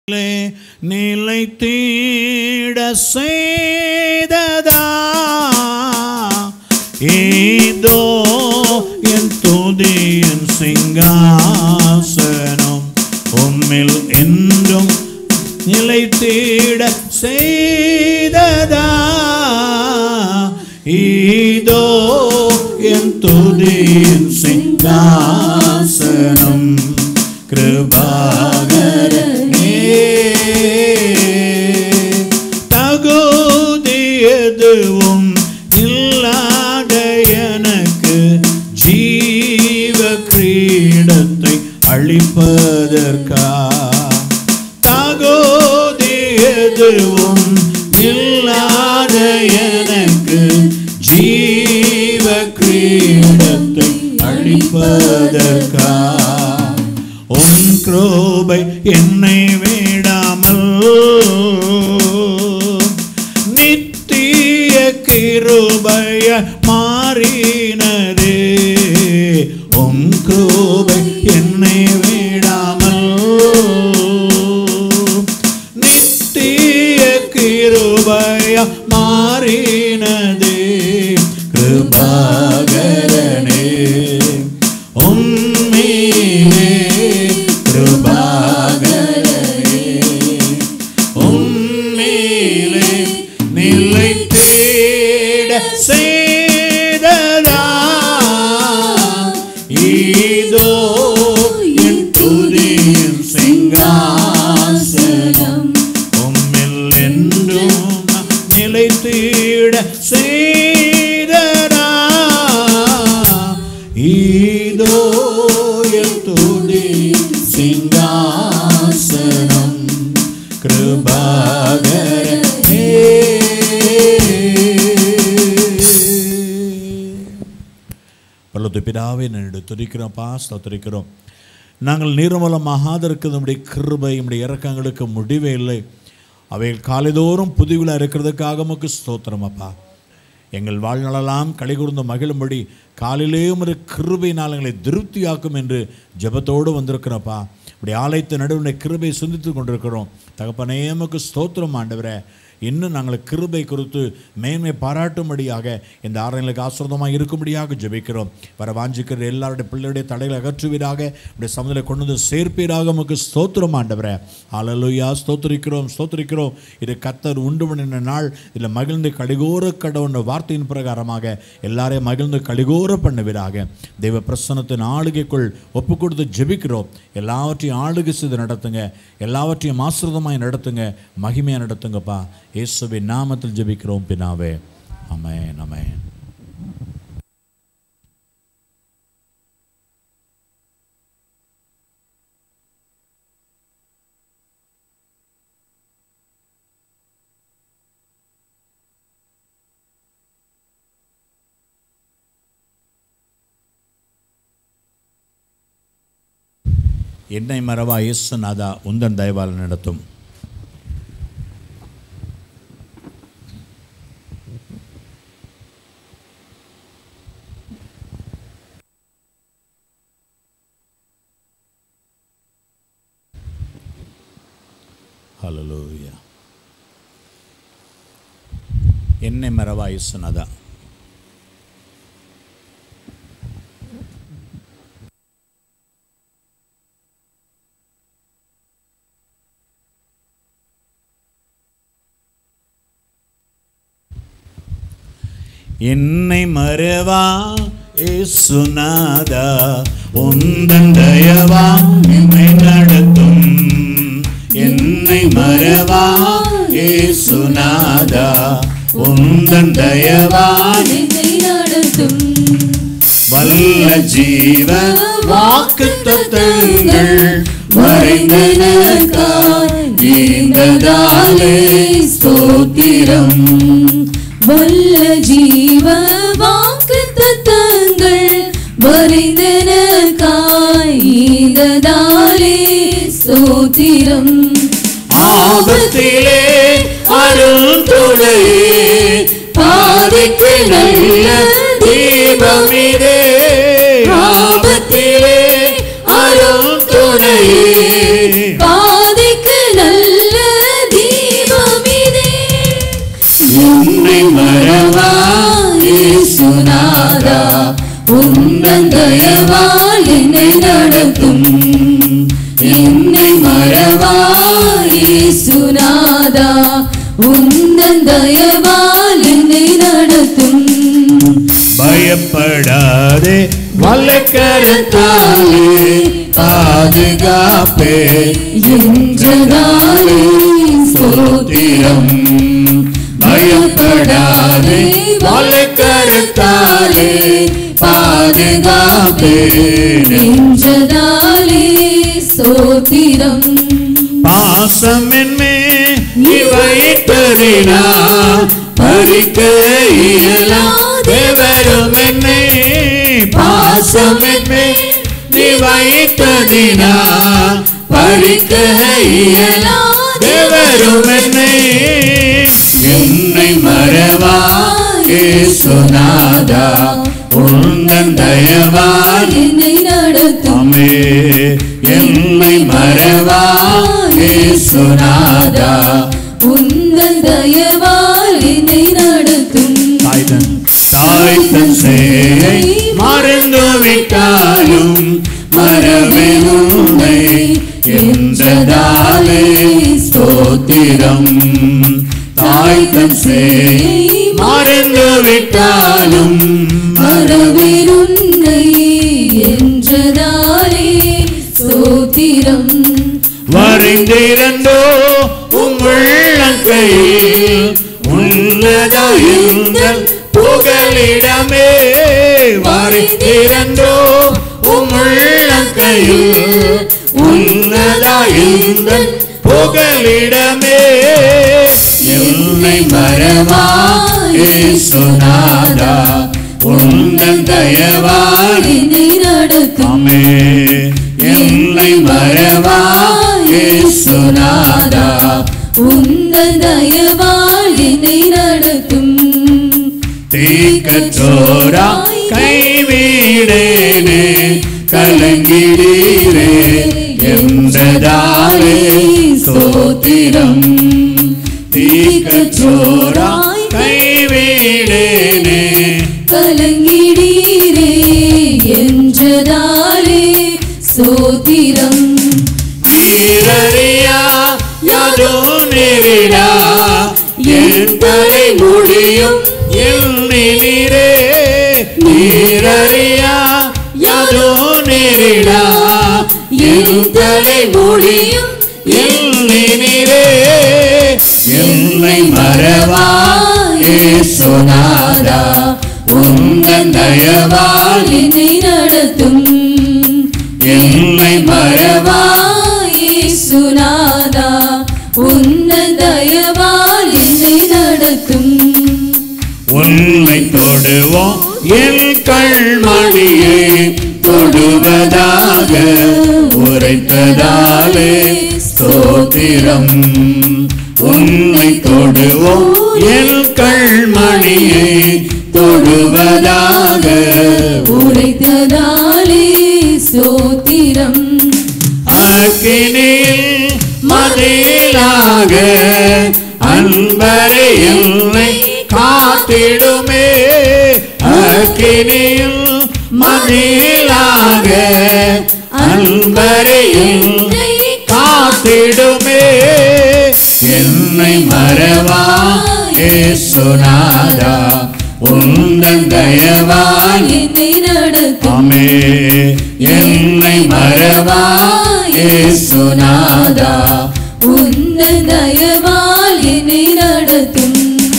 நிலைத்தீட செய்ததா ஏதோ என் துதியின் சிங்காசனம் உம்மில் என்றும் நிலைத்தீட செய்ததா இதோ என் துதியின் சிங்காசனம் கிருபாகரனே தகுதி எதுவும் இல்லாத எனக்கு ஜீவ கிரீடத்தை அளிப்பதற்கா தகுதி எதுவும் இல்லாத எனக்கு ஜீவ கிரீடத்தை அளிப்பதற்கா உன் கிருபை என்னை விடாமல் நித்திய கிருபைய மாறினதே உன் கிருபை என்னை விடாமல் நித்திய கிருபைய மாறினதே கிருபாகரனே உம்மீனே கிருபாகரனே உம்மீலே நிலை தேட செய்ததா இதோ என் துதியின் சிங்காசனம் உம்மில் என்றும் நிலை தேட செய்ததா இதோ என் துதியின் சிங்காசனம் கிருபாகரனே பல்லத்து பிதாவே என்னுடைய துதிக்கிறோம்ப்பா ஸ்தோத்திரிக்கிறோம் நாங்கள் நீர்மலமாகாத இருக்கிறது நம்முடைய கிருபை நம்முடைய இறக்கங்களுக்கு முடிவே இல்லை அவைகள் காலைதோறும் புதுவிழா இருக்கிறதுக்காக உமக்கு ஸ்தோத்திரம் அப்பா எங்கள் வாழ்நாளெல்லாம் களி கூர்ந்து மகிழும்படி காலையிலே ஒரு கிருபையினால் எங்களை திருப்தியாக்கும் என்று ஜெபத்தோடு வந்திருக்கிறோப்பா இப்படி ஆலயத்தை நடுவுடைய கிருபை சிந்தித்து கொண்டிருக்கிறோம் தகப்பனே உமக்கு ஸ்தோத்திரம் ஆண்டவரே இன்னும் நாங்கள் கிருபை குறித்து மேன்மை பாராட்டும்படியாக இந்த ஆரங்களுக்கு ஆசிரதமாக இருக்கும்படியாக ஜெபிக்கிறோம் வர வாஞ்சிக்கிற எல்லாருடைய பிள்ளையுடைய தடைகளை அகற்றுவீராக இப்படி சமுதிரை கொண்டு வந்து சேர்ப்பீராக நமக்கு ஸ்தோத்திரம் ஆண்டவரே அலலுயா ஸ்தோத்திரிக்கிறோம் ஸ்தோத்திரிக்கிறோம் இது கத்தர் உண்டு பண்ணின நாள் இதில் மகிழ்ந்து கடிகோர கடவுண்ட வார்த்தையின் பிரகாரமாக எல்லாரையும் மகிழ்ந்து கடிகோர பண்ணுவீராக தெய்வ பிரசனத்தின் ஆளுகைக்குள் ஒப்பு கொடுத்து ஜெபிக்கிறோம் எல்லாவற்றையும் ஆளுகை செய்து நடத்துங்க எல்லாவற்றையும் ஆசிரதமாய் நடத்துங்க மகிமையாக நடத்துங்கப்பா இயேசுவின் நாமத்தில் ஜெபிக்கிறோம் பினாவே அமேன் அமேன் என்னை மறவா இயேசுநாதா உந்தன் தயவால் நடத்தும் ஹalleluya என்னை மறவா இயேசுநாதா என்னை மறவா ஏசுநாதா உந்தன் தயவா என்னை நடத்தும் என்னை மறவா ஏசுநாதா உந்தன் தயவா என்னை நடத்தும் வல்ல ஜீவ வாக்கு தத்தங்கள் மறைந்தனக்காய் நீந்ததாலே ஸ்தோத்திரம் வல்ல ஜீவ வாக்கு தத்தங்கள் மறைந்தனக்காய் நீந்ததாலே ஸ்தோத்திரம் ஆபத்திலே அருள் துணையே பாதைக்கு நல்ல தீபமிதே ஆபத்திலே அருள் துணையே பாதைக்கு நல்ல என்னை மறவா இயேசுநாதா உந்தன் தயவால் என்னை நடத்தும் என்னை மறவா இயேசுநாதா உந்தன் தயவால் என்னை நடத்தும் பயப்படாதே வல்லக்கரத்தாலே பாதுகாப்பே என்றதாலே ஸ்தோத்திரம் பயப்படாதே வல்லக்கரத்தாலே பாதுகாப்பே என்றதாலே ஸ்தோத்திரம் பாசம் என்மே நீ வைத்ததினா பறிக்க இயலா தேவரும் என்னை பாசம் என்மே நீ வைத்ததினா பறிக்க இயலா தேவரும் என்னை என்னை மறவா ஏசுநாதா உந்தன் தயவால் என்னை நடத்தும் அமே என்னை மறவா ஏசுநாதா உந்தன் தயவால் என்னை நடத்தும் தாய்தன் தாய்தன் சேயை மறந்து விட்டாலும் மரபினுமை என்றதாலே ஸ்தோத்திரம் தாய்தன் சேயை மறந்து விட்டாலும் மறவிருன்னை என்றதாலே ஸ்தோத்திரம் வரைந்திருந்தோ உம்முள்ளங்கையில் உன்னதா எங்கள் புகலிடமே வரைந்திருந்தோ உம்முள்ளங்கையில் உன்னதா எங்கள் புகலிடமே என்னை மறவா ஏசுநாதா உந்தன் தயவால் என்னை நடத்தும் அமே என்னை மறவா ஏசுநாதா உந்தன் தயவால் என்னை நடத்தும் தீக்கச்சோரா கைவீடேனே கலங்கிடீரே என்றதாலே ஸ்தோத்திரம் தீக்கச்சோரா கைவீடேனே கலங்கிடீரே என்றதாலே ஸ்தோத்திரம் நீரறியா யதோ நேரிடா என் தலை முடியும் எண்ணினீரே நீரறியா யதோ நேரிடா என் தலை முடியும் எண்ணினீரே என்னை மறவா ஏசுநாதா உந்தன் தயவால் என்னை நடத்தும் என்னை மறவா இயேசுநாதா உன்னத தயவால் என்னை நடத்தும் உன்னை தொடுவோம் என் கண்மணியை தொடுவதாக உரைத்ததாலே ஸ்தோத்திரம் உன்னை தொடுவோம் என் கண்மணியை தொடுவதாக உரைத்ததாலே ஸ்தோத்திரம் அக்கினியில் மதிலாக அன்பரை என்னை காத்திடுமே அக்கினியில் மதிலாக அன்பரை என்னை காத்திடுமே என்னை மறவா ஏசுநாதா உந்தன் தயவால் என்னை நடத்தும் அமே என்னை மறவா ஏசுநாதா உன்னத தயவால் என்னை நடத்தும்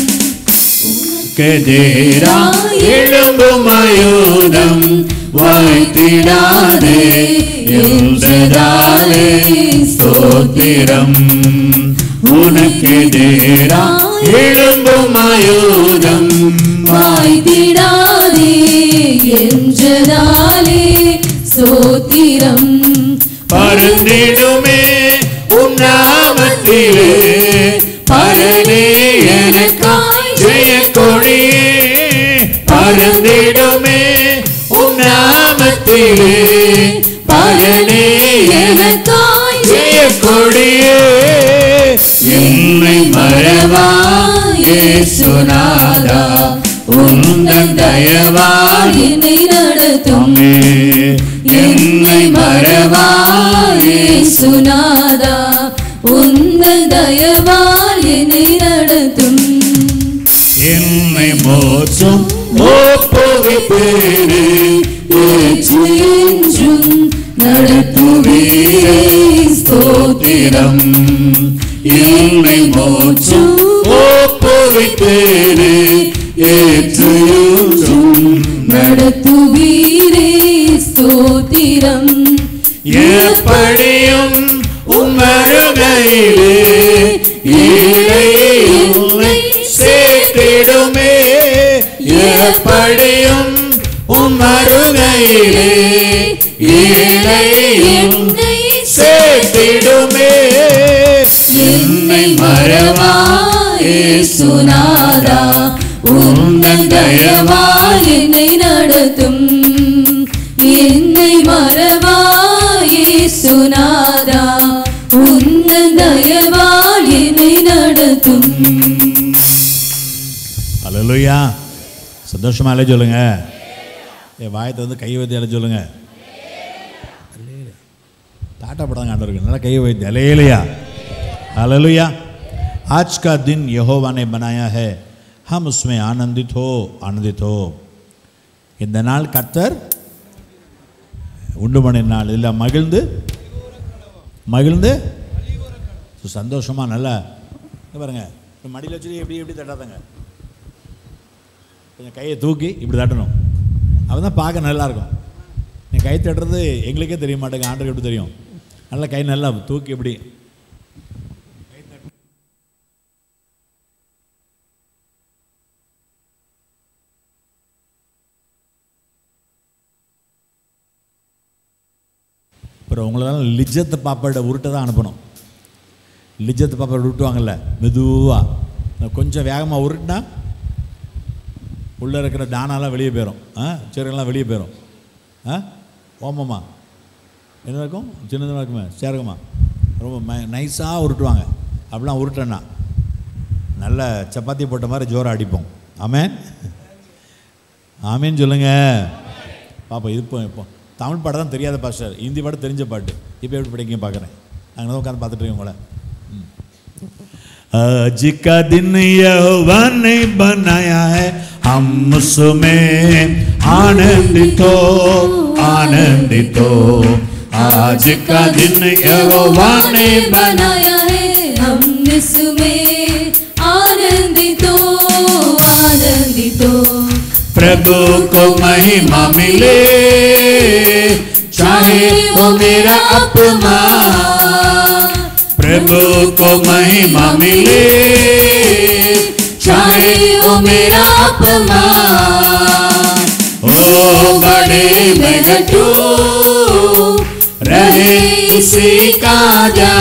கெதேரா எழும்பும் ஆயுதம் வாய்த்திடாதே என்றதாலே ஸ்தோத்திரம் உனக்கெதேரா எழும்பும் ஆயுதம் வாய்த்திடாதே என்றதாலே சோத்திரம் பருந்திடுமே உன் நாமத்திலே பரனே எனக்காய் ஜெய கொடியே பருந்திடுமே உன் நாமத்திலே பரனே எனக்காய் ஜெய கொடியே என்னை மறவா ஏசுநாதா நடத்தும் ஆமே என்னை மறவாயே சுனாதா உந்தன் தயவால் என்னை நடத்தும் என்னை மோற்றும் ஒப்புவிப்பேனே ஏற்று என்றும் நடத்துவீரே ஸ்தோத்திரம் என்னை மோற்றும் ஒப்புவிப்பேனே ஏற்றும் நடத்துவீரே ஸ்தோத்திரம் எப்படியும் உம்மருகையிலே ஈழை உம்மை சேர்த்திடுமே எப்படியும் உம்மருகையிலே ஈழை உம்மை சேர்த்திடுமே என்னை மறவாயே சுனாதா உந்தன் தயவால் என்னை நடத்தும் என்னை மறவாயே சுனாதா உந்தன் தயவால் என்னை நடத்தும் அல்லேலூயா சந்தோஷமா இல்லை சொல்லுங்க என் வாயத்தை வந்து கை வைத்து அலை சொல்லுங்க அல்லேலூயா. டாட்டா படம் ஆண்டவருக்கு நல்லா கை வைத்து அலையிலையா हालेलुया आज का दिन यहोवा ने बनाया है हम उसमें आनंदित हो आनंदित हो இந்த நாள் கர்த்தர் உண்டு பண்ணின நாள் இல்லை மகிழ்ந்து மகிழ்ந்து ஸோ சந்தோஷமாக நல்லா இங்க பாருங்க இப்போ மடியில் வச்சுட்டு எப்படி எப்படி தட்டாதங்க கொஞ்சம் கையை தூக்கி இப்படி தட்டணும் அப்போ தான் பார்க்க நல்லா இருக்கும் நீ கை தட்டுறது எங்களுக்கே தெரிய மாட்டேங்க ஆண்டருக்கு எப்படி தெரியும் நல்லா கை நல்லா தூக்கி இப்படி அப்புறம் உங்களெல்லாம் லிஜத்து பாப்பாட உருட்டை தான் அனுப்பணும் லிஜத்து பாப்பாட உருட்டுவாங்கல்ல மெதுவாக கொஞ்சம் வேகமாக உருட்டினா உள்ளே இருக்கிற தானாலாம் வெளியே போயிடும் ஆ சீரகம்லாம் வெளியே போயிடும் ஆ ஓமமா என்ன இருக்கும் சின்னதாக இருக்குமே சேரகமா ரொம்ப நைஸாக உருட்டுவாங்க அப்படிலாம் உருட்டேன்னா நல்ல சப்பாத்தி போட்ட மாதிரி ஜோரம் அடிப்போம் ஆமேன் ஆமேன்னு சொல்லுங்க பாப்போம் இது இப்போ இப்போ தமிழ் பாட்டு தான் தெரியாத பாஸ்டர் ஹிந்தி பாட்டு தெரிஞ்ச பாட்டு இப்போ எப்படி படிக்க பார்க்குறேன் அங்கே தான் உட்காந்து பார்த்துட்டு இருக்கேன் உங்களை आज का दिन यहोवा ने बनाया है हम उसमें आनंदित हो आनंदित हो आज का दिन यहोवा ने बनाया है हम इसमें आनंदितो आनंदितो प्रभु को महिमा मिले चाहे वो मेरा अपमान प्रभु को महिमा मिले चाहे वो मेरा अपमान ओ बड़े में घटू रहे इसी का जा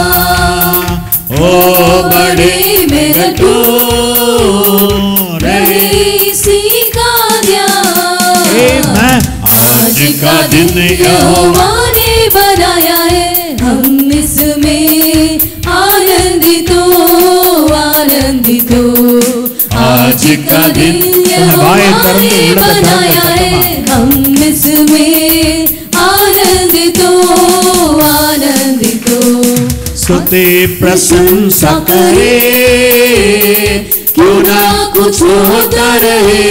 ओ बड़े में घटू रहे इसी का ध्यान मैं आज का दिन यहोवा यहोवा ने बनाया है हम इसमें आनंदितो आनंदितो आज का दिन यहोवा வாயை ने திறந்து உள்ளத்தை बनाया திறந்து है हम इसमें आनंदितो आनंदितो स्तुति प्रशंसा करे क्यों ना कुछ होता रहे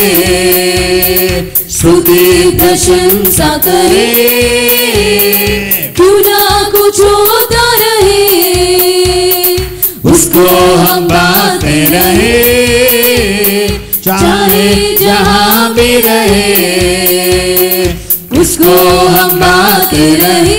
स्तुति प्रशंसा करे क्यों ना कुछ होता रहे उसको हम गाते रहे चाहे जहां भी रहे उसको हम बात रहे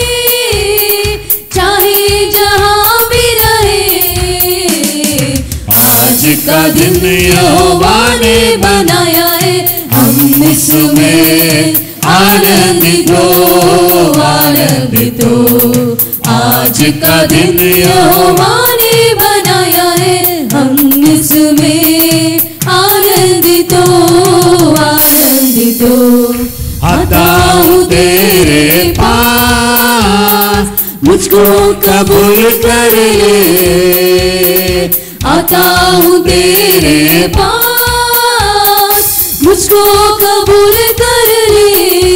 चाहे जहां भी रहे आज का दिन यहोवा ने बनाया है हम इसमें आनंदित हो आनंदित हो आज का दिन यहोवा ने बनाया है हम इसमें आनंदित हो आनंदित हो आता हूँ तेरे पास मुझको कबूल कर ले आता हूँ तेरे पास मुझको कबूल कर ले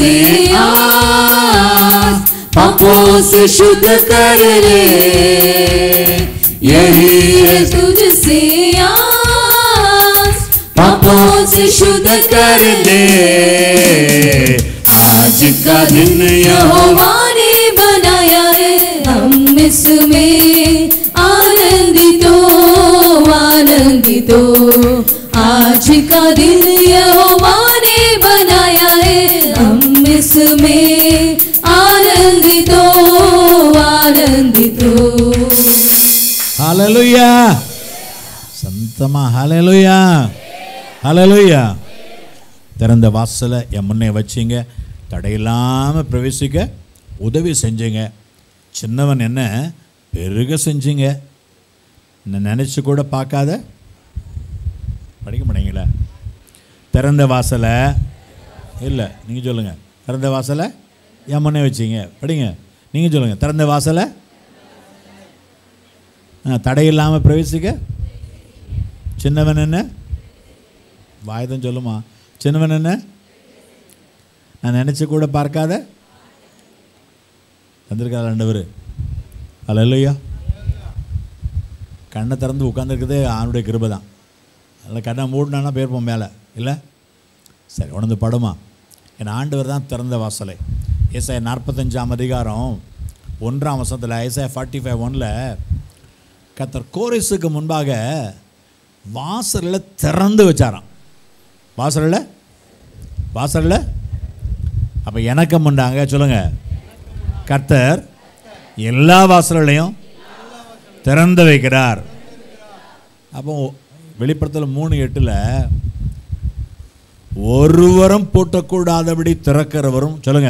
से आस पापों से शुद्ध कर ले यही है तुझसे आस पापों से शुद्ध कर ले आज का दिन यहोवा ने बनाया है हम इसमें आनंदित हो आनंदित हो आज का दिन यहोवा ने बनाया है हम इसमें आनंदित हो आनंदित हो ஹalleluya சந்தமா ஹalleluya ஹalleluya திறந்த வாசலை என் முன்னே வச்சிங்க தடையில்லாமல் பிரவேசிக்க உதவி செஞ்சீங்க சின்னவன் என்ன பெருக செஞ்சீங்க நான் நினச்சி கூட பார்க்காத படிக்க மாட்டீங்களா திறந்த வாசலை இல்லை நீங்கள் சொல்லுங்கள் திறந்த வாசலை என் முன்னே வச்சிங்க படிங்க நீங்கள் சொல்லுங்கள் திறந்த வாசலை ஆ, தடையில்லாமல் பிரவேசிக்க சின்னவன் என்ன வாயுதம் சொல்லுமா சின்னவன் என்ன நான் நினச்சி கூட பார்க்காத வந்திருக்காரு ஆண்டவர் அல்ல இல்லையா கண்ணை திறந்து உட்காந்துருக்குதே ஆணுடைய கிருபை தான் அதில் கண்ணை மூடினானா போயிருப்போம் மேலே இல்லை சரி உணர்ந்து படுமா என் ஆண்டவர் தான் திறந்த வாசலை ஏசாய நாற்பத்தஞ்சாம் அதிகாரம் ஒன்றாம் வசத்தில் ஏசாய ஃபார்ட்டி ஃபைவ் ஒனில் கத்தர் கோரிஸுக்கு முன்பாக வாசலில் திறந்து வச்சாராம் வாசலில் வாசலில் அப்போ எனக்கு முண்டாங்க சொல்லுங்க கர்த்தர் எல்லா வாசல்களையும் திறந்து வைக்கிறார் அப்போ வெளிப்படத்தில் மூணு எட்டில் ஒருவரும் பூட்டக்கூடாதபடி திறக்கிறவரும் சொல்லுங்க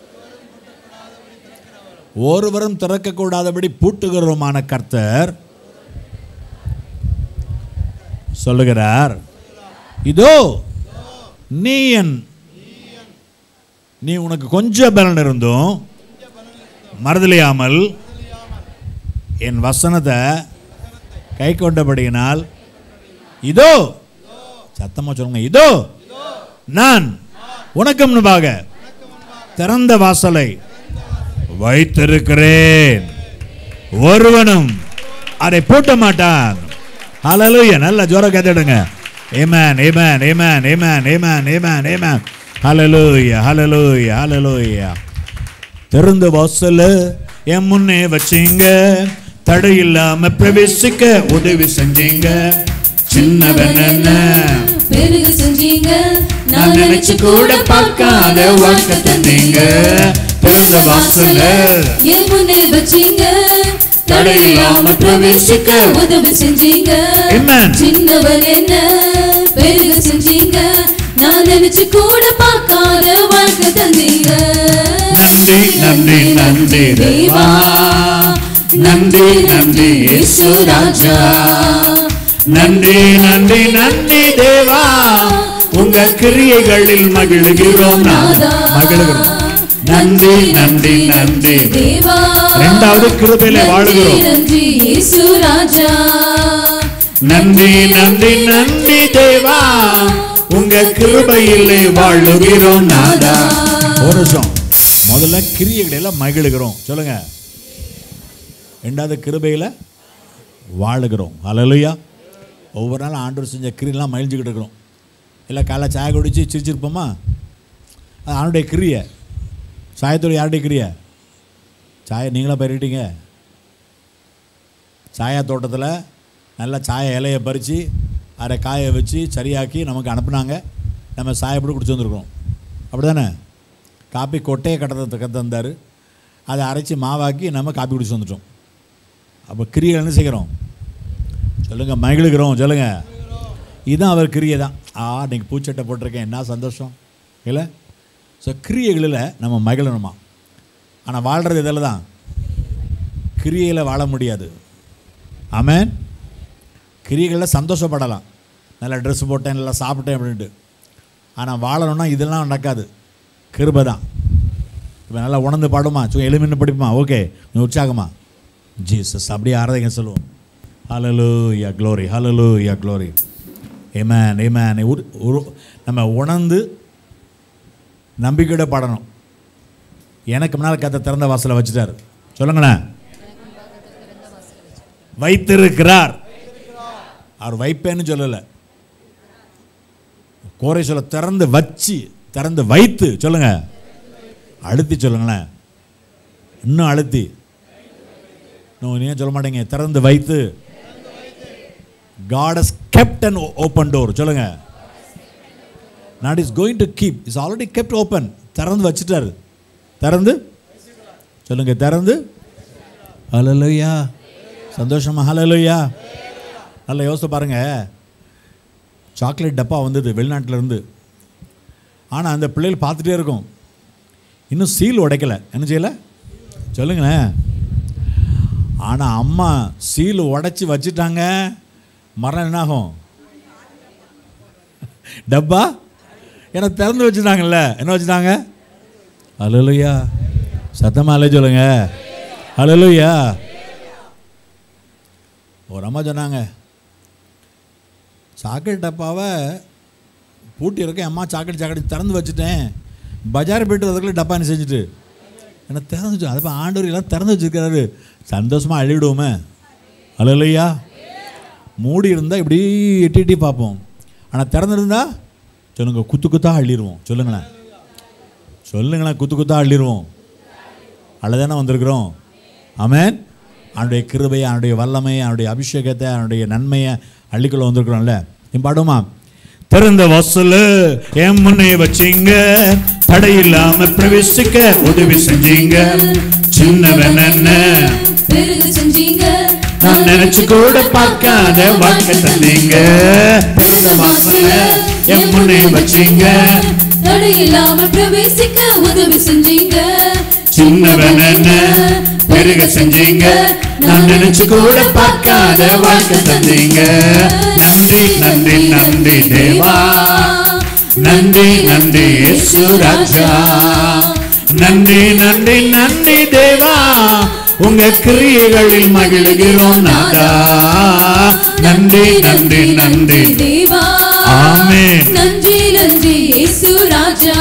ஒருவரும் திறக்கக்கூடாதபடி பூட்டுகிறவருமான கர்த்தர் சொல்லுகிறார் இதோ நீ என் நீ உனக்கு கொஞ்சம் பலன் இருந்தும் மறுதலியாமல் என் வசனத்தை கை கொண்டபடியினால் இதோ சத்தமா சொல்லுங்க இதோ நான் உனக்கு முன்பாக திறந்த வாசலை வைத்திருக்கிறேன் ஒருவனும் அதை பூட்ட மாட்டான் ஹalleluya நல்ல ஜோர கேட்டுடுங்க ஆமென் ஆமென் ஆமென் ஆமென் ஆமென் ஆமென் ஆமென் ஹalleluya ஹalleluya ஹalleluya திறந்த வாசல என் முன்னே வச்சீங்க தடை இல்லாம பிரவேசிக்க உதவி செஞ்சீங்க சின்னவன் என்ன பெருகு செஞ்சீங்க நான் நினைச்சு கூட பார்க்காத வாழ்க்கை தந்தீங்க திறந்த வாசல என் முன்னே வச்சீங்க தடையில்லாம பிரவேசிக்க உதவி செஞ்சீங்க Amen. சின்னவன் என்ன பெருகு செஞ்சீங்க நான் நினைச்சு கூட பார்க்காத வாழ்க்கை தந்தீங்க நன்றி நன்றி நன்றி தேவா நன்றி நன்றி இயேசு ராஜா நன்றி நன்றி நன்றி தேவா உங்க கிரியைகளில் மகிழுகிறோம் நாதா மகிழுகிறோம் நன்றி நன்றி நன்றி தேவா இரண்டாவது கிருபையிலே வாழுகிறோம் நன்றி இயேசு ராஜா நன்றி நன்றி நன்றி தேவா உங்க கிருபையிலே வாழுகிறோம் நாதா ஒரு நிமிஷம் முதல்ல கிரியைகளில மகிழுகிறோம் சொல்லுங்க ரெண்டாவது கிருபையில வாழுகிறோம் அலலுயா ஒவ்வொரு நாளும் ஆண்டவர் செஞ்ச கிரியெல்லாம் மகிழ்ச்சிக்கிட்டு இருக்கிறோம் இல்லை காலைல சாய குடிச்சு சிரிச்சிருப்போமா அது ஆண்டுடைய கிரியை சாயத்தோடு யாருடைய கிரியை சாயை நீங்களா பயிரிட்டீங்க சாயா தோட்டத்தில் நல்லா சாய இலையை பறித்து அதை காய வச்சு சரியாக்கி நமக்கு அனுப்புனாங்க நம்ம சாயப்படி குடிச்சு வந்திருக்கோம் அப்படி தானே காப்பி கொட்டையை கட்ட கற்று தந்தார் அதை அரைச்சி மாவாக்கி நம்ம காப்பி குடிச்சு வந்துட்டோம் அப்போ கிரியை என்ன செய்கிறோம் சொல்லுங்கள் மகிழுகிறோம் சொல்லுங்கள் இதுதான் அவர் கிரியை தான் ஆ இன்னைக்கு பூச்சட்டை போட்டிருக்கேன் என்ன சந்தோஷம் இல்லை ஸோ கிரியைகளில் நம்ம மகிழணுமா ஆனால் வாழ்கிறது இதில் தான் கிரியையில் வாழ முடியாது ஆமென் கிரியைகளில் சந்தோஷப்படலாம் நல்லா ட்ரெஸ் போட்டேன் நல்லா சாப்பிட்டேன் அப்படின்ட்டு ஆனால் வாழணும்னா இதெல்லாம் நடக்காது கிருபை தான் இப்போ நல்லா உணர்ந்து பாடுமா சும்மா எளிமைன்னு படிப்புமா ஓகே கொஞ்சம் உற்சாகமா ஜீசஸ் அப்படியே ஆராதனை சொல்லுவோம் ஹலலு யா க்ளோரி ஹலலு யா க்ளோரி ஏமேன் ஏமேன் உரு உரு நம்ம உணர்ந்து நம்பிக்கையோட பாடணும் எனக்கு முன்னால் கத்த திறந்த வாசலை வச்சுட்டார் சொல்லுங்களேன் வைத்திருக்கிறார் அவர் வைப்பேன்னு சொல்லலை கோரை சொல்ல திறந்து வச்சு திறந்து வைத்து சொல்லுங்க அழுத்தி சொல்லுங்களேன் இன்னும் அழுத்தி இன்னும் நீ ஏன் சொல்ல மாட்டீங்க திறந்து வைத்து God has kept an o- open door சொல்லுங்க not is going to keep is already kept open திறந்து வச்சிட்டாரு திறந்து சொல்லுங்க திறந்து ஹalleluya சந்தோஷமா ஹalleluya நல்லா யோசித்து பாருங்க சாக்லேட் டப்பா வந்தது வெளிநாட்டுல இருந்து ஆனால் அந்த பிள்ளைகள் பார்த்துட்டே இருக்கும் இன்னும் சீல் உடைக்கல என்ன செய்யலை சொல்லுங்களேன் ஆனால் அம்மா சீல் உடைச்சி வச்சுட்டாங்க மரம் என்னாகும் டப்பா ஏன்னா திறந்து வச்சுட்டாங்கல்ல என்ன வச்சுட்டாங்க அலலுயா சத்தமாக அலை சொல்லுங்க அலலுயா ஒரு அம்மா சொன்னாங்க சாக்லேட் டப்பாவை பூட்டி இருக்கேன் அம்மா சாக்லேட் சாக்லேட் திறந்து வச்சுட்டேன் பஜார் போயிட்டு வரதுக்குள்ள டப்பா என்ன செஞ்சுட்டு என்ன திறந்து வச்சு அதை ஆண்டவர் எல்லாம் திறந்து வச்சிருக்கிறாரு சந்தோஷமாக அழிவிடுவோமே அலலுயா மூடி இருந்தால் இப்படி எட்டி எட்டி பார்ப்போம் ஆனால் திறந்துருந்தா சொல்லுங்க குத்து குத்தா அள்ளிடுவோம் சொல்லுங்களேன் சொல்லுங்களேன் குத்து குத்தா அள்ளிடுவோம் அவ்வளோதானே வந்திருக்கிறோம் ஆமென் அவனுடைய கிருபையை அவனுடைய வல்லமையை அவனுடைய அபிஷேகத்தை அவனுடைய நன்மையை அள்ளிக்குள்ள வந்திருக்கிறோம்ல என் பாடுமா திறந்த வாசல் என் முன்னே வச்சீங்க தடை இல்லாம பிரவேசிக்க உதவி செஞ்சீங்க சின்னவன் என்ன பெருக செஞ்சீங்க நான் நினைச்சு கூட பார்க்காத வாழ்க்கை தந்தீங்க திறந்த வாசல என் முன்னே வச்சீங்க தடை இல்லாம பிரவேசிக்க உதவி செஞ்சீங்க சின்னவன் என்ன பெருக செஞ்சீங்க நான் நினைச்சு கூட பார்க்காத வாழ்க்கை தந்தீங்க நன்றி நன்றி நன்றி தேவா நன்றி நன்றி இயேசு ராஜா நன்றி நன்றி நன்றி தேவா உங்க கிரியைகளில் மகிழ்கிறோம் நாதா நன்றி நன்றி நன்றி தேவா ஆமென். நன்றி நன்றி இயேசு ராஜா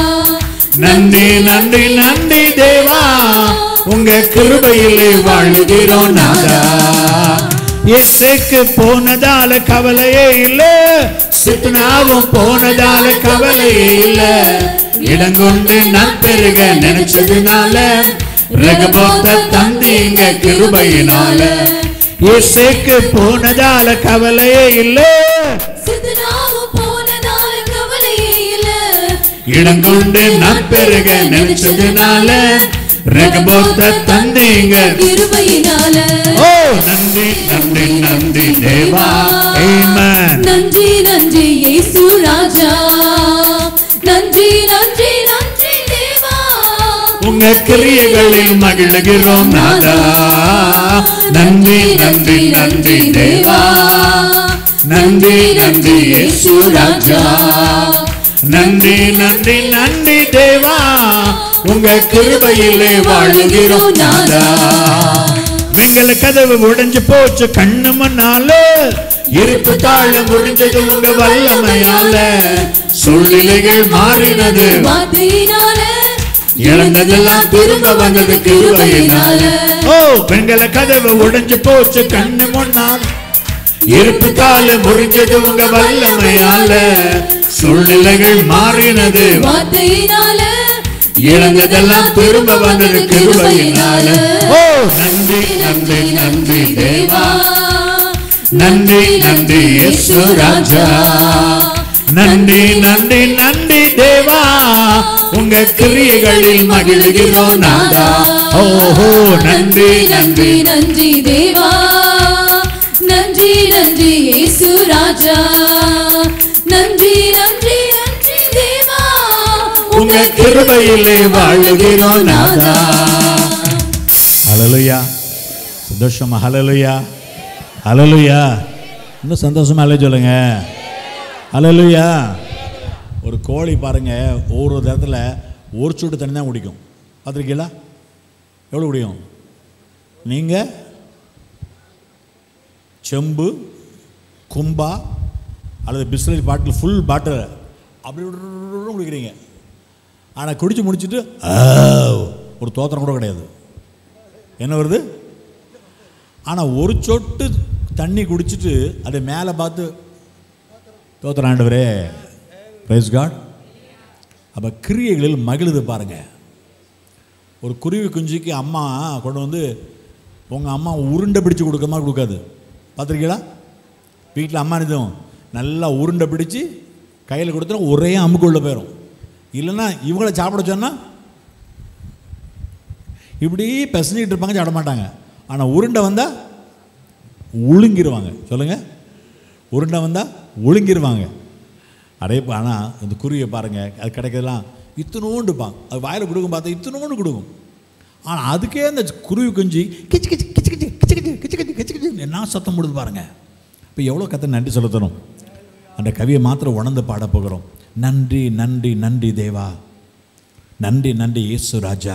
நன்றி நன்றி நன்றி தேவா உங்க கிருபையிலே வாழுகிறோம் நாதா இயேசுக்கு போனதால கவலையே இல்ல சித்தனாவும் போனதால கவலையே இல்ல இடங்கொண்டு நான் பெருக நினைச்சதுனால ரகபோத்த தந்தீங்க கிருபையினால இயேசுக்கு போனதால கவலையே இல்ல சிதனாவும் போனதால கவலையே இல்ல இடங்கொண்டு நான் பெருக நினைச்சதுனால ரகபோத்த தந்தீங்க கிருபையினால ஓ நன்றி நன்றி நன்றி தேவா ஆமென் நன்றி நன்றி இயேசு ராஜா நன்றி நன்றி நன்றி தேவா உங்க கிரியைகளில் மகிழ்கிறோம் நாதா நன்றி நன்றி நன்றி தேவா நன்றி நன்றி இயேசு ராஜா நன்றி நன்றி நன்றி தேவா உங்க கிருபையிலே வாழுகிறோம் நாதா வெங்கல கதவு உடைஞ்சு போச்சு கண்ணு மண்ணால இருப்பு தாழ முடிஞ்சது உங்க வல்லமையால சூழ்நிலைகள் மாறினது வார்த்தையினால இழந்ததெல்லாம் திரும்ப வந்தது கிருபையினால ஓ வெங்கல கதவு உடைஞ்சு போச்சு கண்ணு முன்னால் இருப்பு கால முறிஞ்சது உங்க வல்லமையால சூழ்நிலைகள் மாறினது வார்த்தையினால இழந்ததெல்லாம் திரும்ப வந்தது கிருபையினால ஓ நன்றி நன்றி நன்றி தேவா நன்றி நன்றி இயேசு ராஜா நன்றி நன்றி நன்றி தேவா உங்க கிரியைகளில் மகிழ்கிறோம் நாதா ஓஹோ நன்றி நன்றி நன்றி நன்றி தேவா நன்றி நன்றி இயேசு ராஜா நன்றி நன்றி நன்றி தேவா உங்க கிருபையிலே வாழுகிறோம் நாதா ஹalleluya சந்தோஷமா ஹalleluya ஹalleluya இன்னும் சந்தோஷமா அல்ல சொல்லுங்க ஹalleluya ஒரு கோழி பாருங்க ஒவ்வொரு இடத்துல ஒரு சுட்டு தண்ணி தான் குடிக்கும் பார்த்துருக்கீங்களா எவ்வளோ குடிக்கும் நீங்கள் செம்பு கும்பா அல்லது பிஸ்லரி பாட்டில் ஃபுல் பாட்டில் அப்படி குடிக்கிறீங்க ஆனால் குடிச்சு முடிச்சுட்டு "ஆ", ஒரு தோத்திரம் கூட கிடையாது என்ன வருது ஆனால் ஒரு சொட்டு தண்ணி குடிச்சிட்டு அதை மேலே பார்த்து தோத்திரம் ஆண்டவரே பிரைஸ் காட் அப்போ கிரியைகளில் மகிழுது பாருங்க ஒரு குருவி குஞ்சுக்கு அம்மா கொண்டு வந்து உங்கள் அம்மா உருண்டை பிடிச்சு கொடுக்கமா கொடுக்காது பார்த்துருக்கீங்களா வீட்டில் அம்மா இதுவும் நல்லா உருண்டை பிடிச்சு கையில் கொடுத்தா ஒரே அமுக்குள்ள போயிடும் இல்லைன்னா இவங்கள சாப்பிட சொன்னால் இப்படி பிசைஞ்சிக்கிட்டு இருப்பாங்க சாப்பிட மாட்டாங்க ஆனால் உருண்டை வந்தால் உழுங்கிருவாங்க சொல்லுங்கள் உருண்டை வந்தால் உழுங்கிருவாங்க அடைய ஆனால் இந்த குருவியை பாருங்கள் அது கிடைக்கிறதெல்லாம் இத்தனோண்டுப்பாங்க அது வாயில் கொடுக்கும் பார்த்தா இத்தனோண்டு கொடுக்கும் ஆனால் அதுக்கே அந்த குருவி குஞ்சு கிச்சு கிச்சு கிச்சு கிச்சு கிச்சு கிச்சு கிச்சு கிச்சு கிச்சு கிச்சு என்ன சத்தம் போடுது பாருங்க இப்போ எவ்வளோ கத்தை நன்றி செலுத்தணும் அந்த கவியை மாத்திரம் உணர்ந்து பாட போகிறோம் நன்றி நன்றி நன்றி தேவா நன்றி நன்றி இயேசு ராஜா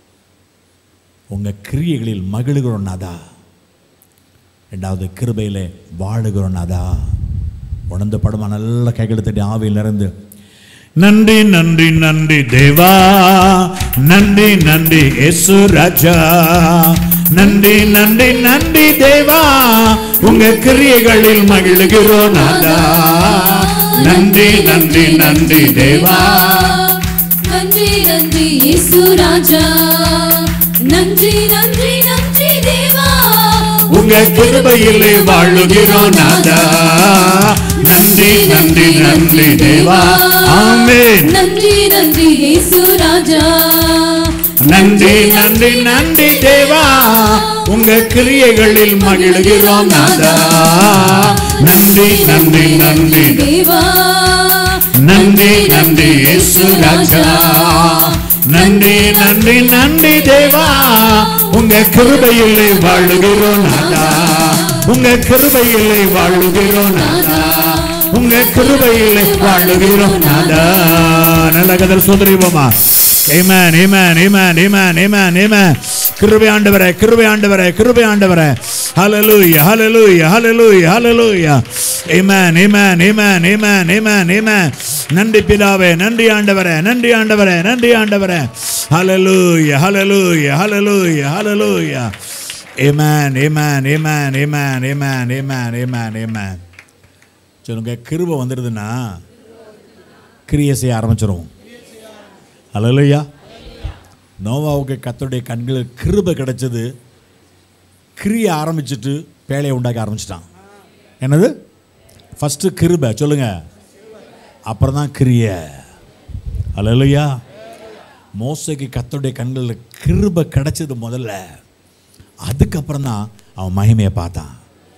உங்கள் கிரியைகளில் மகிழுகிறோம் நாதா ரெண்டாவது கிருபையில் வாழுகிறோம் நாதா உணர்ந்து படமா நல்லா கைகளை தட்டி ஆவியில் நிறைந்து நன்றி நன்றி நன்றி தேவா நன்றி நன்றி இயேசு ராஜா நன்றி நன்றி நன்றி தேவா உங்க கிரியைகளில் மகிழுகிறோம் நாதா நன்றி நன்றி நன்றி தேவா நன்றி நன்றி இயேசு ராஜா நன்றி நன்றி நன்றி தேவா உங்க கிருபையிலே வாழுகிறோம் நாதா நன்றி நன்றி நன்றி தேவா ஆமென் நன்றி நன்றி இயேசு ராஜா நன்றி நன்றி நன்றி தேவா உங்க கிரியைகளில் மகிழுகிறோம் நாதா நன்றி நன்றி நன்றி தேவா நன்றி நன்றி இயேசு ராஜா நன்றி நன்றி நன்றி தேவா உங்க கிருபையிலே வாழுகிறோம் நாதா உங்க கிருபையிலே வாழுகிறோம் நாதா உங்க கிருபையிலே வாழுகிறோம் நாதா நல்ல கதர் சோதரிவோமா ஏமேன் ஏமேன் ஏமேன் ஏமேன் ஏமேன் ஏமேன் கிருபை ஆண்டவரே கிருபை ஆண்டவரே கிருபை ஆண்டவரே ஹalleluya ஹalleluya ஹalleluya ஹalleluya ஆமென் ஆமென் ஆமென் ஆமென் ஆமென் ஆமென் நன்றி பிதாவே நன்றி ஆண்டவரே நன்றி ஆண்டவரே நன்றி ஆண்டவரே ஹalleluya ஹalleluya ஹalleluya ஹalleluya ஆமென் ஆமென் ஆமென் ஆமென் ஆமென் ஆமென் ஆமென் ஆமென் சொல்லுங்க கிருபை வந்துடுதுன்னா கிரியை செய்ய ஆரம்பிச்சிரும் ஹalleluya நோவாவுக்கு கத்தருடைய கண்களில் கிருபை கிடைச்சது கிரிய ஆரம்பிச்சிட்டு பேழையை உண்டாக்க ஆரம்பிச்சிட்டான் என்னது ஃபஸ்ட்டு கிருபை சொல்லுங்க அப்புறம் தான் கிரிய அல்லையா மோசைக்கு கத்தருடைய கண்களில் கிருபை கிடைச்சது முதல்ல அதுக்கப்புறம் தான் அவன் மகிமையை பார்த்தான்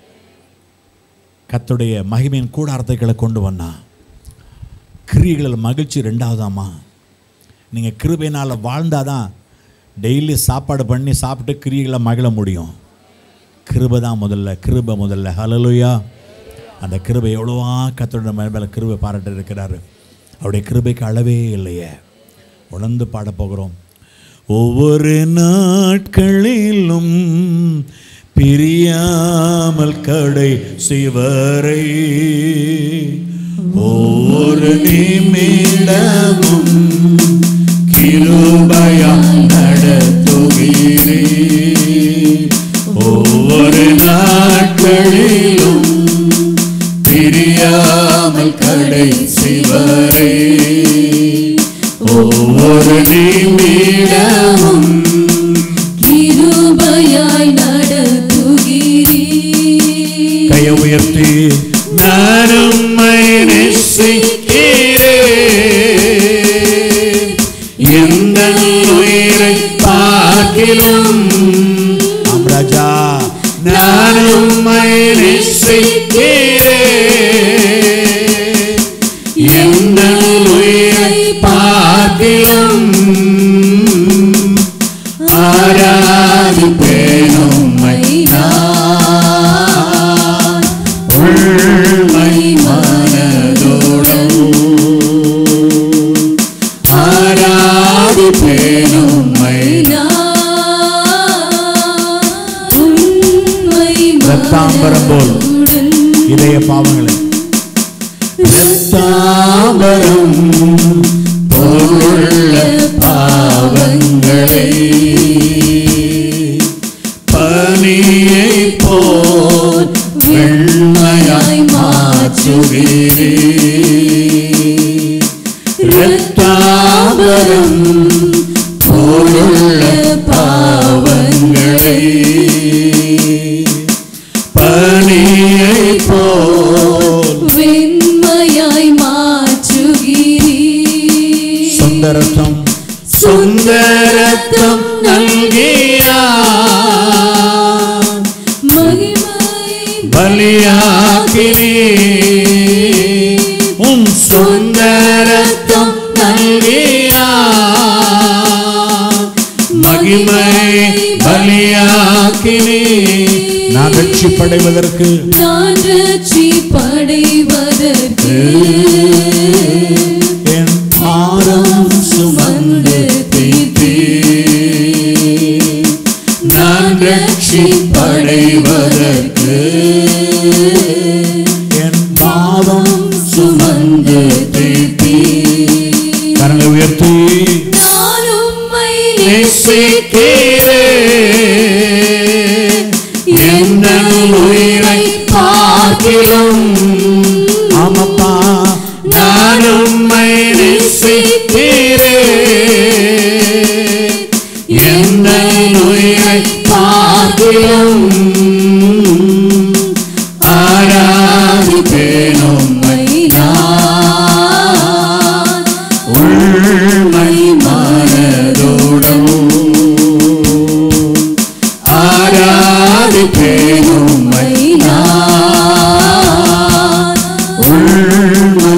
கத்தருடைய மகிமையின் கூடாரத்தைகளை கொண்டு வந்தான் கிரியைகளில் மகிழ்ச்சி ரெண்டாவதாம்மா நீங்கள் கிருபையினால் வாழ்ந்தாதான் டெய்லி சாப்பாடு பண்ணி சாப்பிட்டு கிரியைகளை மகிழ முடியும் கிருபை தான் முதல்ல கிருபை முதல்ல ஹலலுயா அந்த கிருபை எவ்வளோவா கத்தோட மேலே கிருபை பாராட்டு இருக்கிறாரு அவருடைய கிருபைக்கு அளவே இல்லையே உணர்ந்து பாடப் போகிறோம் ஒவ்வொரு நாட்களிலும் பிரியாமல் கடை சிவரை ஒவ்வொரு நிமிடமும் கிருபையா நடத்துகிறே ஒவ்வொரு நாட்களிலும் பிரியாமல் கடைசி வரை ஒவ்வொரு நிமிடமும் கிருபையாய் நடத்துகிறீர் கையை உயர்த்தி நான் உம்மை நேசிக்கிறேன் எந்த உயிரை பார்க்கிலும் ஆம் ராஜா நான் உம்மை நேசிக்கிறேன் எந்த உயிரை பார்க்கிலும் ஆராதிப்பேன் உம்மை நான் உண்மை மனதோடும் ஆராதிப்பேன் உம்மை ரத்தாம்பரம் போல் இதய பாவங்களை ரத்தாம்பரம் போலுள்ள பனியை போல் வெண்மையாய் மாற்றுகிறீர் சுந்தரத்தம் சுந்தரத்தம் நல்கியா மகிமை பலியாக்கினி உம் சுந்தரத்தம் நல்கியா மகிமை பலியாக்கினி நான் ரட்சிப்படைவதற்கு நான் ரட்சிப்படைவதற்கு என் பாரம் சுமந்து தீர்த்தீ நான் ரட்சிப்படைவதற்கு என் பாவம் சுமந்து தீர்த்தீ கரங்களை உயர்த்தி நான் உம்மை நேசிக்கிறேன் என்ன உயிரை பார்க்கிறோம் ஆமப்பா நான் உம்மை நேசிக்கிறேன் என்ன உயிரை பார்க்கிறோம் ஆராதிப்பேன் உம்மை நான் உண்மை மனதோடும் ஆராதிப்பேன் உம்மை நான் உண்மை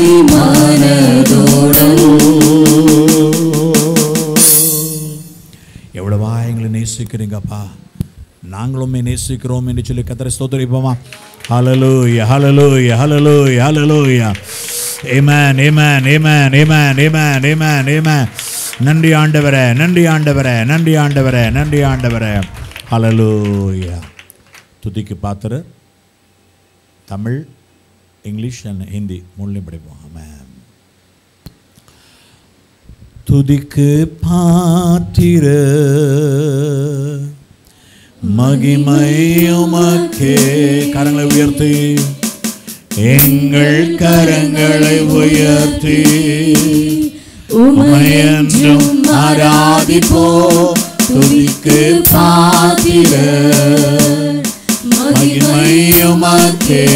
எவ்வளவா எங்களை நேசிக்கிறீங்கப்பா நாங்களுமே நேசிக்கிறோம் என்று சொல்லி கத்தரை ஸ்தோத்தரிப்போமா ஹalleluya hallelujah hallelujah hallelujah amen amen amen amen amen amen amen நன்றி ஆண்டவரே நன்றி ஆண்டவரே நன்றி ஆண்டவரே நன்றி ஆண்டவரே ஹalleluya துதிக்கு பாத்திர தமிழ் இங்கிலீஷ் அண்ட் ஹிந்தி மூணுலையும் படிப்போம் ஆமென் துதிக்கு பாத்திர மகிமையுமக்கே கரங்களை உயர்த்தி எங்கள் கரங்களை உயர்த்தி உமையென்றும் ஆராதிப்போம் துதிக்கு பாத்திர மகிமையுமக்கே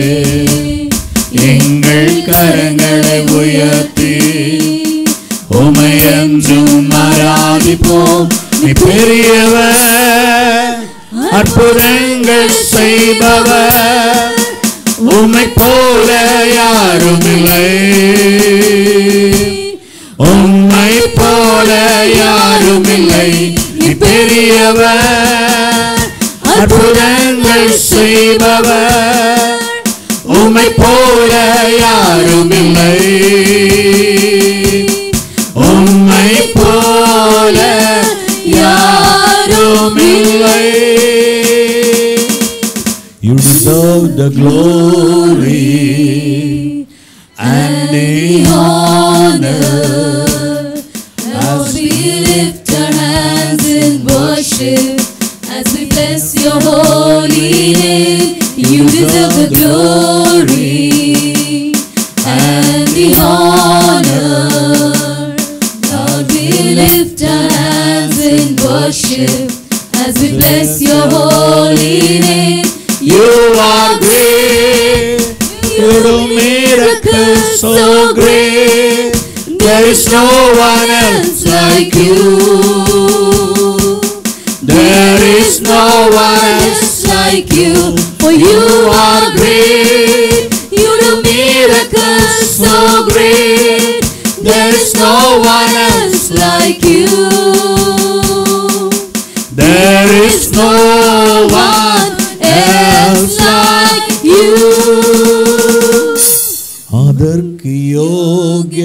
எங்கள் கரங்களை உயர்த்தி உமையென்றும் ஆராதிப்போம் நீ பெரியவர் அற்புதங்கள் செய்பவர் உம்மை போல யாரும் இல்லை உம்மை போல யாரும் இல்லை நீ பெரியவர் அற்புதங்கள் செய்பவர் உம்மை போல யாரும் இல்லை உம்மை போல யாரும் இல்லை You deserve the glory and the honor. As we lift our hands in worship, as we bless your holy name, you deserve the glory and the honor. Lord, we lift our hands in worship, as we bless your holy name. You are great. You do miracles so great. There is no one else like you. There is no one else like you, for you are great. You do miracles so great. There is no one else like you. There is no one else like you. அதற்கு யோகிய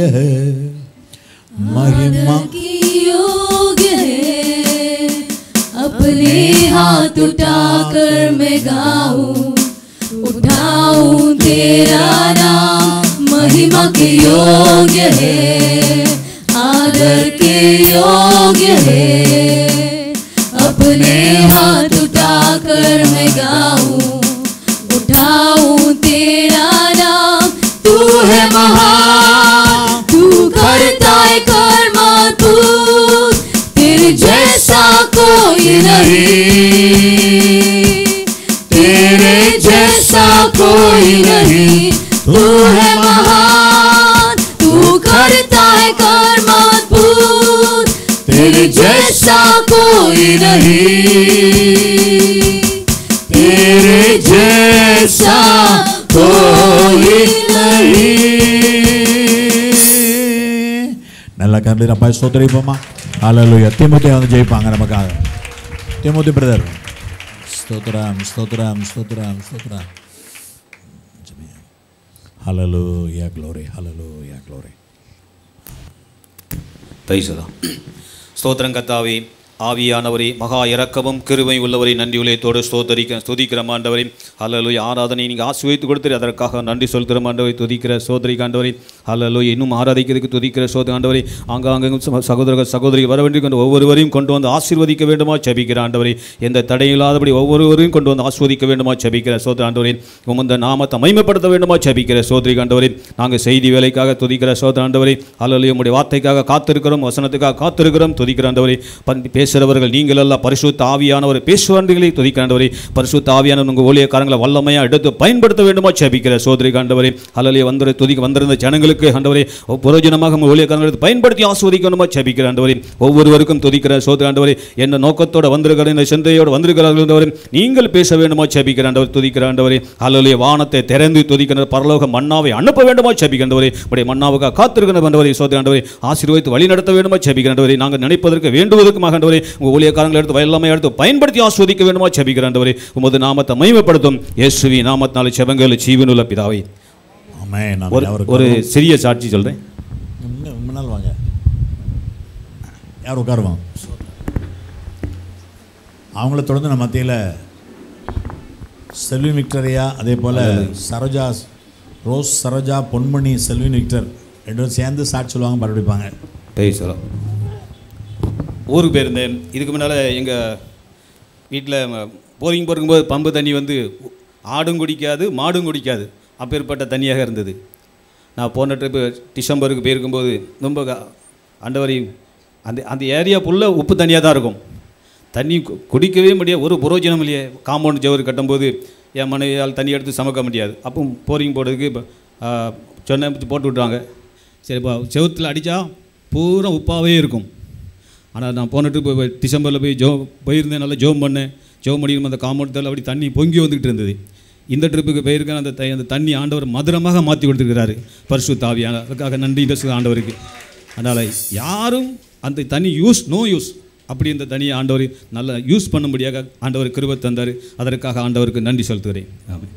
மகிமா की योग्य है अपने हाथ उठाकर मैं गाऊं उठाऊं तेरा नाम महिमा के योग्य है आदर के योग्य है अपने हाथ उठाकर मैं गाऊं उठाऊं तेरा नाम तू है महान तू करता है कर्मा तू तेरे जैसा कोई नहीं तेरे जैसा कोई नहीं तू है महान तू करता है कर्म अद्भुत तेरे जैसा कोई नहीं तेरे जैसा कोई नहीं நல்லா கருதி அப்பா ஸ்தோத்திரிப்போமா ஹalleluya திமுத்தி வந்து ஜெயிப்பாங்க நமக்காக திமுத்தி பிரதர் ஸ்தோத்திரம் ஸ்தோத்திரம் ஸ்தோத்திரம் ஸ்தோத்திரம் ஹalleluya glory hallelujah glory தைசதா ஸ்தோத்திரம் கத்தாவே ஆவியானவரே மகா இரக்கமும் கிருபை உள்ளவரை நன்றி உலயத்தோடு ஸ்தோத்தரிக்க ஸ்துதிக்கிற ஆண்டவரே அல்லலுய் ஆராதனை நீங்கள் ஆசிர்வதித்து கொடுத்துரு அதற்காக நன்றி செலுத்துகிற ஆண்டவரை துதிக்கிற சோதரிக்கு ஆண்டவரை அல்லலுய் இன்னும் ஆராதிக்கிறதுக்கு துதிக்கிற சோதரி ஆண்டவரை ஆங்காங்கும் ச- சகோதரர்கள் சகோதரி வர வேண்டும் கொண்டு ஒவ்வொருவரையும் கொண்டு வந்து ஆசீர்வதிக்க வேண்டுமா ஜெபிக்கிற ஆண்டவரை எந்த தடையில்லாதபடி ஒவ்வொருவரையும் கொண்டு வந்து ஆஸ்வதிக்க வேண்டுமா ஜெபிக்கிற சோதர ஆண்டவரே உமந்த நாமத்தை மைமைப்படுத்த வேண்டுமா ஜெபிக்கிற சோதரி ஆண்டவரே நாங்கள் செய்தி வேலைக்காக துதிக்கிற சோதர ஆண்டவரே அல்லலுய் உம்முடைய வார்த்தைக்காக காத்திருக்கிறோம் வசனத்துக்காக காத்திருக்கிறோம் துதிக்கிற ஆண்டவரே பந்தி பேசுகிறவர்கள் நீங்கள் எல்லாம் பரிசுத்த ஆவியானவர் பேசுவாண்டிகளை துதிக்கிற ஆண்டவரே பரிசுத்த ஆவியானவர் உங்கள் ஊழியக்காரங்களை வல்லமையாக எடுத்து பயன்படுத்த வேண்டுமா ஜெபிக்கிற சோதரி ஆண்டவரே அல்லலையே வந்து துதிக்க வந்திருந்த ஜனங்களுக்கு ஆண்டவரே புரோஜனமாக உங்கள் ஊழியக்காரங்களை எடுத்து பயன்படுத்தி ஆஸ்வதிக்கணுமா ஜெபிக்கிற ஆண்டவரே ஒவ்வொருவருக்கும் துதிக்கிற சோதரி ஆண்டவரே என்ன நோக்கத்தோட வந்திருக்கிற இந்த சிந்தையோடு வந்திருக்கிறார்கள் ஆண்டவரே நீங்கள் பேச வேண்டுமா ஜெபிக்கிற ஆண்டவர் துதிக்கிற ஆண்டவரே அல்லலையே வானத்தை திறந்து துதிக்கிற பரலோக மன்னாவை அனுப்ப வேண்டுமா ஜெபிக்கின்றவரே உடைய மன்னாவுக்காக காத்திருக்கிற ஆண்டவரே சோதரி ஆண்டவரே ஆசீர்வதித்து வழி நடத்த வேண்டுமா ஜெபிக்கிற ஆண்டவரே நாங்கள் நினைப்பதற்கு வேண்டுவதற்கும் ஆண்டவரே உங்கள் ஊழியக்காரங்களை எடுத்து வல்லமை எடுத்து பயன்படுத்தி ஆஸ்வதிக்க வேண்டுமா ஜெபிக்கிற ஆண்டவரே உமது நாமத்தை மைமைப்படுத்தும் இயேசுவி நாமத்தினால செவங்கள் ஜீவனுள்ள பிதாவை ஆமென் ஒரு அவருக்கு ஒரு சிறிய சாட்சி சொல்கிறேன் முன்னால் வாங்க யார் உட்காருவான் அவங்கள தொடர்ந்து நம்ம மத்தியில் செல்வி விக்டரியா அதே போல் Saroja Rose Saroja Ponmani Selvin Victor ரெண்டு பேரும் சேர்ந்து சாட்சி சொல்லுவாங்க பரப்பிப்பாங்க டேய் சொல்லலாம் ஊருக்கு போயிருந்தேன் இதுக்கு முன்னால் எங்கள் வீட்டில் போரிங் போகும்போது பம்பு தண்ணி வந்து ஆடும் குடிக்காது மாடும் குடிக்காது அப்பேற்பட்ட தண்ணியாக இருந்தது நான் போன ட்ரிப்பு டிசம்பருக்கு போயிருக்கும்போது ரொம்ப க- ஆண்டவரை அந்த அந்த ஏரியா ஃபுல்லாக உப்பு தண்ணியாக தான் இருக்கும் தண்ணி கு- குடிக்கவே முடியாது ஒரு புரோஜனம் இல்லையே காம்பவுண்ட் ஜவர் கட்டும்போது என் மனைவியால் தண்ணி எடுத்து சமைக்க முடியாது அப்போ போரிங் போடுறதுக்கு இப்போ சொன்ன போட்டு விட்றாங்க சரி இப்போ செவுத்தில் அடித்தா பூரா உப்பாகவே இருக்கும் ஆனால் நான் போன ட்ரிப்பு போய் டிசம்பரில் போய் ஜோ போயிருந்தேன் நல்லா ஜோம் பண்ணேன் ஜோம் பண்ணியும் அந்த காம்பவுண்டில் அப்படி தண்ணி பொங்கி வந்துக்கிட்டு இருந்தது இந்த ட்ரிப்புக்கு போயிருக்கேன் அந்த த- அந்த தண்ணி ஆண்டவர் மதுரமாக மாற்றி கொடுத்துருக்கிறாரு பரிசு தாவியான அதுக்காக நன்றி பேசுகிற ஆண்டவருக்கு அதனால் யாரும் அந்த தண்ணி யூஸ் நோ யூஸ் அப்படி இந்த தண்ணியை ஆண்டவர் நல்லா யூஸ் பண்ணும்படியாக ஆண்டவர் கிருபை தந்தார் அதற்காக ஆண்டவருக்கு நன்றி செலுத்துகிறேன் ஆமென்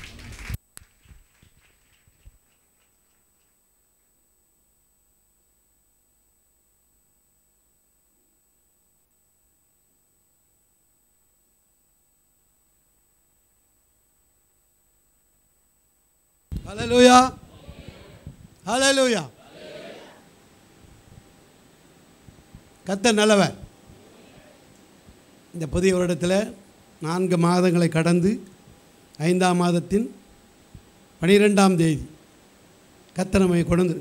ஹalleluya ஹalleluya கர்த்தர் நல்லவர் இந்த புதிய வருடத்தில் நான்கு மாதங்களை கடந்து ஐந்தாம் மாதத்தின் பனிரெண்டாம் தேதி கர்த்தர் நம்மை கொண்டு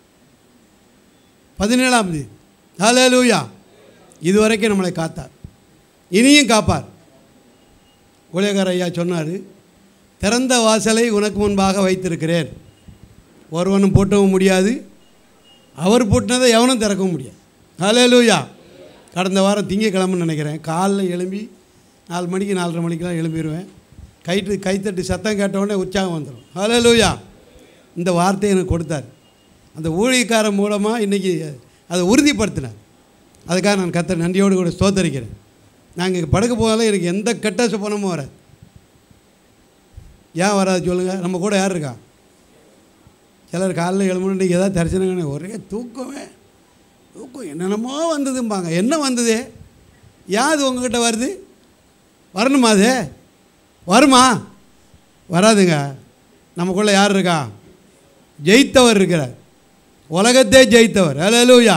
பதினேழாம் தேதி ஹalleluya இதுவரைக்கும் நம்மளை காத்தார் இனியும் காப்பார் ஊழியக்கார ஐயா சொன்னார் திறந்த வாசலை உனக்கு முன்பாக வைத்திருக்கிறேன் ஒருவனும் பூட்டவும் முடியாது அவர் பூட்டினதை எவனும் திறக்கவும் முடியாது ஹalleluya கடந்த வாரம் திங்கக்கிழமைன்னு நினைக்கிறேன் காலைல எழும்பி நாலு மணிக்கு நாலரை மணிக்கெலாம் எழும்பிடுவேன் கைட்டு கைத்தட்டி சத்தம் கேட்ட உடனே உற்சாகம் வந்துடும் ஹalleluya இந்த வார்த்தையை எனக்கு கொடுத்தார் அந்த ஊழியக்காரன் மூலமாக இன்றைக்கி அதை உறுதிப்படுத்தினார் அதுக்காக நான் கத்த நன்றியோடு கூட ஸ்தோத்தரிக்கிறேன் நாங்கள் இங்கே படுக்க போதாலும் எனக்கு எந்த கெட்ட சுப்பனமும் வராது ஏன் வராது சொல்லுங்கள் நம்ம கூட யார் இருக்கா சிலர் காலையில் எழுமணும் இன்றைக்கி ஏதாவது தரிசனங்க ஒரே தூக்கமே தூக்கம் என்னென்னமோ வந்ததும்பாங்க என்ன வந்தது யாது உங்ககிட்ட வருது வரணுமா அது வருமா வராதுங்க நமக்குள்ளே யார் இருக்கா ஜெயித்தவர் இருக்கிறார் உலகத்தே ஜெயித்தவர் ஹalleluya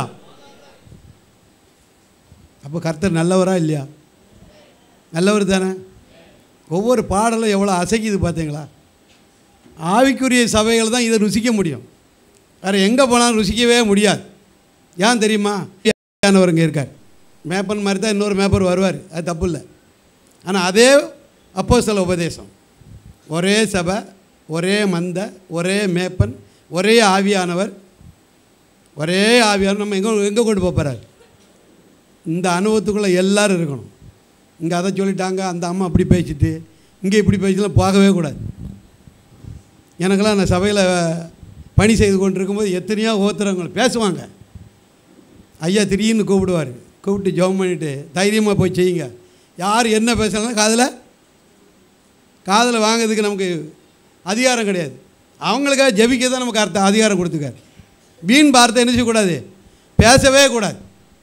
அப்போ கர்த்தர் நல்லவரா இல்லையா நல்லவர் தானே ஒவ்வொரு பாடலும் எவ்வளோ அசைக்குது பார்த்தீங்களா ஆவிக்குரிய சபைகள் தான் இதை ருசிக்க முடியும் வேறு எங்கே போனாலும் ருசிக்கவே முடியாது ஏன் தெரியுமா ஆவியானவர் இங்கே இருக்கார் மேப்பன் மாதிரி தான் இன்னொரு மேப்பர் வருவார் அது தப்பு இல்லை ஆனால் அதே அப்போ சில உபதேசம் ஒரே சபை ஒரே மந்த ஒரே மேப்பன் ஒரே ஆவியானவர் ஒரே ஆவியானவர் நம்ம எங்கே எங்கே கொண்டு போகிறார் இந்த அனுபவத்துக்குள்ளே எல்லாரும் இருக்கணும் இங்கே அதை சொல்லிட்டாங்க அந்த அம்மா அப்படி பேசிட்டு இங்கே இப்படி பேசிலாம் போகவே கூடாது எனக்கெல்லாம் நான் சபையில் பணி செய்து கொண்டு இருக்கும்போது எத்தனையோ ஒவ்வொருத்தரவங்க பேசுவாங்க ஐயா திடீர்னு கூப்பிடுவார் கூப்பிட்டு ஜெபம் பண்ணிவிட்டு தைரியமாக போய் செய்யுங்க யார் என்ன பேசுனாலும் காதில் காதில் வாங்கிறதுக்கு நமக்கு அதிகாரம் கிடையாது அவங்களுக்காக ஜெபிக்க தான் நமக்கு அர்த்தம் அதிகாரம் கொடுத்துருக்காரு வீண் வார்த்தை என்ன செய்யக்கூடாது பேசவே கூடாது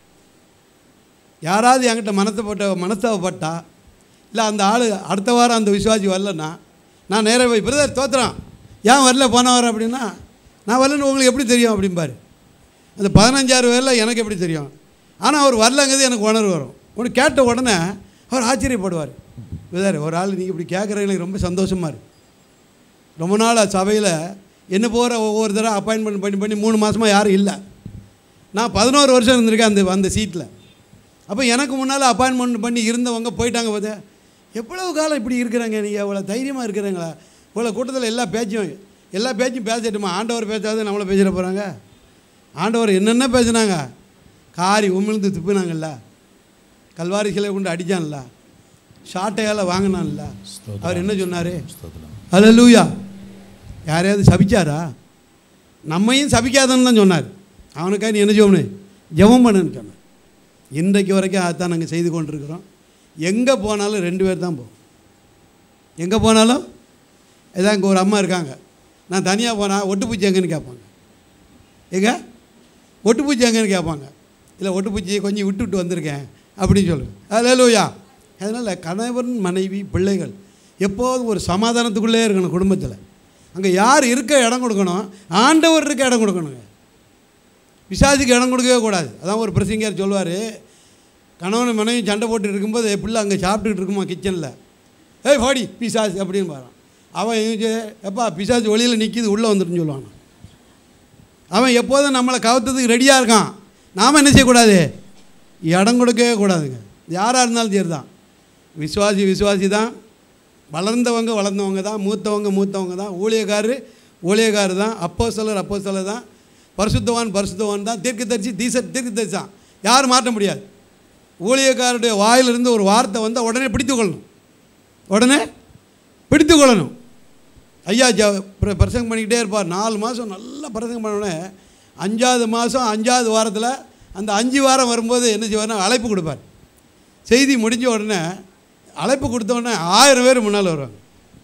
யாராவது என்கிட்ட மனசப்பட்ட மனஸ்தாபப்பட்டா இல்லை அந்த ஆள் அடுத்த வாரம் அந்த விசுவாசி வரலன்னா நான் நேராக போய் பிரதர் தோத்துறான் ஏன் வரல போன வாரம் அப்படின்னா நான் வரலன்னு உங்களுக்கு எப்படி தெரியும் அப்படிம்பாரு அந்த பதினஞ்சாயிரம் பேரில் எனக்கு எப்படி தெரியும் ஆனால் அவர் வரலங்கிறது எனக்கு உணர்வு வரும் ஒன்று கேட்ட உடனே அவர் ஆச்சரியப்படுவார் பிரதர் ஒரு ஆள் நீங்கள் இப்படி கேட்குறது எனக்கு ரொம்ப சந்தோஷமாக இருக்கு ரொம்ப நாள் சபையில் என்ன போகிற ஒவ்வொரு தடவை அப்பாயின்மெண்ட் பண்ணி பண்ணி மூணு மாதமாக யாரும் இல்லை நான் பதினோரு வருஷம் இருந்திருக்கேன் அந்த அந்த சீட்டில் அப்போ எனக்கு முன்னால் அப்பாயின்மெண்ட் பண்ணி இருந்தவங்க போயிட்டாங்க பார்த்தா எவ்வளவு காலம் இப்படி இருக்கிறாங்க நீங்கள் இவ்வளோ தைரியமாக இருக்கிறாங்களா இவ்வளோ கூட்டத்தில் எல்லா பேச்சும் எல்லா பேச்சும் பேசட்டுமா ஆண்டவர் பேசாத நம்மளை பேசிட போகிறாங்க ஆண்டவர் என்னென்ன பேசுனாங்க காரி உமிழ்ந்து துப்புனாங்கல்ல கல்வாரி சிலை கொண்டு அடித்தான்ல ஷாட்டையால் வாங்கினான்ல அவர் என்ன சொன்னார் ஸ்தோத்திரம் ஹalleluya யாரையாவது சபிச்சாரா நம்மையும் சபிக்காதன்னு தான் சொன்னார் அவனுக்காக நீ என்ன செய்யணும் ஜெபம் பண்ணுன்னு சொன்னார் இன்றைக்கு வரைக்கும் அதான் நாங்கள் செய்து கொண்டிருக்கிறோம் எங்கே போனாலும் ரெண்டு பேர் தான் போவோம் எங்கே போனாலும் இதான் இங்கே ஒரு அம்மா இருக்காங்க நான் தனியாக போனால் ஒட்டுப்பூச்சி எங்கன்னு கேட்பாங்க எங்க ஒட்டுப்பூச்சி எங்கன்னு கேட்பாங்க இல்லை ஒட்டுப்பூச்சியை கொஞ்சம் விட்டு விட்டு வந்திருக்கேன் அப்படின்னு சொல்லுவேன் ஹalleluya அதனால் கணவன் மனைவி பிள்ளைகள் எப்போதும் ஒரு சமாதானத்துக்குள்ளே இருக்கணும் குடும்பத்தில் அங்கே யார் இருக்க இடம் கொடுக்கணும் ஆண்டவர் இருக்க இடம் கொடுக்கணுங்க பிசாசுக்கு இடம் கொடுக்கவே கூடாது அதான் ஒரு பிரசங்கர் சொல்லுவார் கணவன் மனைவி சண்டை போட்டு இருக்கும்போது பிள்ளை அங்கே சாப்பிட்டுக்கிட்டு இருக்குமா கிச்சனில் ஏய் பாடி பிசாசு அப்படின்னு பாறான் அவன் எங்க எப்பா பிசாசு வெளியில் நிற்கிது உள்ளே வந்துட்டுன்னு சொல்லுவான் அவன் எப்போதும் நம்மளை கவுத்ததுக்கு ரெடியாக இருக்கான் நாம் என்ன செய்யக்கூடாது இடம் கொடுக்கவே கூடாதுங்க யாராக இருந்தாலும் சரி தான் விசுவாசி விசுவாசி தான் வளர்ந்தவங்க வளர்ந்தவங்க தான் மூத்தவங்க மூத்தவங்க தான் ஊழியக்காரரு ஊழியக்காரர் தான் அப்போ சிலர் அப்போ சிலர் தான் பரிசுத்தவான் பரிசுத்தவான் தான் தீர்க்கதரிசி தீச தீர்க்கதரிசி தான் யாரும் மாற்ற முடியாது ஊழியக்காரருடைய வாயிலிருந்து ஒரு வார்த்தை வந்தால் உடனே பிடித்து கொள்ளணும் உடனே பிடித்து கொள்ளணும் ஐயா ஜ பிர- பிரசங்கம் பண்ணிக்கிட்டே இருப்பார் நாலு மாதம் நல்லா பிரசங்கம் பண்ணோடனே அஞ்சாவது மாதம் அஞ்சாவது வாரத்தில் அந்த அஞ்சு வாரம் வரும்போது என்ன செய்வார்னா அழைப்பு கொடுப்பார் செய்தி முடிஞ்ச உடனே அழைப்பு கொடுத்த உடனே ஆயிரம் பேர் முன்னால் வருவாங்க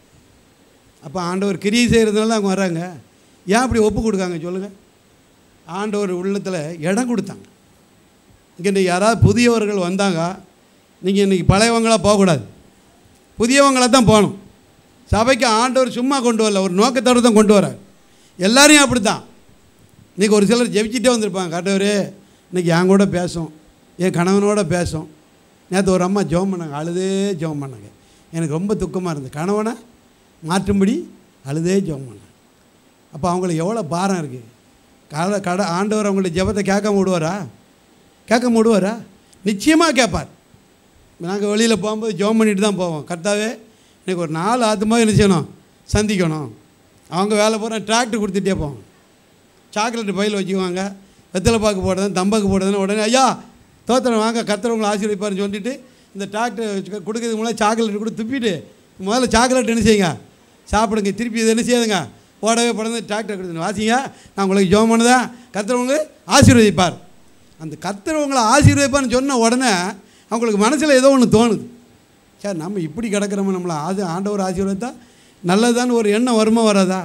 அப்போ ஆண்டவர் கிரியை செய்கிறதுனால அவங்க வர்றாங்க ஏன் அப்படி ஒப்பு கொடுக்காங்க சொல்லுங்கள் ஆண்டவர் உள்ளத்தில் இடம் கொடுத்தாங்க இங்கே இன்றைக்கி யாராவது புதியவர்கள் வந்தாங்க நீங்கள் இன்றைக்கி பழையவங்களாக போகக்கூடாது புதியவங்களாக தான் போகணும் சபைக்கு ஆண்டவர் சும்மா கொண்டு வரல ஒரு நோக்கத்தோடு தான் கொண்டு வரார் எல்லாரையும் அப்படி தான் இன்றைக்கி ஒரு சிலர் ஜெபிச்சிட்டே வந்திருப்பாங்க கட்டவர் இன்றைக்கி என் கூட பேசும் என் கணவனோட பேசும் நேற்று ஒரு அம்மா ஜெபம் பண்ணாங்க அழுதே ஜெபம் பண்ணாங்க எனக்கு ரொம்ப துக்கமாக இருந்தது கணவனை மாற்றும்படி அழுதே ஜெபம் பண்ணாங்க அப்போ அவங்களுக்கு எவ்வளோ பாரம் இருக்குது கட கட ஆண்டவர் அவங்களுடைய ஜெபத்தை கேட்காம விடுவாரா கேட்க விடுவாரா நிச்சயமாக கேட்பார் நாங்கள் வெளியில் போகும்போது ஜெபம் பண்ணிட்டு தான் போவோம் கர்த்தாவே எனக்கு ஒரு நாலு ஆத்துமா என்ன செய்யணும் சந்திக்கணும் அவங்க வேலை போகிற டிராக்டர் கொடுத்துட்டே போவோம் சாக்லேட் பையில் வச்சுக்குவாங்க வெத்தலை பாக்கு போடுறதுன்னு தம்பக்கு போடுறதுன்னு உடனே ஐயா தோத்திரம் வாங்க கர்த்தர் உங்களை ஆசீர்வதிப்பார்னு சொல்லிட்டு இந்த டிராக்டர் கொடுக்கறதுக்கு முன்னாடி சாக்லேட் கூட துப்பிட்டு முதல்ல சாக்லேட் என்ன செய்யுங்க சாப்பிடுங்க திருப்பி இது என்ன செய்யுதுங்க போடவே போடுறது டிராக்டர் கொடுத்து வாசிங்க நான் உங்களுக்கு ஜோம் பண்ணுதேன் கர்த்தர் உங்களுக்கு ஆசீர்வதிப்பார் அந்த கர்த்தர் உங்களை ஆசீர்வதிப்பார்னு சொன்ன உடனே அவங்களுக்கு மனசில் ஏதோ ஒன்று தோணுது சார் நம்ம இப்படி கிடக்கிறோமோ நம்மளை ஆது ஆண்டவர் ஆசீர்வதித்தா நல்லதான்னு ஒரு எண்ணம் வருமா வராதா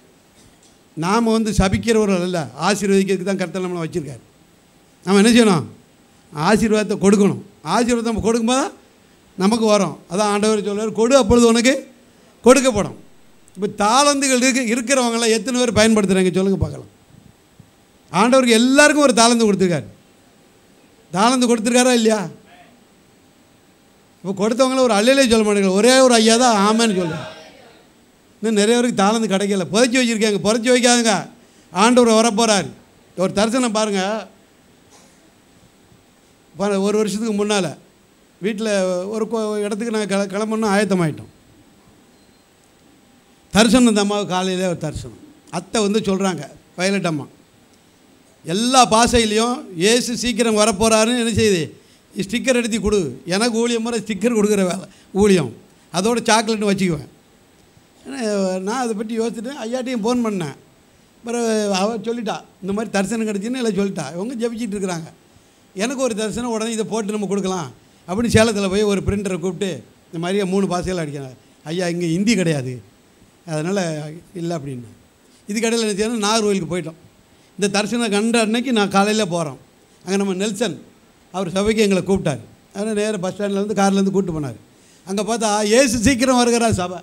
நாம் வந்து சபிக்கிறவர்கள் அல்ல ஆசீர்வதிக்கிறதுக்கு தான் கர்த்தர் நம்மளை வச்சுருக்காரு நம்ம என்ன செய்யணும் ஆசீர்வாதத்தை கொடுக்கணும் ஆசீர்வாதம் நம்ம கொடுக்கும்போது தான் நமக்கு வரும் அதான் ஆண்டவர் சொல்லுவார் கொடு அப்பொழுது உனக்கு கொடுக்கப்படும் இப்போ தாளந்துகள் இருக்கு இருக்கிறவங்களாம் எத்தனை பேர் பயன்படுத்துகிறாங்க சொல்லுங்கள் பார்க்கலாம் ஆண்டவருக்கு எல்லாருக்கும் ஒரு தாளந்து கொடுத்துருக்காரு தாளந்து கொடுத்துருக்காரா இல்லையா இப்போ கொடுத்தவங்கள ஒரு அல்லையிலே சொல்ல மாட்டேங்க ஒரே ஒரு ஐயா தான் ஆமான்னு சொல்லுவேன் இன்னும் நிறைய பேருக்கு தாளந்து கிடைக்கல புதைச்சி வச்சுருக்காங்க புதைச்சி வைக்காதுங்க ஆண்டவர் வரப்போகிறார் ஒரு தரிசனம் பாருங்கள் ப- ஒரு வருஷத்துக்கு முன்னால் வீட்டில் ஒரு கோ- இடத்துக்கு நாங்கள் கிள கிளம்பணும் ஆயத்தமாயிட்டோம் தரிசனம் இந்த அம்மாவுக்கு காலையிலே ஒரு தரிசனம் அத்தை வந்து சொல்கிறாங்க வயலட் அம்மா எல்லா பாசையிலையும் ஏசு சீக்கிரம் வரப்போகிறாருன்னு என்ன செய்யுது ஸ்டிக்கர் எடுத்து கொடு எனக்கு ஊழியம் முறை ஸ்டிக்கர் கொடுக்குற வேலை ஊழியம் அதோட சாக்லேட்னு வச்சுக்குவேன் ஏன்னா, நான் அதை பற்றி யோசிச்சுட்டு ஐயாட்டையும் ஃபோன் பண்ணேன் பிறகு அவ சொல்லிட்டா இந்த மாதிரி தரிசனம் கிடச்சின்னு எல்லாம் சொல்லிட்டா இவங்க ஜெபிச்சிட்டு இருக்கிறாங்க எனக்கு ஒரு தரிசனம் உடனே இதை போட்டு நம்ம கொடுக்கலாம் அப்படின்னு சேலத்தில் போய் ஒரு பிரிண்டரை கூப்பிட்டு இந்த மாதிரியே மூணு பாசையில் அடிக்கிறாங்க ஐயா இங்கே ஹிந்தி கிடையாது அதனால் இல்லை அப்படின்னு இது கடையில் என்ன செய்யணும் நாகர்கோயிலுக்கு போயிட்டோம் இந்த தரிசனம் கண்ட அன்னைக்கு நான் காலையில் போகிறோம் அங்கே நம்ம நெல்சன் அவர் சபைக்கு எங்களை கூப்பிட்டார் அதனால் நேராக பஸ் ஸ்டாண்ட்லேருந்து கார்லேருந்து கூப்பிட்டு போனார் அங்கே பார்த்தா ஏசு சீக்கிரம் வருகிறா சபை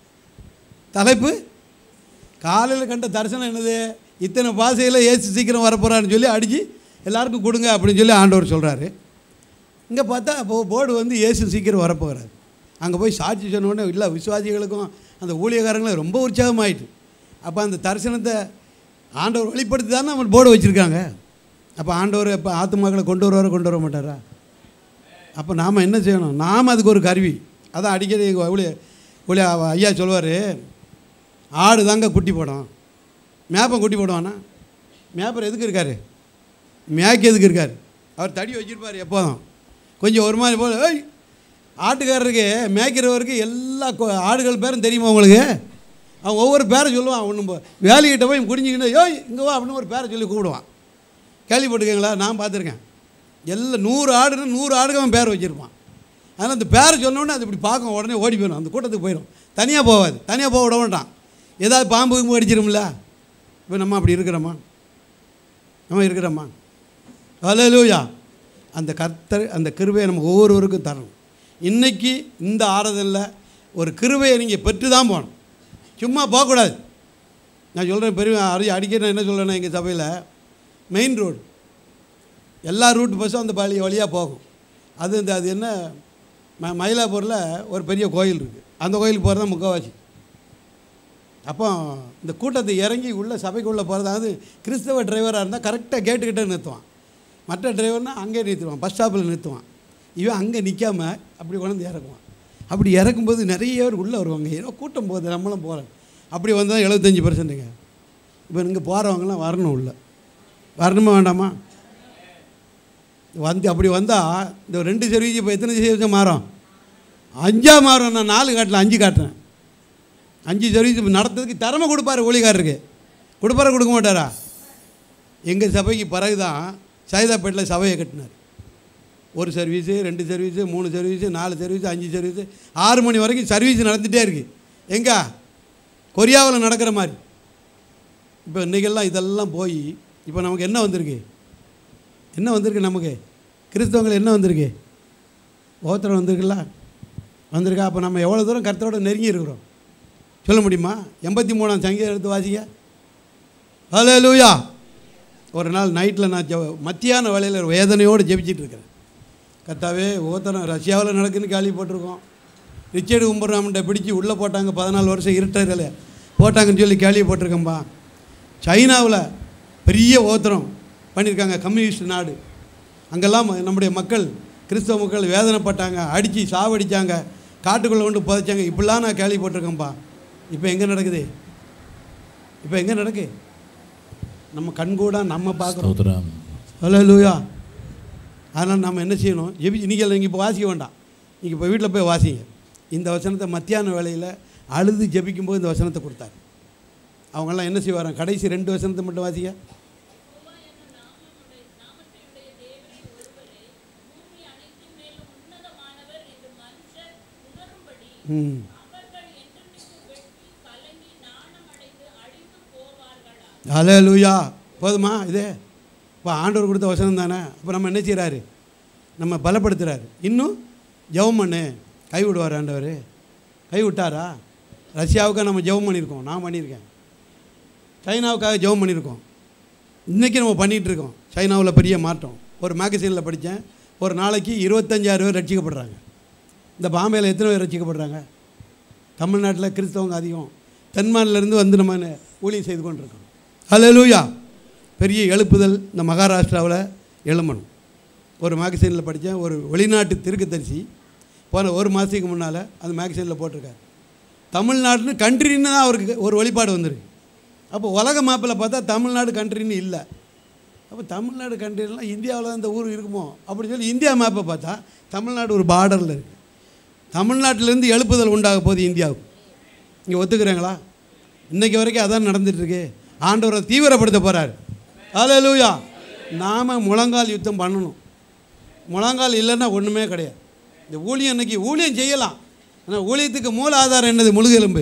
தலைப்பு காலையில் கண்ட தரிசனம் என்னது இத்தனை பாசையில் ஏசு சீக்கிரம் வரப்போகிறான்னு சொல்லி அடித்து எல்லாருக்கும் கொடுங்க அப்படின்னு சொல்லி ஆண்டவர் சொல்கிறாரு இங்கே பார்த்தா இப்போ போர்டு வந்து இயேசு சீக்கிரம் வரப்போகிறாரு அங்கே போய் சாட்சி சொன்ன உடனே இல்லை விசுவாசிகளுக்கும் அந்த ஊழியக்காரங்களும் ரொம்ப உற்சாகமாயிட்டு அப்போ அந்த தரிசனத்தை ஆண்டவர் வெளிப்படுத்தி தானே அவன் போர்டு வச்சுருக்காங்க அப்போ ஆண்டவர் இப்போ ஆத்துமாக்களை கொண்டு வருவாரோ கொண்டு வர மாட்டாரா அப்போ நாம் என்ன செய்யணும் நாம் அதுக்கு ஒரு கருவி அதான் அடிக்கடி எங்கள் ஊழிய ஊழிய ஐயா சொல்லுவார் ஆடு தாங்க குட்டி போடும் மேப்பம் குட்டி போடுவானா மேப்பர் எதுக்கு இருக்கார் மேய்க்கு எதுக்கு இருக்கார் அவர் தடி வச்சிருப்பார் எப்போதும் கொஞ்சம் ஒரு மாதிரி போல ஏய் ஆட்டுக்காரருக்கு மேய்க்கிறவருக்கு எல்லா கொ- ஆடுகள் பேரும் தெரியுமா உங்களுக்கு அவன் ஒவ்வொரு பேரை சொல்லுவான் ஒன்று வேலைக்கிட்ட போய் குடிஞ்சிக்கிட்டு ஏய் இங்கே வா அப்படின்னு ஒரு பேரை சொல்லி கூப்பிடுவான் கேள்விப்பட்டிருக்கீங்களா நான் பார்த்துருக்கேன் எல்லாம் நூறு ஆடுன்னு நூறு ஆடுக்கு அவன் பேர் வச்சுருப்பான் அதனால் அந்த பேரை சொன்னோடனே அது இப்படி பார்க்கும் உடனே ஓடி போயிடும் அந்த கூட்டத்துக்கு போயிடும் தனியாக போகாது தனியாக போக விட மாட்டான் ஏதாவது பாம்பு கிம்பு அடிச்சிரும்ல இப்போ நம்ம அப்படி இருக்கிறோமா நம்ம இருக்கிறோமா ஹalleluya அந்த கர்த்தர் அந்த கிருபையை நம்ம ஒவ்வொருவருக்கும் தரணும் இன்னைக்கு இந்த ஆறுதலில் ஒரு கிருபையை நீங்கள் பெற்று தான் போகணும் சும்மா போகக்கூடாது நான் சொல்கிறேன் பெரிய அடி அடிக்கடி நான் என்ன சொல்கிறேன்னா எங்கள் சபையில் மெயின் ரோடு எல்லா ரூட் பஸ்ஸும் அந்த பள்ளி வழியாக போகும் அது இந்த அது என்ன ம மயிலாப்பூரில் ஒரு பெரிய கோயில் இருக்குது அந்த கோயிலுக்கு போகிறது தான் முக்கால்வாசி அப்போ இந்த கூட்டத்தை இறங்கி உள்ள சபைக்குள்ளே போகிறது அதாவது கிறிஸ்தவ டிரைவராக இருந்தால் கரெக்டாக கேட்டுக்கிட்டே நிறுத்துவான் மற்ற டிரைவர்னா அங்கே நிறுத்துவான் பஸ் ஸ்டாப்பில் நிறுத்துவான் இவன் அங்கே நிற்காம அப்படி கொண்டு வந்து இறக்குவான் அப்படி இறக்கும்போது நிறைய பேர் உள்ளே வருவாங்க ஏதோ கூட்டம் போகுது நம்மளும் போகிறோம் அப்படி வந்தால் எழுபத்தஞ்சி பர்சன்ட்டுங்க இப்போ இங்கே போகிறவங்களாம் வரணும் உள்ள வரணுமா வேண்டாமா வந்து அப்படி வந்தால் இந்த ரெண்டு சர்வீஸ் இப்போ எத்தனை சர்வீஸ் மாறும் அஞ்சா மாறும் நான் நாலு காட்டல அஞ்சு காட்டுறேன் அஞ்சு சர்வீஸ் நடத்துறதுக்கு திறமை கொடுப்பாரு ஊழிகாரருக்கு கொடுப்பாரா கொடுக்க மாட்டாரா எங்கள் சபைக்கு பிறகு தான் சைதாப்பேட்டில் சபையை கட்டினார் ஒரு சர்வீஸு ரெண்டு சர்வீஸு மூணு சர்வீஸு நாலு சர்வீஸு அஞ்சு சர்வீஸு ஆறு மணி வரைக்கும் சர்வீஸ் நடந்துகிட்டே இருக்குது எங்கே கொரியாவில் நடக்கிற மாதிரி இப்போ இன்றைக்கெல்லாம் இதெல்லாம் போய் இப்போ நமக்கு என்ன வந்திருக்கு என்ன வந்திருக்கு நமக்கு கிறிஸ்தவங்கள் என்ன வந்திருக்கு ஓத்திரம் வந்திருக்குல்ல வந்திருக்கா அப்போ நம்ம எவ்வளோ தூரம் கருத்தோட நெருங்கி இருக்கிறோம் சொல்ல முடியுமா எண்பத்தி மூணாம் சங்கீதம் எடுத்து வாசிங்க ஹலோ லூயா ஒரு நாள் நைட்டில் நான் ஜெப மத்தியான வேலையில் ஒரு வேதனையோடு ஜெபிச்சிட்டு இருக்கிறேன் கர்த்தாவே ஓத்தரம் ரஷ்யாவில் நடக்குன்னு கேள்விப்பட்டிருக்கோம் ரிச்சர்டு கும்பராமன்ட்ட பிடிச்சி உள்ளே போட்டாங்க பதினாலு வருஷம் இருட்டரில் போட்டாங்கன்னு சொல்லி கேள்விப்பட்டிருக்கேன்பா சைனாவில் பெரிய ஓத்திரம் பண்ணியிருக்காங்க கம்யூனிஸ்ட் நாடு அங்கெல்லாம் நம்முடைய மக்கள் கிறிஸ்தவ மக்கள் வேதனைப்பட்டாங்க அடித்து சாவடிச்சாங்க காட்டுக்குள்ளே கொண்டு புதைச்சாங்க இப்படிலாம் நான் கேள்விப்பட்டிருக்கேன்ப்பா இப்போ எங்கே நடக்குது இப்போ எங்கே நடக்கு நம்ம கண்கூட நம்ம பார்க்குறோம் ஸ்தோத்திரம் ஹலோ லூயா அதனால் நம்ம என்ன செய்யணும் ஜெபி நீங்கள் நீங்கள் இப்போ வாசிக்க வேண்டாம் நீங்கள் இப்போ வீட்டில் போய் வாசிங்க இந்த வசனத்தை மத்தியான வேளையில் அழுது ஜெபிக்கும்போது இந்த வசனத்தை கொடுத்தாரு அவங்கெல்லாம் என்ன செய்வாராம் கடைசி ரெண்டு வசனத்தை மட்டும் வாசிங்க ம் ஹலோ லூயா போதுமா இதே இப்போ ஆண்டவர் கொடுத்த வசனம் தானே அப்போ நம்ம என்ன செய்கிறாரு நம்ம பலப்படுத்துகிறாரு இன்னும் ஜெபம் பண்ணு கை விடுவார் ஆண்டவர் கை விட்டாரா ரஷ்யாவுக்காக நம்ம ஜெபம் பண்ணியிருக்கோம் நான் பண்ணியிருக்கேன் சைனாவுக்காக ஜெபம் பண்ணியிருக்கோம் இன்றைக்கி நம்ம பண்ணிகிட்டு இருக்கோம் சைனாவில் பெரிய மாற்றம் ஒரு மேகசீனில் படித்தேன் ஒரு நாளைக்கு இருபத்தஞ்சாயிரம் பேர் ரட்சிக்கப்படுறாங்க இந்த பாம்பேயில் எத்தனை பேர் ரட்சிக்கப்படுறாங்க தமிழ்நாட்டில் கிறிஸ்தவங்க அதிகம் தென்மாநிலேருந்து வந்து நம்ம ஊழியம் செய்து கொண்டிருக்கோம் ஹalleluya பெரிய எழுப்புதல் இந்த மகாராஷ்டிராவில் எழும்பணும் ஒரு மேகசைனில் படித்தேன் ஒரு வெளிநாட்டு திருக்குத்தரிசி போன ஒரு மாதத்துக்கு முன்னால் அந்த மேகசைனில் போட்டிருக்காரு தமிழ்நாடுன்னு கண்ட்ரின்னு தான் அவருக்கு ஒரு வெளிப்பாடு வந்திருக்கு அப்போ உலக மேப்பில் பார்த்தா தமிழ்நாடு கண்ட்ரின்னு இல்லை அப்போ தமிழ்நாடு கண்ட்ரிலாம் இந்தியாவில் தான் இந்த ஊர் இருக்குமோ அப்படி சொல்லி இந்தியா மேப்பை பார்த்தா தமிழ்நாடு ஒரு பார்டரில் இருக்குது தமிழ்நாட்டிலேருந்து எழுப்புதல் உண்டாக போகுது இந்தியாவுக்கு இங்கே ஒத்துக்கிறீங்களா இன்றைக்கி வரைக்கும் அதான் நடந்துகிட்ருக்கு ஆண்டவரை தீவிரப்படுத்த போகிறார் ஹalleluya நாம் முழங்கால் யுத்தம் பண்ணணும் முழங்கால் இல்லைன்னா ஒன்றுமே கிடையாது இந்த ஊழியம் இன்னைக்கு ஊழியம் செய்யலாம் ஆனால் ஊழியத்துக்கு மூல ஆதாரம் என்னது முழுகெலும்பு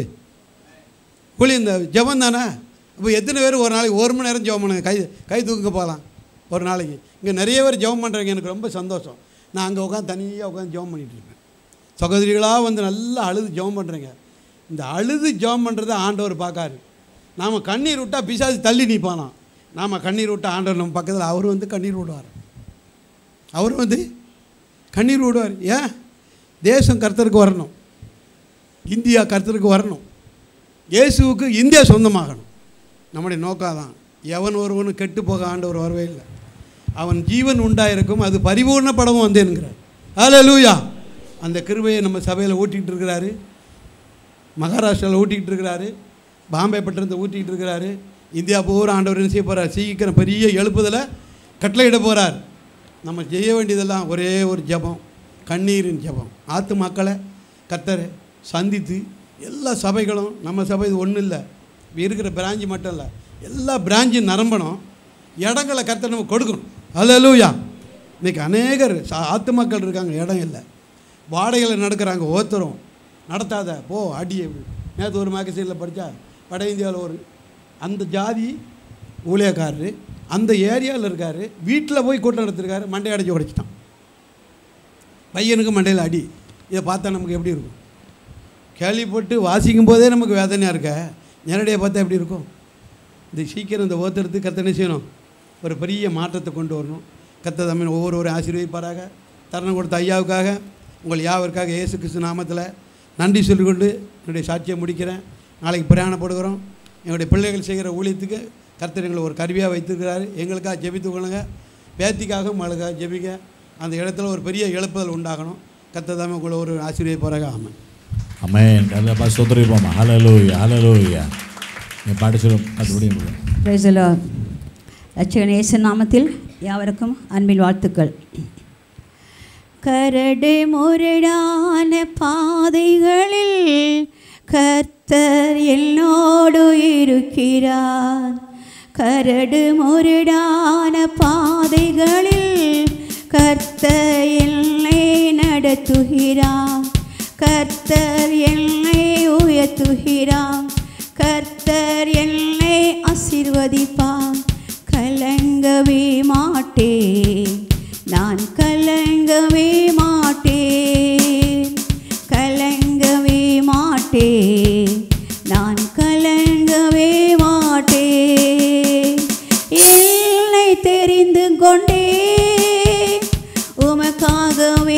ஊழியம் இந்த ஜெபம் தானே இப்போ எத்தனை பேர் ஒரு நாளைக்கு ஒரு மணி நேரம் ஜெபம் பண்ணுங்க கை கை தூக்க போகலாம் ஒரு நாளைக்கு இங்கே நிறைய பேர் ஜெபம் பண்ணுறீங்க எனக்கு ரொம்ப சந்தோஷம் நான் அங்கே உட்காந்து தனியாக உட்காந்து ஜெபம் பண்ணிட்டு இருப்பேன் சகோதரிகளாக வந்து நல்லா அழுது ஜெபம் பண்ணுறீங்க இந்த அழுது ஜெபம் பண்ணுறதை ஆண்டவர் பார்க்காரு நாம் கண்ணீர் விட்டால் பிசாசு தள்ளி நிற்பானாம் நாம் கண்ணீர் விட்டால் ஆண்டவர் நம்ம பக்கத்தில் அவர் வந்து கண்ணீர் விடுவார் அவர் வந்து கண்ணீர் விடுவார் ஏன் தேசம் கர்த்தருக்கு வரணும் இந்தியா கர்த்தருக்கு வரணும் இயேசுவுக்கு இந்தியா சொந்தமாகணும் நம்முடைய நோக்கம் தான் எவன் ஒருவனும் கெட்டு போக ஆண்டவர் வரவே இல்லை அவன் ஜீவன் உண்டாயிருக்கும் அது பரிபூர்ணப்படவும் வந்தேன்கிறார் ஹalleluya அந்த கிருபையை நம்ம சபையில் ஊட்டிகிட்டு இருக்கிறாரு மகாராஷ்டிராவில் ஊட்டிக்கிட்டு இருக்கிறாரு பாம்பே பட்டணத்தை ஊட்டிக்கிட்டு இருக்கிறாரு இந்தியா பூரா ஆண்டவர் என்ன செய்ய போகிறார் சீக்கிரம் பெரிய எழுப்புதலை கட்டளையிட போகிறார் நம்ம செய்ய வேண்டியதெல்லாம் ஒரே ஒரு ஜெபம் கண்ணீரின் ஜெபம் ஆத்து மக்களை கத்தரை சந்தித்து எல்லா சபைகளும் நம்ம சபை இது ஒன்றும் இல்லை இருக்கிற பிராஞ்சு மட்டும் இல்லை எல்லா பிராஞ்சும் நிரம்பணும் இடங்களை கத்த நம்ம கொடுக்கணும் அல்லூயா இன்றைக்கி அநேகர் சா- ஆத்து மக்கள் இருக்காங்க இடம் இல்லை வாடகையில் நடக்கிறாங்க ஒருத்தரும் நடத்தாத போ அடி நேற்று ஒரு மேகசீனில் படித்தா வட இந்தியாவில் ஒரு அந்த ஜாதி ஊழியக்காரரு அந்த ஏரியாவில் இருக்கார் வீட்டில் போய் கூட்டம் நடத்திருக்காரு மண்டை அடைச்சி உடைச்சிட்டான் பையனுக்கு மண்டையில் அடி இதை பார்த்தா நமக்கு எப்படி இருக்கும் கேள்விப்பட்டு வாசிக்கும் போதே நமக்கு வேதனையாக இருக்க நேரடியாக பார்த்தா எப்படி இருக்கும் இது சீக்கிரம் இந்த ஓத்துறது கத்த என்ன செய்யணும் ஒரு பெரிய மாற்றத்தை கொண்டு வரணும் கத்த தமிழ் ஒவ்வொரு ஆசீர்வதிப்பாராக தருணம் கொடுத்த ஐயாவுக்காக உங்கள் யாவருக்காக இயேசு கிறிஸ்து நாமத்தில் நன்றி சொல்லிக்கொண்டு என்னுடைய சாட்சியை முடிக்கிறேன் நாளைக்கு பிரயாணப்படுகிறோம் எங்களுடைய பிள்ளைகள் செய்கிற ஊழியத்துக்கு கர்த்தர் எங்களை ஒரு கருவியாக வைத்திருக்கிறாரு எங்களுக்காக ஜெபித்து கொள்ளுங்க பேத்திக்காக உங்களுக்காக ஜெபிக்க அந்த இடத்துல ஒரு பெரிய எழுப்புதல் உண்டாகணும் கத்த தாமே உங்களை ஒரு ஆசீர்வதிப்பாராக ஆமாம் அமேன் கதப்பா சொத்துரிப்போமா ஹலலூயா ஹலலூயா என் பாட்டு சொல்லும் மறுபடியும் சொல்லுங்க. Praise the Lord. ரட்சகன் இயேசு நாமத்தில் யாவருக்கும் அன்பின் வாழ்த்துக்கள் கரடு முரடான பாதைகளில் கர்த்தர் என்னோடு இருக்கிறார் கரடு முரடான பாதைகளில் கர்த்தர் என்னை நடத்துகிறார் கர்த்தர் என்னை உயர்த்துகிறார் கர்த்தர் என்னை ஆசீர்வதிப்பார் கலங்கவே மாட்டேன் நான் கலங்கவே மாட்டேன் கலங்கவே மாட்டேன் நான் கலங்கவே மாட்டேன் என்னை தெரிந்து கொண்டேன் உமக்காகவே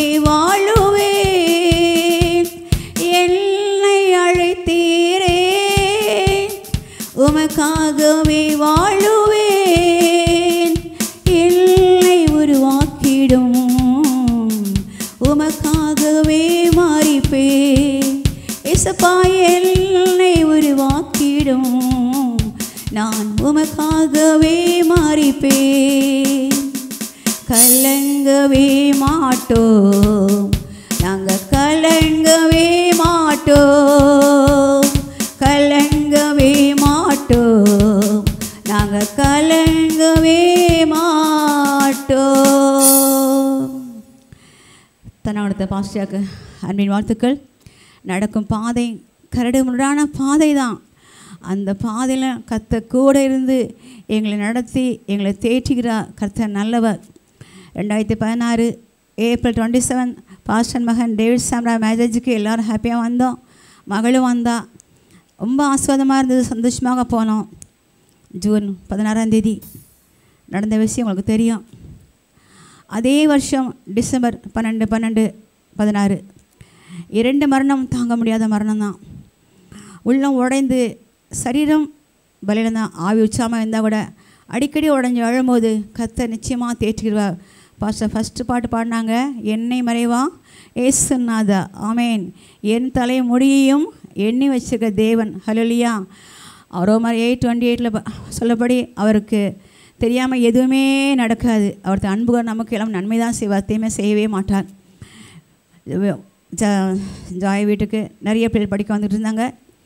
வாழுவேன் என்னை அழைத்தீரே உமக்காகவே வாழுவேன் என்னை உருவாக்கிடும் உமக்காகவே மாறிப்பேன் இசப்பா என்னை உருவாக்கிடும் நான் உமக்காகவே மாறிப்பேன் கலங்கவே மாட்டோம் நாங்கள் கலங்கவே மாட்டோம் கலங்கவே மாட்டோம் நாங்கள் கலங்கவே மாட்டோம் தன்னோட பாஸ்டியாக்கு அன்பின் வாழ்த்துக்கள் நடக்கும் பாதை கரடு முரடான பாதை தான் அந்த பாதையில் கத்த கூட இருந்து எங்களை நடத்தி எங்களை தேற்றுகிறார் கர்த்தர் நல்லவர் ரெண்டாயிரத்தி பதினாறு ஏப்ரல் டுவெண்ட்டி செவன் பாஸ்டன் மகன் டேவிட் சாம்ரா மேரேஜுக்கு எல்லோரும் ஹாப்பியாக வந்தோம் மகளும் வந்தா ரொம்ப ஆஸ்வாதமாக இருந்தது சந்தோஷமாக போனோம் ஜூன் பதினாறாம் தேதி நடந்த விஷயம் உங்களுக்கு தெரியும் அதே வருஷம் டிசம்பர் பன்னெண்டு பன்னெண்டு பதினாறு இரண்டு மரணம் தாங்க முடியாத மரணம் தான் உள்ளம் உடைந்து சரீரம் பலியில தான் ஆவி உச்சாமல் இருந்தால் கூட அடிக்கடி உடஞ்சி அழும்போது கத்த நிச்சயமாக தேற்றுகிறார் பாஸ்டர் ஃபஸ்ட்டு பாட்டு பாடினாங்க என்னை மறைவா ஏசுநாதா ஆமேன் என் தலை முடியையும் எண்ணி வச்சிருக்க தேவன் ஹலோலியா அவரோ மாதிரி எயிட் டுவெண்ட்டி எயிட்டில் சொல்லபடி அவருக்கு தெரியாமல் எதுவுமே நடக்காது அவருக்கு அன்புகள் நமக்கு எல்லாம் நன்மை தான் செய்வார் தீமை செய்யவே மாட்டார் ஜ ஜாய் வீட்டுக்கு நிறைய பிள்ளைகள் படிக்க வந்துட்டு இருந்தாங்க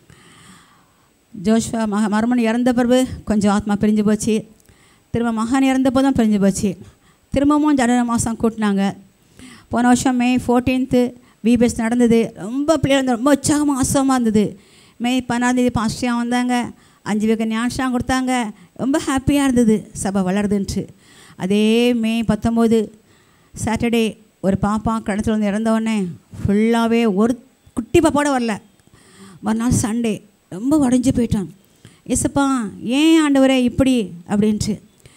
ஜோஷ்வா மக மருமன் இறந்த பிறகு கொஞ்சம் ஆத்மா பிரிஞ்சு போச்சு திரும்ப மகன் இறந்தப்போ தான் பிரிஞ்சு போச்சு திரும்பவும் ஜனவரி மாதம் கூட்டினாங்க போன வருஷம் மே ஃபோர்டீன்த்து விபிஎஸ் நடந்தது ரொம்ப பிள்ளைகள் ரொம்ப உற்சாகமாக ஆசமாக இருந்தது மே பதினாந்தேதி பாஸ்டியாக வந்தாங்க அஞ்சு பேருக்கு ஞானஷாம் கொடுத்தாங்க ரொம்ப ஹாப்பியாக இருந்தது சபை வளருதுன்ட்டு அதே மே பத்தொம்போது சாட்டர்டே ஒரு பாப்பா கடத்தில் வந்து இறந்தவொடனே ஃபுல்லாகவே ஒரு குட்டி பாப்பாவோட வரல மறுநாள் சண்டே ரொம்ப உடஞ்சி போயிட்டான் ஏசப்பா ஏன் ஆண்டவரே இப்படி அப்படின்ட்டு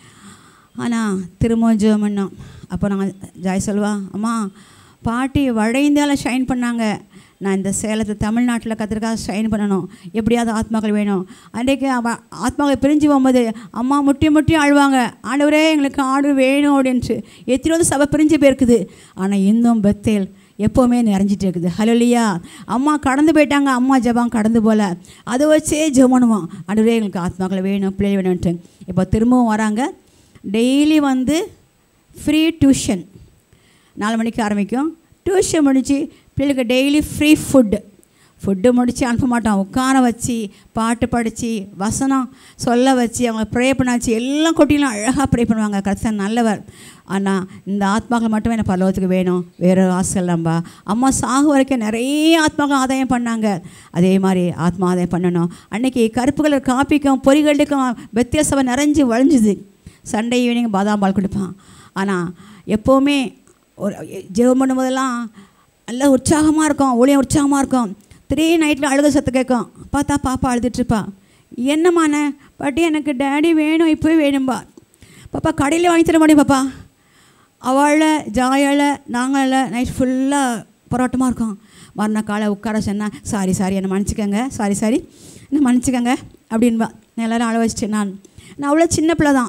ஆனால் திரும்பவும் ஜெபம் பண்ணோம் அப்போ நான் ஜாய் சொல்வா அம்மா பாட்டி வடைந்தால ஷைன் பண்ணாங்க நான் இந்த சேலத்தை தமிழ்நாட்டில் கத்திரிக்காய் ஷைன் பண்ணணும் எப்படியாவது ஆத்மாக்கள் வேணும் அன்றைக்கு அவ ஆத்மாக்கள் பிரிஞ்சு போகும்போது அம்மா முட்டி முட்டி அழுவாங்க ஆண்டவரே எங்களுக்கு ஆடு வேணும் அப்படின்ட்டு எத்தனையோ சபை பிரிஞ்சு போயிருக்குது ஆனால் இன்னும் பெத்தேல் எப்போவுமே நிறைஞ்சிட்டு இருக்குது ஹலோலியா அம்மா கடந்து போயிட்டாங்க அம்மா ஜெபம் கடந்து போல அதை வச்சே ஜெபணுவோம் ஆண்டவரே எங்களுக்கு ஆத்மாக்கள் வேணும் பிள்ளைகள் வேணும்ன்ட்டு இப்போ திரும்பவும் வராங்க டெய்லி வந்து ஃப்ரீ டியூஷன் நாலு மணிக்கு ஆரம்பிக்கும் டியூஷன் முடித்து பிள்ளைகளுக்கு டெய்லி ஃப்ரீ ஃபுட்டு ஃபுட்டு முடித்து அனுப்ப மாட்டோம் உட்கார வச்சு பாட்டு படித்து வசனம் சொல்ல வச்சு அவங்க ப்ரே பண்ண வச்சு எல்லாம் கொட்டிலாம் அழகாக ப்ரே பண்ணுவாங்க கர்த்தர் நல்லவர் ஆனால் இந்த ஆத்மாக்கள் மட்டுமே எனக்கு பரலோகத்துக்கு வேணும் வேறு ஆசை இல்லம்பா அம்மா சாகு வரைக்கும் நிறைய ஆத்மாக்கள் ஆதாயம் பண்ணாங்க அதே மாதிரி ஆத்மா ஆதாயம் பண்ணணும் அன்றைக்கி கருப்பு கலர் காப்பிக்கும் பொறிகளுக்கும் வெத்திய சபை நிறைஞ்சு வழிஞ்சுது சண்டே ஈவினிங் பாதாம் பால் கொடுப்பான் ஆனால் எப்போவுமே ஒரு ஜெபம் பண்ணும்போதெல்லாம் நல்லா உற்சாகமாக இருக்கும் ஒளியம் உற்சாகமாக இருக்கும் த்ரீ நைட்டில் அழுக சத்து கேட்கும் பார்த்தா பாப்பா அழுதுட்ருப்பா என்னம்மாண்ணே பாட்டி எனக்கு டேடி வேணும் இப்போவே வேணும்பா பாப்பா கடையில் வாங்கி தர முடியும் பாப்பா அவளை ஜாயால் நாங்கள் நைட் ஃபுல்லாக போராட்டமாக இருக்கோம் மறுநாள் காலை உட்கார சொன்னால் சாரி சாரி என்னை மன்னிச்சிக்கங்க சாரி சாரி என்ன மன்னிச்சிக்கங்க அப்படின்பா நான் எல்லோரும் அழ வச்சிட்டேன் நான் நான் அவ்வளோ சின்ன பிள்ளை தான்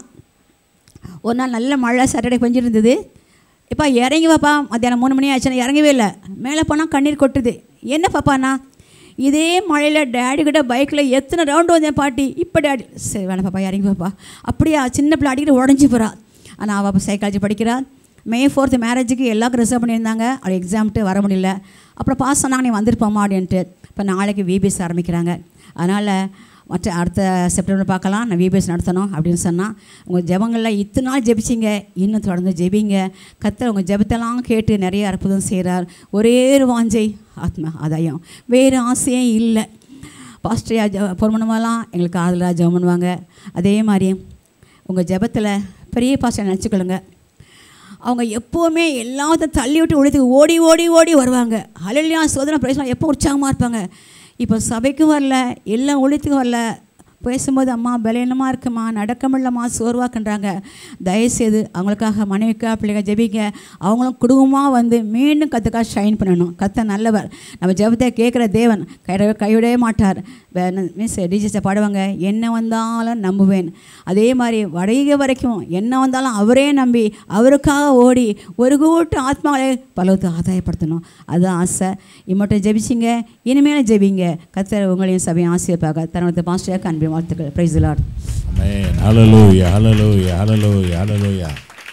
ஒரு நாள் நல்ல மழை சாட்டர்டே கொஞ்சம் இருந்தது இப்போ இறங்கி வாப்பா மத்தியானம் மூணு மணி ஆச்சுன்னா இறங்கவே இல்லை மேலே போனால் கண்ணீர் கொட்டுது என்ன பாப்பாண்ணா இதே மழையில் டேடி கிட்ட பைக்கில் எத்தனை ரவுண்டு வந்தேன் பாட்டி இப்போ டேடி சரி வேணாம் பாப்பா இறங்கி பாப்பா அப்படியா சின்ன பிள்ளை அடிக்கிட்டு உடஞ்சி போகிறா ஆனால் அவள் சைக்காலஜி படிக்கிறா மே ஃபோர்த்து மேரேஜுக்கு எல்லாருக்கும் ரிசர்வ் பண்ணியிருந்தாங்க அவள் எக்ஸாம்ட்டு வர முடியல அப்புறம் பாஸ் சொன்னாங்க நீ வந்திருப்போமா அப்படின்ட்டு இப்போ நாளைக்கு விபிஎஸ் ஆரம்பிக்கிறாங்க அதனால் மற்ற அடுத்த செப்டம்பர் பார்க்கலாம் நான் விபிஎஸ் நடத்தணும் அப்படின்னு சொன்னால் உங்கள் ஜெபங்களில் இத்தனை நாள் ஜெபிச்சிங்க இன்னும் தொடர்ந்து ஜெபிங்க கத்த உங்கள் ஜெபத்தெல்லாம் கேட்டு நிறைய அற்புதம் செய்கிறார் ஒரே ஒரு வாஞ்சை ஆத்மா ஆதாயம் வேறு ஆசையே இல்லை பாஸ்டரியா ஜ பொறுமணமெல்லாம் எங்களுக்கு ஆதலாக ஜெபம் பண்ணுவாங்க அதே மாதிரி உங்கள் ஜெபத்தில் பெரிய பாஸ்டர் நினச்சிக்கொள்ளுங்க அவங்க எப்போவுமே எல்லாத்தையும் தள்ளி விட்டு ஒழித்துக்கு ஓடி ஓடி ஓடி வருவாங்க அலலியா சோதனை பிரச்சனை எப்போ உற்சாகமாக இருப்பாங்க இப்போ சபைக்கும் வரல எல்லாம் ஒழித்துக்கும் வரல பேசும்போது அம்மா பலவீனமாக இருக்குமா நடக்க முடியலம்மா சோர்வாக்குன்றாங்க தயவுசெய்து அவங்களுக்காக மனைவிக்கா பிள்ளைங்க ஜெபிக்க அவங்களும் குடும்பமாக வந்து மீண்டும் கற்றுக்கா ஷைன் பண்ணணும் கத்த நல்லவர் நம்ம ஜெபத்தை கேட்குற தேவன் கை கைவிடவே மாட்டார் மீன்ஸ் டிஜிஸை பாடுவாங்க என்ன வந்தாலும் நம்புவேன் அதே மாதிரி வடைக வரைக்கும் என்ன வந்தாலும் அவரே நம்பி அவருக்காக ஓடி ஒரு கூட்டு ஆத்மாவை பலவத்து ஆதாயப்படுத்தணும் அதுதான் ஆசை இம்மட்டும் ஜெபிச்சிங்க இனிமேலும் ஜெபிங்க கத்தர் உங்களையும் சபையும் ஆசையப்பாக தனது பாஸ்டராக அன்பின் வாழ்த்துக்கள் praise lord Amen. Hallelujah, hallelujah, hallelujah, hallelujah.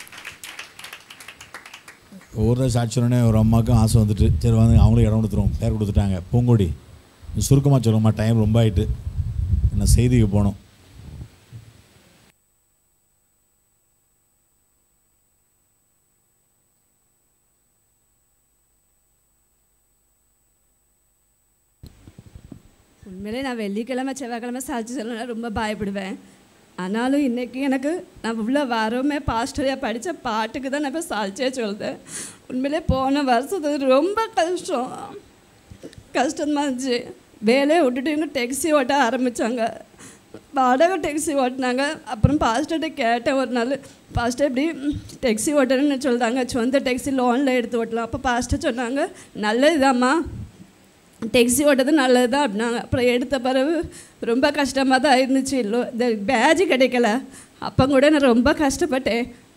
ஒரு சாட்சியோடனே ஒரு அம்மாவுக்கும் ஆசை வந்துட்டு சரி வந்து அவங்களும் இடம் கொடுத்துருவோம் பேர் கொடுத்துட்டாங்க பூங்கொடி சுருக்கமாக சொல்லுங்கம்மா டைம் ரொம்ப ஆயிட்டு என்ன செய்திக்கு போகணும் உண்மையிலே நான் வெள்ளிக்கிழமை செவ்வாய்க்கிழமை சாட்சி சொல்லணும்னா ரொம்ப பயப்படுவேன் ஆனாலும் இன்றைக்கி எனக்கு நான் இவ்வளோ வாரமே பாஸ்டரியாக படித்த பாட்டுக்கு தான் நான் இப்போ சாட்சியே சொல்லுதேன் உண்மையிலே போன வருஷத்துக்கு ரொம்ப கஷ்டம் கஷ்டமாக இருந்துச்சு வேலையை விட்டுட்டு இவங்க டெக்ஸி ஓட்ட ஆரம்பித்தாங்க வாடகை டெக்ஸி ஓட்டினாங்க அப்புறம் பாஸ்டர்கிட்ட கேட்டேன் ஒரு நாள் பாஸ்டர் இப்படி டெக்ஸி ஓட்டணும்னு சொல்லிட்டாங்க சொந்த டெக்ஸி லோனில் எடுத்து ஓட்டலாம் அப்போ பாஸ்டர் சொன்னாங்க நல்லதுதாம்மா டெக்ஸி ஓட்டது நல்லது தான் அப்படின்னாங்க அப்புறம் எடுத்த பிறகு ரொம்ப கஷ்டமாக தான் இருந்துச்சு இல்லை இந்த பேஜ் கிடைக்கல அப்போ கூட நான் ரொம்ப கஷ்டப்பட்டேன்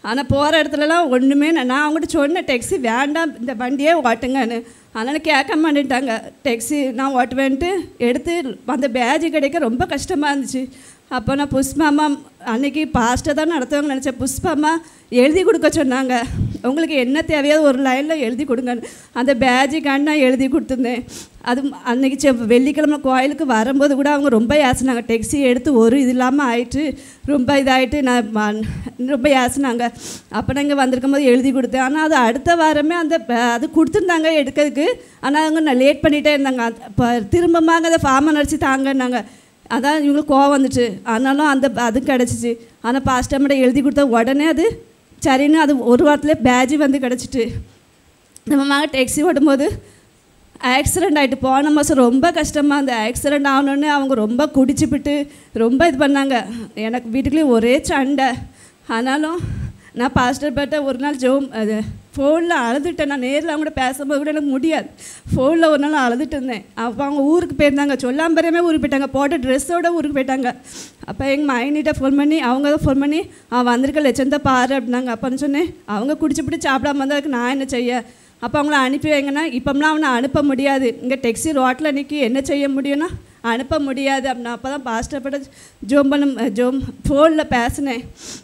ஆனால் போகிற இடத்துலலாம் ஒன்றுமே நான் நான் அவங்ககிட்ட சொன்னேன் டேக்ஸி வேண்டாம் இந்த வண்டியே ஓட்டுங்கன்னு அதனால் கேட்க மாட்டேன்ட்டாங்க டேக்ஸி நான் ஓட்டுவேன்ட்டு எடுத்து அந்த பேஜ் கிடைக்க ரொம்ப கஷ்டமாக இருந்துச்சு அப்போ நான் புஷ்பாமா அன்னைக்கு பாஸ்ட்டை தான் நடத்துவாங்க நினச்சேன் புஷ்பாமா எழுதி கொடுக்க சொன்னாங்க உங்களுக்கு என்ன தேவையோ ஒரு லைனில் எழுதி கொடுங்கன்னு அந்த பேஜுக்காண்டி நான் எழுதி கொடுத்துருந்தேன் அது அன்னைக்கு செவ் வெள்ளிக்கிழமை கோயிலுக்கு வரும்போது கூட அவங்க ரொம்ப ஏசினாங்க டெக்ஸி எடுத்து ஒரு இது இல்லாமல் ஆயிட்டு ரொம்ப இதாகிட்டு நான் ம- ரொம்ப ஏசினாங்க அப்போ நான் இங்கே வந்திருக்கும் போது எழுதி கொடுத்தேன் ஆனால் அது அடுத்த வாரமே அந்த ப- அது கொடுத்துருந்தாங்க எடுக்கிறதுக்கு ஆனால் அவங்க நான் லேட் பண்ணிகிட்டே இருந்தாங்க இப்போ திரும்பமாக அதை ஃபார்மை நடிச்சு தாங்கன்னாங்க அதான் இவங்களுக்கு கோவம் வந்துச்சு ஆனாலும் அந்த அது கிடச்சிச்சு ஆனால் பாஸ்டர்மிட்ட எழுதி கொடுத்த உடனே அது சரின்னு அது ஒரு வாரத்தில் பேட்ஜ் வந்து கிடச்சிட்டு நம்ம மகன் டேக்ஸி ஓட்டும்போது ஆக்சிடெண்ட் ஆகிட்டு போன மாதம் ரொம்ப கஷ்டமாக அந்த ஆக்சிடெண்ட் ஆகணுன்னு அவங்க ரொம்ப குடிச்சுப்பிட்டு ரொம்ப இது பண்ணாங்க எனக்கு வீட்டுக்குள்ளேயே ஒரே சண்டை ஆனாலும் நான் பாஸ்டர் பேட்ட ஒரு நாள் ஜோம் அது ஃபோனில் அழுதுட்டேன் நான் நேரில் அவங்க கூட பேசும்போது கூட எனக்கு முடியாது ஃபோனில் ஒரு நாள் அழுதுட்டு இருந்தேன் அப்போ அவங்க ஊருக்கு போயிருந்தாங்க சொல்லாம்பரையுமே ஊருக்கு போயிட்டாங்க போட்ட ட்ரெஸ்ஸோட ஊருக்கு போயிட்டாங்க அப்போ எங்கள் மைனிட்ட ஃபோன் பண்ணி அவங்க தான் ஃபோன் பண்ணி அவன் வந்திருக்க லட்சத்தை பாரு அப்படின்னாங்க அப்போன்னு சொன்னேன் அவங்க குடிச்சுப்பிட்டு சாப்பிடாம வந்ததுக்கு நான் என்ன செய்ய அப்போ அவங்கள அனுப்பி வைங்கன்னா இப்போம்லாம் அவனை அனுப்ப முடியாது இங்கே டெக்ஸி ரோட்டில் நிற்கி என்ன செய்ய முடியும்னா அனுப்ப முடியாது அப்படின்னா அப்போ தான் பாஸ்டர் பட்ட ஜோம் பண்ண ஜோம் ஃபோனில் பேசினேன்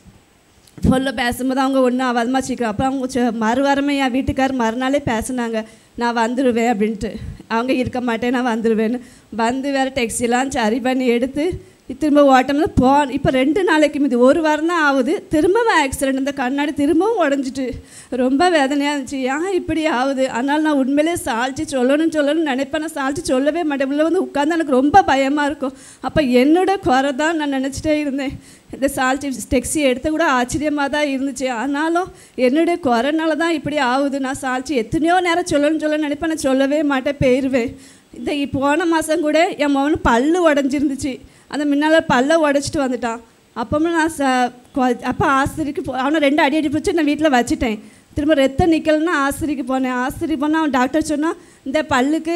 ஃபோனில் பேசும்போது அவங்க ஒன்றும் அவதமாக சீக்கிரம் அப்போ அவங்க சொ- மறுவாரமே என் வீட்டுக்கார் மறுநாளே பேசுனாங்க நான் வந்துடுவேன் அப்படின்ட்டு அவங்க இருக்க மாட்டேன் நான் வந்துடுவேன்னு வந்து வேறு டெக்ஸிலாம் சரி பண்ணி எடுத்து திரும்ப ஓட்டம்ல போ இப்போ ரெண்டு நாளைக்கு மீது ஒரு வாரம் தான் ஆகுது திரும்பவும் ஆக்சிடென்ட் இந்த கண்ணாடி திரும்பவும் உடஞ்சிட்டு ரொம்ப வேதனையாக இருந்துச்சு ஏன் இப்படி ஆகுது அதனால் நான் உண்மையிலே சால்ச்சி சொல்லணும்னு சொல்லணும்னு நினைப்பேன் நான் சால்ச்சி சொல்லவே மாட்டேன் உள்ள வந்து உட்காந்து எனக்கு ரொம்ப பயமாக இருக்கும் அப்போ என்னோட குறை தான் நான் நினச்சிட்டே இருந்தேன் இந்த சால்ச்சி டெக்ஸி எடுத்து கூட ஆச்சரியமாக தான் இருந்துச்சு ஆனாலும் என்னுடைய குறைனால தான் இப்படி ஆகுது நான் சால்ச்சி எத்தனையோ நேரம் சொல்லணும்னு சொல்ல நினைப்பேன் நான் சொல்லவே மாட்டேன் போயிடுவேன் இந்த இ- போன மாதம் கூட என் மகனு பல்லு உடஞ்சிருந்துச்சு அந்த முன்னால் பல்ல உடச்சிட்டு வந்துட்டான் அப்பவும் நான் ச கொ- அப்போ ஆஸ்திரிக்கு போ அவனை ரெண்டு அடி அடி பிடிச்சி நான் வீட்டில் வச்சுட்டேன் திரும்ப ரத்தம் நிற்கலன்னா ஆஸ்திரிக்கு போனேன் ஆஸ்திரி போனால் அவன் டாக்டர் சொன்னால் இந்த பல்லுக்கு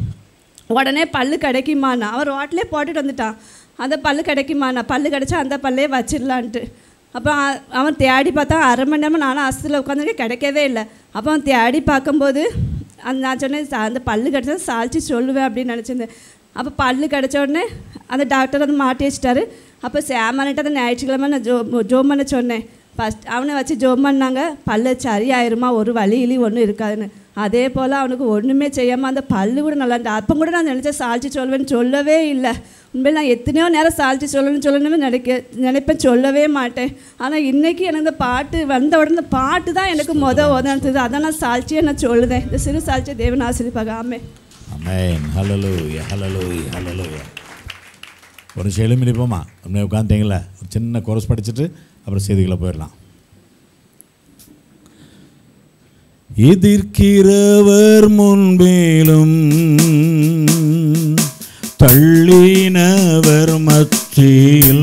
உடனே பல்லு கிடைக்குமாண்ணா அவன் ரோட்டிலே போட்டுட்டு வந்துட்டான் அந்த பல்லு கிடைக்குமாண்ணா பல்லு கிடைச்சா அந்த பல்லே வச்சிடலான்ட்டு அப்போ அ- அவன் தேடி பார்த்தா அரை மணி நேரமாக நானும் அஸ்தில் உட்காந்துருக்கேன் கிடைக்கவே இல்லை அப்போ அவன் தேடி பார்க்கும்போது அந்த நான் சொன்னேன் "சா- அந்த பல்லு கிடச்சா சால்ச்சி சொல்லுவேன் அப்படின்னு நினச்சிருந்தேன் அப்போ பல்லு கிடச்ச உடனே அந்த டாக்டர் வந்து மாட்டி வச்சிட்டாரு அப்போ சேமானிட்ட அந்த ஞாயிற்றுக்கிழமை நான் ஜோ ஜோம் பண்ண சொன்னேன் ஃபஸ்ட் அவனை வச்சு ஜோம் பண்ணாங்க பல்லு சரியாயிருமா ஒரு வலி இலி ஒன்றும் இருக்காதுன்னு அதே போல் அவனுக்கு ஒன்றுமே செய்யாமல் அந்த பல்லு கூட நல்லா இருந்துச்சு அப்போ கூட நான் நினச்சேன் சால்ச்சி சொல்லுவேன்னு சொல்லவே இல்லை உண்மையில் நான் எத்தனையோ நேரம் சால்ச்சி சொல்லணும்னு சொல்லணும்னு நினைக்க நினைப்பேன் சொல்லவே மாட்டேன் ஆனால் இன்றைக்கி எனக்கு இந்த பாட்டு வந்த உடனே இந்த பாட்டு தான் எனக்கு மொதல் உதவுனது அதான் நான் சால்ச்சியை நான் சொல்லுதேன் இந்த சிறு சால்ச்சியை தேவன் ஆசிரிப்பாக ஆமே அமேன் ஹலலூயா ஹலலூயா ஹலலூயா ஒரு நிமிஷம் எழுமி நிற்போமா அப்படியே உட்காந்துட்டீங்களா ஒரு சின்ன கோர்ஸ் படிச்சுட்டு அப்புறம் செய்திகளை போயிடலாம் எதிர்க்கிறவர் முன்பேலும் தள்ளினவர் மத்தியில்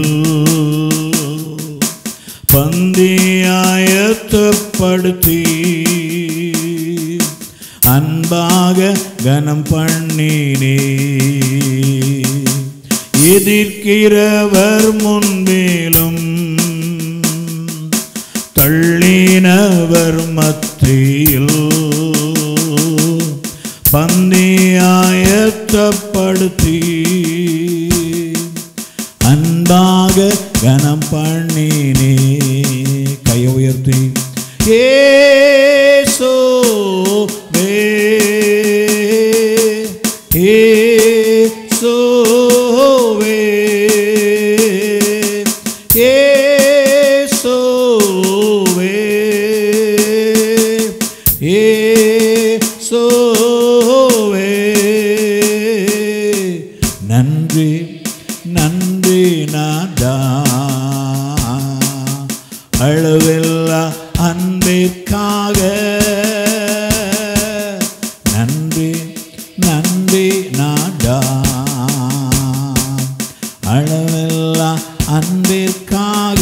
பந்தியாயத்தப்படுத்தி அன்பாக கனம் பண்ணினே எதிர்க்கிறவர் முன்பேலும் தள்ளினவர் மத்தியில் பந்தியாயத்தப்படுத்தி அன்பாக கனம் பண்ணினே கையை உயர்த்தி ஏசோவே ஏசோவே ஏசோவே ஏசோவே நன்றி நன்றி நாதா அளவில்லா அன்பிற்காக நன்றி நன்றி நாடா அளவில்லா அன்பிற்காக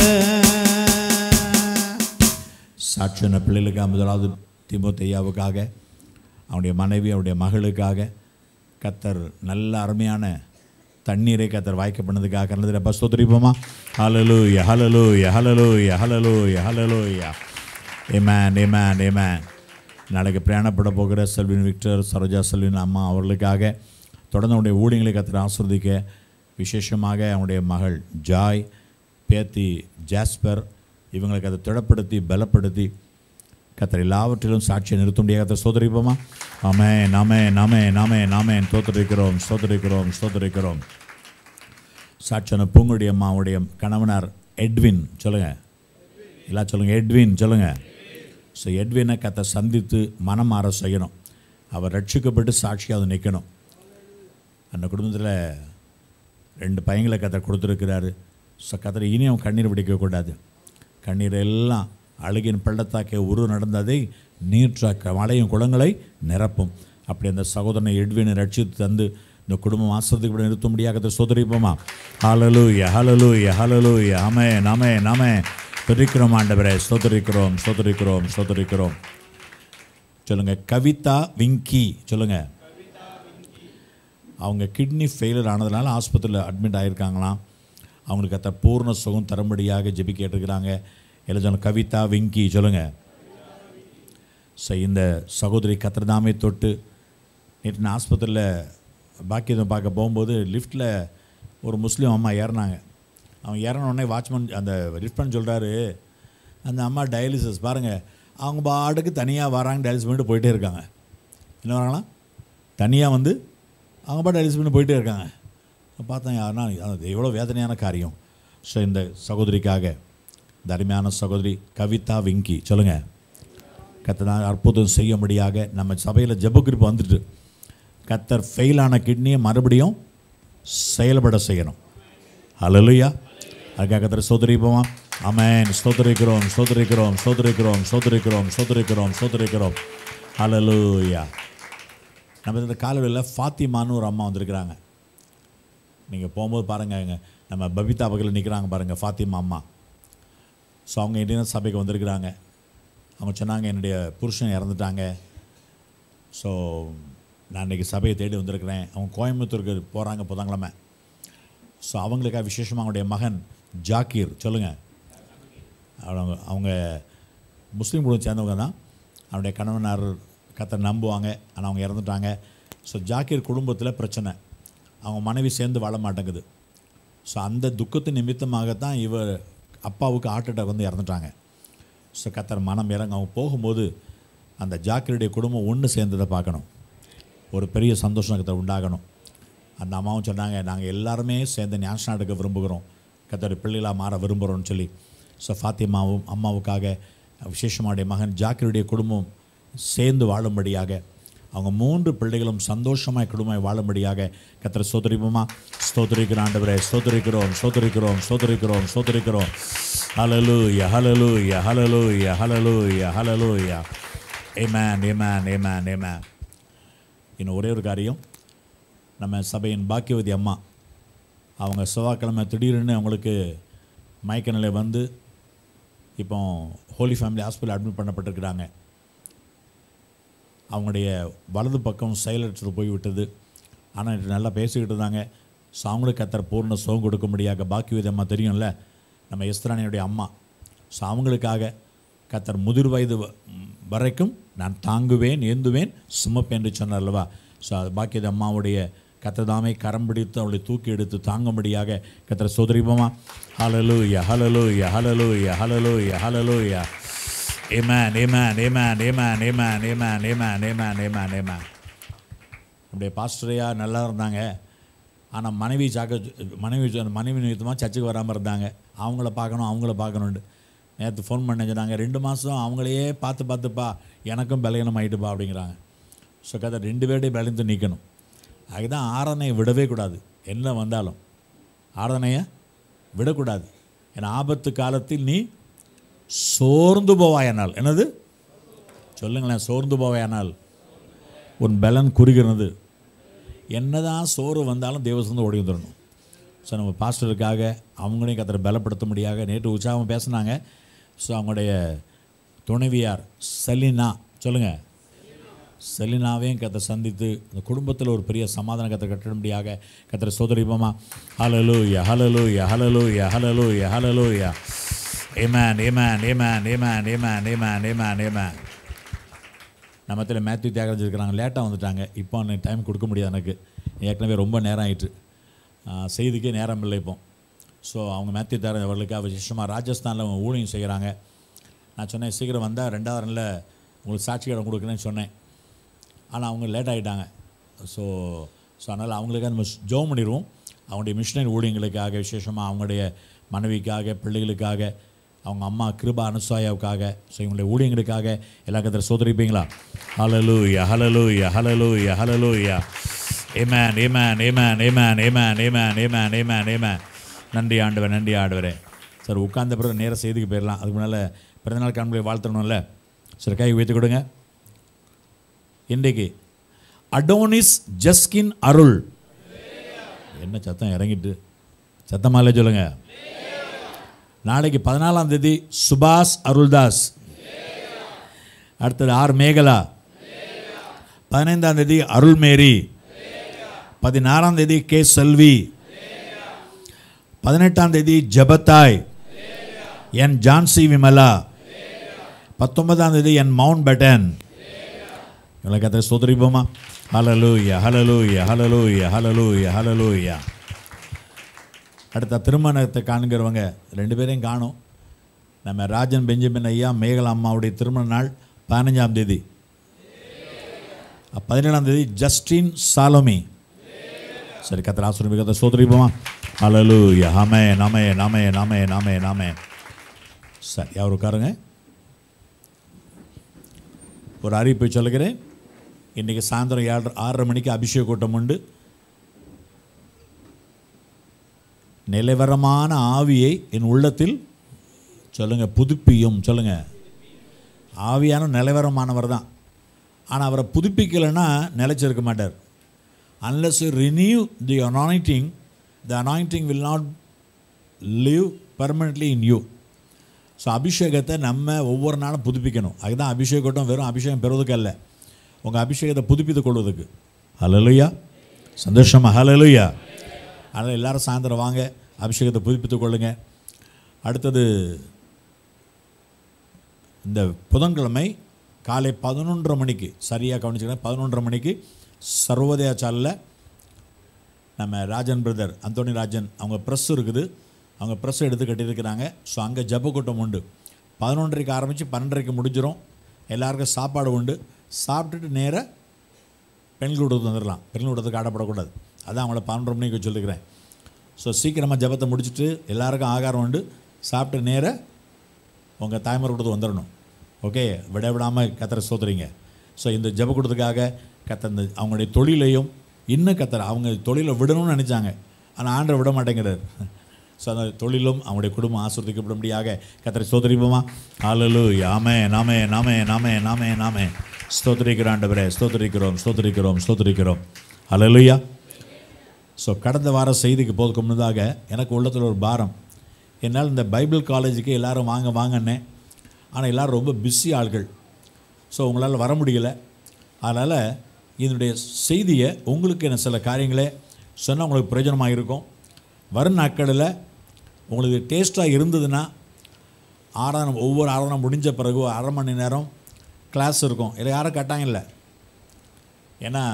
சாட்சியான பிள்ளைகளுக்காக முதலாவது திமுத்தையாவுக்காக அவனுடைய மனைவி அவனுடைய மகளுக்காக கத்தர் நல்ல அருமையான தண்ணீரை கத்தர் வாய்க்க பண்ணதுக்காக கலந்து அப்போ ஸ்தோத்திரிப்போமா ஹலலூயா ஹலலூயா ஹலலூயா ஹலலூயா ஹலலூயா ஏமேன் ஏமேன் ஏமேன் நாளைக்கு பிரயாணப்பட போகிற செல்வின் விக்டர் சரோஜா செல்வின் அம்மா அவர்களுக்காக தொடர்ந்து அவனுடைய ஊழியங்களை கத்தர் ஆசிர்வதிக்க விசேஷமாக அவனுடைய மகள் ஜாய் பேத்தி ஜாஸ்பர் இவங்களுக்கு அதை திடப்படுத்தி பலப்படுத்தி கத்தர் எல்லாவற்றிலும் சாட்சியை நிறுத்த முடியாது கத்தர் சோதரிப்போமா ஆமே நாமே நாமே நாமே நாமே தோத்தரிக்கிறோம் சோதரிக்கிறோம் சோதரிக்கிறோம் சாட்சியான பூங்குடி அம்மாவுடைய கணவனார் எட்வின் சொல்லுங்க எல்லாம் சொல்லுங்க எட்வின் சொல்லுங்க ஸோ எட்வினை கத்தை சந்தித்து மனம் மாற செய்யணும் அவர் ரட்சிக்கப்பட்டு சாட்சியாக நிற்கணும் அந்த குடும்பத்தில் ரெண்டு பையங்களை கத்தை கொடுத்துருக்கிறாரு ஸோ கத்தரை இனி அவன் கண்ணீர் பிடிக்கக்கூடாது கண்ணீர் எல்லாம் அழுகின் பள்ளத்தாக்கே உரு நடந்ததை நீற்றாக்க மலையும் குளங்களை நிரப்பும் அப்படி அந்த சகோதரனை எட்வினை ரட்சித்து தந்து இந்த குடும்பம் ஆசிரத்துக்கு நிறுத்த முடியாத சோதரிப்போமா ஹalleluya ஹalleluya ஹalleluya ஆமே நாமே நாமே துதிக்கிறோம் ஆண்டவரே ஸ்தோத்தரிக்கிறோம் ஸ்தோத்தரிக்கிறோம் ஸ்தோத்தரிக்கிறோம் சொல்லுங்க கவிதா விங்கி சொல்லுங்க அவங்க கிட்னி ஃபெயிலியர் ஆனதுனால ஆஸ்பத்திரியில் அட்மிட் ஆகியிருக்காங்களாம் அவங்களுக்கு அத்த பூர்ண சுகம் தரும்படியாக ஜெபி கேட்டிருக்கிறாங்க எல்லாம் சொல்லுங்க கவிதா விங்கி சொல்லுங்கள் ஸோ இந்த சகோதரி கத்திரதாமே தொட்டு நேற்று நான் ஆஸ்பத்திரியில் பாக்கியத்தை பார்க்க போகும்போது லிஃப்ட்டில் ஒரு முஸ்லீம் அம்மா ஏறினாங்க அவன் ஏறின உடனே வாட்ச்மேன் அந்த லிஃப்ட்மேன் சொல்கிறாரு அந்த அம்மா டயாலிசிஸ் பாருங்கள் அவங்க பாட்டுக்கு தனியாக வராங்க டயாலிசிஸ் பண்ணிட்டு போயிட்டே இருக்காங்க என்ன வராங்களா தனியாக வந்து அவங்க பாட்டு டயாலிசிஸ் பண்ணி போயிட்டே இருக்காங்க பார்த்தேன் யாருன்னா அது எவ்வளோ வேதனையான காரியம் ஸோ இந்த சகோதரிக்காக இந்த அருமையான சகோதரி கவிதா விங்கி சொல்லுங்கள் கத்தர் அற்புதம் செய்யும்படியாக நம்ம சபையில் ஜெபக்குறிப்பு வந்துட்டு கத்தர் ஃபெயிலான கிட்னியை மறுபடியும் செயல்பட செய்யணும் ஹalleluya அதுக்காக கத்தர் சோதரிப்போமா ஆமென் ஸ்தோத்திரிக்கிறோம் ஸ்தோத்திரிக்கிறோம் ஸ்தோத்திரிக்கிறோம் ஸ்தோத்திரிக்கிறோம் ஸ்தோத்திரிக்கிறோம் ஸ்தோத்திரிக்கிறோம் ஹalleluya நம்ம இந்த காலவெளியில் ஃபாத்திமான்னு ஒரு அம்மா வந்திருக்கிறாங்க நீங்கள் போகும்போது பாருங்கள் இங்க நம்ம பபிதா பக்கத்தில் நிற்கிறாங்க பாருங்கள் ஃபாத்திமா அம்மா ஸோ அவங்க இந்தியன் சபைக்கு வந்திருக்கிறாங்க அவங்க சொன்னாங்க என்னுடைய புருஷன் இறந்துட்டாங்க ஸோ நான் இன்றைக்கி சபையை தேடி வந்திருக்கிறேன் அவங்க கோயம்புத்தூருக்கு போகிறாங்க புதன்கிழமை ஸோ அவங்களுக்காக விசேஷமாக அவங்களுடைய மகன் ஜாக்கீர் சொல்லுங்கள் அவங்க அவங்க முஸ்லீம் குடும்பம் சேர்ந்தவங்க தான் அவனுடைய கணவனார் கத்தை நம்புவாங்க ஆனால் அவங்க இறந்துட்டாங்க ஸோ ஜாக்கீர் குடும்பத்தில் பிரச்சனை அவங்க மனைவி சேர்ந்து வாழ மாட்டேங்குது ஸோ அந்த துக்கத்து நிமித்தமாகத்தான் இவர் அப்பாவுக்கு ஹார்ட் அட்டாக் வந்து இறந்துட்டாங்க ஸோ கத்தர் மனம் இறங்க அவங்க போகும்போது அந்த ஜாக்கிரடைய குடும்பம் ஒன்று சேர்ந்ததை பார்க்கணும் ஒரு பெரிய சந்தோஷம் கத்தர் உண்டாகணும் அந்த அம்மாவும் சொன்னாங்க நாங்கள் எல்லாருமே சேர்ந்து ஞானஸ்நானம் எடுக்க விரும்புகிறோம் கத்தோட பிள்ளைகளாக மாற விரும்புகிறோம்னு சொல்லி ஸோ ஃபாத்திமாவும் அம்மாவுக்காக விசேஷமாவுடைய மகன் ஜாக்கிரடைய குடும்பம் சேர்ந்து வாழும்படியாக அவங்க மூன்று பிள்ளைகளும் சந்தோஷமாய் குடும்பமாய் வாழும்படியாக கத்தரை ஸ்தோத்திரிப்போமா ஸ்தோத்திரிக்கிற ஆண்டவரே ஸ்தோத்திரிக்கிறோம் ஸ்தோத்திரிக்கிறோம் ஸ்தோத்திரிக்கிறோம் ஸ்தோத்திரிக்கிறோம் ஹalleluya ஹalleluya ஹalleluya ஹalleluya ஹalleluya ஆமென் ஆமென் ஆமென் ஆமென் இன்னும் ஒரே ஒரு காரியம் நம்ம சபையின் பாக்கியவதி அம்மா அவங்க செவ்வாய்க்கிழமை திடீர்னு அவங்களுக்கு மயக்க நிலை வந்து இப்போ ஹோலி ஃபேமிலி ஹாஸ்பிட்டல் அட்மிட் பண்ணப்பட்டிருக்கிறாங்க அவங்களுடைய வலது பக்கம் செயலற்று போய்விட்டது ஆனால் நேற்று நல்லா பேசிக்கிட்டு இருந்தாங்க ஸோ அவங்களுக்கு கத்தர் பூர்ண சுகம் கொடுக்கும்படியாக பாக்கியவதி அம்மா தெரியும்ல நம்ம எஸ்திராணியுடைய அம்மா ஸோ அவங்களுக்காக கத்தர் முதிர் வயது வ- வரைக்கும் நான் தாங்குவேன் ஏந்துவேன் சுமப்பேன் என்று சொன்னார் அல்லவா ஸோ அது பாக்கியது அம்மாவுடைய கத்ததாமை கரம் பிடித்து அவளை தூக்கி எடுத்து தாங்கும்படியாக கத்தரை சோதரிப்போமா ஹalleluya ஹalleluya ஹalleluya ஹalleluya ஹalleluya ஏமேன் ஏமேன் ஏமேன் ஏமேன் ஏமேன் ஏமேன் ஏமேன் ஏமேன் ஏமேன் ஏமேன் அப்படியே பாஸ்டரையா நல்லா இருந்தாங்க ஆனால் மனைவி சாக்க மனைவி சொ- மனைவி நிமித்தமாக சர்ச்சுக்கு வராமல் இருந்தாங்க அவங்கள பார்க்கணும் அவங்கள பார்க்கணுன்ட்டு நேற்று ஃபோன் பண்ண சொன்னாங்க ரெண்டு மாதம் அவங்களையே பார்த்து பார்த்துப்பா எனக்கும் பலகீனம் ஆகிட்டுப்பா அப்படிங்கிறாங்க ஸோ கதை ரெண்டு பேருடைய பலத்து நிற்கணும் அதுதான் ஆராதனையை விடவே கூடாது என்ன வந்தாலும் ஆராதனையை விடக்கூடாது ஏன்னா ஆபத்து காலத்தில் நீ சோர்ந்து போவாயானால் என்னது சொல்லுங்களேன் சோர்ந்து போவாயானால் உன் பலன் குறுகிறது என்னதான் சோறு வந்தாலும் தேவசந்து ஓடி வந்துடணும் ஸோ நம்ம பாஸ்டருக்காக அவங்களையும் கத்தரை பலப்படுத்த முடியாக நேற்று உற்சாகம் பேசுனாங்க ஸோ அவங்களுடைய துணைவியார் செலினா சொல்லுங்கள் செலினாவையும் கத்தை சந்தித்து அந்த குடும்பத்தில் ஒரு பெரிய சமாதான கத்தை கட்டும்படியாக கத்திர சோதரிப்போமா ஹலலூயா ஹலலூயா ஹலலூயா ஹலலூயா ஹலலூயா ஏமேன் ஏமேன் ஏமேன் ஏமேன் ஏமேன் ஏமேன் ஏமேன் ஏமேன் நம்மத்தில் மேத்யூ தியாகராஜ் இருக்கிறாங்க லேட்டாக வந்துட்டாங்க இப்போ டைம் கொடுக்க முடியாது எனக்கு ஏற்கனவே ரொம்ப நேரம் ஆயிட்டு ஆ, செய்திக்கே நேரம் இல்லை இப்போ ஸோ அவங்க மேத்யூ தியாகராஜ் அவர்களுக்கு விசேஷமாக ராஜஸ்தானில் அவங்க ஊழியம் செய்கிறாங்க நான் சொன்னேன் சீக்கிரம் வந்தால் ரெண்டாவது நாளில் உங்களுக்கு சாட்சி இடம் கொடுக்குறேன்னு சொன்னேன் ஆனால் அவங்க லேட் ஆகிட்டாங்க ஸோ ஸோ அதனால் அவங்களுக்காக நம்ம ஜோம் பண்ணிடுவோம் அவங்களுடைய மிஷினரி ஊழியங்களுக்காக விசேஷமாக அவங்களுடைய மனைவிக்காக பிள்ளைகளுக்காக அவங்க அம்மா கிருபா அனுசாயாவுக்காக ஸோ இவங்களுடைய ஊழியங்களுக்காக எல்லா கத்திர சோதரிப்பீங்களா ஹலலூயா ஹலலூயா ஹலலூயா ஹலலூயா ஏமேன் ஏமேன் ஏமேன் ஏமேன் ஏமேன் ஏமேன் ஏமேன் ஏமேன் ஏமேன் நன்றி ஆண்டவர் நன்றி ஆண்டவரே சார் உட்கார்ந்த பிறகு நேராக செய்திக்கு போயிடலாம் அதுக்கு முன்னால் பிறந்தநாள் காண்பை வாழ்த்தணும்ல சரி கை உயர்த்தி கொடுங்க இன்றைக்கு அடோனிஸ் ஜஸ்கின் அருள் என்ன சத்தம் இறங்கிட்டு சத்தமாலே சொல்லுங்க நாளைக்கு பதினாலாம் தேதி சுபாஷ் அருள்தாஸ் அடுத்தது ஆர் மேகலா பதினைந்தாம் தேதி அருள்மேரி பதினாறாம் தேதி கே செல்வி பதினெட்டாம் தேதி ஜபத்தாய் என் ஜான்சி விமலா பத்தொன்பதாம் தேதி என் மவுண்ட் பேட்டன் இவங்களை கதை சோதரிப்போமா ஹலலூயா ஹலலூயா ஹலலூயா ஹலலூயா ஹலலூயா அடுத்த திருமணத்தை காண்கிறவங்க ரெண்டு பேரையும் காணும் நம்ம ராஜன் பெஞ்சமின் ஐயா மேகலா அம்மாவுடைய திருமண நாள் பதினஞ்சாம் தேதி பதினேழாம் தேதி ஜஸ்டின் சாலோமி சரி கத்திர ஆசிரியர் கதை சோதரிப்போமா ஹலலூயா ஹமே நமே நமே நமே நமே நமே சரி அவர் உட்காருங்க ஒரு அறிவிப்பை சொல்லுகிறேன் இன்றைக்கி சாயந்தரம் ஏழரை ஆறரை மணிக்கு அபிஷேக கூட்டம் உண்டு நிலைவரமான ஆவியை என் உள்ளத்தில் சொல்லுங்க புதுப்பியும் சொல்லுங்க ஆவியான நிலைவரமானவர் தான் ஆனால் அவரை புதுப்பிக்கலைன்னா நிலைச்சிருக்க மாட்டார் unless you renew the anointing the anointing will not live permanently in you so அபிஷேகத்தை நம்ம ஒவ்வொரு நாளும் புதுப்பிக்கணும் அதுதான் அபிஷேக கூட்டம் வெறும் அபிஷேகம் பெறுவதுக்கு அல்ல உங்கள் அபிஷேகத்தை புதுப்பித்துக் கொள்வதுக்கு ஹலலுயா சந்தோஷமா ஹலலுயா அதனால் எல்லாரும் சாயந்தரம் வாங்க அபிஷேகத்தை புதுப்பித்துக் கொள்ளுங்க அடுத்தது இந்த புதன்கிழமை காலை பதினொன்றரை மணிக்கு சரியாக கவனிச்சுக்கிறேன் பதினொன்றரை மணிக்கு சர்வோதயா சாலில் நம்ம ராஜன் பிரதர் அந்தோனி ராஜன் அவங்க ப்ரெஸ் இருக்குது அவங்க ப்ரெஸ் எடுத்து கட்டியிருக்கிறாங்க ஸோ அங்கே ஜப கூட்டம் உண்டு பதினொன்றரைக்கு ஆரம்பித்து பன்னெண்டரைக்கு முடிஞ்சிடும் எல்லாருக்கும் சாப்பாடு உண்டு சாப்பிட்டுட்டு நேராக பெண்கள் கூட்டத்துக்கு வந்துடலாம் பெண்கள் கூட்டத்துக்கு ஆடப்படக்கூடாது அதான் அவங்கள பன்னெண்டு மணிக்கு சொல்லிக்கிறேன் ஸோ சீக்கிரமாக ஜபத்தை முடிச்சுட்டு எல்லாருக்கும் ஆகாரம் உண்டு சாப்பிட்டு நேராக உங்கள் தாய்மார் கூட்டத்துக்கு வந்துடணும் ஓகே விட விடாமல் கத்தரை சோத்துறீங்க ஸோ இந்த ஜப கூட்டத்துக்காக கத்த இந்த அவங்களுடைய தொழிலையும் இன்னும் கத்தரை அவங்க தொழிலை விடணும்னு நினச்சாங்க ஆனால் ஆண்டரை விட மாட்டேங்கிறார் ஸோ அந்த தொழிலும் அவங்களுடைய குடும்பம் ஆசிர்வதிக்கப்படும்படியாக கத்தரை சோதரிப்போமா ஆலலு யாமே நாமே நாமே நாமே நாமே நாமே ஸ்தோத்திரிக்கிறோம் ஆண்டவரே ஸ்தோத்திரிக்கிறோம் ஸ்தோத்திரிக்கிறோம் ஸ்தோத்திரிக்கிறோம் ஹalleluya ஸோ கடந்த வார செய்திக்கு போதுக்கு முன்னதாக எனக்கு உள்ளத்தில் ஒரு பாரம் என்னால் இந்த பைபிள் காலேஜுக்கு எல்லாரும் வாங்க வாங்கன்னேன் ஆனால் எல்லாரும் ரொம்ப பிஸி ஆள்கள் ஸோ உங்களால் வர முடியல அதனால் இதனுடைய செய்தியை உங்களுக்கு என்ன சில காரியங்களே சொன்னால் உங்களுக்கு பிரயோஜனமாக இருக்கும் வரும் நாட்களில் உங்களுக்கு டேஸ்ட்டாக இருந்ததுன்னா ஆராதனை ஒவ்வொரு ஆராதனை முடிஞ்ச பிறகு ஒரு அரை மணி நேரம் கிளாஸ் இருக்கும் இதை யாரும் கட்டாயம் இல்லை ஏன்னா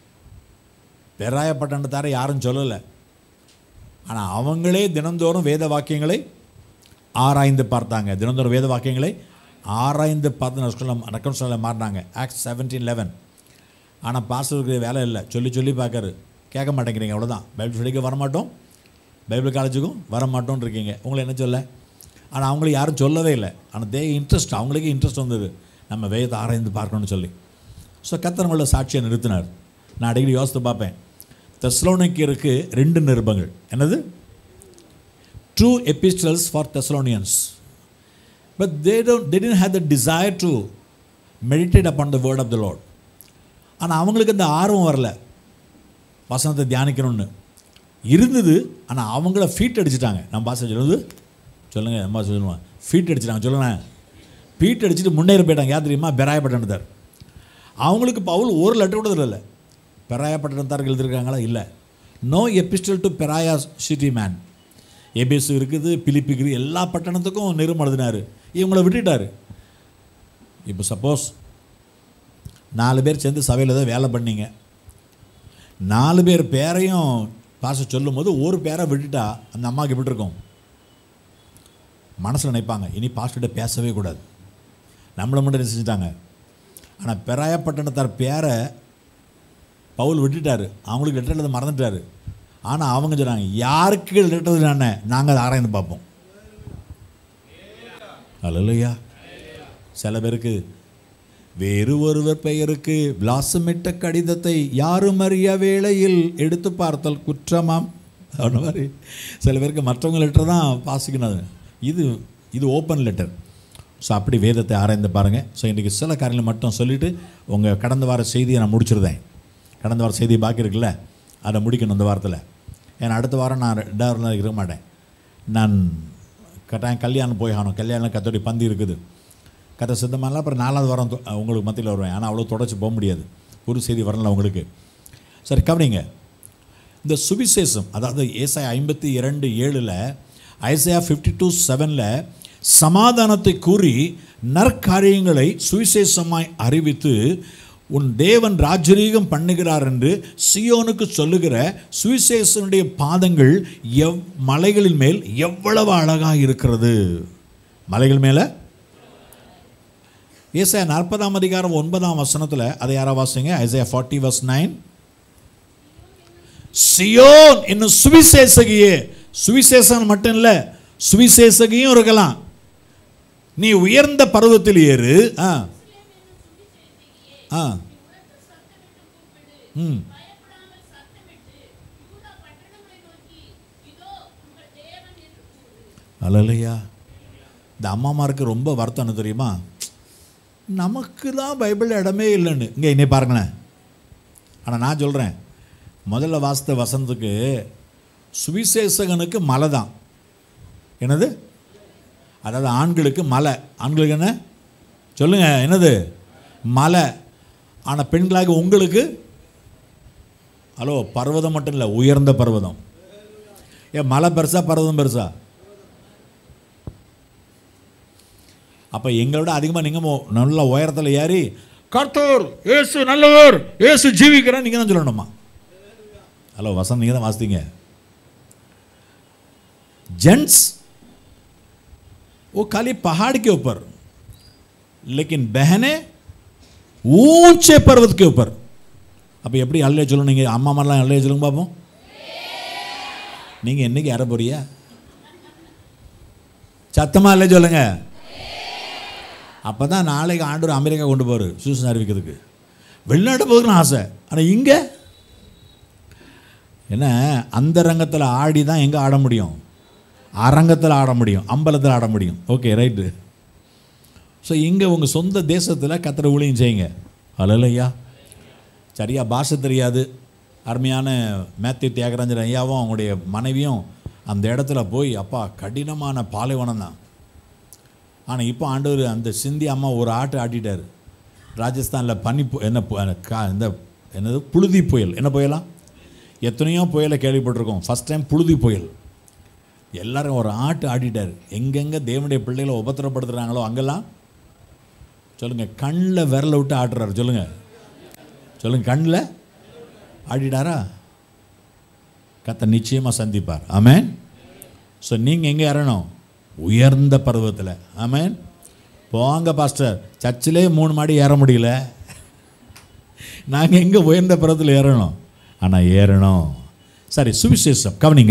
பெராய பட்டணத்தார யாரும் சொல்லலை ஆனால் அவங்களே தினந்தோறும் வேத வாக்கியங்களை ஆராய்ந்து பார்த்தாங்க தினந்தோறும் வேத வாக்கியங்களை ஆராய்ந்து பார்த்து நஷ்டம் ரெக்கம் சொல்ல மாறினாங்க ஆக்ட் செவன்டீன் லெவன் ஆனால் பாஸ்டருக்கு வேலை இல்லை சொல்லி சொல்லி பார்க்கறாரு கேட்க மாட்டேங்கிறீங்க அவ்வளோதான் பைபிள் ஸ்டடிக்கு வரமாட்டோம் பைபிள் காலேஜுக்கும் வர மாட்டோம்னு இருக்கீங்க உங்களை என்ன சொல்ல ஆனால் அவங்களுக்கு யாரும் சொல்லவே இல்லை ஆனால் தே இன்ட்ரெஸ்ட் அவங்களுக்கே இன்ட்ரெஸ்ட் வந்தது நம்ம வேதத்தை ஆராய்ந்து பார்க்கணும்னு சொல்லி ஸோ கத்தனங்கள சாட்சியை நிறுத்தினார் நான் அடிக்கடி யோசித்து பார்ப்பேன் தெஸ்லோனிக்கருக்கு ரெண்டு நிருபங்கள் என்னது two epistles for Thessalonians but they don't they didn't have the desire to meditate upon the word of the lord ஆனால் அவங்களுக்கு அந்த ஆர்வம் வரல வசனத்தை தியானிக்கணும்னு இருந்தது ஆனால் அவங்கள ஃபீட் அடிச்சிட்டாங்க நம்ம பாச சொல்லுது சொல்லுங்கள் நம்ம சொல்லுவோம் ஃபீட் அடிச்சிட்டாங்க சொல்லுங்களேன் ஃபீட் அடிச்சுட்டு முன்னேறி போயிட்டாங்க யார் தெரியுமா பெராயப்பட்டனர் அவங்களுக்கு பவுல் ஒரு லெட்டர் கூட இல்லை பெராயா பட்டணத்தார்கள் எழுதியிருக்காங்களா இல்லை no epistle to Berea city men எபிஎஸ் இருக்குது பிலிப்பி இருக்குது எல்லா பட்டணத்துக்கும் நிறுவனம் எழுதினார் இவங்கள விட்டுட்டார் இப்போ சப்போஸ் நாலு பேர் சேர்ந்து சபையில் ஏதோ வேலை பண்ணீங்க நாலு பேர் பேரையும் பாச சொல்லும்போது ஒரு பேரை விட்டுட்டா அந்த அம்மாவுக்கு எப்படி இருக்கும் மனசில் நினைப்பாங்க இனி பாஸ்டர்கிட்ட பேசவே கூடாது நம்மளை மட்டும் என்ன செஞ்சுட்டாங்க ஆனால் பெராயப்பட்டணத்தார் பேரை பவுல் விட்டுட்டாரு அவங்களுக்கு லெட்டர் எழுத மறந்துட்டாரு ஆனால் அவங்க சொன்னாங்க யாருக்கு லெட்டர் எழுதினானே நாங்கள் அதை ஆராய்ந்து பார்ப்போம் அல்லையா சில பேருக்கு வேறு ஒருவர் பெயருக்கு விலாசமிட்ட கடிதத்தை யாரும் அறிய வேளையில் எடுத்து பார்த்தல் குற்றமாம் அந்த மாதிரி சில பேருக்கு மற்றவங்க லெட்டர் தான் வாசிக்கணும் அது. இது இது ஓப்பன் லெட்டர் ஸோ அப்படி வேதத்தை ஆராய்ந்து பாருங்கள் ஸோ இன்றைக்கி சில காரியங்களை மட்டும் சொல்லிவிட்டு உங்கள் கடந்த வார செய்தியை நான் முடிச்சிருந்தேன் கடந்த வார செய்தி பாக்கி இருக்குல்ல அதை முடிக்கணும் இந்த வாரத்தில் ஏன்னா அடுத்த வாரம் நான் ரெண்டாவது நாள் இருக்க மாட்டேன் நான் கட்டாயம் கல்யாணம் போய் ஆகணும் கல்யாணம் கத்தோடி பந்தி இருக்குது கதை சித்தமெல்லாம் அப்புறம் நாலாவது வாரம் தொ- உங்களுக்கு மத்தியில் வருவேன் ஆனால் அவ்வளோ தொடச்சி போக முடியாது ஒரு செய்தி வரல உங்களுக்கு சரி கவனிங்க இந்த சுவிசேஷம் அதாவது ஏசாயா ஐம்பத்தி இரண்டு ஏழில் ஐசையா ஃபிஃப்டி டூ செவனில் சமாதானத்தை கூறி நற்காரியங்களை சுவிசேஷமாய் அறிவித்து உன் தேவன் ராஜரீகம் பண்ணுகிறார் என்று சியோனுக்கு சொல்லுகிற சுவிசேஷனுடைய பாதங்கள் எவ் மலைகளின் மேல் எவ்வளவு அழகாக இருக்கிறது மலைகள் மேலே ஏசாயா நாற்பதாம் அதிகாரம் ஒன்பதாம் வசனத்தில் அதை யாரா வாசிங்க ஐசையா ஃபார்ட்டி வர்ஸ் நைன் சியோன் என்னும் சுவிசேஷகியே சுவிசேஷம் மட்டும் இல்லை சுவிசேஷகியும் இருக்கலாம் நீ உயர்ந்த பருவத்தில் ஏறு ஆ ஆ ம் அலலையா இந்த அம்மாமாருக்கு ரொம்ப வருத்தம் என்ன தெரியுமா நமக்கு தான் பைபிள் இடமே இல்லைன்னு இங்கே என்னை பாருங்களேன் ஆனால் நான் சொல்கிறேன் முதல்ல வாசித்த வசனத்துக்கு சுவிசேஷகனுக்கு மலை தான் என்னது அதாவது ஆண்களுக்கு மலை ஆண்களுக்கு என்ன சொல்லுங்க என்னது மலை ஆனால் பெண்களாக உங்களுக்கு ஹலோ பர்வதம் மட்டும் இல்லை உயர்ந்த பர்வதம் ஏன் மலை பெருசா பர்வதம் பெருசா அப்போ எங்களோட அதிகமாக நீங்கள் நல்ல உயரத்தில் ஏறி கர்த்தர் ஏசு நல்லவர் ஏசு ஜீவிக்கிறேன் நீங்கள் தான் சொல்லணுமா ஹலோ வசந்த் நீங்கள் தான் வாசித்தீங்க जेंट्स वो खाली पहाड़ के ऊपर लेकिन बहनें ऊंचे पर्वत के ऊपर அப்போ எப்படி அல்லே சொல்லணும் நீங்கள் அம்மா மாதிரிலாம் அல்லே சொல்லுங்க பார்ப்போம் நீங்கள் என்னைக்கு ஏற போறியா சத்தமாக அல்லே சொல்லுங்க அப்போ தான் நாளைக்கு ஆண்டவர் அமெரிக்கா கொண்டு போவார் சூசன் அறிவிக்கிறதுக்கு வெளிநாட்டு போகணும்னு ஆசை ஆனால் இங்கே என்ன அந்த ரங்கத்தில் ஆடி தான் எங்கே ஆட முடியும் அரங்கத்தில் ஆட முடியும் அம்பலத்தில் ஆட முடியும் ஓகே ரைட்டு ஸோ இங்கே உங்கள் சொந்த தேசத்தில் கத்திர ஊழியம் செய்யுங்க அலலையா சரியா பாஷை தெரியாது அருமையான மேத்யூ தியாகராஜன் ஐயாவும் அவங்களுடைய மனைவியும் அந்த இடத்துல போய் அப்பா கடினமான பாலைவனம் தான் ஆனால் இப்போ ஆண்டவர் அந்த சிந்தி அம்மா ஒரு ஆட்டு ஆட்டிட்டார் ராஜஸ்தானில் பனி பு- என்ன பு- கா இந்த என்னது புழுதி புயல் என்ன புயலாம் எத்தனையோ புயலை கேள்விப்பட்டிருக்கோம் ஃபஸ்ட் டைம் புழுதி புயல் எல்லாரும் ஒரு ஆட்டு ஆடிட்டார் எங்கெங்கே தேவனுடைய பிள்ளைகளை உபத்திரப்படுத்துகிறாங்களோ அங்கெல்லாம் சொல்லுங்கள் கண்ணில் விரல விட்டு ஆட்டுறாரு சொல்லுங்கள் சொல்லுங்கள் கண்ணில் ஆடிட்டாரா கத்த நிச்சயமாக சந்திப்பார் ஆமென் ஸோ நீங்கள் எங்கே ஏறணும் உயர்ந்த பருவத்தில் ஆமென் போங்க பாஸ்டர் சர்ச்சிலே மூணு மாடி ஏற முடியல நாங்கள் எங்கே உயர்ந்த பருவத்தில் ஏறணும் ஆனால் ஏறணும் சரி சுவிசேஷம் கவனிங்க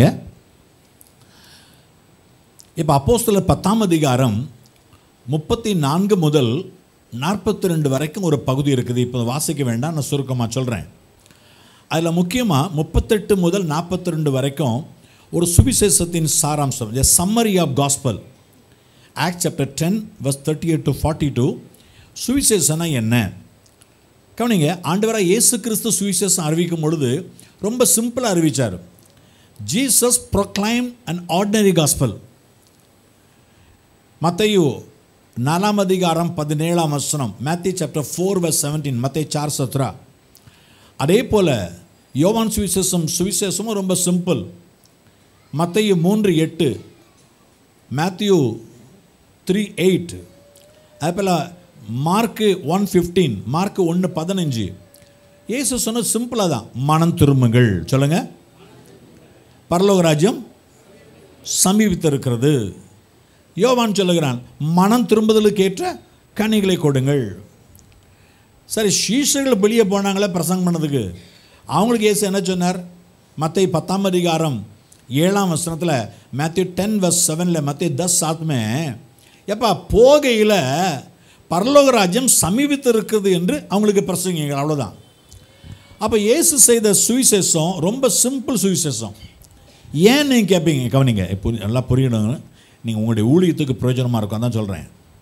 இப்போ அப்போஸ்தலர் பத்தாம் அதிகாரம் முப்பத்தி நான்கு முதல் நாற்பத்தி ரெண்டு வரைக்கும் ஒரு பகுதி இருக்குது இப்போ வாசிக்க வேண்டாம் நான் சுருக்கமாக சொல்கிறேன் அதில் முக்கியமாக முப்பத்தெட்டு முதல் நாற்பத்தி ரெண்டு வரைக்கும் ஒரு சுவிசேஷத்தின் சாராம்சம் a summary of gospel act chapter ten verse thirty eight to forty two சுவிசேஷனா என்ன கவனிங்க ஆண்டவராக இயேசு கிறிஸ்து சுவிசேஷம் அறிவிக்கும் பொழுது ரொம்ப சிம்பிளாக அறிவிச்சார் Jesus proclaim an ordinary gospel மத்தையு நாலாம் அதிகாரம் பதினேழாம் வசனம் Matthew chapter four verse seventeen மத்தே சார் சத்ரா அதே போல் யோவான் சுவிசேஷம் சுவிசேஷமும் ரொம்ப சிம்பிள் மத்தையு மூன்று எட்டு மேத்யூ த்ரீ எயிட் அதேபோல் மார்க்கு ஒன் ஃபிஃப்டீன் மார்க்கு ஒன்று பதினஞ்சு இயேசு சொன்னது சிம்பிளாக தான் மனம் திரும்புங்கள் சொல்லுங்கள் பரலோக ராஜ்யம் சமீபித்திருக்கிறது யோவான் சொல்லுகிறான் மனம் திரும்புதலுக்கு ஏற்ற கனிகளை கொடுங்கள் சரி சீஷர்கள் வெளியே போனாங்களே பிரசங்கம் பண்ணதுக்கு அவங்களுக்கு இயேசு என்ன சொன்னார் மத்தை பத்தாம் அதிகாரம் ஏழாம் வசனத்தில் மேத்யூ டென் வஸ் செவனில் மத்திய தஸ் சாத்மே எப்பா போகையில் பரலோக ராஜ்யம் சமீபித்து இருக்குது என்று அவங்களுக்கு பிரசங்கிங்க அவ்வளோதான் அப்போ இயேசு செய்த சுவிசேஷம் ரொம்ப சிம்பிள் சுவிசேஷம் ஏன் நீங்கள் கேட்பீங்க கவனிங்க இப்போ நல்லா புரியணும் நீங்கள் உங்களுடைய ஊழியத்துக்கு பிரயோஜனமாக இருக்கும் அதான் சொல்கிறேன்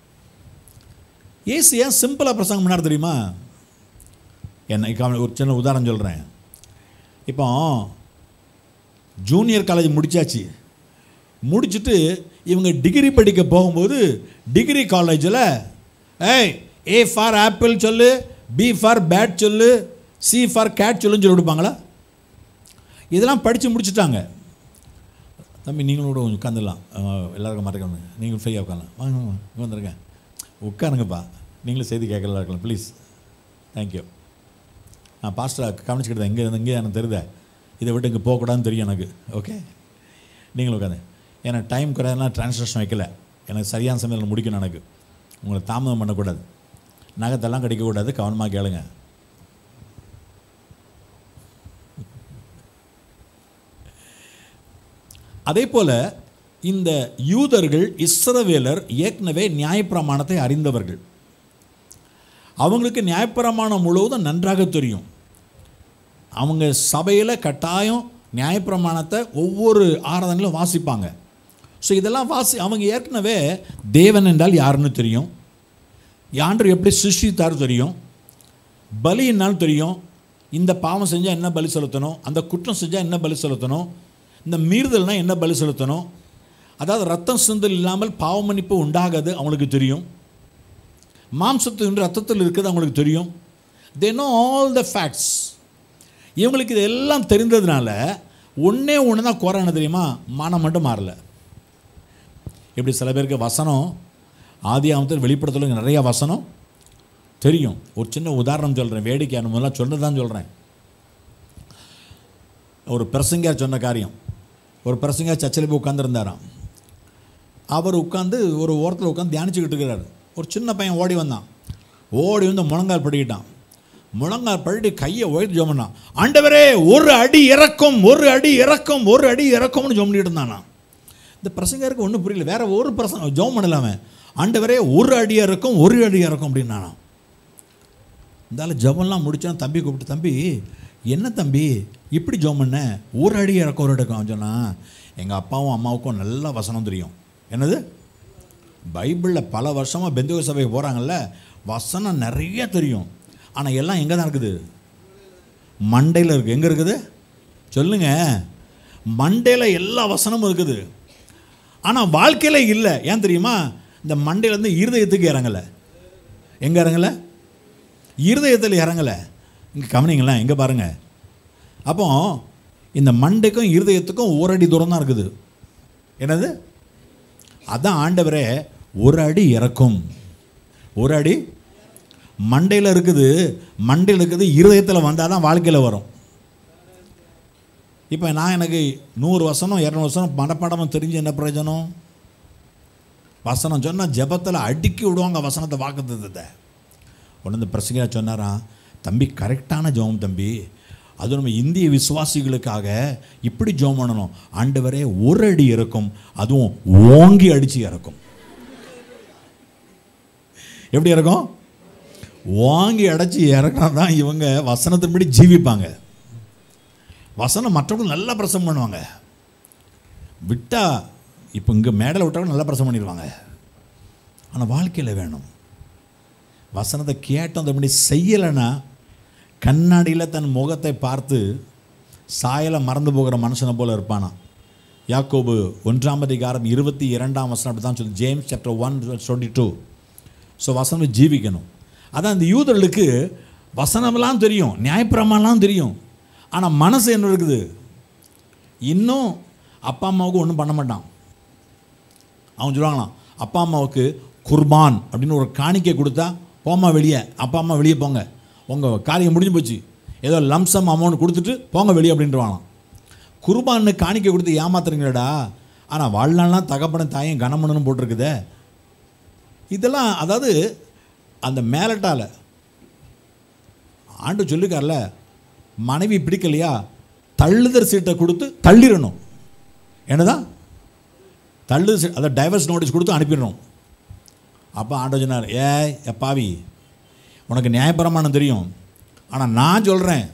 ஏசு ஏன் சிம்பிளாக பிரசங்கம் பண்ணார் தெரியுமா என்ன கவனி ஒரு சின்ன உதாரணம் சொல்கிறேன் இப்போ ஜூனியர் காலேஜ் முடிச்சாச்சு முடிச்சுட்டு இவங்க டிகிரி படிக்க போகும்போது டிகிரி காலேஜில் ஏய் ஏ ஃபார் ஆப்பிள் சொல்லு பி ஃபார் பேட் சொல்லு சி ஃபார் கேட் சொல்லுன்னு சொல்லி கொடுப்பாங்களா இதெல்லாம் படித்து முடிச்சுட்டாங்க தம்பி நீங்களும் கூட கொஞ்சம் உட்காந்துடலாம் எல்லாருக்கும் மறக்காம நீங்கள் ஃப்ரீயாக உட்காரலாம் வாங்க வாங்க இங்க வந்துருங்க உட்காருங்கப்பா நீங்களும் செய்தி கேட்கலாம் இருக்கலாம் ப்ளீஸ் தேங்க்யூ நான் பாஸ்டரை கவனிச்சுக்கிட்டேன் இங்கே இங்கே எனக்கு தெரியுதே இதை விட்டு இங்கே போகக்கூடாதுன்னு தெரியும் எனக்கு ஓகே நீங்களும் உட்காந்து ஏன்னா டைம் குறையெல்லாம் டிரான்ஸ்லேஷன் வைக்கல எனக்கு சரியான சமயத்தில் முடிக்கணும் எனக்கு உங்களை தாமதம் பண்ணக்கூடாது நகத்தெல்லாம் கிடைக்கக்கூடாது கவனமாக கேளுங்க அதே போல் இந்த யூதர்கள் இஸ்ரவேலர் ஏற்கனவே நியாயப்பிரமாணத்தை அறிந்தவர்கள் அவங்களுக்கு நியாயப்பிரமாணம் முழுவதும் நன்றாக தெரியும் அவங்க சபையில் கட்டாயம் நியாயப்பிரமாணத்தை ஒவ்வொரு ஆராதனையிலும் வாசிப்பாங்க ஸோ இதெல்லாம் வாசி அவங்க ஏற்கனவே தேவன் என்றால் யாருன்னு தெரியும் யான்று எப்படி சிருஷ்டித்தார் தெரியும் பலியினால் தெரியும் இந்த பாவம் செஞ்சால் என்ன பலி செலுத்தணும் அந்த குற்றம் செஞ்சால் என்ன பலி செலுத்தணும் இந்த மீறுதல்னால் என்ன பலி செலுத்தணும் அதாவது ரத்தம் சிந்தல் இல்லாமல் பாவ மன்னிப்பு உண்டாகாது அவங்களுக்கு தெரியும் மாம்சத்து ரத்தத்தில் இருக்கிறது அவங்களுக்கு தெரியும் they know all the facts இவங்களுக்கு இதெல்லாம் தெரிந்ததுனால ஒன்றே ஒன்று தான் குறை என்ன தெரியுமா மனம் மட்டும் மாறல இப்படி சில பேருக்கு வசனம் ஆதி ஆமத்தில் வெளிப்படுத்தலுங்க நிறையா வசனம் தெரியும் ஒரு சின்ன உதாரணம் சொல்கிறேன் வேடிக்கை அனுபவம்லாம் சொன்னது தான் சொல்கிறேன் ஒரு பிரசங்கியார் சொன்ன காரியம் ஒரு பிரசங்கியார் சர்ச்சில் போய் உட்காந்துருந்தாராம் அவர் உட்காந்து ஒரு ஓரத்தில் உட்காந்து தியானிச்சுக்கிட்டு இருக்கிறார் ஒரு சின்ன பையன் ஓடி வந்தான் ஓடி வந்து முழங்கால் படிக்கிட்டான் முழங்கால் பழடி கையை உயர்த்து ஜோமனா ஆண்டவரே ஒரு அடி இறக்கும் ஒரு அடி இறக்கும் ஒரு அடி இறக்கும்னு ஜோம் பண்ணிட்டு இருந்தானா இந்த பிரசங்கருக்கு ஒன்றும் புரியல வேற ஒரு பிரசங்க ஜோம் பண்ணலாமே ஆண்டவரே ஒரு அடி இறக்கும் ஒரு அடி இறக்கும் அப்படின்னானா இருந்தாலும் ஜபம்லாம் முடிச்சான் தம்பி கூப்பிட்டு தம்பி என்ன தம்பி இப்படி ஜோம் பண்ண ஒரு அடி இறக்கும் ஒரு எடுக்கும் சொன்னான் எங்கள் அப்பாவும் அம்மாவுக்கும் நல்ல வசனம் தெரியும் என்னது பைபிளில் பல வருஷமாக பெந்தக சபைக்கு போகிறாங்கல்ல வசனம் நிறைய தெரியும் ஆனால் எல்லாம் எங்கே தான் இருக்குது மண்டையில் இருக்குது எங்கே இருக்குது சொல்லுங்க மண்டையில் எல்லா வசனமும் இருக்குது ஆனால் வாழ்க்கையில் இல்லை ஏன் தெரியுமா இந்த மண்டையிலேருந்து இருதயத்துக்கு இறங்கலை எங்கே இறங்கலை இருதயத்தில் இறங்கலை இங்கே கவனிங்களேன் எங்கே பாருங்கள் அப்போ இந்த மண்டைக்கும் இருதயத்துக்கும் ஒரு அடி தூரம் தான் இருக்குது என்னது அதான் ஆண்டவரே ஒரு அடி இறக்கும் ஒரு அடி மண்டையில் இருக்குது மண்டையில் இருக்குது இருதயத்தில் வந்தால் தான் வாழ்க்கையில் வரும் இப்போ நான் எனக்கு நூறு வசனம் இரநூறு வசனம் மனப்பாடமாக தெரிஞ்சு என்ன பிரயோஜனம் வசனம் சொன்னால் ஜெபத்தில் அடுக்கி விடுவாங்க வசனத்தை வாக்குத்தத்தை உடனே இந்த பிரசங்கா சொன்னாராம் தம்பி கரெக்டான ஜெபம் தம்பி அது நம்ம இந்திய விசுவாசிகளுக்காக இப்படி ஜெபம் பண்ணணும் ஆண்டவரே ஒரு அடி இறக்கும் அதுவும் ஓங்கி அடித்து இறக்கும் எப்படி இறக்கும் வாங்கி அடைச்சி இறக்கினா தான் இவங்க வசனத்தின்படி ஜீவிப்பாங்க வசனம் மற்றவங்க நல்லா பிரசவம் பண்ணுவாங்க விட்டா இப்போ இங்கே மேடலை விட்டவங்க நல்லா பிரசவம் பண்ணிடுவாங்க ஆனால் வாழ்க்கையில் வேணும் வசனத்தை கேட்டோம் அந்தபடி செய்யலைன்னா கண்ணாடியில் தன் முகத்தை பார்த்து சாயலை மறந்து போகிற மனுஷனை போல இருப்பானா யாக்கோபு ஒன்றாம் அதிகாரம் இருபத்தி இரண்டாம் வசனம் அப்படி தான் சொல்லி James chapter one twenty two so வசனம் ஜீவிக்கணும் அதான் இந்த யூதர்களுக்கு வசனமெல்லாம் தெரியும் நியாயப்பிரமாலாம் தெரியும் ஆனால் மனசு என்ன இருக்குது இன்னும் அப்பா அம்மாவுக்கு ஒன்றும் பண்ண மாட்டான் அவன் சொல்லுவாங்களாம் அப்பா அம்மாவுக்கு குர்பான் அப்படின்னு ஒரு காணிக்கை கொடுத்தா போம்மா வெளியே அப்பா அம்மா வெளியே போங்க உங்கள் காரியம் முடிஞ்சு போச்சு ஏதோ லம்சம் அமௌண்ட் கொடுத்துட்டு போங்க வெளியே அப்படின்ட்டுவாங்களாம் குர்பான்னு காணிக்கை கொடுத்து ஏமாத்துறீங்களடா ஆனால் வாழ்நாள்லாம் தகப்பன தாயும் கனமனு போட்டிருக்குதே இதெல்லாம் அதாவது அந்த மேலட்டால ஆண்டு சொல்லிருக்கார்ல மனைவி பிடிக்கலையா தள்ளுதல் சீட்டை கொடுத்து தள்ளிடணும் என்னதான் தள்ளு அதை டைவர்ஸ் நோட்டீஸ் கொடுத்து அனுப்பிடணும் அப்போ ஆண்டவர் சொன்னார் ஏய் எப்பாவி உனக்கு நியாயப்பிரமாணம் தெரியும் ஆனால் நான் சொல்கிறேன்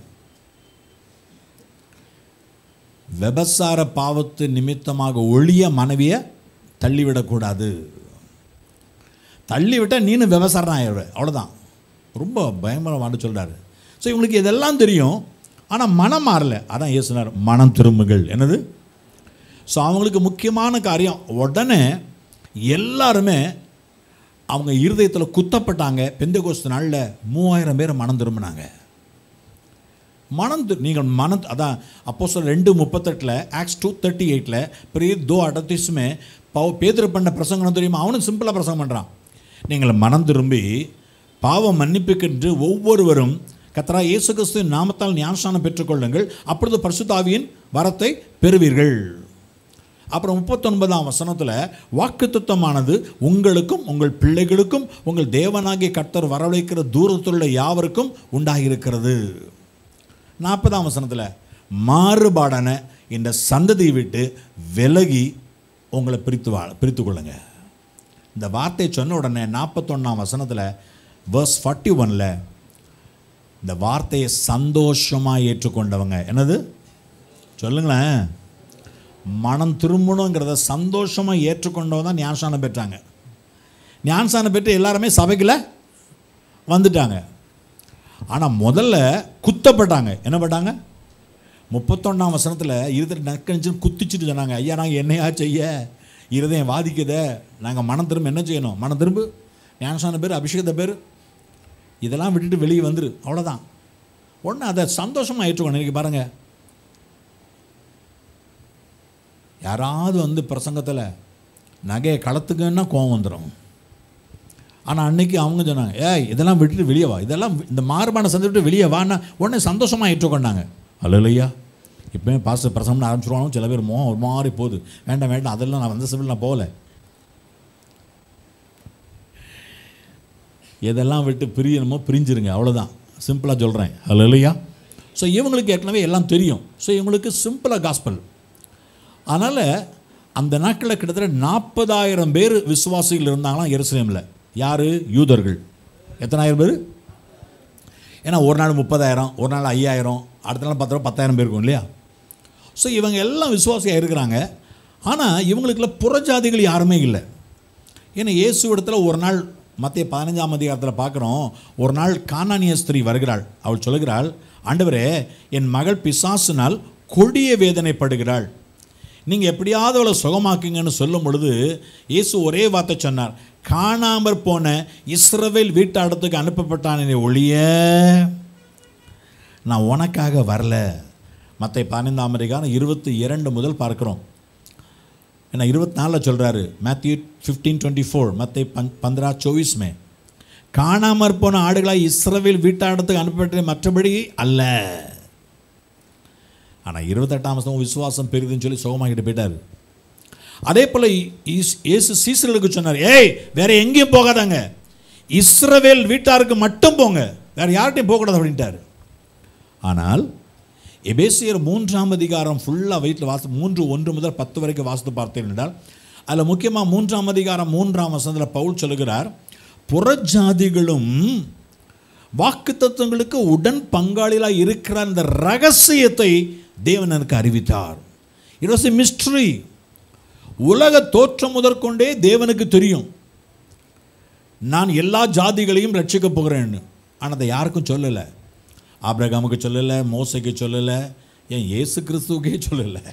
விபசார பாவத்து நிமித்தமாக ஒளிய மனைவியை தள்ளிவிடக்கூடாது தள்ளிவிட்டால் நீனு விவசாரம் ஆயிடுவ அவ்வளோதான் ரொம்ப பயங்கரமான சொல்கிறாரு ஸோ இவங்களுக்கு இதெல்லாம் தெரியும் ஆனால் மனம் மாறல அதான் இயேசுனார் மனம் திரும்புகள் என்னது ஸோ அவங்களுக்கு முக்கியமான காரியம் உடனே எல்லாருமே அவங்க இருதயத்தில் குத்தப்பட்டாங்க பெந்தகோஸ்து நாளில் மூவாயிரம் பேர் மனம் திரும்பினாங்க மனம் திரு- நீங்கள் மனம் அதான் அப்போ சொல்ல ரெண்டு முப்பத்தெட்டில் ஆக்ஸ் டூ தேர்ட்டி எயிட்டில் பெரிய தோ அடத்திஸுமே பவு பேதுரு பண்ண பிரசங்கம் தெரியுமா அவனும் சிம்பிளாக பிரசங்கம் பண்ணுறான் நீங்கள் மனம் திரும்பி பாவம் மன்னிப்புக்கென்று ஒவ்வொருவரும் கத்தரா இயேசு கிறிஸ்துவின் நாமத்தால் ஞானஸ்தானம் பெற்றுக்கொள்ளுங்கள் அப்பொழுது பரிசுத்தாவியின் வரத்தை பெறுவீர்கள் அப்புறம் முப்பத்தொன்பதாம் வசனத்தில் வாக்குத்தத்தமானது உங்களுக்கும் உங்கள் பிள்ளைகளுக்கும் உங்கள் தேவனாகிய கர்த்தர் வரவழைக்கிற தூரத்துள்ள யாவருக்கும் உண்டாகியிருக்கிறது நாற்பதாம் வசனத்தில் மாறுபாடான இந்த சந்ததியை விட்டு விலகி உங்களை பிரித்து வாழ பிரித்து கொள்ளுங்க இந்த வார்த்தையை சொன்ன உடனே நாற்பத்தொன்னாம் வசனத்தில் verse ஃபார்ட்டி ஒனில் இந்த வார்த்தையை சந்தோஷமாக ஏற்றுக்கொண்டவங்க என்னது சொல்லுங்களேன் மனம் திரும்பணுங்கிறத சந்தோஷமாக ஏற்றுக்கொண்டவங்க தான் ஞானசானம் பெற்றாங்க ஞானசானம் பெற்று எல்லாருமே சபைக்குள்ள வந்துட்டாங்க ஆனால் முதல்ல குத்தப்பட்டாங்க என்ன பட்டாங்க முப்பத்தொன்னாம் வசனத்தில் இருதய நக்கணிச்சு குத்திச்சுட்டு சொன்னாங்க ஐயா நாங்கள் என்னையா செய்ய இருதயம் வாதிக்குதே நாங்கள் மனம் திரும்ப என்ன செய்யணும் மனம் திரும்ப ஞானசான பேர் அபிஷேகத்தை பேர் இதெல்லாம் விட்டுட்டு வெளியே வந்துரு அவ்வளோதான் உடனே அதை சந்தோஷமாக ஏற்றுக்கணும் இன்றைக்கி பாருங்கள் யாராவது வந்து பிரசங்கத்தில் நகையை களத்துக்குன்னா கோவம் வந்துடும் ஆனால் அன்னைக்கு அவங்க சொன்னாங்க ஏய் இதெல்லாம் விட்டுட்டு வெளியே வா இதெல்லாம் இந்த மாறுபானை சந்தை விட்டு வெளியே வான்னா உடனே சந்தோஷமாக ஏற்றுக்கொண்டாங்க அல்லையா இப்போயே பாஸ்டர் பிரசம்னு ஆரம்பிச்சிருவாங்க சில பேர் மோகம் ஒரு மாதிரி போகுது வேண்டாம் வேண்டாம் அதெல்லாம் நான் வந்த சிவில் நான் போகல எதெல்லாம் விட்டு பிரியணுமோ பிரிஞ்சிருங்க அவ்வளோதான் சிம்பிளாக சொல்கிறேன் அல்லையா ஸோ இவங்களுக்கு ஏற்கனவே எல்லாம் தெரியும் ஸோ இவங்களுக்கு சிம்பிளாக காஸ்பல் அதனால் அந்த நாட்களில் கிட்டத்தட்ட நாற்பதாயிரம் பேர் விசுவாசிகள் இருந்தாங்களாம் எருசலேமில் யார் யூதர்கள் எத்தனாயிரம் பேர் ஏன்னா ஒரு நாள் முப்பதாயிரம் ஒரு நாள் ஐயாயிரம் அடுத்த நாள் பத்து பத்தாயிரம் பேர் இருக்கும் இல்லையா ஸோ இவங்க எல்லாம் விசுவாசியாக இருக்கிறாங்க ஆனால் இவங்களுக்குள்ள புறஜாதிகள் யாருமே இல்லை ஏன்னா இயேசு இடத்துல ஒரு நாள் மத்திய பதினஞ்சாம் அதிகாரத்தில் பார்க்குறோம் ஒரு நாள் கானானிய ஸ்திரீ வருகிறாள் அவள் சொல்லுகிறாள் ஆண்டவரே என் மகள் பிசாசினால் கொடிய வேதனைப்படுகிறாள் நீங்கள் எப்படியாவது அவளை சுகமாக்குங்கன்னு சொல்லும் பொழுது இயேசு ஒரே வார்த்தை சொன்னார் காணாமற் போன இஸ்ரவேல் வீட்டாடத்துக்கு அனுப்பப்பட்டானே ஒழிய நான் உனக்காக வரல மற்ற பதினைந்தாம் அதிகாரம் இருபத்தி இரண்டு முதல் பார்க்குறோம் ஏன்னா இருபத்தி நாலில் சொல்கிறாரு மேத்யூ ஃபிஃப்டீன் டுவெண்ட்டி ஃபோர் மற்ற பன் பந்திரா चौबीस में காணாமற் போன ஆடுகளாய் இஸ்ரவேல் வீட்டாடத்துக்கு அனுப்பப்பட்ட மற்றபடி அல்ல ஆனால் இருபத்தெட்டாம் வருஷம் விசுவாசம் பெரிதுன்னு சொல்லி சுகமாகிட்டு போயிட்டார் அதே போல் இயேசு சீசர்களுக்கு சொன்னார் ஏய் வேற எங்கேயும் போகாதாங்க இஸ்ரவேல் வீட்டாருக்கு மட்டும் போங்க வேற யார்கிட்டையும் போகக்கூடாது அப்படின்ட்டார் ஆனால் எபேசியர் மூன்றாம் அதிகாரம் ஃபுல்லாக வீட்டில் வாசி மூன்று ஒன்று முதல் பத்து வரைக்கும் வாசித்து பார்த்தேன் என்றால் அதில் முக்கியமாக மூன்றாம் அதிகாரம் மூன்றாம் வசனத்தில் பவுல் சொல்லுகிறார் புறஜாதிகளும் வாக்குத்தத்தங்களுக்கு உடன் பங்காளிகளாக இருக்கிற அந்த ரகசியத்தை தேவன் எனக்கு அறிவித்தார் இட் வாஸ் எ மிஸ்ட்ரி உலக தோற்றம் முதற்கொண்டே தேவனுக்கு தெரியும் நான் எல்லா ஜாதிகளையும் ரட்சிக்கப் போகிறேன்னு ஆனால் அதை யாருக்கும் சொல்லலை ஆபிரகாமுக்கு சொல்லலை மோசைக்கு சொல்லலை ஏன் இயேசு கிறிஸ்துவுக்கே சொல்லலை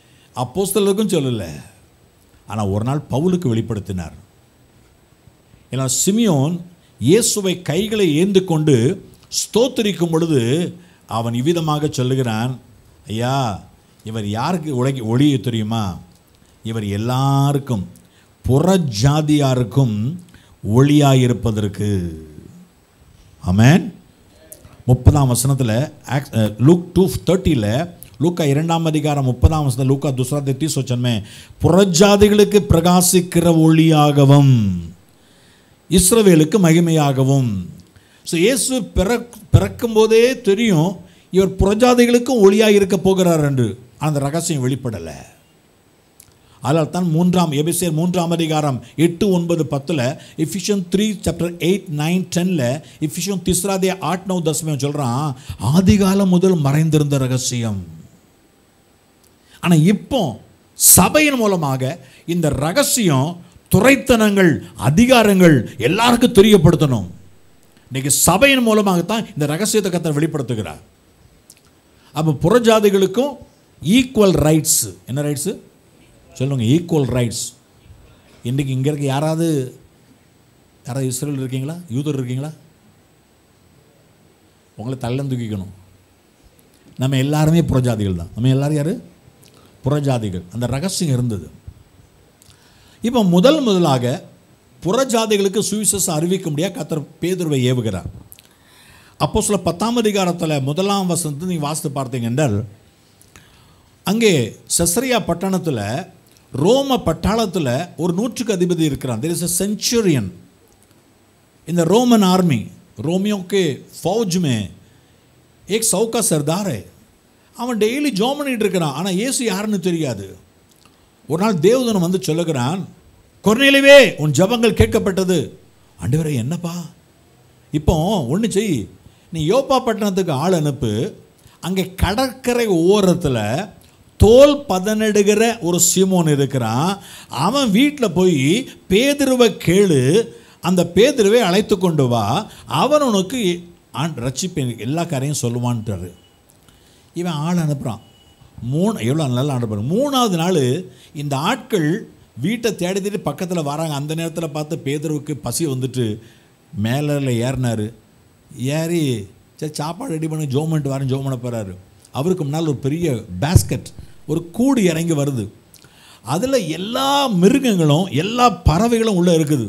அப்போஸ்தலருக்கும் சொல்லலை ஆனால் ஒரு நாள் பவுலுக்கு வெளிப்படுத்தினார் ஏன்னா சிமியோன் இயேசுவை கைகளை ஏந்து கொண்டு ஸ்தோத்திரிக்கும் பொழுது அவன் இவ்விதமாக சொல்லுகிறான் ஐயா இவர் யாருக்கு உலகி ஒளிய தெரியுமா இவர் எல்லாருக்கும் புறஜாதியாருக்கும் ஒளியாயிருப்பதற்கு ஆமென் முப்பதாம் வசனத்தில் லூக் டூ தேர்ட்டியில் லூக்கா இரண்டாம் அதிகாரம் முப்பதாம் வசனத்தில் லூக்கா துசரா தெத்தி சொச்சன்மே புறஜாதிகளுக்கு பிரகாசிக்கிற ஒளியாகவும் இஸ்ரவேலுக்கு மகிமையாகவும் ஸோ இயேசு பிறக் பிறக்கும்போதே தெரியும் இவர் புறஜாதிகளுக்கும் ஒளியாக இருக்க போகிறார் என்று அந்த ரகசியம் வெளிப்படலை அதனால் தான் மூன்றாம் எபிசியர் மூன்றாம் அதிகாரம் எட்டு ஒன்பது பத்தில் Ephesian three chapter eight nine டென்னில் இஃபிஷியன் திஸ்ராதே ஆட் நவ் தசமம் சொல்கிறான் ஆதிகாலம் முதல் மறைந்திருந்த ரகசியம் ஆனால் இப்போ சபையின் மூலமாக இந்த ரகசியம் துறைத்தனங்கள் அதிகாரங்கள் எல்லாருக்கும் தெரியப்படுத்தணும் இன்னைக்கு சபையின் மூலமாகத்தான் இந்த ரகசியத்தை கத்தர் வெளிப்படுத்துகிறார் அப்போ புறஜாதிகளுக்கும் ஈக்குவல் ரைட்ஸ் என்ன ரைட்ஸு சொல்லுங்க ஈக்குவல் ரைட்ஸ் இன்றைக்கி இங்கே இருக்க யாராவது யாராவது இஸ்ரேல் இருக்கீங்களா யூதர் இருக்கீங்களா உங்களை தள்ளம் தூக்கிக்கணும் நம்ம எல்லாருமே புறஜாதிகள் தான் நம்ம எல்லாரும் யார் புறஜாதிகள் அந்த ரகசியம் இருந்தது இப்போ முதல் முதலாக புறஜாதிகளுக்கு சுவிசேஷம் அறிவிக்க முடியாது கத்தர் பேதுருவை ஏவுகிறார் அப்போ சில பத்தாம் அதிகாரத்தில் முதலாம் வசனத்தை நீங்கள் வாசித்து பார்த்தீங்க என்றால் அங்கே செசரியா பட்டணத்தில் ரோம பட்டாளத்தில் ஒரு நூற்றுக்கு அதிபதி இருக்கிறான் தெர் இஸ் அ செஞ்சுரியன் இந்த रोमन आर्मी रोमियो के फौज में एक सौ का सरदार है அவன் டெய்லி ஜோம் பண்ணிட்டு இருக்கிறான் ஆனால் இயேசு யாருன்னு தெரியாது ஒரு நாள் தேவதனம் வந்து சொல்லுகிறான் கொர்நேலிவே உன் ஜபங்கள் கேட்கப்பட்டது ஆண்டவரே என்னப்பா இப்போ ஒன்று செய் நீ யோப்பா பட்டணத்துக்கு ஆள் அனுப்பு அங்கே கடற்கரை ஓரத்தில் தோல் பதனிடுகிற ஒரு சீமோன் இருக்கிறான் அவன் வீட்டில் போய் பேதுருவை கேளு அந்த பேதுருவை அழைத்து கொண்டு வா அவன் உனக்கு ஆண் ரட்சிப்பேன் எல்லா காரையும் சொல்லுவான்ட்டாரு இவன் ஆள் அனுப்புகிறான் மூணு எவ்வளோ நல்லா அனுப்புறான் மூணாவது நாள் இந்த ஆட்கள் வீட்டை தேடி தேடி பக்கத்தில் வராங்க அந்த நேரத்தில் பார்த்து பேதருவுக்கு பசி வந்துட்டு மேலே ஏறினார் ஏறி சரி சாப்பாடு ரெடி பண்ணி ஜோம் பண்ணிட்டு வரேன் ஜோம் பண்ண போகிறாரு அவருக்கு முன்னால் ஒரு பெரிய பேஸ்கெட் ஒரு கூடு இறங்கி வருது அதில் எல்லா மிருகங்களும் எல்லா பறவைகளும் உள்ளே இருக்குது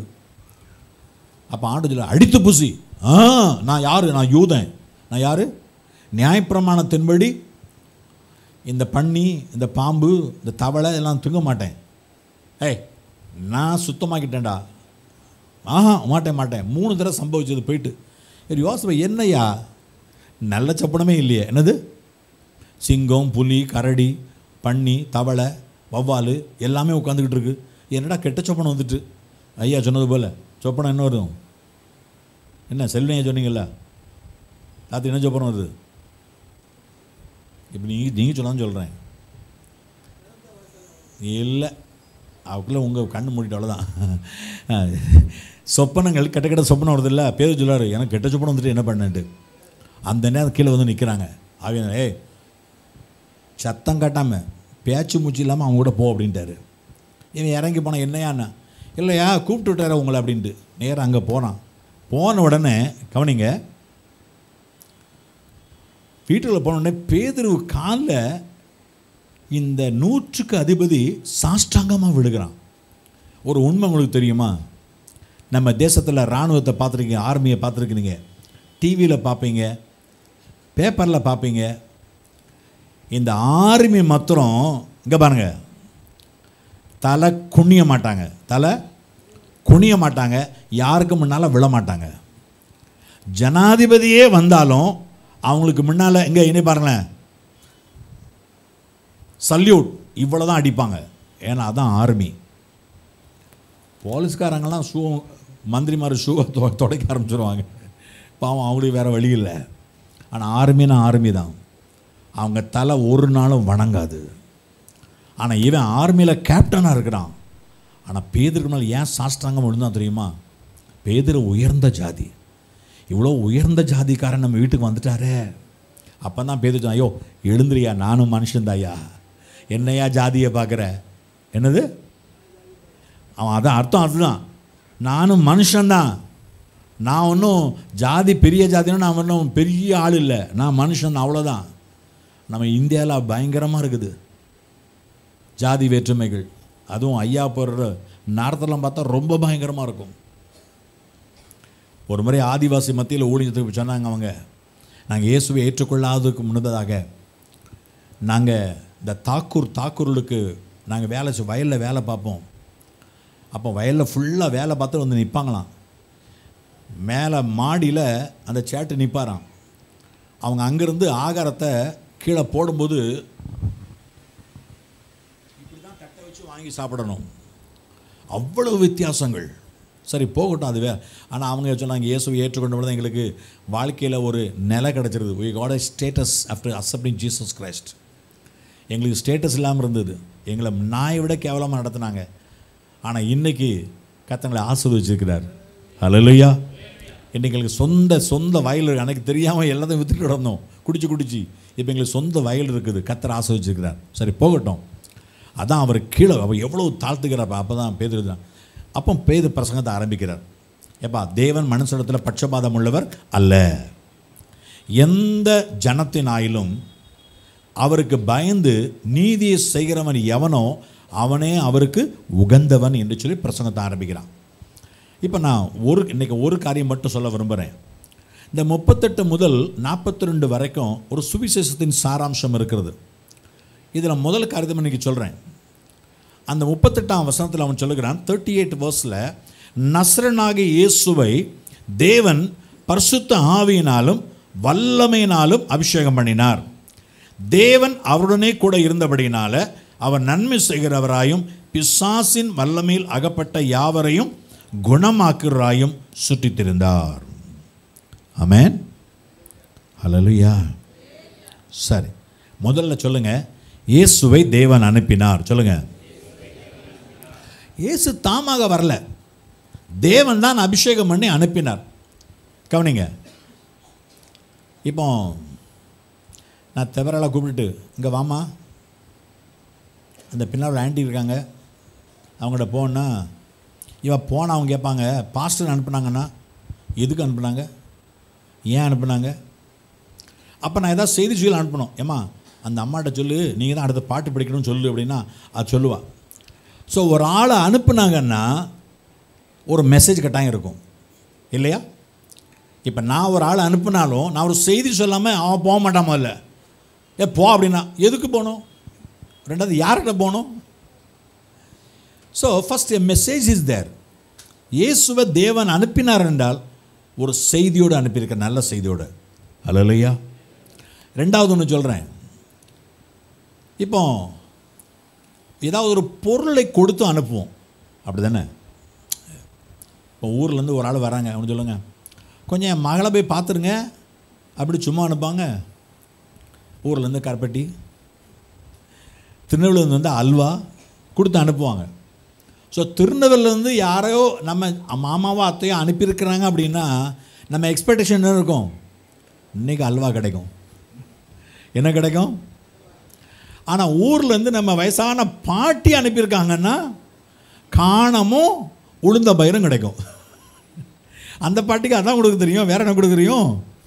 அப்போ ஆண்டு சொல்ல அடித்து புசி ஆ நான் யார் நான் யூதன் நான் யார் நியாயப்பிரமாணத்தின்படி இந்த பன்னி இந்த பாம்பு இந்த தவளை எல்லாம் தூங்க மாட்டேன் ஏய் நான் சுத்தமாக்கிட்டேன்டா ஆஹா மாட்டேன் மாட்டேன் மூணு தடவை சம்பவிச்சது போயிட்டு சரி யோசனை என்னய்யா நல்ல சப்பனமே இல்லையே என்னது சிங்கம் புலி கரடி பன்னி தவளை வவ்வால் எல்லாமே உட்காந்துக்கிட்டு இருக்கு என்னடா கெட்ட சொப்பனம் வந்துட்டு ஐயா சொன்னது போல் சொப்பனம் என்ன வரும் என்ன செல்வனையா சொன்னீங்கல்ல தாத்து என்ன சொப்பனம் வருது இப்போ நீங்கள் நீங்கள் சொல்லான்னு சொல்கிறேன் இல்லை அவக்குள்ளே உங்கள் கண்ணு மூடிட்டு அவ்வளோதான் சொப்பனங்கள் கெட்ட கெட்ட சொப்பனம் வருது இல்லை பேர் சொல்லாரு எனக்கு கெட்ட சொப்பனம் வந்துட்டு என்ன பண்ணேன்ட்டு அந்த நேரம் கீழே வந்து நிற்கிறாங்க அவன் ஏய் சத்தம் காட்டாமல் பேச்சு மூச்சு இல்லாமல் அவங்க கூட போ அப்படின்ட்டாரு இவன் இறங்கி போனான் என்னையாண்ணா இல்லையா கூப்பிட்டு விட்டார உங்களை அப்படின்ட்டு நேராக அங்கே போனான் போன உடனே கவனிங்க வீட்டில் போன உடனே பேதுரு காலில் இந்த நூற்றுக்கு அதிபதி சாஷ்டாங்கமாக விழுகிறான் ஒரு உண்மை உங்களுக்கு தெரியுமா நம்ம தேசத்தில் இராணுவத்தை பார்த்துருக்கீங்க ஆர்மியை பார்த்துருக்கீங்க டிவியில் பார்ப்பீங்க பேப்பரில் பார்ப்பீங்க இந்த ஆர்மி மாத்திரம் இங்கே பாருங்க தலை குனிய மாட்டாங்க தலை குனிய மாட்டாங்க யாருக்கு முன்னால் விழ மாட்டாங்க ஜனாதிபதியே வந்தாலும் அவங்களுக்கு முன்னால் இங்கே இனி பாருங்களேன் சல்யூட் இவ்வளோ தான் அடிப்பாங்க ஏன்னா அதான் ஆர்மி போலீஸ்காரங்கெல்லாம் ஷூ மந்திரிமார் ஷூவை தொ துடைக்க ஆரம்பிச்சிருவாங்க பாவம் அவங்களுக்கு வேறு வழி இல்லை ஆனால் ஆர்மினா ஆர்மி தான் அவங்க தலை ஒரு நாளும் வணங்காது ஆனால் இவன் ஆர்மியில் கேப்டனாக இருக்கிறான் ஆனால் பேதருக்கு மேலே ஏன் சாஷ்டாங்கம் விழுந்தான் தெரியுமா பேதர் உயர்ந்த ஜாதி இவ்வளோ உயர்ந்த ஜாதிக்காரன் நம்ம வீட்டுக்கு வந்துட்டாரே அப்போ தான் பேதர் சொன்னான், ஐயோ எழுந்திரியா நானும் மனுஷன்தாயா என்னையா ஜாதியை பார்க்குற என்னது அவன் அதான் அர்த்தம் அதுதான் நானும் மனுஷன்தான் நான் ஒன்றும் ஜாதி பெரிய ஜாதினா நான் ஒன்றும் பெரிய ஆள் இல்லை நான் மனுஷன் அவ்வளோதான் நம்ம இந்தியாவில் பயங்கரமாக இருக்குது ஜாதி வேற்றுமைகள் அதுவும் ஐயா போடுற நேரத்தெல்லாம் பார்த்தா ரொம்ப பயங்கரமாக இருக்கும் ஒரு முறை ஆதிவாசி மத்தியில் ஊழியத்துக்கு சொன்னாங்க அவங்க நாங்கள் இயேசுவை ஏற்றுக்கொள்ளாததுக்கு முன்னதாக நாங்கள் இந்த தாக்கூர் தாக்கூர்களுக்கு நாங்கள் வேலை செய்- வயலில் வேலை பார்ப்போம் அப்போ வயலில் ஃபுல்லாக வேலை பார்த்து வந்து நிற்பாங்களாம் மேலே மாடியில் அந்த சேட்டு நிற்பாராம் அவங்க அங்கேருந்து ஆகாரத்தை கீழே போடும்போது இப்படி தான் தட்டை வச்சு வாங்கி சாப்பிடணும் அவ்வளவு வித்தியாசங்கள் சரி போகட்டும் அதுவே ஆனால் அவங்க சொன்னாங்க இயேசுவை ஏற்றுக்கொண்ட தான் எங்களுக்கு வாழ்க்கையில் ஒரு நிலை கிடச்சிருது we got a status after accepting Jesus Christ எங்களுக்கு ஸ்டேட்டஸ் இல்லாமல் இருந்தது எங்களை நாயை விட கேவலமாக நடத்துனாங்க ஆனால் இன்னைக்கு கத்தங்களை ஆசிர்வதிச்சிருக்கிறார் ஹalleluya இன்னைக்கு எங்களுக்கு சொந்த சொந்த வயல் இருக்கு. எனக்கு தெரியாமல் எல்லாத்தையும் வித்துட்டு கிடந்தோம் குடிச்சு குடிச்சு இப்போ எங்களுக்கு சொந்த வயல் இருக்குது கத்தர் ஆசிர்வதிச்சிருக்கிறார் சரி போகட்டும் அதான் அவர் கீழே அவர் எவ்வளோ தாழ்த்துக்கிறார் அப்போ தான் பேதுரு தான் அப்போ பேது பிரசங்கத்தை ஆரம்பிக்கிறார் ஏப்பா தேவன் மனுஷனத்தில் பட்சபாதம் உள்ளவர் அல்ல எந்த ஜனத்தினாயிலும் அவருக்கு பயந்து நீதியை செய்கிறவன் எவனோ அவனே அவருக்கு உகந்தவன் என்று சொல்லி பிரசங்கத்தை ஆரம்பிக்கிறான் இப்போ நான் ஒரு இன்னைக்கு ஒரு காரியம் மட்டும் சொல்ல விரும்புகிறேன் இந்த முப்பத்தெட்டு முதல் நாற்பத்தி ரெண்டு வரைக்கும் ஒரு சுவிசேஷத்தின் சாராம்சம் இருக்கிறது இதில் முதல் காரியத்தை இன்னைக்கு சொல்கிறேன் அந்த முப்பத்தெட்டாம் வசனத்தில் அவன் சொல்லுகிறான் தேர்ட்டி எயிட் வேர்ஸில் நஸ்ரனாகிய இயேசுவை தேவன் பரிசுத்த ஆவியினாலும் வல்லமையினாலும் அபிஷேகம் பண்ணினார் தேவன் அவருடனே கூட இருந்தபடியினால அவர் நன்மை செய்கிறவராயும் பிசாசின் வல்லமையில் அகப்பட்ட யாவரையும் குணமாக்குறாயும் சுற்றித் திரிந்தார் ஆமென் ஹalleluya சரி முதல்ல சொல்லுங்க இயேசுவை தேவன் அனுப்பினார் சொல்லுங்க இயேசு தாமாக வரல தேவன் தான் அபிஷேகம் பண்ணி அனுப்பினார் கவனிங்க இப்போ நான் தெவரால கூப்பிட்டுட்டு இங்கே வாமா அந்த பின்னால் ஒரு ஆண்டி இருக்காங்க அவங்கள்ட்ட போனா இவ போனால் அவங்க கேட்பாங்க பாஸ்டர் அனுப்புனாங்கன்னா எதுக்கு அனுப்புனாங்க ஏன் அனுப்புனாங்க அப்போ நான் ஏதாவது செய்தி சொல்லி அனுப்பணும் ஏம்மா அந்த அம்மாட்ட சொல்லு நீங்கள் தான் அடுத்த பாட்டு படிக்கணும்னு சொல்லு அப்படின்னா அது சொல்லுவா ஸோ ஒரு ஆளை அனுப்புனாங்கன்னா ஒரு மெசேஜ் கட்டாயம் இருக்கும் இல்லையா இப்போ நான் ஒரு ஆளை அனுப்புனாலும் நான் ஒரு செய்தி சொல்லாமல் அவன் போக மாட்டான் முதல்ல ஏ போ அப்படின்னா எதுக்கு போகணும் ரெண்டாவது யார்கிட்ட போகணும் so first a message is there இயேசுவை தேவன் அனுப்பினார் என்றால் ஒரு செய்தியோடு அனுப்பியிருக்க நல்ல செய்தியோடு அல்லையா ரெண்டாவது ஒன்று சொல்கிறேன் இப்போ ஏதாவது ஒரு பொருளை கொடுத்து அனுப்புவோம் அப்படி தானே இப்போ ஊர்லேருந்து ஒரு ஆள் வராங்க அவனு சொல்லுங்க கொஞ்சம் என் மகளை போய் பார்த்துருங்க அப்படி சும்மா அனுப்பாங்க ஊர்லேருந்து கருப்பட்டி திருநெல்வேலியிலேருந்து வந்து அல்வா கொடுத்து அனுப்புவாங்க ஸோ திருநெல்வேலியிலேருந்து யாரையோ நம்ம மாமாவோ அத்தையோ அனுப்பியிருக்கிறாங்க அப்படின்னா நம்ம எக்ஸ்பெக்டேஷன் என்ன இருக்கும் இன்றைக்கி அல்வா கிடைக்கும் என்ன கிடைக்கும் ஆனால் ஊர்லேருந்து நம்ம வயசான பாட்டி அனுப்பியிருக்காங்கன்னா காணமும் உளுந்த பயிரும் கிடைக்கும் அந்த பாட்டிக்கு அதான் கொடுக்க தெரியும் வேற என்ன கொடுக்க தெரியும்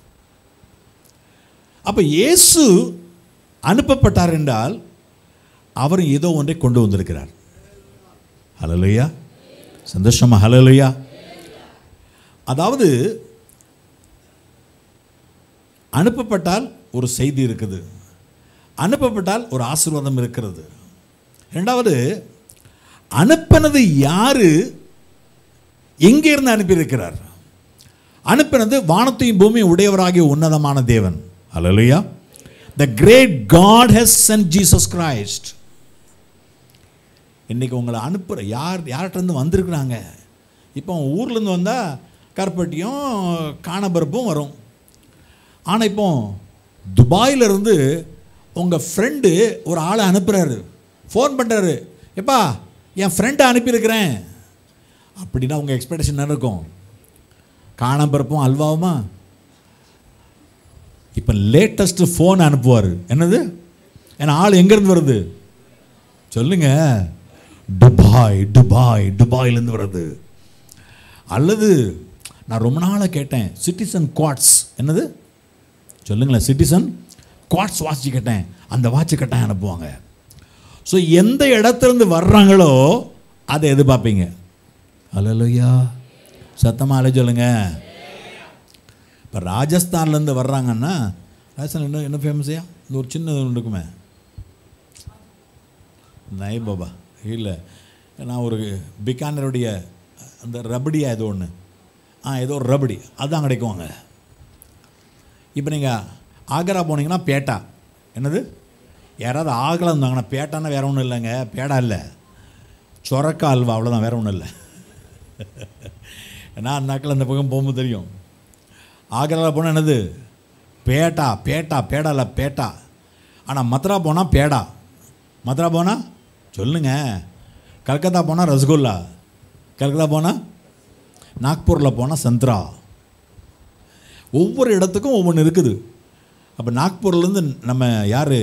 அப்போ இயேசு அனுப்பப்பட்டார் என்றால் அவர் ஏதோ ஒன்றை கொண்டு வந்திருக்கிறார் ஹலலுயா சந்தோஷமா ஹலலுயா அதாவது அனுப்பப்பட்டால் ஒரு செய்தி இருக்குது அனுப்பப்பட்டால் ஒரு ஆசீர்வாதம் இருக்கிறது ரெண்டாவது அனுப்பினது யாரு எங்கே இருந்து அனுப்பியிருக்கிறார் அனுப்பினது வானத்தையும் பூமியும் உடையவராகிய உன்னதமான தேவன் அல்லையா the great God has sent Jesus Christ இன்னைக்கு உங்களை அனுப்புகிற யார் யார்கிட்ட இருந்து வந்திருக்கிறாங்க இப்போ ஊர்லேருந்து வந்தால் கருப்பட்டியும் காணபருப்பும் வரும் ஆனால் இப்போ துபாயில இருந்து உங்கள் ஃப்ரெண்டு ஒரு ஆளை அனுப்புகிறாரு ஃபோன் பண்ணுறாரு எப்பா என் ஃப்ரெண்டை அனுப்பியிருக்கிறேன் அப்படின்னா உங்கள் எக்ஸ்பெக்டேஷன் என்ன இருக்கும் காணப்பருப்பும் அல்வாவுமா இப்போ லேட்டஸ்ட் ஃபோன் அனுப்புவார் என்னது ஏன்னா ஆள் எங்கேருந்து வருது சொல்லுங்க துபாய் துபாய் துபாயிலேருந்து வருது அல்லது நான் ரொம்ப நாளாக கேட்டேன் சிட்டிசன் குவாட்ஸ் என்னது சொல்லுங்களேன் சிட்டிசன் குவாட்ஸ் வாட்ச் கேட்டேன் அந்த வாட்ச் கட்டாயம் அனுப்புவாங்க ஸோ எந்த இடத்துலேருந்து வர்றாங்களோ அதை எதிர்பார்ப்பீங்க அலலுயா சத்தமாக அலை சொல்லுங்க இப்போ ராஜஸ்தான்லேருந்து வர்றாங்கன்னா ராஜஸ்தான் என்ன என்ன ஃபேமஸையா இந்த ஒரு சின்ன ஒன்று இருக்குமே நை பாபா இல்லை நான் ஒரு பிகானருடைய அந்த ரபடியா ஏதோ ஒன்று ஆ ஏதோ ஒரு ரபடி அதான் கிடைக்குவாங்க இப்போ நீங்கள் ஆக்ரா போனீங்கன்னா பேட்டா என்னது யாராவது ஆகலாம் இருந்தாங்கன்னா பேட்டான்னா வேற ஒன்றும் இல்லைங்க பேடா இல்லை சொரக்கா அல்வா அவ்வளோதான் வேற ஒன்றும் இல்லை நான் நாக்கில் அந்த பக்கம் போகும்போது தெரியும் ஆக்ராவில் போனால் என்னது பேட்டா பேட்டா பேடா இல்லை பேட்டா ஆனால் மத்ரா போனால் பேடா மத்ரா போனால் சொல்லுங்க கல்கத்தா போனால் ரசகுல்லா கல்கத்தா போனால் நாக்பூரில் போனால் சந்த்ரா ஒவ்வொரு இடத்துக்கும் ஒவ்வொன்று இருக்குது அப்போ நாக்பூர்லேருந்து நம்ம யார்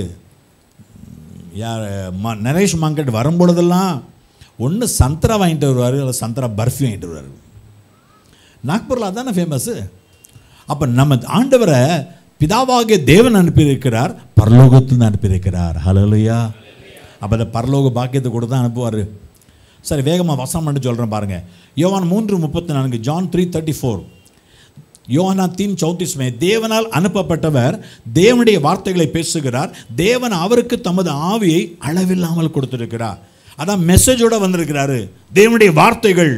யார் ம நரேஷ் மார்க்கெட் வரும்பொழுதெல்லாம் ஒன்று சந்தரா வாங்கிட்டு வருவார் இல்லை சந்தரா பர்ஃபி வாங்கிட்டு வருவார் நாக்பூரில் அதானே ஃபேமஸ்ஸு அப்போ நம்ம ஆண்டவரை பிதாவாகிய தேவன் அனுப்பியிருக்கிறார் பரலோகத்திலிருந்து அனுப்பியிருக்கிறார் ஹலோலையா அப்போ அந்த பரலோக பாக்கியத்தை கூட தான் அனுப்புவார் சரி வேகமாக வசம் பண்ணி சொல்கிறேன் பாருங்கள் யோவான் மூன்று முப்பத்தி நான்கு ஜான் த்ரீ தேர்ட்டி ஃபோர் யோனா தீன் சௌத்திஸ்மே தேவனால் அனுப்பப்பட்டவர் தேவனுடைய வார்த்தைகளை பேசுகிறார் தேவன் அவருக்கு தமது ஆவியை அளவில்லாமல் கொடுத்திருக்கிறார் அதான் மெசேஜோட வந்திருக்கிறாரு தேவனுடைய வார்த்தைகள்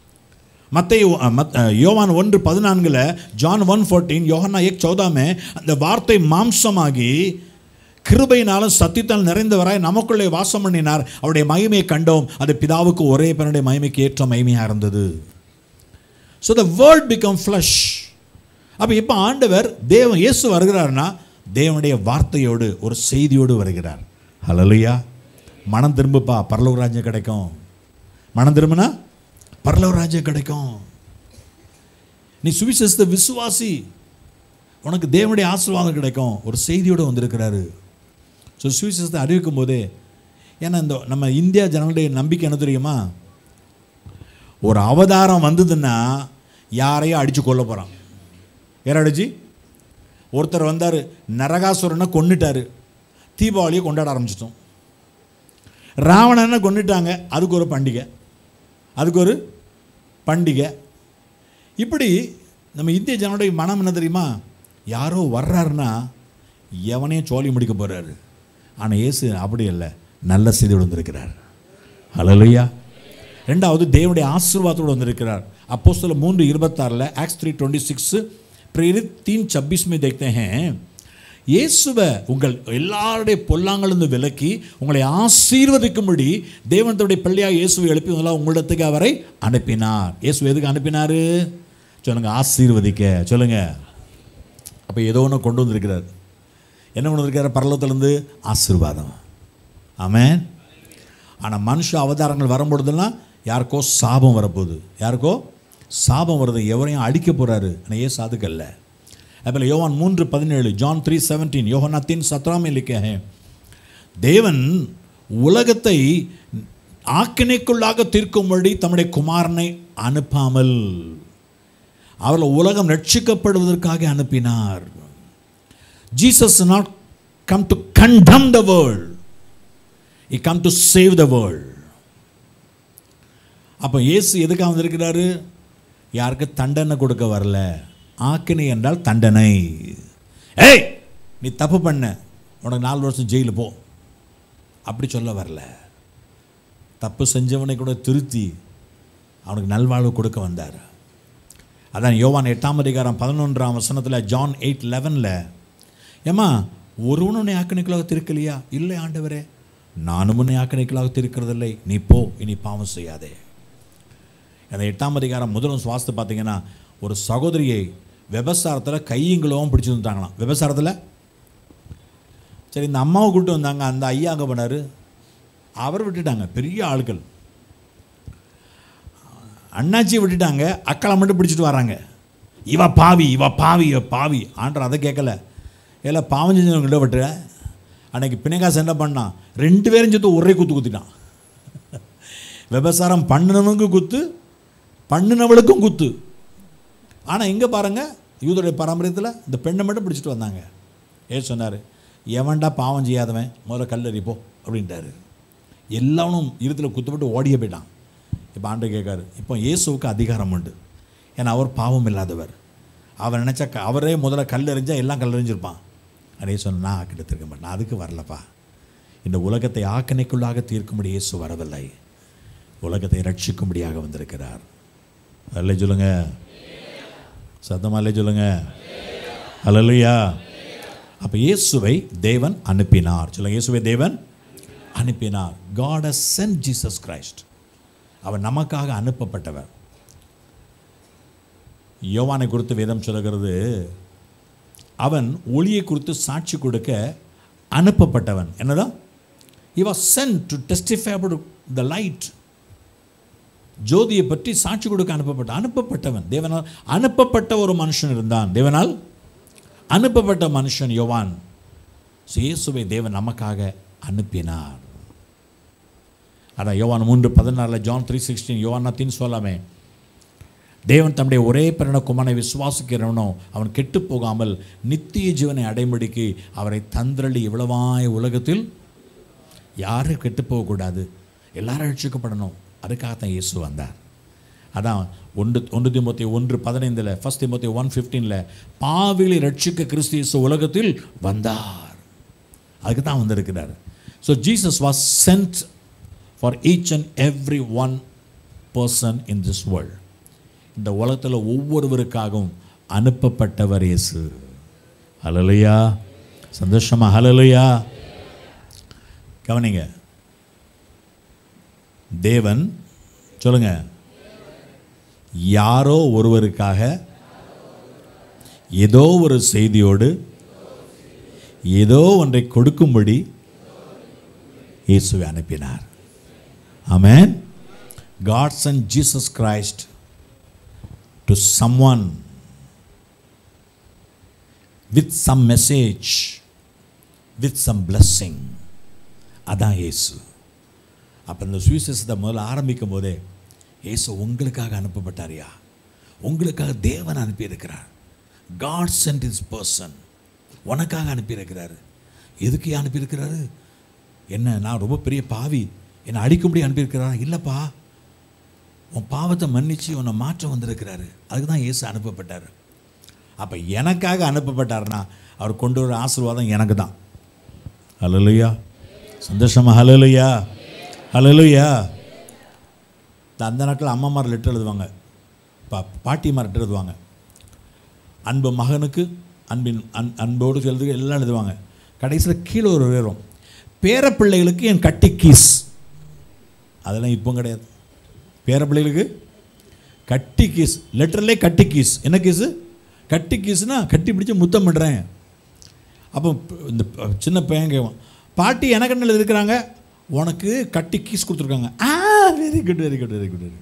மத்திய யோவான் ஒன்று பதினான்கில் ஜான் ஒன் ஃபோர்டீன் யோகனா எக் சௌதாமே அந்த வார்த்தை மாம்சமாகி கிருபையினாலும் சத்தியத்தால் நிறைந்தவராய் நமக்குள்ளே வாசம் பண்ணினார் அவருடைய மகிமையை கண்டோம் அது பிதாவுக்கு ஒரே பெண்ணுடைய மகிமைக்கு ஏற்ற மகிமையாக இருந்தது so the world become flesh அப்போ இப்போ ஆண்டவர் தேவன் இயேசு வருகிறார்னா தேவனுடைய வார்த்தையோடு ஒரு செய்தியோடு வருகிறார் ஹலலுயா மனம் திரும்புப்பா பரலோக ராஜ்யம் கிடைக்கும் மனம் திரும்பினா பரலோக ராஜ்யம் கிடைக்கும் நீ சுவிசேஷத்தை விசுவாசி உனக்கு தேவனுடைய ஆசீர்வாதம் கிடைக்கும் ஒரு செய்தியோடு வந்திருக்கிறாரு ஸோ சுவிசேஷத்தை அறிவிக்கும் போதே ஏன்னா இந்த நம்ம இந்தியா ஜனங்களுடைய நம்பிக்கை என்ன தெரியுமா ஒரு அவதாரம் வந்ததுன்னா யாரையும் அடித்து கொல்ல போகிறான் யாரை அடிச்சு ஒருத்தர் வந்தார் நரகாசுரனை கொன்னுட்டார் தீபாவளியை கொண்டாட ஆரம்பிச்சிட்டோம் ராவணனை கொன்னுட்டாங்க அதுக்கு ஒரு பண்டிகை அதுக்கு ஒரு பண்டிகை இப்படி நம்ம இந்திய ஜனனுடைய மனம் என்ன தெரியுமா யாரோ வர்றாருன்னா எவனையும் சோழி முடிக்க போகிறாரு ஆனால் இயேசு அப்படி இல்லை நல்ல செய்தி வந்திருக்கிறார் ஹலலுயா ரெண்டாவது தேவனுடைய ஆசீர்வாதத்தோடு வந்திருக்கிறார் அப்போ சில மூன்று இருபத்தாறில் ஆக்ஸ் த்ரீ டுவெண்ட்டி சிக்ஸ் प्रेरित तीन छब्बीस में देखते हैं இயேசுவை உங்கள் எல்லாருடைய பொல்லாங்களிலிருந்து விலக்கி உங்களை ஆசீர்வதிக்கும்படி தேவனத்துடைய பிள்ளையாக இயேசுவை எழுப்பி முதல்ல உங்களிடத்துக்கு அவரை அனுப்பினார் இயேசு எதுக்கு அனுப்பினார் சொல்லுங்க ஆசீர்வதிக்க சொல்லுங்க அப்போ ஏதோ ஒன்று கொண்டு வந்திருக்கிறார் என்ன கொண்டு வந்திருக்காரு பரலத்திலேருந்து ஆசீர்வாதம் ஆமென் ஆனால் மனுஷ அவதாரங்கள் வரும்பொழுதெல்லாம் யாருக்கோ சாபம் வரப்போகுது யாருக்கோ சாபம் வருது எவரையும் அடிக்க போகிறாரு ஆனால் ஏசு அதுக்கல்ல அதுபோல் யோவான் மூன்று பதினேழு ஜான் த்ரீ செவன்டீன் யோகனா தீன் சத்ராமே லிக்க தேவன் உலகத்தை ஆக்கினைக்குள்ளாக தீர்க்கும்படி தம்முடைய குமாரனை அனுப்பாமல் அவர்கள் உலகம் ரட்சிக்கப்படுவதற்காக அனுப்பினார் Jesus not come to condemn the world he come to save the world அப்போ இயேசு எதுக்காக வந்திருக்கிறாரு யாருக்கு தண்டனை கொடுக்க வரல ஆக்கினை என்றால் தண்டனை ஏய் நீ தப்பு பண்ண உனக்கு நாலு வருஷம் ஜெயிலில் போ அப்படி சொல்ல வரல தப்பு செஞ்சவனை கூட திருத்தி அவனுக்கு நல்வாழ்வு கொடுக்க வந்தார் அதான் யோவான் எட்டாம் அதிகாரம் பதினொன்றாம் வசனத்தில் ஜான் எயிட் லெவனில் ஏம்மா ஒருவனும் உன்னை ஆக்கணிக்கலாக திருக்கலையா இல்லை ஆண்டவரே நானும் உன்னை ஆக்கணிக்கலாக திருக்கிறதில்லை நீ போ இனி பாவம் செய்யாதே அந்த எட்டாம் அதிகாரம் முதலும் சுவாசத்தை பார்த்தீங்கன்னா ஒரு சகோதரியை விபசாரத்தில் கையங்களும் பிடிச்சி வந்துட்டாங்களாம் விபசாரத்தில் சரி இந்த அம்மாவை கூப்பிட்டு வந்தாங்க அந்த ஐயா அங்கே பண்ணார் அவர் விட்டுட்டாங்க பெரிய ஆட்கள் அண்ணாச்சியை விட்டுட்டாங்க அக்களை மட்டும் பிடிச்சிட்டு வராங்க இவ பாவி இவ பாவி இவ பாவி ஆண்டர் அதை கேட்கல ஏல பாவம் செஞ்சவங்கள்ட்ட விட்டுற அன்னைக்கு பிணைகாசு என்ன பண்ணான் ரெண்டு பேரும் சேர்த்து ஒரே குத்து குத்திட்டான் விபசாரம் பண்ணனவனுக்கு குத்து பண்ணினவளுக்கும் குத்து ஆனால் இங்கே பாருங்க யூதருடைய பாரம்பரியத்தில் இந்த பெண்ணை மட்டும் பிடிச்சிட்டு வந்தாங்க ஏ சொன்னார் எவன்டா பாவம் செய்யாதவன் முதல்ல கல்லறி போ அப்படின்ட்டாரு எல்லாரும் இருத்தில் குத்துப்பட்டு ஓடியே போயிட்டான் இப்போ ஆண்டு கேட்காரு இப்போ இயேசுவுக்கு அதிகாரம் உண்டு ஏன்னா அவர் பாவம் இல்லாதவர் அவர் நினச்சா க- அவரே முதல்ல கல் எறிஞ்சா எல்லாம் கல்லெறிஞ்சிருப்பான் அதே சொன்ன நான் ஆக்கிட்டு திருக்க மாட்டேன் நான் அதுக்கு வரலப்பா இந்த உலகத்தை ஆக்கணைக்குள்ளாக தீர்க்கும்படி இயேசு வரவில்லை உலகத்தை ரட்சிக்கும்படியாக வந்திருக்கிறார் அல்ல சொல்லுங்க சத்தமா அல்ல சொல்லுங்க அல்லையா அப்போ இயேசுவை தேவன் அனுப்பினார் சொல்லுங்க இயேசுவை தேவன் அனுப்பினார் God has sent Jesus Christ அவர் நமக்காக அனுப்பப்பட்டவர் யோவானை குறித்து வேதம் சொல்லுகிறது அவன் ஒளியை குறித்து சாட்சி கொடுக்க அனுப்பப்பட்டவன் என்னதான் he was sent to testify about the light ஜோதியை பற்றி சாட்சி கொடுக்க அனுப்பப்பட்ட அனுப்பப்பட்டவன் தேவனால் அனுப்பப்பட்ட ஒரு மனுஷன் இருந்தான் தேவனால் அனுப்பப்பட்ட மனுஷன் யோவான் So, இயேசுவை தேவன் நமக்காக அனுப்பினார் அதான் யோவான் மூன்று பதினாறில் ஜான் த்ரீ சிக்ஸ்டீன் யோவானத்தின்னு சொல்லாமே தேவன் தம்முடைய ஒரே பிறன குமாரனை விசுவாசிக்கிறவனோ அவன் கெட்டு போகாமல் நித்திய ஜீவனை அடைம்படிக்கு அவரை தந்திரளி இவ்வளவாய் உலகத்தில் யாரும் கெட்டு போகக்கூடாது எல்லாரும் ரட்சிக்கப்படணும் அதுக்காகத்தான் இயேசு வந்தார் அதான் ஒன்று ஒன்று திமுத்தி ஒன்று பதினைந்தில் ஃபஸ்ட் திமுத்தி ஒன் ஃபிஃப்டீனில் பாவிகளை ரட்சிக்க கிறிஸ்து இயேசு உலகத்தில் வந்தார் அதுக்கு தான் வந்திருக்கிறார் so Jesus was sent for each and every one person in this world இந்த உலகத்தில் ஒவ்வொருவருக்காகவும் அனுப்பப்பட்டவர் இயேசு ஹலலுயா சந்தோஷமா ஹலலுயா கவனிங்க தேவன் சொல்லுங்க யாரோ ஒருவருக்காக ஏதோ ஒரு செய்தியோடு ஏதோ ஒன்றை கொடுக்கும்படி இயேசுவை அனுப்பினார் ஆமென் God sent Jesus Christ to someone with some message, with some blessing. அதான் இயேசு அப்போ இந்த சுவிசேஷத்தை முதல்ல ஆரம்பிக்கும் போதே இயேசு உங்களுக்காக அனுப்பப்பட்டாரியா உங்களுக்காக தேவன் அனுப்பியிருக்கிறார் காட் சென்ட் இஸ் பர்சன் உனக்காக அனுப்பியிருக்கிறாரு எதுக்கு அனுப்பியிருக்கிறாரு என்ன நான் ரொம்ப பெரிய பாவி என்னை அடிக்கும்படி அனுப்பியிருக்கிறாரா இல்லைப்பா உன் பாவத்தை மன்னிச்சு உன்னை மாற்றம் வந்திருக்கிறாரு அதுக்கு தான் இயேசு அனுப்பப்பட்டார் அப்போ எனக்காக அனுப்பப்பட்டார்னா அவர் கொண்டு வர ஆசீர்வாதம் எனக்கு தான் ஹலலுயா சந்தோஷமா ஹலலுயா ஹலலுயா அந்த நாட்டில் அம்மாமார் லெட்டர் எழுதுவாங்க பா பாட்டிமார் லெட்டர் எழுதுவாங்க அன்பு மகனுக்கு அன்பின் அன் அன்போடு எழுது எல்லாம் எழுதுவாங்க கடைசியில் கீழே ஒரு வேறும் பேரப்பிள்ளைகளுக்கு என் கட்டி கீஸ் அதெல்லாம் இப்போ கிடையாது பேரப்பிள்ளைகளுக்கு கட்டி கீஸ் லெட்டர்லேயே கட்டி கீஸ் என்ன கீஸு கட்டி கீஸ்னா கட்டி பிடிச்சி முத்தம் பண்ணுறேன் அப்போ இந்த ப- சின்ன பையன் கேட்பான் பாட்டி எனக்கு என்ன இருக்கிறாங்க உனக்கு கட்டி கீஸ் கொடுத்துருக்காங்க ஆ very good very good very good very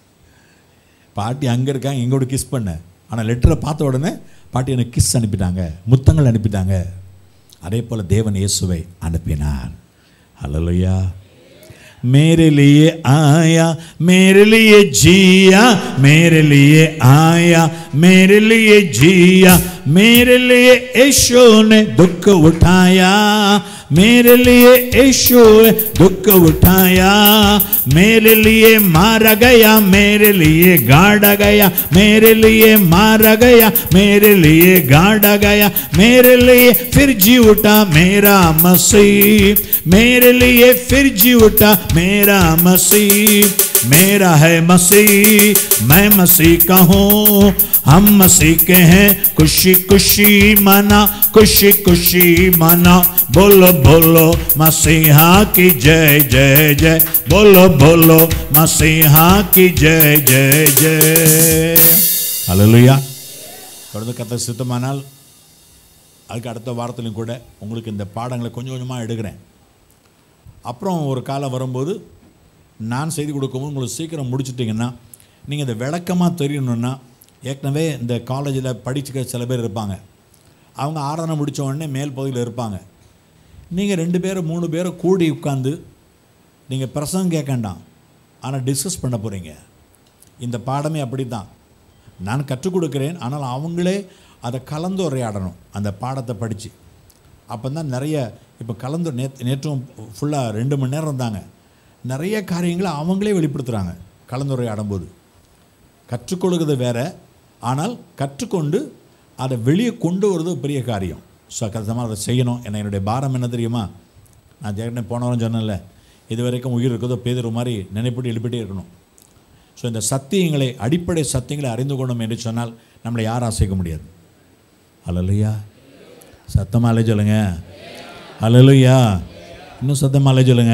பாட்டி அங்கே இருக்காங்க எங்கூட கிஸ் பண்ண ஆனால் லெட்டரை பார்த்த உடனே பாட்டி எனக்கு கிஸ் அனுப்பிட்டாங்க முத்தங்கள் அனுப்பிட்டாங்க அதே போல் தேவன் இயேசுவை அனுப்பினார் ஹalleluya मेरे लिए आया मेरे लिए जिया मेरे लिए आया मेरे लिए जिया मेरे लिए यीशु ने दुख उठाया मेरे लिए यीशु ने दुख उठाया मेरे लिए मारा गया मेरे लिए गाड़ा गया मेरे लिए मारा गया मेरे लिए गाड़ा गया मेरे लिए फिर जी उठा मेरा मसीह मेरे लिए फिर जी उठा मेरा मसीह मेरा है मसीह मैं मसीह का हूँ हम मसीह के हैं खुशी खुशी मना खुशी खुशी मना बोलो बोलो मसीहा की जय जय जय बोलो बोलो मसीहा की जय जय जय हालेलुया தொடர்ந்து கத்த சித்தமானால் அதுக்கு அடுத்த வாரத்திலும் கூட உங்களுக்கு இந்த பாடங்களை கொஞ்சம் கொஞ்சமாக எடுக்கிறேன் அப்புறம் ஒரு காலம் வரும்போது நான் செய்தி கொடுக்கும்போது உங்களுக்கு சீக்கிரம் முடிச்சிட்டிங்கன்னா நீங்கள் இந்த விளக்கமாக தெரியணுன்னா ஏற்கனவே இந்த காலேஜில் படிச்சுக்க சில பேர் இருப்பாங்க அவங்க ஆராதனை முடிச்ச உடனே மேல் பகுதியில் இருப்பாங்க நீங்கள் ரெண்டு பேரும் மூணு பேரும் கூடி உட்காந்து நீங்கள் பிரசங்கம் கேட்க வேண்டாம் ஆனால் டிஸ்கஸ் பண்ண போகிறீங்க இந்த பாடமே அப்படி தான் நான் கற்றுக் கொடுக்கிறேன் ஆனால் அவங்களே அதை கலந்துரையாடணும் அந்த பாடத்தை படித்து அப்போ தான் நிறைய இப்போ கலந்து நேற்று நேற்றும் ஃபுல்லாக ரெண்டு மணி நேரம் இருந்தாங்க நிறைய காரியங்களை அவங்களே வெளிப்படுத்துகிறாங்க கலந்துரையாடும் போது கற்றுக்கொள்கிறது வேற ஆனால் கற்றுக்கொண்டு அதை வெளியே கொண்டு வருது பெரிய காரியம் ஸோ கஷ்டமாக அதை செய்யணும் என்ன என்னுடைய பாரம் என்ன தெரியுமா நான் ஜெகனே போனவரும் சொன்னேன்ல இது வரைக்கும் உயிர் இருக்கிறதோ பேதுரு மாதிரி நினைப்பிட்டு எழுப்பிட்டே இருக்கணும் ஸோ இந்த சத்தியங்களை அடிப்படை சத்தியங்களை அறிந்து கொண்டோம் என்று சொன்னால் நம்மளை யாரும் அசைக்க முடியாது அல்லலையா சத்தமாலே சொல்லுங்க அல்லலையா இன்னும் சத்தமாலே சொல்லுங்க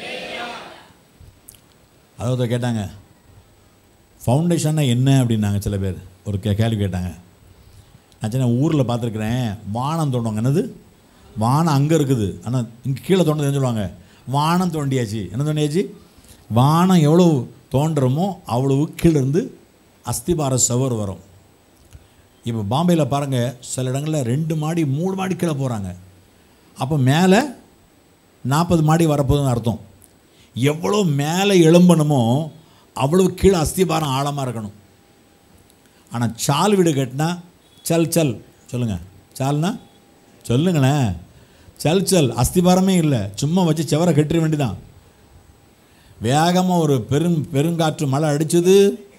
அதாவது கேட்டாங்க ஃபவுண்டேஷன்னா என்ன அப்படின்னாங்க சில பேர் ஒரு கே கேள்வி கேட்டாங்க நான் சொன்னேன் ஊரில் பார்த்துருக்குறேன் வானம் தோண்டுவாங்க என்னது வானம் அங்கே இருக்குது ஆனால் இங்கே கீழே தோண்டது சொல்லுவாங்க வானம் தோண்டியாச்சு என்ன தோண்டியாச்சு வானம் எவ்வளோ தோண்டுறோமோ அவ்வளவு கீழே இருந்து அஸ்திபார சவர் வரும் இப்போ பாம்பேயில் பாருங்கள் சில இடங்களில் ரெண்டு மாடி மூணு மாடி கீழே போகிறாங்க அப்போ மேலே நாற்பது மாடி வரப்போகுதுன்னு அர்த்தம் எவ்வளோ மேலே எழும்பணுமோ அவ்வளவு கீழே அஸ்திபாரம் ஆழமாக இருக்கணும் ஆனால் சால் வீடு கட்டினா சல் சல் சொல்லுங்கள் சால்னா சொல்லுங்களேன் சல் சல் அஸ்திபாரமே இல்லை சும்மா வச்சு செவரை கட்டிட வேண்டிதான் வேகமாக ஒரு பெரும் பெருங்காற்று மழை அடிச்சது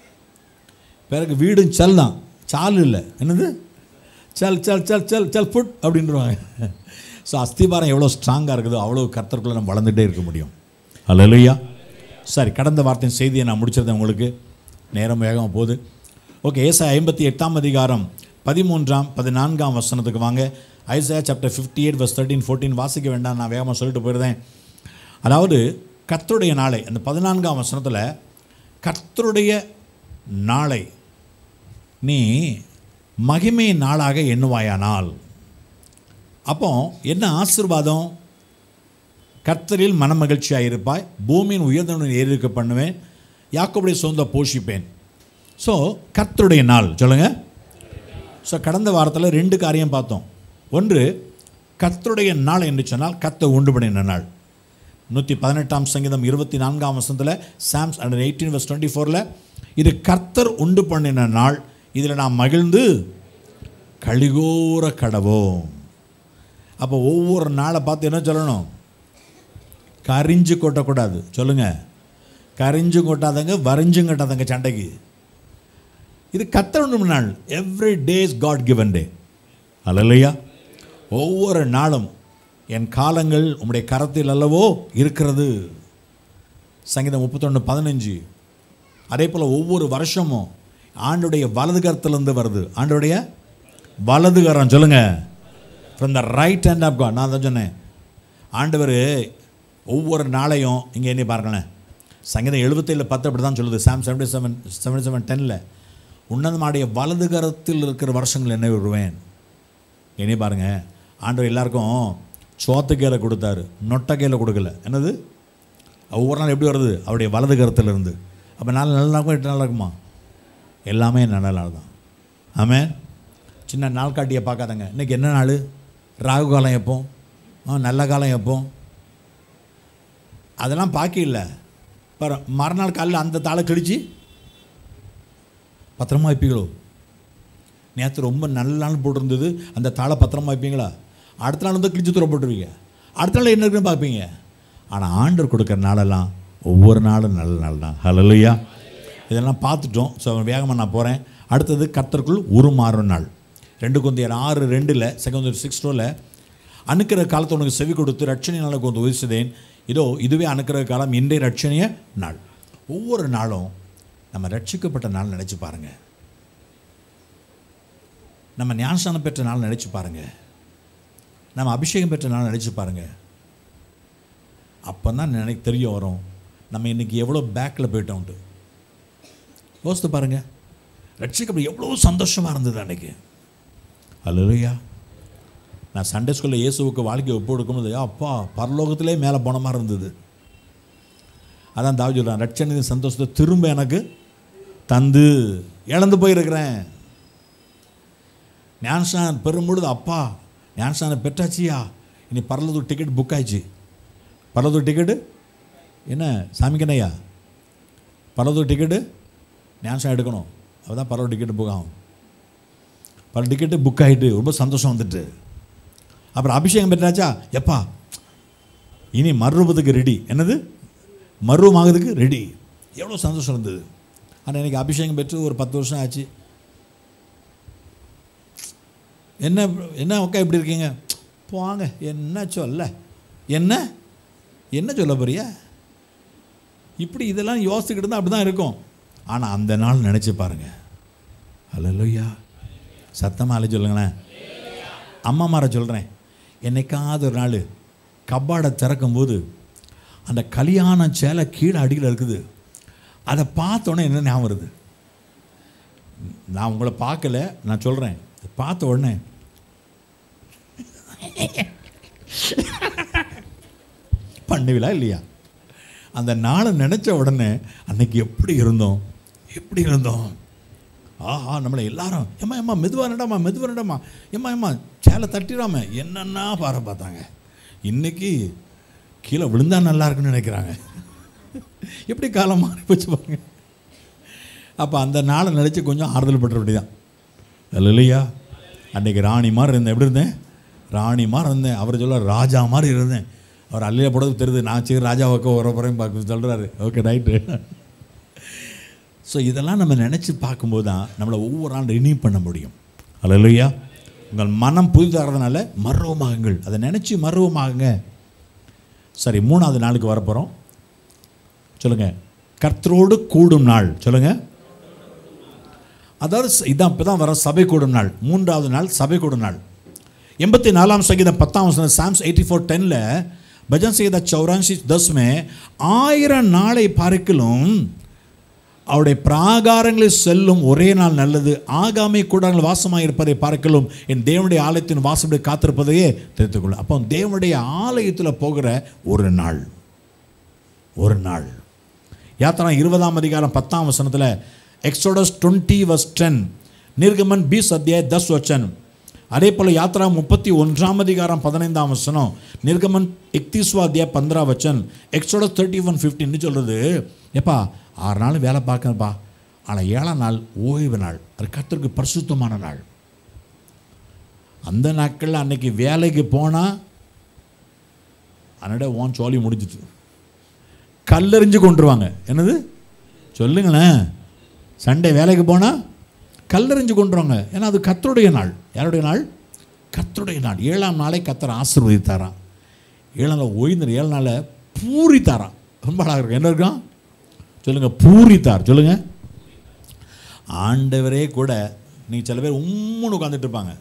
பிறகு வீடும் சல் தான் சால் இல்லை என்னது சல் சல் சல் சல் சல் புட் அப்படின்றவாங்க ஸோ அஸ்திபாரம் எவ்வளோ ஸ்ட்ராங்காக இருக்குதோ அவ்வளோ கர்த்தருக்குள்ளே நம்ம வளர்ந்துட்டே இருக்க முடியும் அல்லையா சரி கடந்த வார்த்தையின் செய்தியை நான் முடிச்சிருந்தேன் உங்களுக்கு நேரம் வேகமாக போகுது ஓகே ஏசா ஐம்பத்தி எட்டாம் அதிகாரம் பதிமூன்றாம் பதினான்காம் வசனத்துக்கு வாங்க Isaiah chapter fifty eight verse thirteen fourteen வாசிக்க வேண்டாம் நான் வேகமாக சொல்லிட்டு போயிருந்தேன் அதாவது கர்த்தருடைய நாளை அந்த பதினான்காம் வசனத்தில் கர்த்தருடைய நாளை நீ மகிமை நாளாக எண்ணுவாயானால் அப்போ என்ன ஆசீர்வாதம் கர்த்தரில் மனமகிழ்ச்சியாக இருப்பாய் பூமியின் உயர்ந்தவன் ஏறிக்க பண்ணுவேன் யாக்கோபுடைய சொந்த போஷிப்பேன் ஸோ கர்த்தருடைய நாள் சொல்லுங்கள் ஸோ கடந்த வாரத்தில் ரெண்டு காரியம் பார்த்தோம் ஒன்று கர்த்தருடைய நாள் என்று சொன்னால் கர்த்தர் உண்டு பண்ணின நாள் நூற்றி பதினெட்டாம் சங்கீதம் இருபத்தி நான்காம் வசனத்தில் Psalms hundred eighteen verse twenty ஃபோரில் இது கர்த்தர் உண்டு பண்ணின நாள் இதில் நாம் மகிழ்ந்து கழிகூற கடவோம் அப்போ ஒவ்வொரு நாளை பார்த்து என்ன சொல்லணும் கரிஞ்சு கொட்டக்கூடாது சொல்லுங்க கரிஞ்சு கொட்டாதங்க வரைஞ்சும் கட்டாதங்க சண்டைக்கு இது கத்தரணும் நாள் every days God given day அல்லையா ஒவ்வொரு நாளும் என் காலங்கள் உம்முடைய கரத்தில் அல்லவோ இருக்கிறது சங்கீதம் முப்பத்தொன்று பதினஞ்சு அதே போல் ஒவ்வொரு வருஷமும் ஆண்டுடைய வலது கரத்திலிருந்து வருது ஆண்டுடைய வலது கரம் சொல்லுங்க from the right hand of God நான் தான் சொன்னேன் ஆண்டவர் ஒவ்வொரு நாளையும் இங்கே எண்ணி பாருங்களேன் சங்கீதம் எழுபத்தேழு பத்து அப்படி தான் சொல்லுது Psalm seventy seven seventy seven டெனில் உன்னதமாடைய வலது கரத்தில் இருக்கிற வருஷங்கள் என்ன விடுவேன் எண்ணி பாருங்க ஆண்டவர் எல்லாருக்கும் சோத்து கையில் கொடுத்தாரு நொட்டை கையில் கொடுக்கல என்னது ஒவ்வொரு நாள் எப்படி வருது அவருடைய வலது கரத்தில் இருந்து அப்போ நாள் நல்ல நாளுக்கும் எட்டு நாள் இருக்குமா எல்லாமே நல்ல நாள் தான் ஆமென் சின்ன நாள் காட்டியை பார்க்காதங்க இன்றைக்கி என்ன நாள் ராகு காலம் எப்போ ஆ, நல்ல காலம் எப்போ அதெல்லாம் பாக்கி இல்லை பாரு மறுநாள் காலையில் அந்த தாளை கிழிச்சு பத்திரமா வைப்பீங்களோ நேற்று ரொம்ப நல்ல நாள் போட்டிருந்தது அந்த தாளை பத்திரமா வைப்பீங்களா அடுத்த நாள் வந்து கிழிச்சு தூர போட்டுருவீங்க அடுத்த நாள் என்ன இருக்குன்னு பார்ப்பீங்க ஆனால் ஆண்டவர் கொடுக்குற நாளெல்லாம் ஒவ்வொரு நாளும் நல்ல நாள் தான் ஹலலுயா இதெல்லாம் பார்த்துட்டோம் ஸோ வேகமாக நான் போகிறேன் அடுத்தது கர்த்தருக்குள் உருமாறும் நாள் ரெண்டு குந்தியர் ஆறு ரெண்டில் செகண்ட் சிக்ஸ் டூவில் அணுக்கிற காலத்தை உனக்கு செவி கொடுத்து ரட்சணை நாளுக்கு வந்து உதவிச்சதேன் இதோ இதுவே அணுக்கிற காலம் இன்றைய ரட்சணிய நாள் ஒவ்வொரு நாளும் நம்ம ரட்சிக்கப்பட்ட நாள் நினச்சி பாருங்கள் நம்ம ஞானஸ்தானம் பெற்ற நாள் நினச்சி பாருங்கள் நம்ம அபிஷேகம் பெற்ற நாள் நினச்சி பாருங்கள் அப்போ தான் எனக்கு தெரிய வரும் நம்ம இன்றைக்கி எவ்வளோ பேக்கில் போயிட்டோம்ட்டு யோசித்து பாருங்கள் ரட்சிக்கப்பட எவ்வளோ சந்தோஷமாக இருந்தது அன்றைக்கி அல்லையா நான் சண்டே ஸ்கூலில் இயேசுவுக்கு வாழ்க்கை ஒப்பு கொடுக்கும்போது அப்பா பரலோகத்திலே மேலே போன மாதிரி இருந்தது அதான் தாவி சொல்கிறான் ரட்சணின் சந்தோஷத்தை திரும்ப எனக்கு தந்து இழந்து போயிருக்கிறேன் ஞானஸ்தானம் பெறும்பொழுது அப்பா ஞானஸ்தானம் பெற்றாச்சியா இனி பரலதூர் டிக்கெட் புக் ஆயிடுச்சு பரலதூர் டிக்கெட்டு என்ன சாமிக்கண்ணையா பரலதூர் டிக்கெட்டு டான்ஸாக எடுக்கணும் அப்போ தான் பரவ டிக்கெட்டு புக் ஆகும் பல டிக்கெட்டு புக் ஆகிட்டு ரொம்ப சந்தோஷம் வந்துட்டு அப்புறம் அபிஷேகம் பெற்றாச்சா எப்பா இனி மறுரூபத்துக்கு ரெடி என்னது மறுரூபம் ஆகுறதுக்கு ரெடி எவ்வளோ சந்தோஷம் இருந்தது ஆனால் எனக்கு அபிஷேகம் பெற்று ஒரு பத்து வருஷம் ஆச்சு என்ன என்ன அக்கா இப்படி இருக்கீங்க போங்க என்ன சொல்ல என்ன என்ன சொல்ல போறியா இப்படி இதெல்லாம் யோசிச்சுக்கிட்டு இருந்தால் அப்படி தான் இருக்கும் ஆனால் அந்த நாள் நினச்சி பாருங்க அல்லையா சத்தமாக அலை சொல்லுங்களேன் அம்மா மாற சொல்கிறேன் என்னைக்காவது ஒரு நாள் கப்பாடை திறக்கும்போது அந்த கல்யாண சேலை கீழே அடியில் இருக்குது அதை பார்த்தோன்னே என்ன ஞாபகம் வருது நான் உங்களை பார்க்கல நான் சொல்கிறேன் பார்த்த உடனே பண்ணுவீங்களா இல்லையா அந்த நாளை நினச்ச உடனே அன்னைக்கு எப்படி இருந்தோம் எப்படி இருந்தோம் ஆஹா நம்மளை எல்லாரும் ஏம்மா ஏம்மா மெதுவாக நடமா மெதுவாக நடமா ஏம்மா ஏம்மா சேலை தட்டிடாம என்னென்னா பாரு பார்த்தாங்க இன்னைக்கு கீழே விழுந்தா நல்லா இருக்குன்னு நினைக்கிறாங்க எப்படி காலம் மாறி போச்சு பாருங்க அப்போ அந்த நாளை நினச்சி கொஞ்சம் ஆறுதல் பட்டுற வேண்டியதான் இல்லையா அன்னைக்கு ராணி மாதிரி இருந்தேன் எப்படி இருந்தேன் ராணி மாதிரி இருந்தேன் அவர் சொல்ல ராஜா மாதிரி இருந்தேன் அவர் அல்லையா போடுறது தெரியுது நான் சரி ராஜாவுக்கு வர போகிறேன் பார்க்க சொல்கிறாரு ஓகே ரைட்டு ஸோ இதெல்லாம் நம்ம நினச்சி பார்க்கும்போது தான் நம்மளை ஒவ்வொரு ஆண்டு ரினியூ பண்ண முடியும் அல்லையா உங்கள் மனம் புதிதாகிறதுனால மர்வமாகுங்கள் அதை நினச்சி மர்வமாகுங்க சரி மூணாவது நாளுக்கு வரப்போகிறோம் சொல்லுங்கள் கர்த்தரோடு கூடும் நாள் சொல்லுங்கள் அதாவது ச- இதான் இப்போ தான் வர சபை கூடும் நாள் மூன்றாவது நாள் சபை கூடும் நாள் எண்பத்தி நாலாம் சங்கீதம் பத்தாம் வசனம் சாம்ஸ் எயிட்டி ஃபோர் டெனில் பஜன் செய்த சௌரான்சி தஸ்மே ஆயிரம் நாளை பார்க்கலும் அவருடைய பிராகாரங்களில் செல்லும் ஒரே நாள் நல்லது ஆகாமை கூடாங்கள் வாசமாக இருப்பதை பார்க்கலும் என் தேவனுடைய ஆலயத்தின் வாசப்படி காத்திருப்பதையே தெரிந்துக்கொள்ளும் அப்போ தேவனுடைய ஆலயத்தில் போகிற ஒரு நாள் ஒரு நாள் யாத்திரா இருபதாம் அதிகாரம் பத்தாம் வசனத்தில் எக்ஸோடஸ் டுவெண்ட்டி வஸ் டென் நிர்கமன் பி அத்தியாய தஸ் வச்சன் அதே போல் யாத்ரா முப்பத்தி ஒன்றாம் அதிகாரம் பதினைந்தாம் வசனம் நிர்கமன் இக்திஸ்வா அத்தியாய பந்திரா வச்சன் எக்ஸோடஸ் தேர்ட்டி ஒன் ஃபிஃப்டின்னு சொல்கிறது எப்பா ஆறு நாள் வேலை பார்க்கணும்ப்பா ஆனால் ஏழாம் நாள் ஓய்வு நாள் அது கர்த்தருக்கு பரிசுத்தமான நாள் அந்த நாட்களில் அன்னைக்கு வேலைக்கு போனால் அதனோட ஓன் சோழி முடிஞ்சிச்சு கல்லெறிஞ்சு கொண்டுருவாங்க என்னது சொல்லுங்களேன் சண்டே வேலைக்கு போனால் கல்லெறிஞ்சு கொண்டுருவாங்க ஏன்னா அது கத்தருடைய நாள் யாருடைய நாள் கத்தருடைய நாள் ஏழாம் நாளை கத்தர் ஆசீர்வதித்தாராம் ஏழாம் நாள் ஓய்ந்து ஏழு நாளை பூரித்தாராம் ரொம்ப அழகாக இருக்கும் என்ன இருக்கும் சொல்லுங்கள் பூரித்தார் சொல்லுங்கள் ஆண்டவரே கூட நீங்கள் சில பேர் உம்முன்னு உட்காந்துட்டு இருப்பாங்க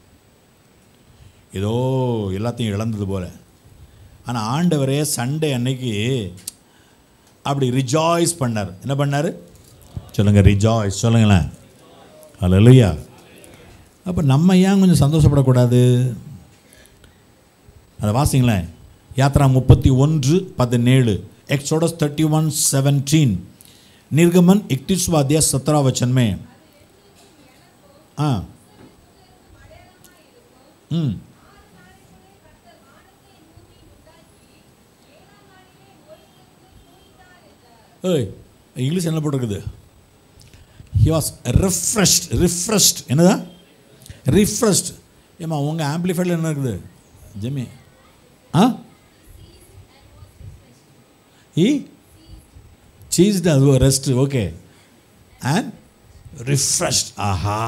ஏதோ எல்லாத்தையும் இழந்தது போல ஆனால் ஆண்டவரே சண்டே அன்னைக்கு அப்படி ரிஜாய்ஸ் பண்ணார் என்ன பண்ணார் சொல்லுங்கள் ரிஜாய்ஸ் சொல்லுங்களேன் அல்லையா அப்போ நம்ம ஏன் கொஞ்சம் சந்தோஷப்படக்கூடாது அதை வாசிங்களேன் யாத்ரா முப்பத்தி ஒன்று பதினேழு எக்ஸோடஸ் தேர்ட்டி ஒன் செவன்டீன் निर्गमन इकतीसवा अध्याय सत्रह वचन में हाँ हम्म ஏய் இங்கிலீஷ் என்ன போட்டிருக்குது ஹி வாஸ் ரிஃப்ரெஷ்ட் ரிஃப்ரெஷ்ட் என்னதா ரிஃப்ரெஷ்ட் ஏம்மா உங்கள் ஆம்பிளிஃபைடில் என்ன இருக்குது ஜெமி ஆ ஈ சீஸ்டு அது ரெஸ்ட் ஓகே அண்ட் ரிஃப்ரெஷ்ட் ஆஹா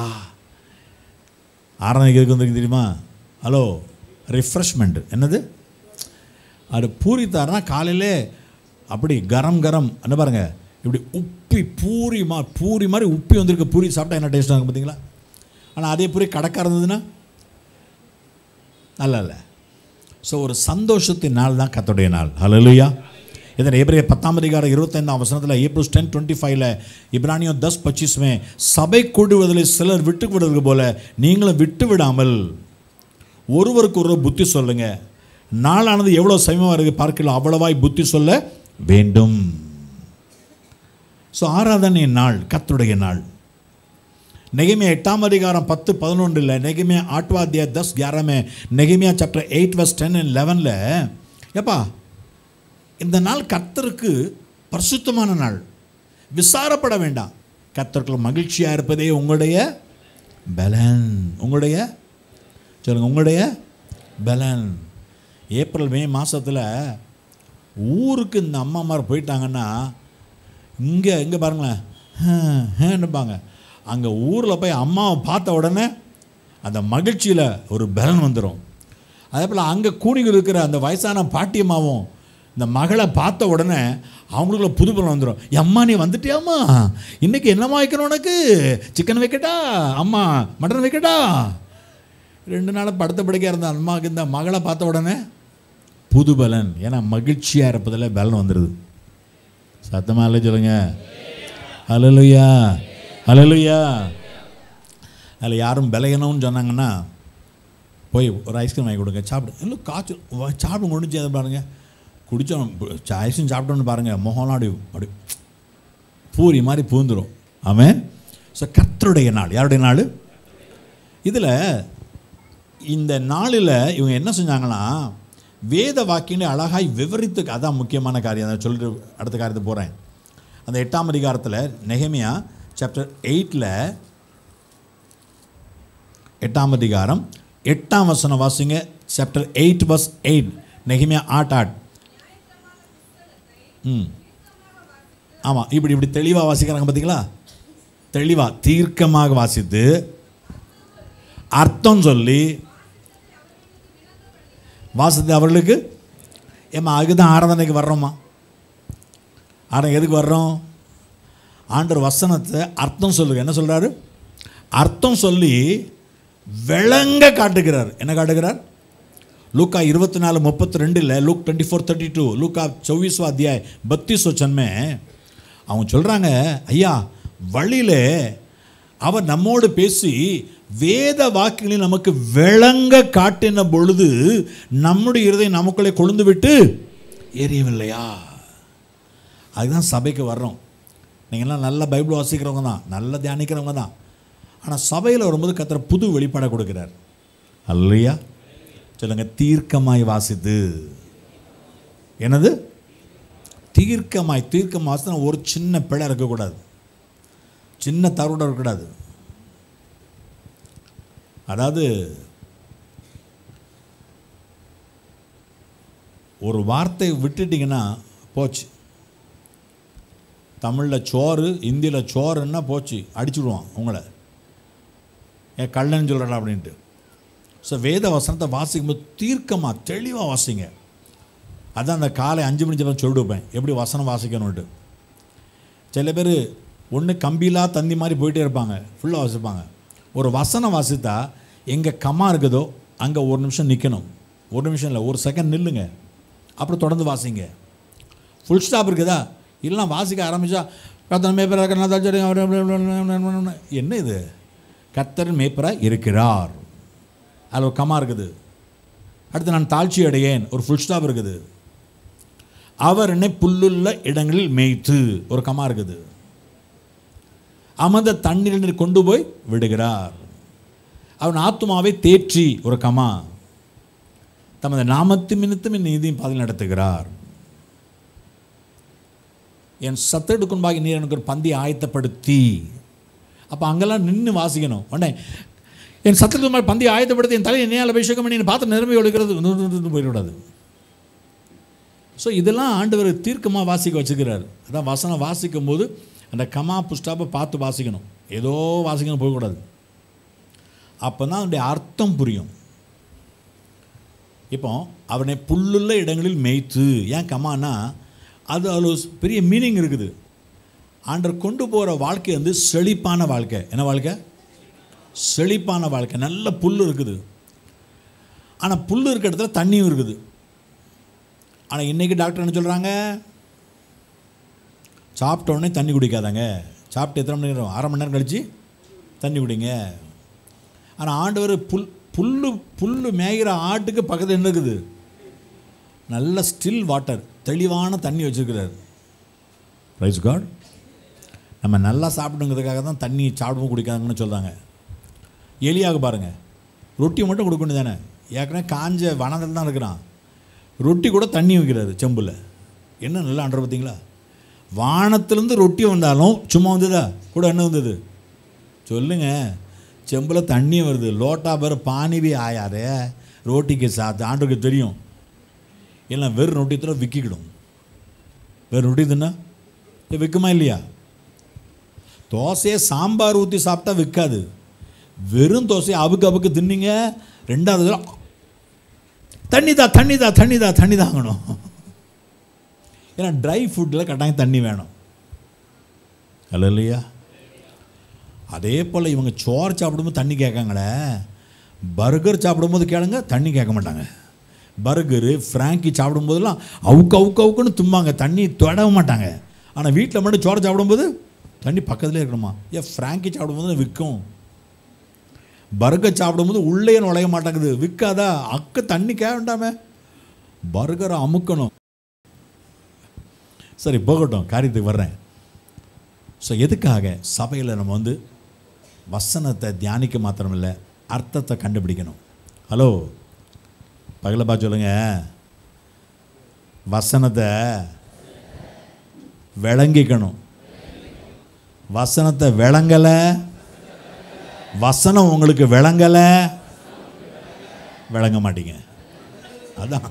ஆறாம் எதுக்கு வந்திருக்கு தெரியுமா ஹலோ ரிஃப்ரெஷ்மெண்ட் என்னது அது பூரித்தாருன்னா காலையிலே அப்படி கரம் கரம் என்ன பாருங்க இப்படி உப்பி பூரி மா பூரி மாதிரி உப்பி வந்திருக்க பூரி சாப்பிட்டா என்ன டேஸ்ட் ஆகும் பார்த்தீங்களா ஆனால் அதே பூரி கடக்கா இருந்ததுன்னா நல்ல இல்லை ஸோ ஒரு சந்தோஷத்தின் நாள் தான் கத்தோடைய நாள் ஹalleluya इधर एब्रे பத்தாம் அதிகாரம் இருபத்தைந்தாம் வசனத்தில் ஏப்ரல் டென் டுவெண்ட்டி ஃபைவ்ல இப்ரானியோ தஸ் பச்சிஸ்மே சபை கூடுவதில் சிலர் விட்டு விடுவது போல நீங்களும் விட்டு விடாமல் ஒருவருக்கு ஒருவர் புத்தி சொல்லுங்க நாளானது எவ்வளோ சமயமாக இருக்குது பார்க்கலாம் அவ்வளவாய் புத்தி சொல்ல வேண்டும் ஸோ ஆராதனை நாள் கத்துடைய நாள் நெகிமியா எட்டாம் அதிகாரம் பத்து பதினொன்றில் நெகிமியா ஆட்வாத்தியா தஸ் கியாரமே நெகிமியா chapter eight verse ten and லெவனில் ஏப்பா இந்த நாள் கர்த்தருக்கு பரிசுத்தமான நாள் விசாரப்பட வேண்டாம் கத்தர்கள் மகிழ்ச்சியாக இருப்பதே உங்களுடைய பலன் உங்களுடைய சொல்லுங்க உங்களுடைய பலன் ஏப்ரல் மே மாதத்தில் ஊருக்கு இந்த அம்மாமார் போயிட்டாங்கன்னா இங்கே இங்கே பாருங்களேன் ஹேன்னுப்பாங்க அங்கே ஊரில் போய் அம்மாவை பார்த்த உடனே அந்த மகிழ்ச்சியில் ஒரு பலன் வந்துடும் அதே போல் அங்கே கூணிகள் இருக்கிற அந்த வயசான பாட்டியம்மாவும் இந்த மகளை பார்த்த உடனே அவங்களுக்குள்ள புது பலம் வந்துடும் அம்மா நீ வந்துட்டியாம்மா இன்னைக்கு என்னம்மா வைக்கணும் உனக்கு சிக்கன் வைக்கட்டா அம்மா மட்டன் வைக்கட்டா ரெண்டு நாள் படுத்த படுக்கையாக இருந்த அம்மாவுக்கு இந்த மகளை பார்த்த உடனே புது பலன் ஏன்னா மகிழ்ச்சியாக இருப்பதில் பலன் வந்துடுது சத்தமாக இல்லை சொல்லுங்க ஹலலுயா ஹலலுயா அதில் யாரும் விளையணும்னு சொன்னாங்கன்னா போய் ஒரு ஐஸ்கிரீம் வாங்கி கொடுங்க சாப்பிடு இல்லை காய்ச்சல் வா- சாப்பிட முடிஞ்சு அதை பாருங்க குடித்தோம் ஐஸ்கிரீம் சாப்பிட்டோன்னு பாருங்கள் முகம்லாம் அப்படி அப்படி பூரி மாதிரி பூந்துடும் ஆமென் ஸோ கர்த்தருடைய நாள் யாருடைய நாள் இதில் இந்த நாளில் இவங்க என்ன செஞ்சாங்கன்னா வேத வாக்கியங்களை அழகாய் விவரித்து அதான் முக்கியமான காரியம் அதை சொல்லிட்டு அடுத்த காரியத்தை போகிறேன் அந்த எட்டாம் அதிகாரத்தில் நெகமியா சாப்டர் எயிட்டில் எட்டாம் அதிகாரம் எட்டாம் வசனம் வாசிங்க சாப்டர் எயிட் பஸ் எயிட் நெகிமியா ஆட் ஆட் ம் ஆமாம் இப்படி இப்படி தெளிவாக வாசிக்கிறாங்க பார்த்தீங்களா தெளிவாக தீர்க்கமாக வாசித்து அர்த்தம் சொல்லி வாசித்து அவர்களுக்கு ஏம்மா அதுக்கு தான் ஆராதனைக்கு வர்றோம்மா ஆனால் எதுக்கு வர்றோம் ஆண்டவர் வசனத்தை அர்த்தம் சொல்லுங்க என்ன சொல்கிறாரு அர்த்தம் சொல்லி விளங்க காட்டுகிறார் என்ன காட்டுகிறார் लूका இருபத்தி நாலு முப்பத்தி ரெண்டில் Luke twenty four thirty two லூக்கா चौबीसवा अध्याय बत्तीस वचन में அவங்க சொல்கிறாங்க ஐயா வழியிலே அவர் நம்மோடு பேசி வேத வாக்குகளை நமக்கு விளங்க காட்டின பொழுது நம்முடைய இருதயம் நமக்குள்ளே கொழுந்து விட்டு எரியவில்லையா அதுதான் சபைக்கு வர்றோம் நீங்கள்லாம் நல்ல பைபிள் வாசிக்கிறவங்க தான் நல்ல தியானிக்கிறவங்க தான் ஆனால் சபையில் வரும்போது கத்தர் புது வெளிப்பாடை கொடுக்கிறார் அல்லையா சொல்லுங்க தீர்க்கமாய் வாசித்து என்னது தீர்க்கமாய் தீர்க்கமாய் வாசித்து ஒரு சின்ன பிழை இருக்கக்கூடாது சின்ன தவறுட இருக்கக்கூடாது அதாவது ஒரு வார்த்தை விட்டுட்டிங்கன்னா போச்சு தமிழில் சோறு இந்தியில் சோறுன்னா போச்சு அடிச்சுடுவான் உங்களை ஏன் கள்ளன்னு சொல்கிறடா அப்படின்ட்டு ஸோ வேத வசனத்தை வாசிக்கும்போது தீர்க்கமாக தெளிவாக வாசிங்க அதான் அந்த காலை அஞ்சு மணி ஜெபம் சொல்லி வைப்பேன் எப்படி வசனம் வாசிக்கணும்ட்டு சில பேர் ஒன்று கம்பிலா தந்தி மாதிரி போயிட்டே இருப்பாங்க ஃபுல்லாக வாசிப்பாங்க ஒரு வசனம் வாசித்தா எங்கே கம்மா இருக்குதோ அங்கே ஒரு நிமிஷம் நிற்கணும் ஒரு நிமிஷம் இல்லை ஒரு செகண்ட் நில்லுங்க அப்புறம் தொடர்ந்து வாசிங்க ஃபுல் ஸ்டாப் இருக்குதா இல்லைனா வாசிக்க ஆரம்பித்தா கத்தர் மேப்பராக என்ன இது கத்தர் மேப்பராக இருக்கிறார் அதில் ஒரு கமா இருக்குது அடுத்து நான் தாழ்ச்சி அடையேன் ஒரு ஃபுல் ஸ்டாப் இருக்குது அவர் என்னை புல்லுள்ள இடங்களில் மேய்த்து ஒரு கமா இருக்குது அமர்ந்த தண்ணீரில் கொண்டு போய் விடுகிறார் அவன் ஆத்துமாவை தேற்றி ஒரு கமா தமது நாமத்து மினித்தும் என் நீதியும் பாதையில் நடத்துகிறார் என் சத்தெடுக்குன்பாகி நீர் எனக்கு ஒரு பந்தி ஆயத்தப்படுத்தி அப்போ அங்கெல்லாம் நின்று வாசிக்கணும் உடனே என் சத்தத்துக்கு மாதிரி பந்தி ஆயத்தப்படுத்தி என் தலையை எண்ணெயால் அபிஷேகம் பண்ணி என் பாத்திரம் நிரம்பி ஒழுகிறது போயிடக்கூடாது ஸோ இதெல்லாம் ஆண்டவர் தீர்க்கமாக வாசிக்க வச்சுக்கிறார் அதான் வசனம் வாசிக்கும் போது அந்த கமா புஷ்டாப்பை பார்த்து வாசிக்கணும் ஏதோ வாசிக்கணும் போகக்கூடாது அப்போ தான் அதனுடைய அர்த்தம் புரியும் இப்போ அவனை புல்லுள்ள இடங்களில் மேய்த்து ஏன் கமானா அது அதில் ஒரு பெரிய மீனிங் இருக்குது ஆண்டவர் கொண்டு போகிற வாழ்க்கை வந்து செழிப்பான வாழ்க்கை என்ன வாழ்க்கை செழிப்பான வாழ்க்கை நல்ல புல் இருக்குது ஆனால் புல் இருக்கிற இடத்துல தண்ணியும் இருக்குது ஆனால் இன்றைக்கி டாக்டர் என்ன சொல்கிறாங்க சாப்பிட்ட உடனே தண்ணி குடிக்காதாங்க சாப்பிட்டு எத்தனை மணி நேரம் அரை மணி நேரம் கழித்து தண்ணி குடிங்க ஆனால் ஆண்டவர் புல் புல்லு புல்லு மேய்கிற ஆட்டுக்கு பக்கத்தில் என்ன இருக்குது நல்ல ஸ்டில் வாட்டர் தெளிவான தண்ணி வச்சுருக்கிறார் ரைஸ் காட் நம்ம நல்லா சாப்பிடுங்கிறதுக்காக தான் தண்ணி சாப்பிடவும் குடிக்காதுன்னு சொல்கிறாங்க எலியாக பாருங்கள் ரொட்டி மட்டும் கொடுக்கணும் தானே ஏற்கனவே காஞ்ச வனத்தில் தான் இருக்கிறான் ரொட்டி கூட தண்ணி வைக்கிறாரு செம்பில் என்ன நல்லா ஆண்டர் பார்த்தீங்களா வானத்திலேருந்து ரொட்டி வந்தாலும் சும்மா வந்ததா கூட என்ன வந்தது சொல்லுங்க செம்பில் தண்ணி வருது லோட்டா பேர் பானி பி ஆயாதே ரோட்டிக்கு சாத்து ஆண்டுக்கு தெரியும் இல்லை வெறும் ரொட்டி தர விற்கிக்கிடும் வெறும் ரொட்டி தின்னா இது விற்குமா இல்லையா தோசையை சாம்பார் ஊற்றி சாப்பிட்டா விற்காது வெறும் தோசையை அவுக்கு அவுக்கு தின்னீங்க ரெண்டாவது தடவை தண்ணி தான் தண்ணி தான் தண்ணி தான் தண்ணி தாங்கணும் ஏன்னா ட்ரை ஃபுட்டில் கட்டாயம் தண்ணி வேணும் அல்ல இல்லையா அதே போல் இவங்க சோறு சாப்பிடும்போது தண்ணி கேட்காங்களே பர்கர் சாப்பிடும்போது கேளுங்க தண்ணி கேட்க மாட்டாங்க பர்கரு ஃப்ராங்கி சாப்பிடும்போதெல்லாம் அவுக்கு அவுக்கு அவுக்குன்னு தும்பாங்க தண்ணி தொடவும் மாட்டாங்க ஆனால் வீட்டில் மட்டும் சோறு சாப்பிடும்போது தண்ணி பக்கத்துலேயே இருக்கணுமா ஏன் ஃப்ராங்கி சாப்பிடும்போது விற்கும் பர்கர் சாப்பிடும்போது உள்ளே நுழைய மாட்டேங்குது விற்காதா அக்க தண்ணி கே வேண்டாமே பர்கரை அமுக்கணும் சரி போகட்டும் காரியத்துக்கு வர்றேன் ஸோ எதுக்காக சபையில் நம்ம வந்து வசனத்தை தியானிக்க மாத்திரமில்லை அர்த்தத்தை கண்டுபிடிக்கணும் ஹலோ பகலப்பா சொல்லுங்க வசனத்தை விளங்கிக்கணும் வசனத்தை விளங்கலை வசனம் உங்களுக்கு விளங்கலை விளங்க மாட்டீங்க அதான்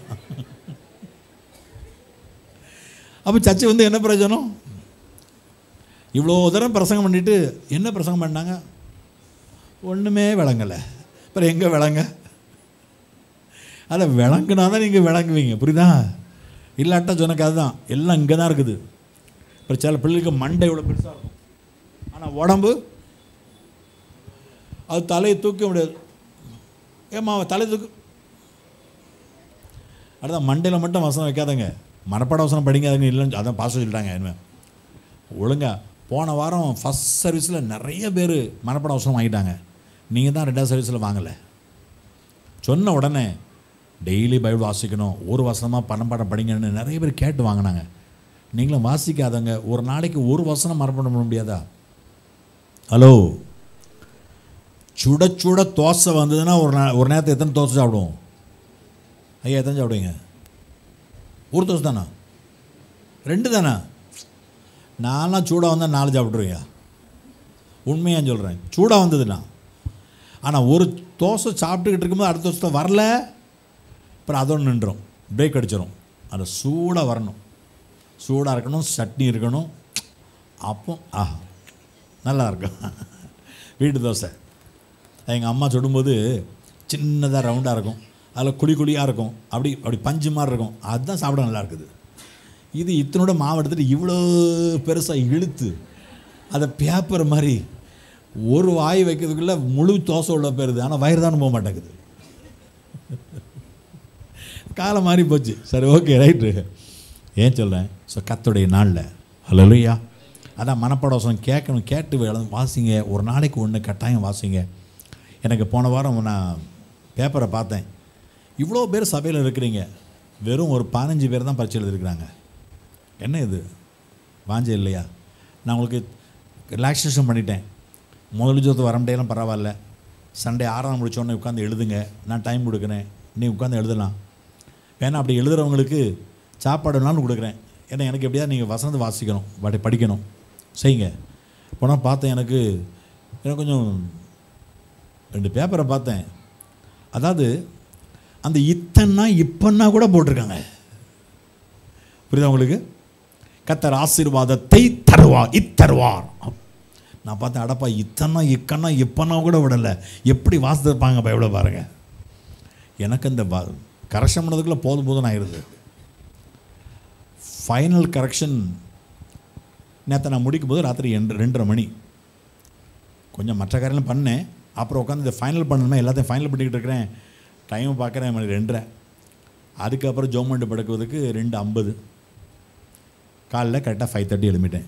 அப்போ சர்ச்சை வந்து என்ன பிரயோஜனம் இவ்வளோ தரம் பிரசங்கம் பண்ணிட்டு என்ன பிரசங்கம் பண்ணாங்க ஒன்றுமே விளங்கலை அப்புறம் எங்கே விளங்க அதை விளங்குனா தான் நீங்கள் விளங்குவீங்க புரியுதா இல்லாட்டா சொன்னக்கு அதுதான் எல்லாம் இங்கே தான் இருக்குது அப்புறம் சில பிள்ளைகளுக்கு மண்டை இவ்வளோ பெருசாக இருக்கும் ஆனால் உடம்பு அது தலையை தூக்க முடியாது ஏம்மா தலை தூக்கு அடுத்த மண்டையில் மட்டும் வசனம் வைக்காதங்க மனப்பாட வசனம் படிக்காதங்க இல்லைன்னு அதான் பாச சொல்லிட்டாங்க இனிமேல் ஒழுங்கா போன வாரம் ஃபஸ்ட் சர்வீஸில் நிறைய பேர் மனப்பாட அவசரம் வாங்கிட்டாங்க நீங்கள் தான் ரெண்டாவது சர்வீஸில் வாங்கலை சொன்ன உடனே டெய்லி பைபிள் வாசிக்கணும் ஒரு வசனமாக பணப்பாடம் படிங்கன்னு நிறைய பேர் கேட்டு வாங்கினாங்க நீங்களும் வாசிக்காதங்க ஒரு நாளைக்கு ஒரு வசனம் மனப்பாடம் பண்ண முடியாதா ஹலோ சுட சுட தோசை வந்ததுன்னா ஒரு நா ஒரு நேரத்தை எத்தனை தோசை சாப்பிடுவோம் ஐயா எத்தனை சாப்பிடுவீங்க ஒரு தோசை தானா ரெண்டு தானா நான்லாம் சூடாக வந்தால் நாலு சாப்பிட்ருவியா உண்மையாக சொல்கிறேன் சூடாக வந்ததுண்ணா ஆனால் ஒரு தோசை சாப்பிட்டுக்கிட்டு இருக்கும்போது அடுத்த தோசை வரல அப்புறம் அதோடு நின்றோம் பிரேக் அடிச்சிடும் அது சூடாக வரணும் சூடாக இருக்கணும் சட்னி இருக்கணும் அப்போ ஆஹா நல்லா இருக்கும் வீட்டு தோசை எங்கள் அம்மா சுடும்போது சின்னதாக ரவுண்டாக இருக்கும் அதில் குழி குழியாக இருக்கும் அப்படி அப்படி பஞ்சு மாதிரி இருக்கும் அதுதான் சாப்பிட நல்லா இருக்குது இது இத்தனோட மாவு எடுத்துட்டு இவ்வளோ பெருசாக இழுத்து அதை பேப்பர் மாதிரி ஒரு வாய் வைக்கிறதுக்குள்ள முழு தோசை உள்ள போயிருது ஆனால் வயிறு தான் போக மாட்டேங்குது காலம் மாறி போச்சு சரி ஓகே ரைட்டு ஏன் சொல்கிறேன் ஸோ கத்துடைய நாளில் ஹலோயா அதான் மனப்படவசம் கேட்கணும் கேட்டு வேலை வாசிங்க ஒரு நாளைக்கு ஒன்று கட்டாயம் வாசிங்க எனக்கு போன வாரம் நான் பேப்பரை பார்த்தேன் இவ்வளோ பேர் சபையில் இருக்கிறீங்க வெறும் ஒரு பதினஞ்சு பேர் தான் பரிச்சை எழுதிருக்கிறாங்க என்ன இது வாஞ்ச இல்லையா நான் உங்களுக்கு ரிலாக்ஸேஷன் பண்ணிட்டேன் முதல் ஜோத்து வர முடியலாம் பரவாயில்ல சண்டே ஆறாம் முடிச்சோடனே உட்காந்து எழுதுங்க நான் டைம் கொடுக்குறேன் நீ உட்காந்து எழுதலாம் வேணா அப்படி எழுதுறவங்களுக்கு சாப்பாடு நாள் கொடுக்குறேன் ஏன்னா எனக்கு எப்படியா நீங்கள் வசனத்தை வாசிக்கணும் படி படிக்கணும் செய்யுங்க போனால் பார்த்தேன் எனக்கு எனக்கு கொஞ்சம் ரெண்டு பேப்பரை பார்த்தேன் அதாவது அந்த இத்தன்னா இப்பன்னா கூட போட்டிருக்காங்க புரியுதா உங்களுக்கு கத்தர் ஆசீர்வாதத்தை தருவா இத்தருவார் நான் பார்த்தேன் அடப்பா இத்தனை இக்கன்னா இப்பன்னா கூட விடலை எப்படி வாசித்திருப்பாங்க எவ்வளோ பாருங்க எனக்கு இந்த கரெக்ஷன் பண்ணதுக்குள்ளே போதும் போதும் ஆயிடுது ஃபைனல் கரெக்ஷன் நேற்று நான் முடிக்கும் போது ராத்திரி ரெண்டு ரெண்டரை மணி கொஞ்சம் மற்ற காரியம் பண்ணேன் அப்புறம் உட்காந்து இதை ஃபைனல் பண்ணணுமே எல்லாத்தையும் ஃபைனல் பண்ணிக்கிட்டு இருக்கிறேன் டைம் பார்க்குறேன் மணி ரெண்டரை அதுக்கப்புறம் ஜோமெண்ட் படுக்குவதுக்கு ரெண்டு ஐம்பது காலைல கரெக்டாக ஃபைவ் தேர்ட்டி எழுமிட்டேன்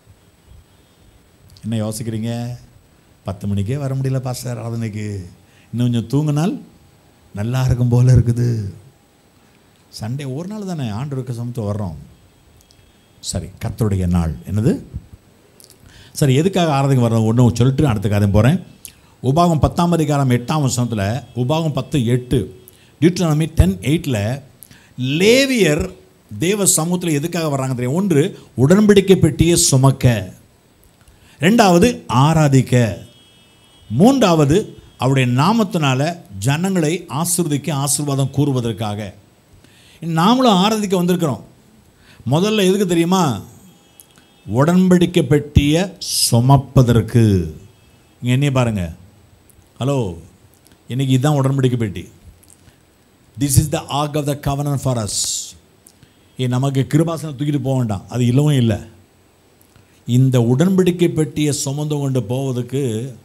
என்ன யோசிக்கிறீங்க பத்து மணிக்கே வர முடியல பாஸ்டர் ஆராதனைக்கு இன்னும் கொஞ்சம் தூங்கினால் நல்லா இருக்கும் போல இருக்குது சண்டே ஒரு நாள் தானே ஆண்டவருக்கு சமத்து வர்றோம் சரி கத்தருடைய நாள் என்னது சரி எதுக்காக ஆராதனைக்கு வர்றோம் ஒன்று சொல்லிட்டு அடுத்த கதை போகிறேன் உபாகம் பத்தாம் அதிகாரம் எட்டாம் வருஷத்தில் உபாகம் பத்து எட்டு டியூட்ரானமி டென் எயிட்டில் லேவியர் தேவ சமூகத்தில் எதுக்காக வர்றாங்க தெரியும் ஒன்று உடன்படிக்கை பெட்டியை சுமக்க ரெண்டாவது ஆராதிக்க மூன்றாவது அவருடைய நாமத்தினால ஜனங்களை ஆசிர்வதிக்க ஆசீர்வாதம் கூறுவதற்காக நாமளும் ஆராதிக்க வந்திருக்கிறோம் முதல்ல எதுக்கு தெரியுமா உடன்படிக்கை பெட்டியை சுமப்பதற்கு இங்கே என்னைய பாருங்க ஹலோ இன்னைக்கு இதுதான் உடன்படிக்கை பெட்டி this is the ark of the covenant for us ஏ நமக்கு கிருபாசனம் தூக்கிட்டு போக வேண்டாம் அது இல்லவும் இல்லை இந்த உடன்படிக்கை பெட்டியை சுமந்து கொண்டு போவதுக்கு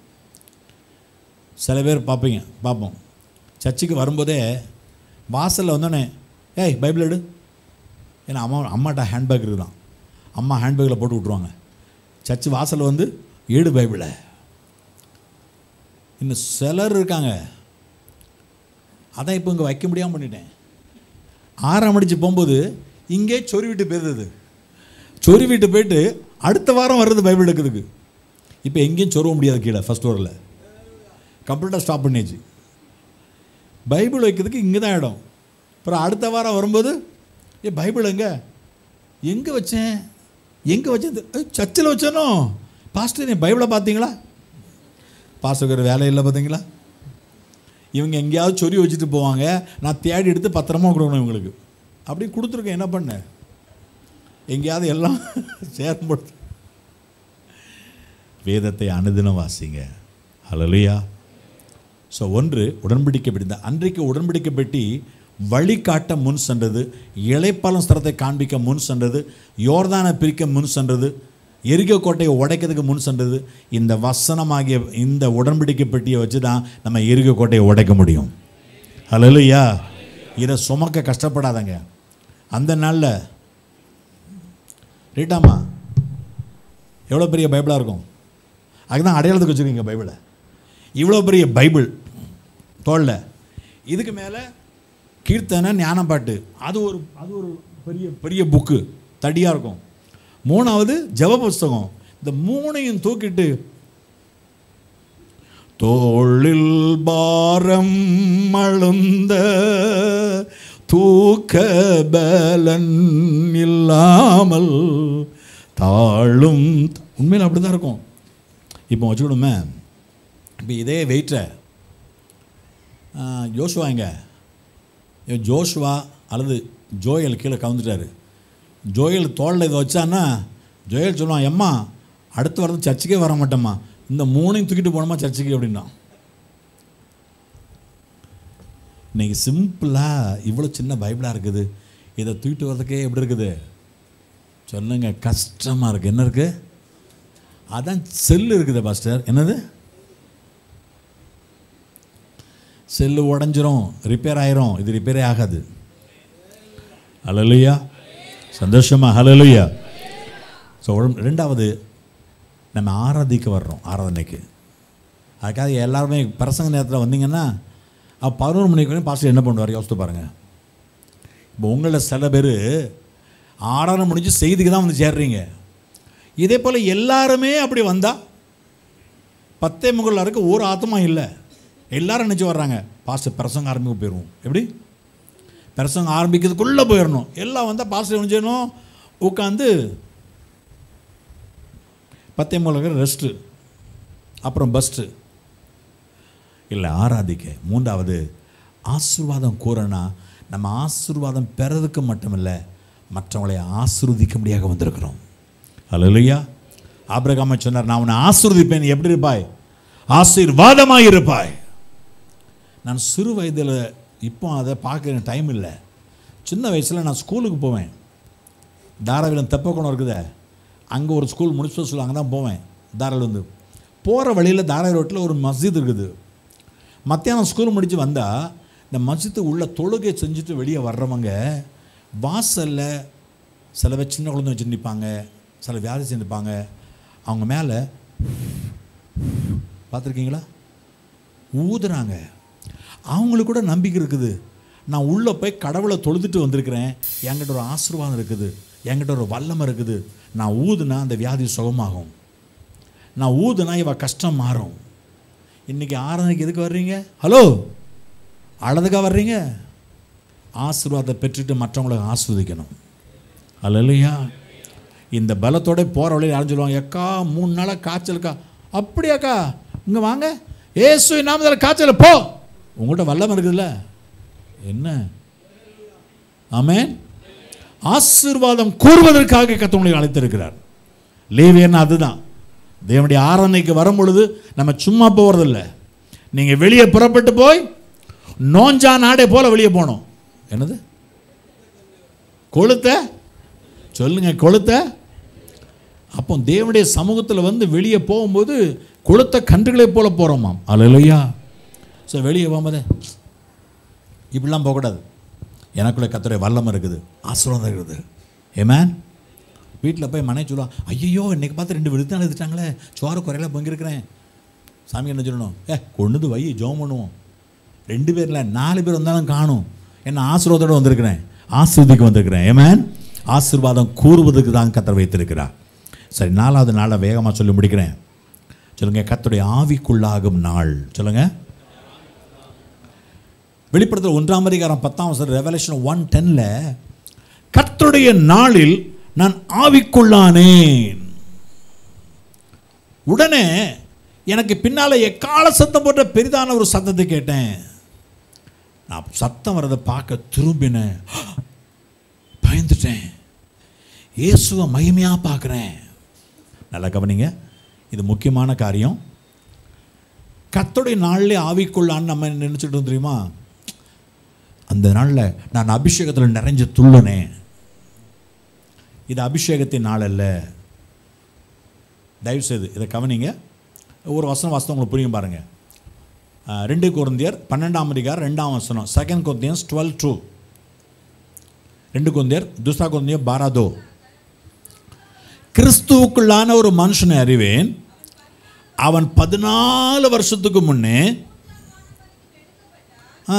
சில பேர் பார்ப்பீங்க பார்ப்போம் சர்ச்சுக்கு வரும்போதே வாசலில் வந்தோடனே ஏய் பைபிள் எடு ஏன்னா அம்மா அம்மாட்ட ஹேண்ட்பேக் இருக்குதான் அம்மா ஹேண்ட்பேக்கில் போட்டு விட்ருவாங்க சர்ச்சு வாசலில் வந்து ஏடு பைபிளை இன்னும் சிலர் இருக்காங்க அதான் இப்போ இங்கே வைக்க முடியாமல் பண்ணிட்டேன் ஆறாம் அடிச்சு போகும்போது இங்கே சொறி விட்டு போயிருந்தது சொறி விட்டு போயிட்டு அடுத்த வாரம் வர்றது பைபிள் எடுக்கிறதுக்கு இப்போ எங்கேயும் சொருவ முடியாது கீழே ஃபஸ்ட் ஃப்ளோரில் கம்ப்ளீட்டாக ஸ்டாப் பண்ணியாச்சு பைபிள் வைக்கிறதுக்கு இங்கே தான் இடம் அப்புறம் அடுத்த வாரம் வரும்போது ஏ பைபிள் எங்கே எங்கே வச்சேன் எங்கே வச்சேன் தெ- சர்ச்சில் வச்சேனோ பாஸ்டர் நீ பைபிளை பார்த்தீங்களா பாஸ்டருக்கு வேலை இல்லை பார்த்தீங்களா இவங்க எங்கேயாவது சொறி வச்சுட்டு போவாங்க நான் தேடி எடுத்து பத்திரமா கொடுக்கணும் இவங்களுக்கு அப்படி கொடுத்துருக்கேன் என்ன பண்ண எங்கேயாவது எல்லாம் சேர்ந்து வேதத்தை அனுதினம் வாசிங்க ஹalleluya ஸோ ஒன்று உடன்படிக்கை பெட்டி இந்த அன்றைக்கு உடன்படிக்கை பெட்டி வழிகாட்ட முன் சென்றது இளைப்பாலம் ஸ்தலத்தை காண்பிக்க முன் சென்றது யோர்தானை பிரிக்க முன் சென்றது எரிகோ கோட்டையை உடைக்கிறதுக்கு முன் சென்றது இந்த வசனமாகிய இந்த உடன்படிக்கை பெட்டியை வச்சு தான் நம்ம எரிகோ கோட்டையை உடைக்க முடியும் ஹalleluya இதை சுமக்க கஷ்டப்படாதங்க அந்த நாளில் ரீட்டாமா எவ்வளோ பெரிய பைபிளாக இருக்கும் அதுதான் அடையாளத்துக்கு வச்சுருக்கீங்க பைபிளை இவ்வளோ பெரிய பைபிள் தோளில் இதுக்கு மேலே கீர்த்தனை ஞானம் பாட்டு அது ஒரு அது ஒரு பெரிய பெரிய புக்கு தடியாக இருக்கும் மூணாவது ஜெப புஸ்தகம் இந்த மூணையும் தூக்கிட்டு தோளில் பாரம் அழுந்த தூக்க பலன் இல்லாமல் தாழும் உண்மையில் அப்படி தான் இருக்கும் இப்போ வச்சுக்கிடுமே இப்போ இதே வெயிட்டை ஜோஷுவா எங்க இவன் ஜோஷுவா அல்லது ஜோயல் கீழே கவுந்துட்டாரு ஜோயல் தோளில் இதை வச்சான்னா ஜோயல் சொல்லுவான் எம்மா அடுத்த வாரம் சர்ச்சுக்கே வர மாட்டேம்மா இந்த மூணையும் தூக்கிட்டு போனோமா சர்ச்சுக்கு அப்படின்னா இன்னைக்கு சிம்பிளாக இவ்வளோ சின்ன பைபிளாக இருக்குது இதை தூக்கிட்டு வரதுக்கே எப்படி இருக்குது சொல்லுங்க கஷ்டமாக இருக்குது என்ன இருக்குது அதான் செல்லு இருக்குது பாஸ்டர் என்னது செல்லு உடஞ்சிரும் ரிப்பேர் ஆயிரும் இது ரிப்பேரே ஆகாது ஹலலுயா சந்தோஷமா ஹலலுயா ஸோ ரெண்டாவது நம்ம ஆராதிக்க வர்றோம் ஆராதனைக்கு அதுக்காக எல்லாருமே பிரசங்க நேரத்தில் வந்தீங்கன்னா அப்போ பதினோரு மணிக்கு வரையும் பாஸ்டர் என்ன பண்ணுவார் யோசித்து பாருங்கள் இப்போ உங்களில் சில பேர் ஆறாரம் முடிஞ்சு செய்திக்கு தான் வந்து சேர்றீங்க இதே போல் எல்லாருமே அப்படி வந்தால் பத்தே முகலில் இருக்க ஒரு ஆத்மா இல்லை எல்லாரும் நினச்சி வர்றாங்க பாஸ்டர் பிரசங்க ஆரம்பிக்க போயிடுவோம் எப்படி பிரசங்க ஆரம்பிக்கிறதுக்குள்ளே போயிடணும் எல்லாம் வந்தால் பாஸ்டர் என்ன செய்யணும் உட்காந்து பத்தே முகலில் ரெஸ்ட்டு அப்புறம் பஸ்ட்டு இல்லை ஆராதிக்க மூன்றாவது ஆசீர்வாதம் கூறனா நம்ம ஆசீர்வாதம் பெறதுக்கு மட்டுமில்லை மற்றவங்களை ஆசீர்வதிக்கும்படியாக வந்திருக்கிறோம் அல்லையா ஆபிரகாம சொன்னார் நான் உன்னை ஆசீர்வதிப்பேன் எப்படி இருப்பாய் ஆசீர்வாதமாய் இருப்பாய் நான் சிறு வயதில் இப்போ அதை பார்க்க டைம் இல்லை சின்ன வயசில் நான் ஸ்கூலுக்கு போவேன் தாராவிலம் தெப்பக்குளம் இருக்குதே அங்கே ஒரு ஸ்கூல் முடிச்சு சொல்லுவாங்க அங்கே தான் போவேன் தாராவிலேருந்து போகிற வழியில் தாராவி ரோட்டில் ஒரு மஸ்ஜித் இருக்குது மத்தியானம் ஸ்கூல் முடித்து வந்தால் இந்த மஸ்ஜித்து உள்ள தொழுகை செஞ்சுட்டு வெளியே வர்றவங்க வாசலில் சில பேர் சின்ன குழந்தை வச்சு நிற்பாங்க சில வியாதி செஞ்சுப்பாங்க அவங்க மேலே பார்த்துருக்கீங்களா ஊதுறாங்க அவங்களுக்கு கூட நம்பிக்கை இருக்குது நான் உள்ளே போய் கடவுளை தொழுதுட்டு வந்திருக்கிறேன் என்கிட்ட ஒரு ஆசீர்வாதம் இருக்குது என்கிட்ட ஒரு வல்லமை இருக்குது நான் ஊதுனா அந்த வியாதி சுகமாகும் நான் ஊதுனா இவ கஷ்டம் மாறும் இன்றைக்கி ஆராதனைக்கு எதுக்கு வர்றீங்க ஹலோ அழதுக்காக வர்றீங்க ஆசீர்வாதத்தை பெற்றுட்டு மற்றவங்களை ஆஸ்வதிக்கணும் அல்லையா இந்த பலத்தோட போகிற வழியில் யாரும் சொல்லுவாங்க அக்கா மூணு நாளாக காய்ச்சலுக்கா அப்படியாக்கா இங்கே வாங்க ஏசு நாமத்தில் காய்ச்சல் போ உங்கள்கிட்ட வல்லம் இருக்குதுல்ல என்ன ஆமென் ஆசீர்வாதம் கூறுவதற்காக கத்தவங்களை அழைத்திருக்கிறார் லேவியன் அதுதான் தேவனுடைய ஆராதனைக்கு வரும் பொழுது நம்ம சும்மா போகிறதில்ல நீங்கள் வெளியே புறப்பட்டு போய் நோஞ்சா நாடே போல வெளியே போகணும் என்னது கொளுத்த சொல்லுங்க கொளுத்த அப்போ தேவனுடைய சமூகத்தில் வந்து வெளியே போகும்போது கொளுத்த கன்றுகளை போல போகிறோமாம் அல்லையா ஸோ வெளியே போகும்போது இப்படிலாம் போகக்கூடாது எனக்குள்ள கத்துடைய வல்லம் இருக்குது ஆசீர்வாதம் இருக்குது ஏமேன் வீட்டில் போய் மனைவி சொல்லுவா ஐயோ இன்னைக்கு பார்த்து ரெண்டு விருத்தாள் எடுத்துட்டாங்களே சோறு குறையில பொங்கிருக்கிறேன் சாமி என்ன சொல்லணும் ஏ கொண்டுது வை ஜோம் பண்ணுவோம் ரெண்டு பேரில் நாலு பேர் வந்தாலும் காணும் என்ன ஆசீர்வாதத்தோடு வந்திருக்கிறேன் ஆசீர்வதிக்கு வந்திருக்கிறேன் ஏமேன் ஆசீர்வாதம் கூறுவதற்கு தான் கத்தர் வைத்திருக்கிறார் சரி நாலாவது நாளை வேகமாக சொல்லி முடிக்கிறேன் சொல்லுங்க கத்துடைய ஆவிக்குள்ளாகும் நாள் சொல்லுங்க வெளிப்படுத்தல் ஒன்றாம் அதிகாரம் பத்தாம் வருஷம் ரெவலேஷன் ஒன் டென்ல கர்த்தருடைய நாளில் நான் ஆவிக்குள்ளானேன் உடனே எனக்கு பின்னால எக்கால சத்தம் போன்ற பெரிதான ஒரு சத்தத்தை கேட்டேன் நான் சத்தம் வரதை பார்க்க திரும்பினேன் பயந்துட்டேன் இயேசுவை மகிமையாக பார்க்குறேன் நல்லா கவனிங்க இது முக்கியமான காரியம் கர்த்தருடைய நாளிலே ஆவிக்குள்ளான்னு நம்ம நினச்சிட்டு இருந்தோம் தெரியுமா அந்த நாளில் நான் அபிஷேகத்தில் நிறைஞ்சு துள்ளுனேன் இது அபிஷேகத்தின் நாள் அல்ல தயவுசெய்து இதை கவனிங்க ஒரு வசனம் வசனம் உங்களுக்கு புரியும் பாருங்க அஹ், ரெண்டு குருந்தியர் பன்னெண்டாம் அதிகாரம் ரெண்டாம் வசனம் செகண்ட் குருந்தியன்ஸ் டுவெல் டூ ரெண்டு குருந்தியர் துஸ்தா குருந்தியர் பாராதோ கிறிஸ்துவுக்குள்ளான ஒரு மனுஷனை அறிவேன் அவன் பதினாலு வருஷத்துக்கு முன்னே ஆ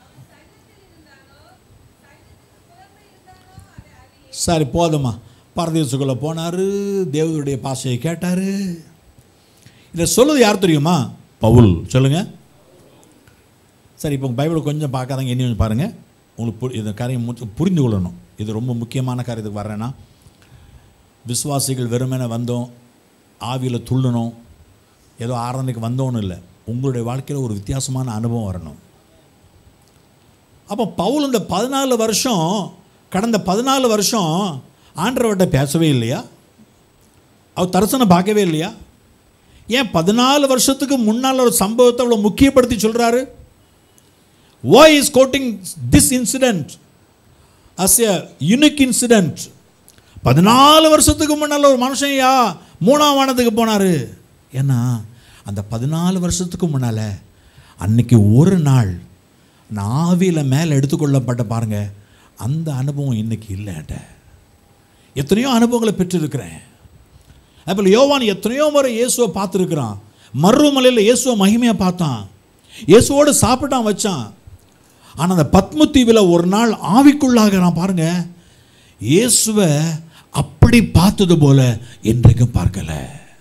சரி போதுமா பரதேசுக்குள்ளே போனார் தேவனுடைய பாஷையை கேட்டார் இதை சொல்லுது யார் தெரியுமா பவுல் சொல்லுங்க சரி இப்போ பைபிள் கொஞ்சம் பார்க்காதங்க இனி கொஞ்சம் பாருங்கள் உங்களுக்கு பு- இந்த காரியம் மு- புரிந்து கொள்ளணும் இது ரொம்ப முக்கியமான காரியத்துக்கு வர்றேன்னா விசுவாசிகள் வெறுமனே வந்தோம் ஆவியில் துள்ளணும் ஏதோ ஆராதனைக்கு வந்தோன்னு இல்லை உங்களுடைய வாழ்க்கையில் ஒரு வித்தியாசமான அனுபவம் வரணும் அப்போ பவுல் இந்த பதினாலு வருஷம் கடந்த பதினாலு வருஷம் ஆண்டவர்கிட்ட பேசவே இல்லையா அவர் தரிசனம் பார்க்கவே இல்லையா ஏன் பதினாலு வருஷத்துக்கு முன்னால் ஒரு சம்பவத்தை அவ்வளோ முக்கியப்படுத்தி சொல்கிறாரு why is quoting this incident as a unique incident பதினாலு வருஷத்துக்கு முன்னால் ஒரு மனுஷன் யா மூணாம் வானத்துக்கு போனார் ஏன்னா அந்த பதினாலு வருஷத்துக்கு முன்னால் அன்னைக்கு ஒரு நாள் நான் ஆவியில் மேலே எடுத்துக்கொள்ளப்பட்ட பாருங்க அந்த அனுபவம் இன்னைக்கு இல்லைட்ட எத்தனையோ அனுபவங்களை பெற்றிருக்கிறேன் அப்போ யோவான் எத்தனையோ முறை இயேசுவை பார்த்துருக்கிறான் மருமலையில் இயேசுவை மகிமையாக பார்த்தான் இயேசுவோடு சாப்பிட்டான் வச்சான் ஆனால் அந்த பத்மத்தீவில் ஒரு நாள் ஆவிக்குள்ளாகிறான் பாருங்க இயேசுவை அப்படி பார்த்தது போல என்றைக்கும் பார்க்கல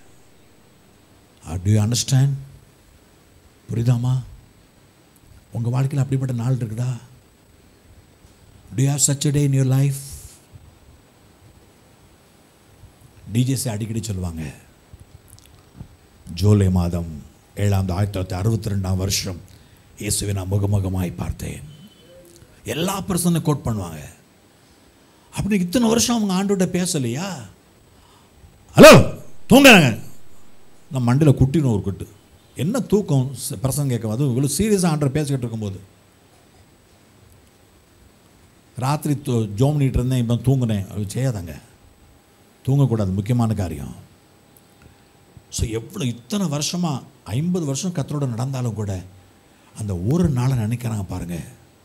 டு யூ அண்டர்ஸ்டாண்ட் புரியுதாமா உங்கள் வாழ்க்கையில் அப்படிப்பட்ட நாள் இருக்குதா do you have such day in your life DJC அடிக்கடி சொல்லுவாங்க ஜூலை மாதம் ஏழாம் ஆயிரத்தி தொள்ளாயிரத்தி அறுபத்தி ரெண்டாம் வருஷம் இயேசுவை நான் முகமுகமாய் பார்த்தேன் எல்லா பர்சனும் கோட் பண்ணுவாங்க அப்படி இத்தனை வருஷம் அவங்க ஆண்டோட்ட பேசலையா ஹலோ தூங்குறாங்க நான் மண்டியில் குட்டின்னு ஒரு குட்டு என்ன தூக்கம் ச- பிரசங்கம் கேட்கும் அதுவும் இவ்வளோ சீரியஸாக ஆண்டரை பேசிக்கிட்டு இருக்கும்போது ராத்திரி தூ- ஜோம் பண்ணிட்டு இருந்தேன் இப்போ தூங்குனேன் அது செய்யாதாங்க தூங்கக்கூடாது முக்கியமான காரியம் ஸோ எவ்வளோ இத்தனை வருஷமாக ஐம்பது வருஷம் கத்தரோட நடந்தாலும் கூட அந்த ஒரு நாளை நினைக்கிறாங்க பாருங்க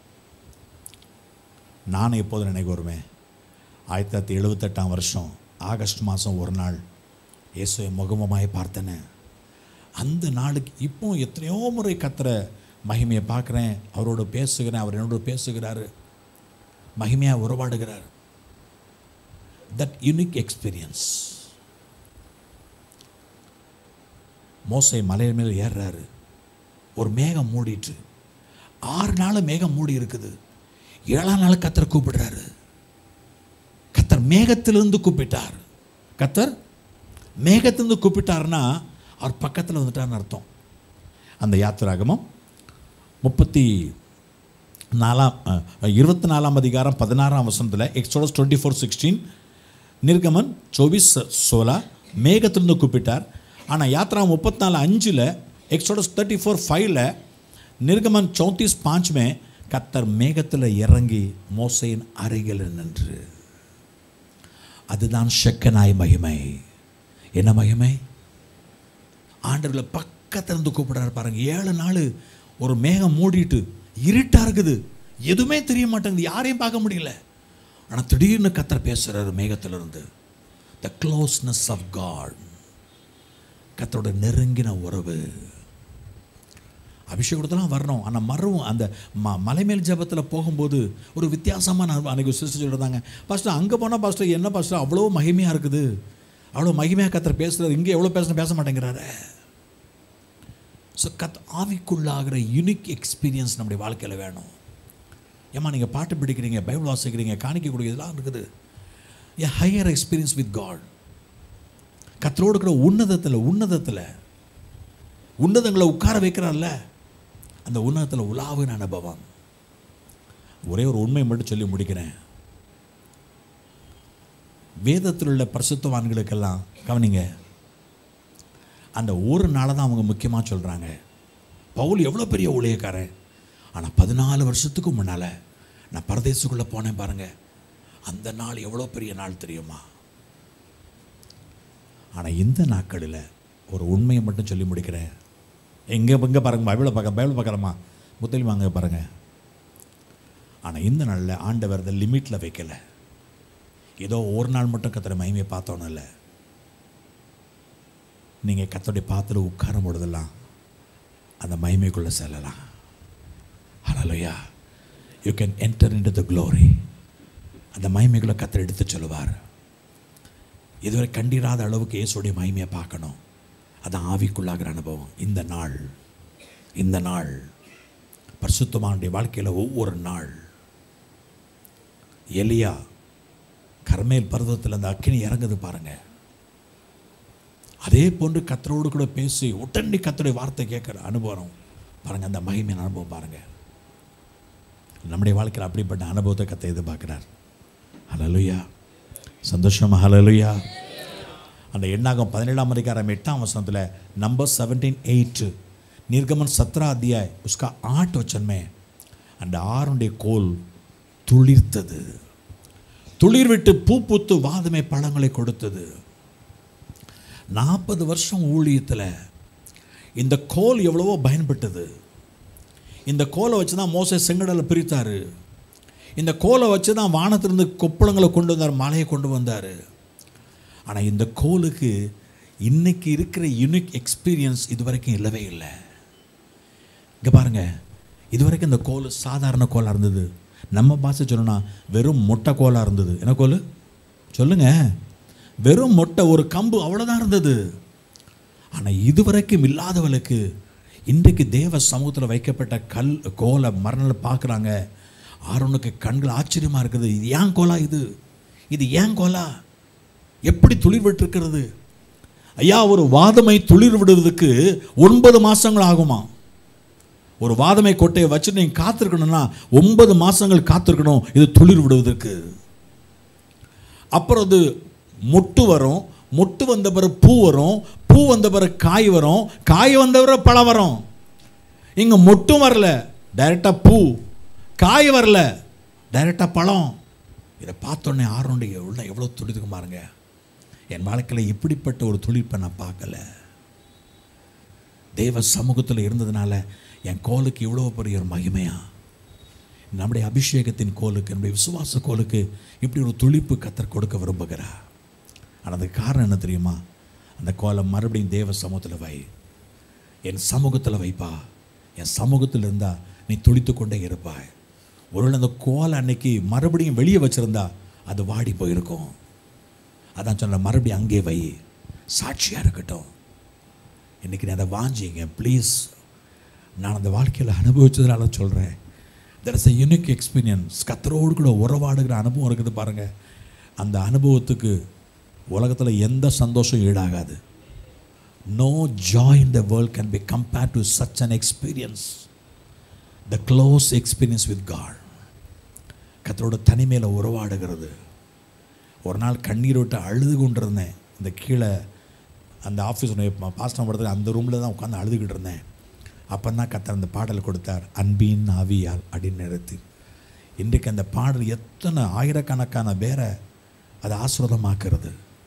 நானும் எப்போது நினைக்க வருவேன் ஆயிரத்தி தொள்ளாயிரத்தி எழுபத்தெட்டாம் வருஷம் ஆகஸ்ட் மாதம் ஒரு நாள் இயேசுவை முகமுமாய் பார்த்தேனே அந்த நாளுக்கு இப்போ எத்தனையோ முறை கத்துற மகிமையை பார்க்குறேன் அவரோட பேசுகிறேன் அவர் என்னோட பேசுகிறாரு மகிமையாக உறவாடுகிறார் தட் யூனிக் எக்ஸ்பீரியன்ஸ் மோசை மலை மேல் ஏறுறாரு ஒரு மேகம் மூடிட்டு ஆறு நாள் மேகம் மூடி இருக்குது ஏழாம் நாள் கத்தரை கூப்பிடுறாரு கத்தர் மேகத்திலிருந்து கூப்பிட்டார் கத்தர் மேகத்திலிருந்து கூப்பிட்டாருன்னா அவர் பக்கத்தில் வந்துட்டார்னு அர்த்தம் அந்த யாத்திராகமம் முப்பத்தி நாலாம் இருபத்தி நாலாம் அதிகாரம் பதினாறாம் வசனத்தில் எக்ஸோடஸ் டுவெண்ட்டி ஃபோர் சிக்ஸ்டீன் நிர்கமன் चौबीस सोलह மேகத்திலிருந்து கூப்பிட்டார் ஆனால் யாத்ரா முப்பத்தி நாலு அஞ்சில் எக்ஸோடஸ் தேர்ட்டி ஃபோர் ஃபைவ்ல நிர்கமன் சௌத்தீஸ் பாஞ்ச்மே கத்தர் மேகத்தில் இறங்கி மோசையின் அருகில் நின்று அதுதான் ஷெக்கனாய் மகிமை என்ன மகிமை ஆண்டவர்களை பக்கத்திலிருந்து கூப்பிடுறாரு பாருங்க ஏழு நாள் ஒரு மேகம் மூடிட்டு இருட்டா இருக்குது எதுவுமே தெரிய மாட்டேங்குது யாரையும் பார்க்க முடியல ஆனால் திடீர்னு கத்தர் பேசுறாரு மேகத்திலிருந்து த க்ளோஸ்னஸ் ஆஃப் காட் கத்தரோட நெருங்கின உறவு அபிஷேகத்தெல்லாம் வரணும் ஆனால் மறுவும் அந்த ம மலைமேல் ஜபத்தில் போகும்போது ஒரு வித்தியாசமான அனுபவம். அன்னைக்கு சிஸ்டர் சொல்லியிருந்தாங்க பாஸ்டர் அங்கே போனால் பாஸ்டர் என்ன பாஸ்டர் அவ்வளோ மகிமையாக இருக்குது அவ்வளோ மகிமையாக கத்தர் பேசுகிறார் இங்கே எவ்வளோ பேசணும் பேச மாட்டேங்கிறாரு ஸோ கத் ஆவிக்குள்ளாகிற யூனிக் எக்ஸ்பீரியன்ஸ் நம்முடைய வாழ்க்கையில் வேணும் ஏம்மா நீங்கள் பாட்டு பிடிக்கிறீங்க பைபிள் வாசிக்கிறீங்க காணிக்க கூடிய இதெல்லாம் இருக்குது a higher experience with God கத்தரோடு இருக்கிற உன்னதத்தில் உன்னதத்தில் உன்னதங்களை உட்கார வைக்கிறார்ல அந்த உன்னதத்தில் உலாவின் அனுபவம் ஒரே ஒரு உண்மை மட்டும் சொல்லி முடிக்கிறேன் வேதத்தில் உள்ள பரிசுத்தவான்களுக்கெல்லாம் கவனிங்க அந்த ஒரு நாளை தான் அவங்க முக்கியமாக சொல்கிறாங்க பவுல் எவ்வளோ பெரிய ஊழியக்காரன் ஆனால் பதினாலு வருஷத்துக்கு முன்னால் நான் பரதேசுக்குள்ளே போனேன் பாருங்க அந்த நாள் எவ்வளோ பெரிய நாள் தெரியுமா ஆனால் இந்த நாட்களில் ஒரு உண்மையை மட்டும் சொல்லி முடிக்கிறேன் எங்கே எங்கே பாருங்க பைபிளை பார்க்க பைபிள் பார்க்குறம்மா முத்தலி வாங்க பாருங்க ஆனால் இந்த நாளில் ஆண்டவர் இந்த லிமிட்டில் வைக்கலை ஏதோ ஒரு நாள் மட்டும் கத்துற மகிமையை பார்த்தோன்னு இல்லை நீங்கள் கத்தோடைய பாத்தில் உட்காரும் பொழுதெல்லாம் அந்த மகிமைக்குள்ளே செல்லலாம் ஹலோயா you can enter in the glory அந்த மகிமைக்குள்ளே கத்தர் எடுத்து சொல்லுவார் இதுவரை கண்டிராத அளவுக்கு இயேசுடைய மகிமையை பார்க்கணும் அதான் ஆவிக்குள்ளாகிற அனுபவம் இந்த நாள் இந்த நாள் பரிசுத்தமானுடைய வாழ்க்கையில் ஒவ்வொரு நாள் எலியா கர்மேல் பர்வதத்தில் அந்த அக்கினி இறங்குது பாருங்க அதே போன்று கத்தரோடு கூட பேசி உடனடி கத்தருடைய வார்த்தை கேட்குற அனுபவம் பாருங்க அந்த மகிமையின் அனுபவம் பாருங்க நம்முடைய வாழ்க்கையில் அப்படிப்பட்ட அனுபவத்தை கத்தை எதிர்பார்க்கிறார் ஹலலுயா சந்தோஷமா ஹலலுயா அந்த எண்ணாகம் பதினேழாம் அதிகாரம் எட்டாம் வசனத்தில் नंबर सेवनटीन एट निर्गमन सत्रह अध्याय उसका आठ वचन में அந்த ஆறுடைய கோல் துளிர்த்தது துளிர் விட்டு பூ பூத்து வாதமே பழங்களை கொடுத்தது நாற்பது வருஷம் ஊழியத்தில் இந்த கோல் எவ்வளவோ பயன்பட்டது இந்த கோலை வச்சு தான் மோசை செங்கடலை பிரித்தார் இந்த கோலை வச்சு தான் வானத்திலிருந்து கொப்பளங்களை கொண்டு வந்தார் மலையை கொண்டு வந்தார் ஆனால் இந்த கோலுக்கு இன்னைக்கு இருக்கிற யூனிக் எக்ஸ்பீரியன்ஸ் இதுவரைக்கும் இல்லவே இல்லை இங்கே பாருங்க இதுவரைக்கும் இந்த கோல் சாதாரண கோலாக இருந்தது நம்ம பாஷை சொல்லணும்னா வெறும் மொட்டை கோலாக இருந்தது என்ன கோல் சொல்லுங்க வெறும் மொட்டை ஒரு கம்பு அவ்வளோதான் இருந்தது ஆனால் இதுவரைக்கும் இல்லாதவளுக்கு இன்றைக்கு தேவ சமூகத்தில் வைக்கப்பட்ட கல் கோலை மரணம் பார்க்குறாங்க ஆரோனுக்கு கண்கள் ஆச்சரியமாக இருக்குது இது ஏன் கோலா இது இது ஏன் கோலா எப்படி துளிர் விட்டிருக்கிறது ஐயா ஒரு வாதமை துளிர் விடுவதற்கு ஒன்பது மாதங்கள் ஆகுமா ஒரு வாதமை கொட்டையை வச்சு நீங்கள் காத்திருக்கணும்னா ஒன்பது மாதங்கள் காத்திருக்கணும் இது துளிர் விடுவதற்கு அப்புறம் அது மொட்டு வரும் மொட்டு வந்த பிறகு பூ வரும் பூ வந்த பிறகு காய் வரும் காய் வந்த பிறகு பழம் வரும் இங்கே மொட்டும் வரல டைரெக்டாக பூ காய் வரல டைரெக்டாக பழம் இதை பார்த்தோன்னே ஆறுடைய உள்ள எவ்வளோ துடிதுக்கு பாருங்க என் வாழ்க்கையில் இப்படிப்பட்ட ஒரு துளிப்பை நான் பார்க்கல தேவ சமூகத்தில் இருந்ததுனால என் கோலுக்கு இவ்வளோ பெரிய ஒரு மகிமையா நம்முடைய அபிஷேகத்தின் கோலுக்கு நம்முடைய விசுவாச கோலுக்கு இப்படி ஒரு துளிப்பு கத்தர் கொடுக்க விரும்புகிறா ஆனால் அதுக்கு காரணம் என்ன தெரியுமா அந்த கோலை மறுபடியும் தேவ சமூகத்தில் வை என் சமூகத்தில் வைப்பா என் சமூகத்தில் இருந்தால் நீ துளித்து கொண்டே இருப்பாய் ஒருவேளை அந்த கோலை அன்னைக்கு மறுபடியும் வெளியே வச்சிருந்தா அது வாடி போயிருக்கும் அதான் சொன்ன மறுபடியும் அங்கே வை சாட்சியாக இருக்கட்டும் இன்றைக்கி நீ அதை வாஞ்சிங்க ப்ளீஸ் நான் அந்த வாழ்க்கையில் அனுபவிச்சதுனால சொல்கிறேன் there is a unique experience கத்தரோடு கூட உறவாடுகிற அனுபவம் இருக்குது பாருங்கள் அந்த அனுபவத்துக்கு உலகத்தில் எந்த சந்தோஷம் ஈடாகாது no joy in the world can be compared to such an experience the close experience with God கத்தரோட தனிமையில் உறவாடுகிறது ஒரு நாள் கண்ணீர் விட்டு அழுது கொண்டிருந்தேன் இந்த கீழே அந்த ஆஃபீஸ் பாஸ்டம் படத்தில் அந்த ரூமில் தான் உட்காந்து அழுதுகிட்டு இருந்தேன் அப்போ தான் கத்தர் அந்த பாடல் கொடுத்தார் அன்பின் ஆவியால் அப்படின்னு நிறுத்தி இன்றைக்கு அந்த பாடல் எத்தனை ஆயிரக்கணக்கான பேரை அது ஆசிரதமாக்குறது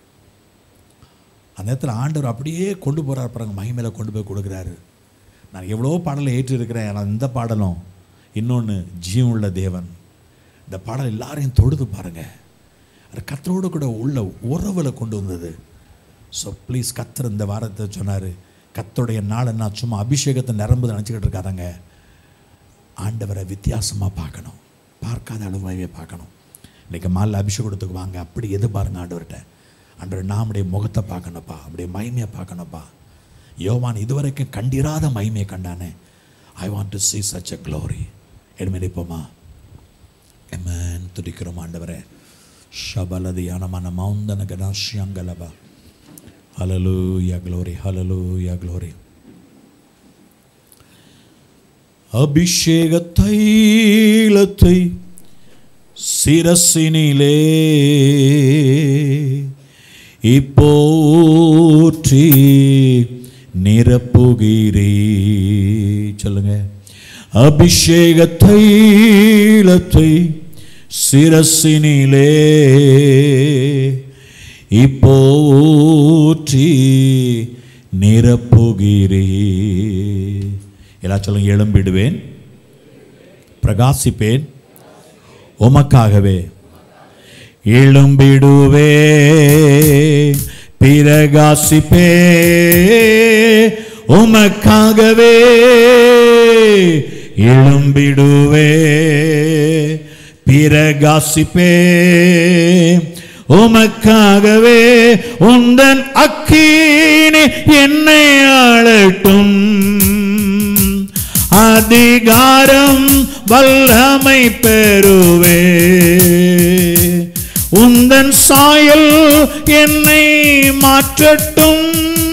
அந்த நேரத்தில் ஆண்டவர் அப்படியே கொண்டு போகிறார் பாருங்க மகிமையில கொண்டு போய் கொடுக்குறாரு நான் எவ்வளோ பாடலை ஏற்றிருக்கிறேன் ஆனால் இந்த பாடலும் இன்னொன்று ஜீவனுள்ள தேவன் இந்த பாடல் எல்லாரையும் தொடுது பாருங்க அது கத்தரோடு கூட உள்ள உறவில் கொண்டு வந்தது ஸோ ப்ளீஸ் கத்தர் இந்த வாரத்தை சொன்னார் கத்தருடைய நாள் என்ன சும்மா அபிஷேகத்தை நிரம்புது நினச்சிக்கிட்டு இருக்காதங்க ஆண்டவரை வித்தியாசமாக பார்க்கணும் பார்க்காத அளவாகவே பார்க்கணும் இன்றைக்கி மாலில் அபிஷேகத்துக்கு வாங்க அப்படி எது பாருங்க ஆண்டவர்கிட்ட ஆண்டவர் நாமுடைய முகத்தை பார்க்கணுப்பா அப்படியே மகிமையை பார்க்கணுப்பா யோவான் இதுவரைக்கும் கண்டிராத மகிமையை கண்டானே I want to see such a glory எடுமடிப்போமா எமன் துடிக்கிறோம் ஆண்டவரே ஷபலதியான மன மௌந்தன கனாஷியங்கலபா ஹலலூயா க்ளோரி ஹலலூயா க்ளோரி அபிஷேக தைலத்தை சிரசினிலே இப்போற்றி நிரப்புகிறீ சொல்லுங்க அபிஷேக தைலத்தை சிரசினிலே இப்போற்றி நிரப்புகிறீ எல்லாம் சொல்லுங்க எழும்பிடுவேன் பிரகாசிப்பேன் உமக்காகவே எழும்பிடுவே பிரகாசிப்பே உமக்காகவே எழும்பிடுவே பிரகாசிப்பே உமக்காகவே உந்தன் அக்கீனி என்னை ஆளட்டும் அதிகாரம் வல்லமை பெறுவே உந்தன் சாயல் என்னை மாற்றட்டும்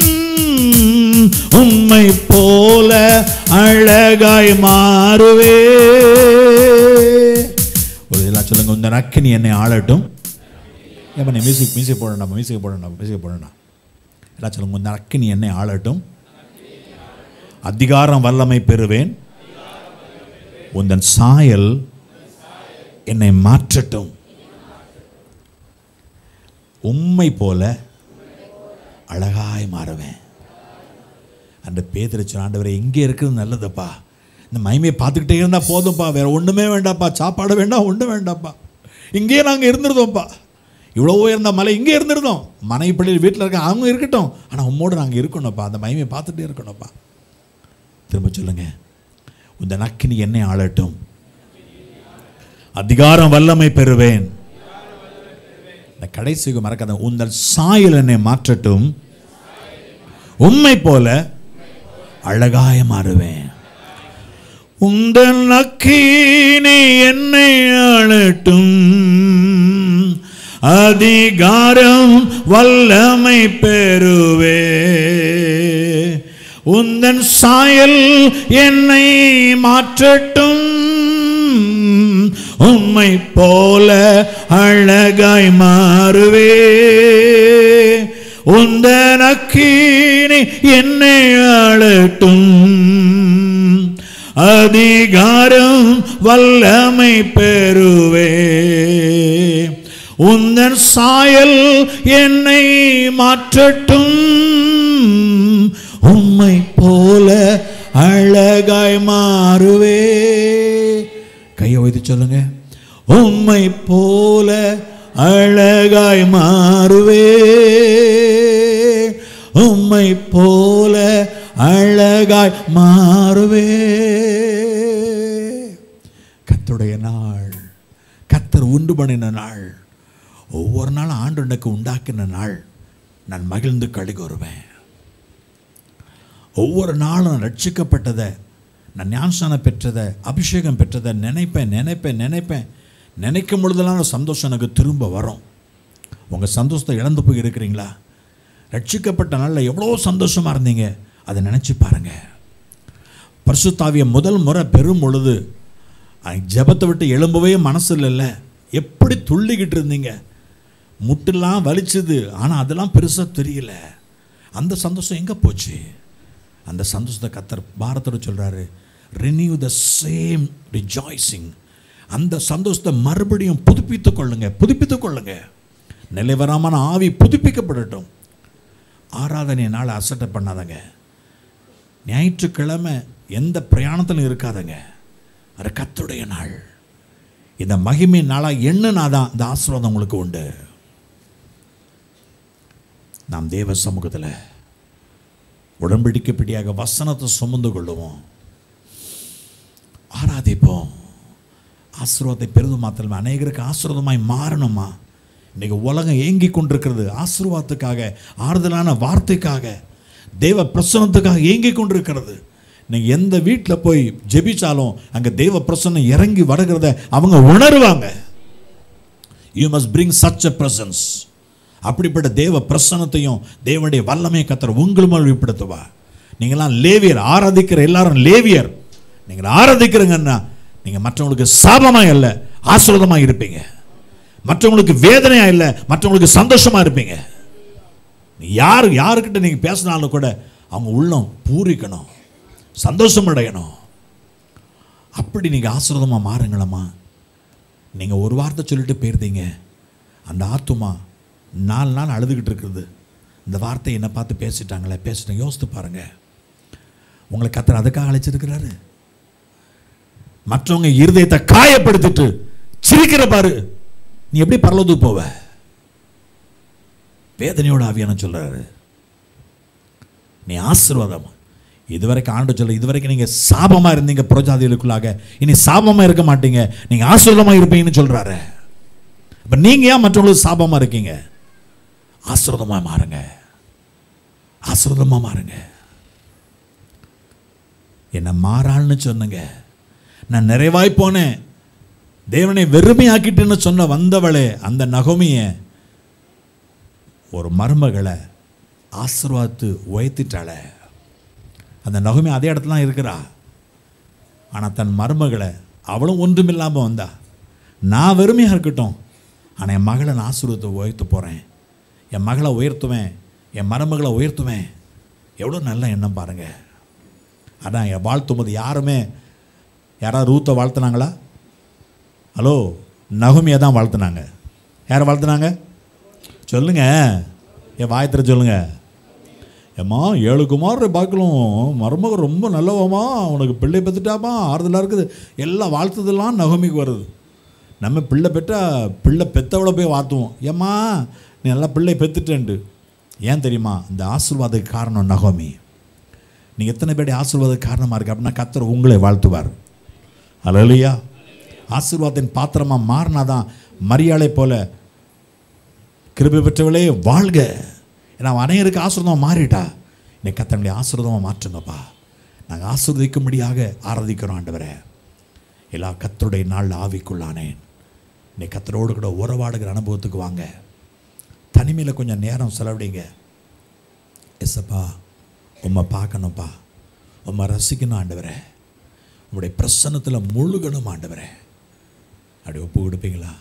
உம்மை போல அழகாய் மாறுவே ஒரு இதெல்லாம் சொல்லுங்க உந்தன் அக்கினி என்னை ஆளட்டும் ஏப்பா நீ மியூசிக் மியூசிக் போடணும் மியூசிக் போடணும் மியூசிக் போடணும் எல்லாம் சொல்லுங்க உந்தன் அக்கினி என்னை ஆளட்டும் அதிகாரம் வல்லமை பெறுவேன் உந்தன் சாயல் என்னை மாற்றட்டும் உம்மை போல அழகாய் மாறுவேன் அந்த பேதரிச்சு ஆண்டவரை இங்கே இருக்கிறது நல்லதுப்பா இந்த மகிமையை பார்த்துக்கிட்டே இருந்தால் போதும்ப்பா வேற ஒன்றுமே வேண்டாம்ப்பா சாப்பாடு வேண்டாம் ஒன்றும் வேண்டாம்ப்பா இங்கேயே நாங்கள் இருந்திருந்தோம்ப்பா இவ்வளோ உயர்ந்த மலை இங்கே இருந்திருந்தோம் மனைவிப்பள்ளியில் வீட்டில் இருக்க அவங்க இருக்கட்டும் ஆனால் உம்மோடு நாங்கள் இருக்கணும்ப்பா அந்த மகிமையை பார்த்துட்டே இருக்கணும்ப்பா திரும்ப சொல்லுங்க இந்த நக்கினி என்னை ஆளட்டும் அதிகாரம் வல்லமை பெறுவேன் இந்த கடைசிக்கு மறக்காத உந்தன் சாயல் என்னை மாற்றட்டும் உண்மை போல அழகாய மாறுவேன் உந்தன் நக்கீனி என்னை ஆளட்டும் அதிகாரம் வல்லமை பெறுவே உந்தன் சாயல் என்னை மாற்றட்டும் உம்மை போல அழகாய் மாறுவே உந்தன் அக்கீனி என்னை ஆளட்டும் அதிகாரம் வல்லமை பெறுவே உந்தன் சாயல் என்னை மாற்றட்டும் உம்மை போல அழகாய் மாறுவே கையை வைத்து சொல்லுங்க உம்மை போல அழகாய் மாறுவே உம்மை போல அழகாய் மாறுவே கர்த்தருடைய நாள் கத்தர் உண்டு பண்ணின நாள் ஒவ்வொரு நாளும் ஆண்டு எனக்கு உண்டாக்கின நாள் நான் மகிழ்ந்து கழி வருவேன் ஒவ்வொரு நாளும் நான் ரட்சிக்கப்பட்டதை நான் ஞானஸ்தானம் பெற்றதை அபிஷேகம் பெற்றதை நினைப்பேன் நினைப்பேன் நினைப்பேன் நினைக்கும் பொழுதெல்லாம் அந்த சந்தோஷம் எனக்கு திரும்ப வரும் உங்கள் சந்தோஷத்தை இழந்து போய் இருக்கிறீங்களா ரட்சிக்கப்பட்ட நாளில் எவ்வளோ சந்தோஷமாக இருந்தீங்க அதை நினச்சி பாருங்கள் பரிசுத்தாவிய முதல் முறை பெறும் பொழுது அஹ், ஜெபத்தை விட்டு எழும்பவே மனசு இல்லைல்ல எப்படி துள்ளிக்கிட்டு இருந்தீங்க முட்டெல்லாம் வலிச்சுது ஆனால் அதெல்லாம் பெருசாக தெரியல அந்த சந்தோஷம் எங்கே போச்சு அந்த சந்தோஷத்தை கத்தர் பாரதோட சொல்கிறாரு renew த சேம் ரிஜாய்சிங் அந்த சந்தோஷத்தை மறுபடியும் புதுப்பித்துக் கொள்ளுங்க புதுப்பித்துக் கொள்ளுங்க நிலைவராமான ஆவி புதுப்பிக்கப்படட்டும் ஆராதனை நாள் அசட்டை பண்ணாதங்க ஞாயிற்றுக்கிழமை எந்த பிரயாணத்திலும் இருக்காதங்க அது கத்துடைய நாள் இந்த மகிமை நாளாக எண்ணுனாதான் இந்த ஆசீர்வாதம் உங்களுக்கு உண்டு நாம் தேவ சமூகத்தில் உடன்படிக்கைப்படியாக வசனத்தை சுமந்து கொள்ளுவோம் ஆராதிப்போம் ஆசீர்வாதத்தை பெரிதும் மாத்திரமே அநேகருக்கு ஆசீர்வாதமாய் மாறணுமா இன்னைக்கு உலகம் ஏங்கி கொண்டிருக்கிறது ஆசீர்வாதத்துக்காக ஆறுதலான வார்த்தைக்காக தேவ பிரசனத்துக்காக ஏங்கி கொண்டிருக்கிறது நீங்கள் எந்த வீட்டில் போய் ஜெபிச்சாலும் அங்கே தெய்வ பிரசன்னம் இறங்கி வருகிறத அவங்க உணருவாங்க you must bring such a presence அப்படிப்பட்ட தேவ பிரசன்னத்தையும் தேவனுடைய வல்லமையை கத்தர் உங்கள் மேல் வெளிப்படுத்துவா நீங்களாம் லேவியர் ஆராதிக்கிற எல்லாரும் லேவியர் நீங்கள் ஆராதிக்கிறீங்கன்னா நீங்கள் மற்றவங்களுக்கு சாபமாக இல்லை ஆசீர்வாதமாக இருப்பீங்க மற்றவங்களுக்கு வேதனையா இல்லை மற்றவங்களுக்கு சந்தோஷமா இருப்பீங்க நீ யார் யாருக்கிட்ட நீங்கள் பேசினாலும் கூட அவங்க உள்ளம் பூரிக்கணும் சந்தோஷம் அடையணும் அப்படி நீங்கள் ஆசீர்வாதமாக மாறுங்களம்மா நீங்கள் ஒரு வார்த்தை சொல்லிட்டு போயிருந்தீங்க அந்த ஆத்துமா நாலு நாள் அழுதுகிட்டு இருக்குது இந்த வார்த்தை என்னை பார்த்து பேசிட்டாங்களே பேசிட்டேன் யோசித்து பாருங்க உங்களை கத்தர் அதுக்காக அழைச்சிருக்கிறாரு மற்றவங்க இருதயத்தை காயப்படுத்திட்டு சிரிக்கிற பாரு நீ எப்படி பரலோதுக்கு போவ வேதனையோட ஆவியான சொல்றாரு நீ ஆசீர்வாதம் இதுவரைக்கும் ஆண்டு சொல்ல இதுவரைக்கும் நீங்க சாபமா இருந்தீங்க புறஜாதிகளுக்குள்ளாக இனி சாபமா இருக்க மாட்டீங்க நீங்க ஆசீர்வாதமா இருப்பீங்கன்னு சொல்றாரு இப்ப நீங்க ஏன் மற்றவங்களுக்கு சாபமா இருக்கீங்க ஆசீர்வாதமா மாறுங்க ஆசீர்வாதமா மாறுங்க என்ன மாறாள்னு சொன்னங்க நான் நிறைவாய் போனேன் தேவனை வெறுமையாக்கிட்டுன்னு சொன்ன வந்தவளே அந்த நகோமிய ஒரு மருமகளை ஆசீர்வாத்து உயர்த்திட்டாளே அந்த நகோமி அதே இடத்துல தான் இருக்கிறா ஆனால் தன் மருமகளை அவளும் ஒன்றுமில்லாமல் வந்தா நான் வெறுமையாக இருக்கட்டும் ஆனால் என் மகளை நான் ஆசீர்வாதத்தை உயர்த்த போகிறேன் என் மகளை உயர்த்துவேன் என் மருமகளை உயர்த்துவேன் எவ்வளோ நல்ல எண்ணம் பாருங்க அதான் என் வாழ்த்தும் போது யாருமே யாராவது ரூத்தை வாழ்த்துனாங்களா ஹலோ நகுமியை தான் வாழ்த்துனாங்க யாரை வாழ்த்துனாங்க சொல்லுங்க என் வாயத்திர சொல்லுங்க ஏம்மா ஏழு குமார் பார்க்கலாம் மருமக ரொம்ப நல்லவம்மா உனக்கு பிள்ளை பெற்றுட்டாமா ஆறுதலாக இருக்குது எல்லாம் வாழ்த்துதெல்லாம் நகமிக்கு வருது நம்ம பிள்ளை பெற்றா பிள்ளை பெத்தவளை போய் வாழ்த்துவோம் ஏம்மா நீ நல்லா பிள்ளை பெற்றுட்டேன்ட்டு ஏன் தெரியுமா இந்த ஆசீர்வாதத்துக்கு காரணம் நகோமி நீங்கள் எத்தனை பேருடைய ஆசீர்வாதத்துக்கு காரணமாக இருக்கு அப்படின்னா கத்தர் உங்களை வாழ்த்துவார் அலலியா ஆசீர்வாதத்தின் பாத்திரமாக மாறினாதான் மரியாதை போல கிருபை பெற்றவளே வாழ்க ஏன்னா அவன் அனைவருக்கு ஆசீர்வாதமாக மாறிட்டா இன்னைக்கு கத்தனுடைய ஆசீர்வாதமாக மாற்றுங்கப்பா நாங்கள் ஆசீர்வதிக்கும்படியாக ஆராதிக்கிறோம் ஆண்டவரே எல்லா கத்தருடைய நாளில் ஆவிக்குள்ளானேன் இன்னைக்கு கத்தரோடு கூட உறவாடுகிற அனுபவத்துக்கு வாங்க தனிமையில் கொஞ்சம் நேரம் செலவிடிங்க எஸ்ஸப்பா உம்மை பார்க்கணும்ப்பா உம்மை ரசிக்கணும் ஆண்டவரே உங்களுடைய பிரசன்னத்தில் முழுகணும் ஆண்டவரே அப்படி ஒப்பு கொடுப்பீங்களா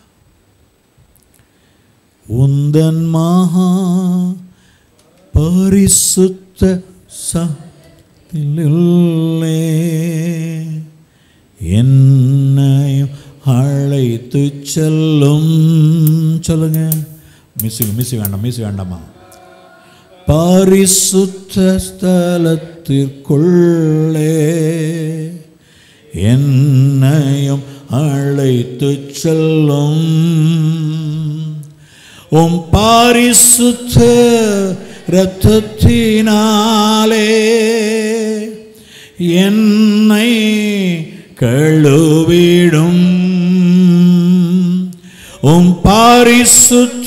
உந்தன் மகா பரிசுத்த சத்திலே என்னையும் அழைத்து செல்லும் சொல்லுங்க மிஸ் மிஸ் வேண்டாம் மிஸ் வேண்டாமா பரிசுத்த ஸ்தலத்திற்குள்ளே என்னையும் அழைத்து செல்லும் உம் பாரிசுத்த இரத்தத்தினாலே என்னை கழுவிடும் உம் பாரிசுத்த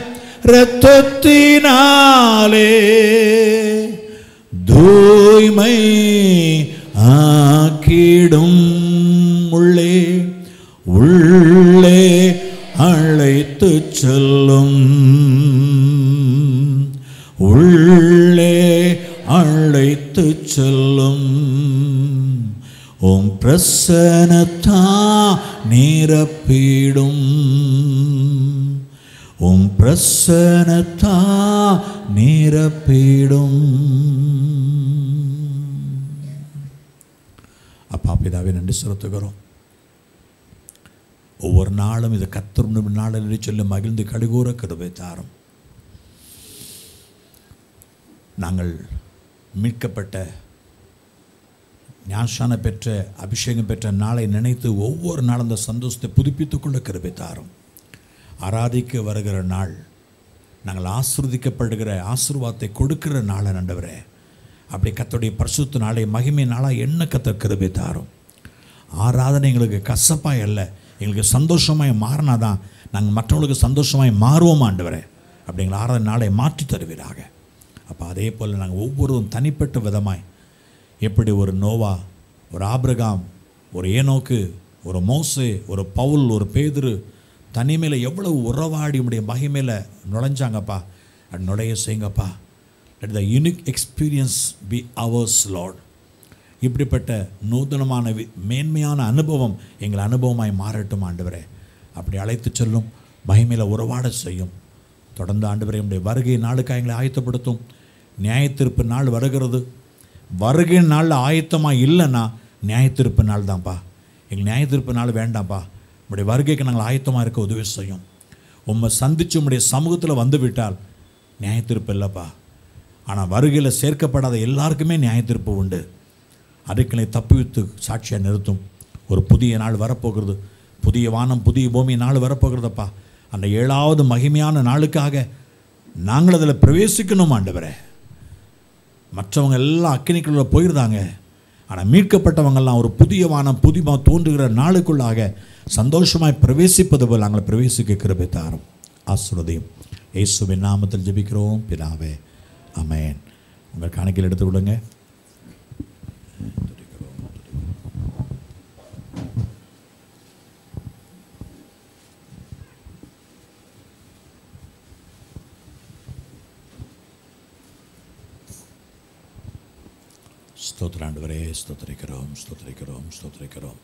இரத்தத்தினாலே தூய்மை ஆக்கிடும் உள்ளே உள்ளே அழைத்து செல்லும் உள்ளே அழைத்து செல்லும் உம் பிரசனத்தா நிரப்பிடும் உம் பிரசனத்தா நிரப்பிடும் அப்பா பிதாவே நன்றி செலுத்துகிறோம் ஒவ்வொரு நாளும் இது கத்தரும் நாளில் சொல்லி மகிழ்ந்து கடுகூற கருவை தாரும் நாங்கள் மீட்கப்பட்ட ஞாசான பெற்ற அபிஷேகம் பெற்ற நாளை நினைத்து ஒவ்வொரு நாளும் அந்த சந்தோஷத்தை புதுப்பித்துக் கொள்ள கருவை தாரும் ஆராதிக்க வருகிற நாள் நாங்கள் ஆசிர்வதிக்கப்படுகிற ஆசீர்வாதத்தை கொடுக்கிற நாளை நண்டவரே அப்படி கத்தோடைய பரிசுத்த நாளை மகிமை நாளாக என்ன கத்த கிருபை தாரும் ஆராதனை எங்களுக்கு கசப்பாய் அல்ல எங்களுக்கு சந்தோஷமாய் மாறினாதான் நாங்கள் மற்றவங்களுக்கு சந்தோஷமாய் மாறுவோம் ஆண்டவரே அப்படி எங்களை ஆராதனை நாளை மாற்றி தருவீராக அப்போ அதே போல் நாங்கள் ஒவ்வொருவரும் தனிப்பட்ட விதமாய் எப்படி ஒரு நோவா ஒரு ஆபிரகாம் ஒரு ஏனோக்கு ஒரு மோசே ஒரு பவுல் ஒரு பேதுரு தனிமையில் எவ்வளவு உறவாடி உடைய மகிமையில் நுழைஞ்சாங்கப்பா அது நுழைய செய்யுங்கப்பா let the unique experience be ours lord இப்படிப்பட்ட நூதனமான வி- மேன்மையான அனுபவம் எங்கள் அனுபவமாய் மாறட்டும் ஆண்டவரே அப்படி அழைத்து செல்லும் மகிமையில் உறவாட செய்யும் தொடர்ந்து ஆண்டவரே உடைய வருகை நாளுக்காக எங்களை ஆயத்தப்படுத்தும் நியாயத்தீர்ப்பு நாள் வருகிறது வருகை நாளில் ஆயத்தமாக இல்லைன்னா நியாயத்தீர்ப்பு நாள் தான்ப்பா எங்கள் நியாயத்தீர்ப்பு நாள் வேண்டாம்ப்பா உடைய வருகைக்கு நாங்கள் ஆயத்தமாக இருக்க உதவி செய்யும் உம்மை சந்தித்து உம்முடைய சமூகத்தில் வந்து விட்டால் நியாயத்தீர்ப்பு இல்லைப்பா ஆனால் வருகையில் சேர்க்கப்படாத எல்லாருக்குமே நியாயத்தீர்ப்பு உண்டு அதுக்களை தப்புவித்து சாட்சியாக நிறுத்தும் ஒரு புதிய நாள் வரப்போகிறது புதிய வானம் புதிய பூமி நாள் வரப்போகிறதப்பா அந்த ஏழாவது மகிமையான நாளுக்காக நாங்கள் அதில் பிரவேசிக்கணும் ஆண்டவரே மற்றவங்க எல்லாம் அக்கினிக்குள்ள போயிருந்தாங்க ஆனால் மீட்கப்பட்டவங்கெல்லாம் ஒரு புதிய வானம் புதிமா தோன்றுகிற நாளுக்குள்ளாக சந்தோஷமாய் பிரவேசிப்பது போல் நாங்கள் பிரவேசிக்க கிருபை தாரும் ஆசுரதையும் இயேசுவின் நாமத்தில் ஜெபிக்கிறோம் பிதாவே அமேன் உங்கள் கணக்கில் எடுத்து விடுங்க ஸ்தோத்திர ஆண்டவரே ஸ்தோத்திரிக்கிறோம் ஸ்தோத்திரிக்கிறோம் ஸ்தோத்திரிக்கிறோம்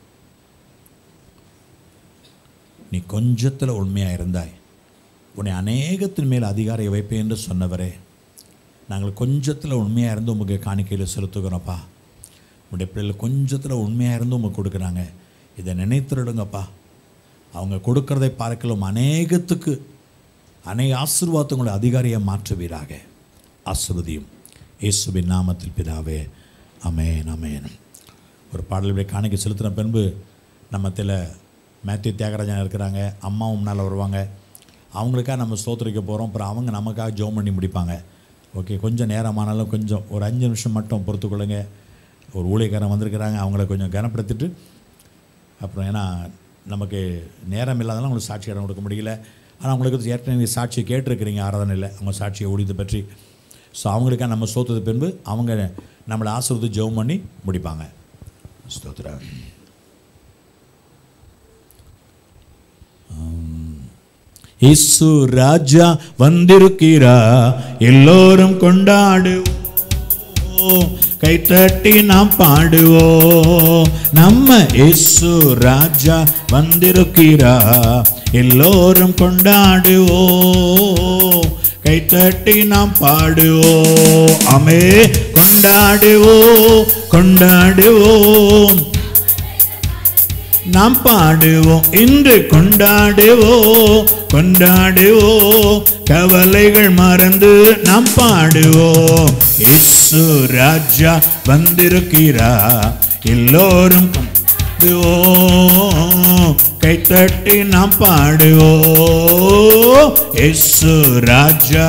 நீ கொஞ்சத்தில் உண்மையாக இருந்தாய் உன்னை அநேகத்தின் மேல் அதிகாரியை வைப்பேன் என்று சொன்னவரே நாங்கள் கொஞ்சத்தில் உண்மையாக இருந்து உமக்கு காணிக்கையில் செலுத்துகிறோம்ப்பா உடைய பிள்ளைகள் கொஞ்சத்தில் உண்மையாக இருந்து உமக்கு கொடுக்குறாங்க இதை நினைத்துடுங்கப்பா அவங்க கொடுக்கறதை பார்க்கலாம் அநேகத்துக்கு அநேக ஆசீர்வாதங்களை அதிகாரியை மாற்றுவீராக ஆசிர்வதியும் இயேசுவின் நாமத்தில் பிதாவே அமேன் அமேன் ஒரு பாடலுடைய காணிக்கை செலுத்தின பின்பு நம்மத்தில் மேத்யூ தியாகராஜன் இருக்கிறாங்க அம்மாவும் முன்னால் வருவாங்க அவங்களுக்காக நம்ம ஸ்தோத்திரிக்க போகிறோம் அப்புறம் அவங்க நமக்காக ஜோம் பண்ணி முடிப்பாங்க ஓகே கொஞ்சம் நேரமானாலும் கொஞ்சம் ஒரு அஞ்சு நிமிஷம் மட்டும் பொறுத்துக்கொள்ளுங்க ஒரு ஊழியக்காரன் வந்திருக்கிறாங்க அவங்கள கொஞ்சம் கனப்படுத்திட்டு அப்புறம் ஏன்னா நமக்கு நேரம் இல்லாதனால அவங்களுக்கு சாட்சி இடம் கொடுக்க முடியல ஆனால் அவங்களுக்கு ஏற்கனவே சாட்சி கேட்டிருக்கிறீங்க ஆராதனையில் அவங்க சாட்சியை ஊழியத்தை பற்றி ஸோ அவங்களுக்காக நம்ம சோத்தது பின்பு அவங்க நம்மளை ஆசிர்வதி ஜெபம் பண்ணி முடிப்பாங்க ஸ்தோத்திரம் இயேசு ராஜா வந்திருக்கிறா எல்லோரும் கொண்டாடுவோம் கைத்தட்டி நாம் பாடுவோம் நம்ம இயேசு ராஜா வந்திருக்கிறா எல்லோரும் கொண்டாடுவோம் கைத்தட்டி நாம் பாடுவோம் அமே கொண்டாடுவோம் கொண்டாடுவோம் நாம் பாடுவோம் இன்று கொண்டாடுவோம் கொண்டாடுவோம் கவலைகள் மறந்து நாம் பாடுவோம் இயேசு ராஜா வந்திருக்கிறா எல்லோரும் கொண்டாடுவோம் கைத்தட்டி நாம் பாடுவோம் இயேசு ராஜா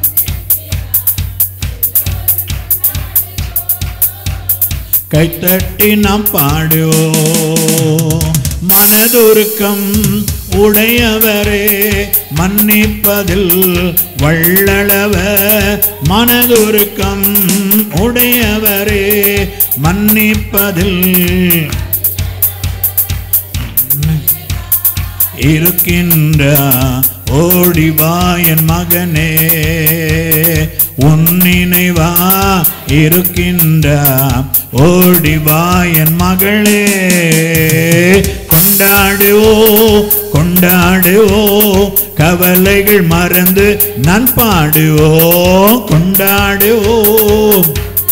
கைத்தட்டி நாம் பாடுவோம் மனதுருக்கம் உடையவரே மன்னிப்பதில் வள்ளளவ மனதுருக்கம் உடையவரே மன்னிப்பதில் இருக்கின்ற ஓடி வா என் மகனே உன் நினைவா இருக்கின்ற ஓடி வா என் மகளே கொண்டாடுவோ கொண்டாடுவோ கவலைகள் மறந்து நான் பாடுவோ கொண்டாடுவோம்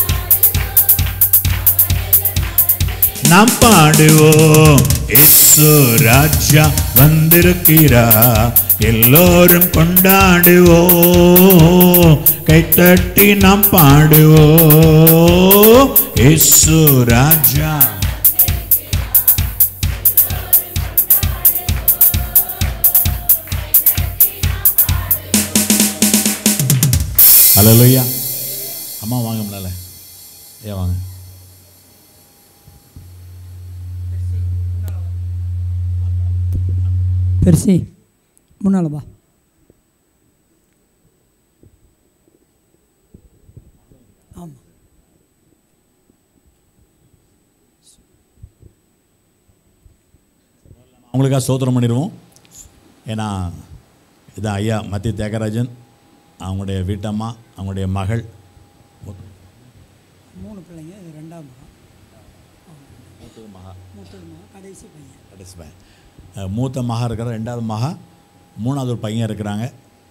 நாம் பாடுவோம் இயேசு ராஜா வந்திருக்கிறா எல்லோரும் கொண்டாடுவோம் கைத்தட்டி நாம் பாடுவோம் இயேசு ராஜா ஹலோயா அம்மா வாங்க முன்னால ஏன் வாங்க பெருசி முன்னால் வா ஆமாம் அவங்களுக்காக சோதனம் பண்ணிடுவோம் ஏன்னா இது ஐயா மத்திய தியாகராஜன் அவங்களுடைய வீட்டம்மா அவங்களுடைய மகள் மூணு பிள்ளைங்க இது ரெண்டாம் மகா மூத்தது மகா கடைசி பையன் கடைசி பையன். அஹ், மூத்த மகா இருக்கிற ரெண்டாவது மகா மூணாவது ஒரு பையன் இருக்கிறாங்க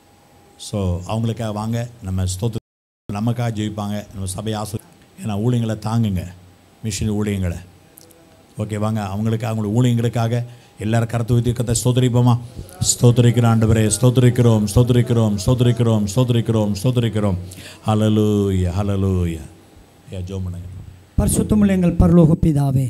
ஸோ அவங்களுக்காக வாங்க நம்ம ஸ்தோத்திர நமக்காக ஜெயிப்பாங்க நம்ம சபை ஆசை ஏன்னா ஊழியங்களை தாங்குங்க மிஷின் ஊழியங்களை ஓகே வாங்க அவங்களுக்காக அவங்களோட ஊழியங்களுக்காக எல்லாரும் கருத்து வைத்து கத்தை ஸ்தோத்திரிப்போமா ஸ்தோத்திரிக்கிற ஆண்டவரே ஸ்தோத்திரிக்கிறோம் ஸ்தோத்திரிக்கிறோம் ஸ்தோத்திரிக்கிறோம் ஸ்தோத்திரிக்கிறோம் ஸ்தோத்திரிக்கிறோம் ஹலலூயா ஹலலூயா ஏ ஜோம் பண்ணுங்க பரிசுத்தமுள்ள எங்கள் பரலோக பிதாவே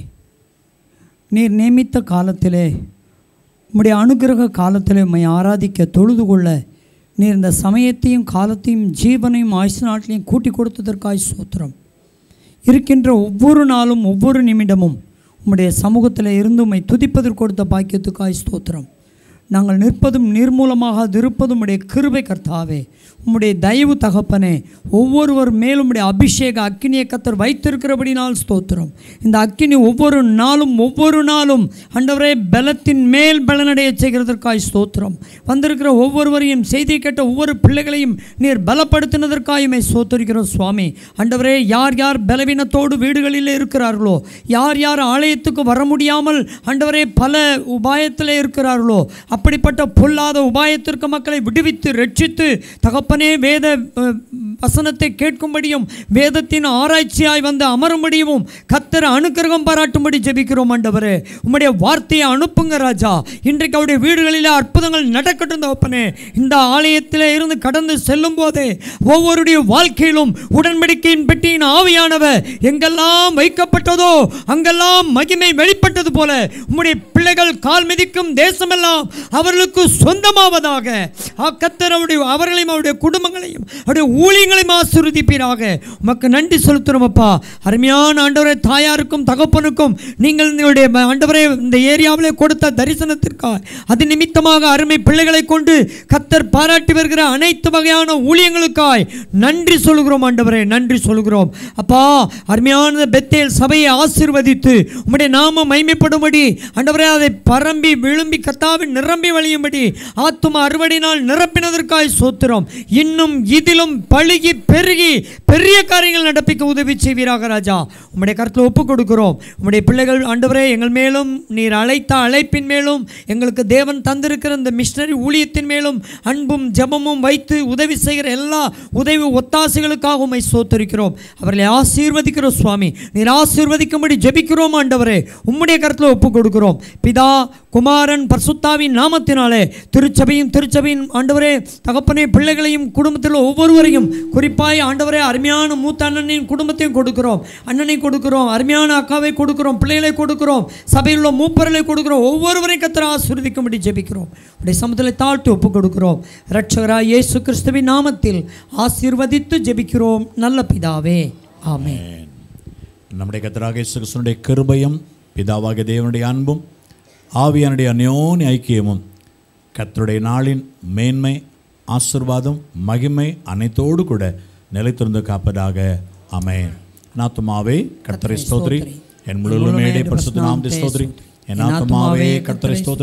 நீர் நியமித்த காலத்திலே உம்முடைய அனுக்கிரக காலத்திலே உம்மை ஆராதிக்க தொழுது கொள்ள நீர் இந்த சமயத்தையும் காலத்தையும் ஜீவனையும் ஆயுசு நாட்டிலையும் கூட்டி கொடுத்ததற்காய் சோத்திரம் இருக்கின்ற ஒவ்வொரு நாளும் ஒவ்வொரு நிமிடமும் உம்முடைய சமூகத்தில் இருந்து உம்மை துதிப்பதற்கு கொடுத்த பாக்கியத்துக்காய் ஸ்தோத்திரம் நாங்கள் நிற்பதும் நிர்மூலமாக இருப்பதும் உடைய கிருபை கர்த்தாவே உம்முடைய தயவு தகப்பனே ஒவ்வொருவர் மேலும் உம்முடைய அபிஷேக அக்கினியை கத்தர் வைத்திருக்கிறபடினால் ஸ்தோத்திரம் இந்த அக்கினி ஒவ்வொரு நாளும் ஒவ்வொரு நாளும் ஆண்டவரே பலத்தின் மேல் பலனடைய செய்கிறதற்காய் ஸ்தோத்திரம் வந்திருக்கிற ஒவ்வொருவரையும் செய்தி கேட்ட ஒவ்வொரு பிள்ளைகளையும் நீர் பலப்படுத்தினதற்காயுமே ஸ்தோத்தரிக்கிறோம் சுவாமி ஆண்டவரே யார் யார் பலவீனத்தோடு வீடுகளில் இருக்கிறார்களோ யார் யார் ஆலயத்துக்கு வர முடியாமல் ஆண்டவரே பல உபாயத்தில் இருக்கிறார்களோ அப்படிப்பட்ட பொல்லாத உபாயத்திற்கு மக்களை விடுவித்து ரட்சித்து தகப்பனே வேத அஹ், வசனத்தை கேட்கும்படியும் வேதத்தின் ஆராய்ச்சியாய் வந்து அமரும்படியும் கத்தர் அனுக்கிரகம் பாராட்டும்படி ஜெபிக்கிறோம் ஆண்டவரே உம்முடைய வார்த்தையை அனுப்புங்க ராஜா இன்றைக்கு அவருடைய வீடுகளிலே அற்புதங்கள் நடக்கட்டும் தகப்பனே இந்த ஆலயத்தில் இருந்து கடந்து செல்லும் போதே ஒவ்வொருடைய வாழ்க்கையிலும் உடன்படிக்கையின் பெட்டியின் ஆவியானவர் எங்கெல்லாம் வைக்கப்பட்டதோ அங்கெல்லாம் மகிமை வெளிப்பட்டது போல உம்முடைய பிள்ளைகள் கால் மிதிக்கும் தேசமெல்லாம் அவர்களுக்கு சொந்தமாவதாக ஆ, கர்த்தர் அவருடைய அவர்களையும் அவருடைய குடும்பங்களையும் அவருடைய ஊழியங்களையும் ஆசீர்வதிப்பீராக உமக்கு நன்றி செலுத்துறோம் அப்பா அருமையான ஆண்டவரே தாயாருக்கும் தகப்பனுக்கும் நீங்கள் உங்களுடைய ம- ஆண்டவரே இந்த ஏரியாவிலே கொடுத்த தரிசனத்திற்காக அது நிமித்தமாக அருமை பிள்ளைகளை கொண்டு கத்தர் பாராட்டி வருகிற அனைத்து வகையான ஊழியங்களுக்காய் நன்றி சொல்கிறோம் ஆண்டவரே நன்றி சொல்கிறோம் அப்பா அருமையான பெத்தேல் சபையை ஆசீர்வதித்து உம்முடைய நாம மைமைப்படும்படி ஆண்டவரே அதை பரம்பி விழும்பி கத்தாவி நிரம்பி வழியும்படி ஆத்தும அறுவடையினால் நிரப்பினதற்காய் சோத்திரம் இன்னும் இதிலும் பழுகி பெருகி பெரிய காரியங்கள் நடப்பிக்க உதவி செய்வீராக ராஜா உம்முடைய கருத்தில் ஒப்பு கொடுக்கிறோம் உம்முடைய பிள்ளைகள் ஆண்டவரே எங்கள் மேலும் நீர் அழைத்த அழைப்பின் மேலும் எங்களுக்கு தேவன் தந்திருக்கிற இந்த மிஷினரி ஊழியத்தின் மேலும் அன்பும் ஜெபமும் வைத்து உதவி செய்கிற எல்லா உதவி ஒத்தாசைகளுக்காக உம்மை சோத்தரிக்கிறோம் அவர்களை ஆசீர்வதிக்கிறோம் சுவாமி நீர் ஆசீர்வதிக்கும்படி ஜெபிக்கிறோம் ஆண்டவரே உம்முடைய கருத்தில் ஒப்பு கொடுக்கிறோம் பிதா குமாரன் பர்சுத்தாவின் நாமத்தினாலே திருச்சபையும் திருச்சபையின் ஆண்டவரே தகப்பனே பிள்ளைகளையும் குடும்பத்தில் ஒவ்வொருவரையும் குறிப்பாய் ஆண்டவரே அருமையான மூத்த அண்ணனின் குடும்பத்தையும் கொடுக்கிறோம் அண்ணனை கொடுக்கிறோம் அருமையான அக்காவை கொடுக்கிறோம் பிள்ளைகளை கொடுக்கிறோம் சபையில் உள்ள மூப்பர்களை கொடுக்கிறோம் ஒவ்வொருவரையும் கத்திர ஆசீர்வதிக்கும்படி ஜெபிக்கிறோம் உடைய சமத்தில் தாழ்த்து ஒப்பு கொடுக்கிறோம் ரட்சகராய் இயேசு கிறிஸ்துவின் நாமத்தில் ஆசீர்வதித்து ஜெபிக்கிறோம் நல்ல பிதாவே ஆமென் நம்முடைய கத்தராக இயேசு கிறிஸ்துவினுடைய கிருபையும் பிதாவாகிய தேவனுடைய அன்பும் ஆவியானுடைய அந்யோன்ய ஐக்கியமும் கர்த்தருடைய நாளின் மேன்மை ஆசிர்வாதம் மகிமை அனைத்தோடு கூட நிலைத்திருந்து காப்பதாக ஆமென் நாத்துமாவே கர்த்தரை ஸ்தோத்ரி என் முழு மேடை பரிசுத்த நாமத்தை ஸ்தோத்ரி என் ஆத்துமாவே கர்த்தரை ஸ்தோத்ரி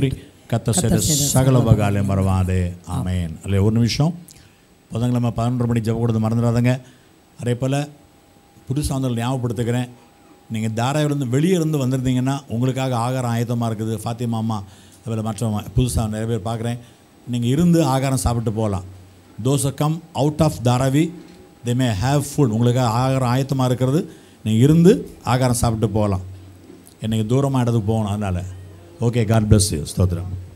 கத்த செய்த சகல உபகாரம் மறவாதே ஆமேன் அல்ல ஒரு நிமிஷம் புதன்கிழமை பதினொன்று மணி ஜெப கொடுத்து மறந்துடாதங்க அதே போல் புதுசாக வந்து ஞாபகப்படுத்துக்கிறேன் நீங்கள் தாராவிலேருந்து வெளியே இருந்து வந்திருந்தீங்கன்னா உங்களுக்காக ஆகாரம் ஆயத்தமாக இருக்குது ஃபாத்திமா அம்மா அதில் மற்ற புதுசாக நிறைய பேர் பார்க்குறேன் நீங்கள் இருந்து ஆகாரம் சாப்பிட்டு போகலாம் those come out of Dharavi they may have food உங்களுக்காக ஆகாரம் ஆயத்தமாக இருக்கிறது நீங்கள் இருந்து ஆகாரம் சாப்பிட்டு போகலாம் என்னைக்கு தூரமாக இடத்துக்கு போகணும் அதனால் ஓகே காட் bless you ஸ்தோத்திரம்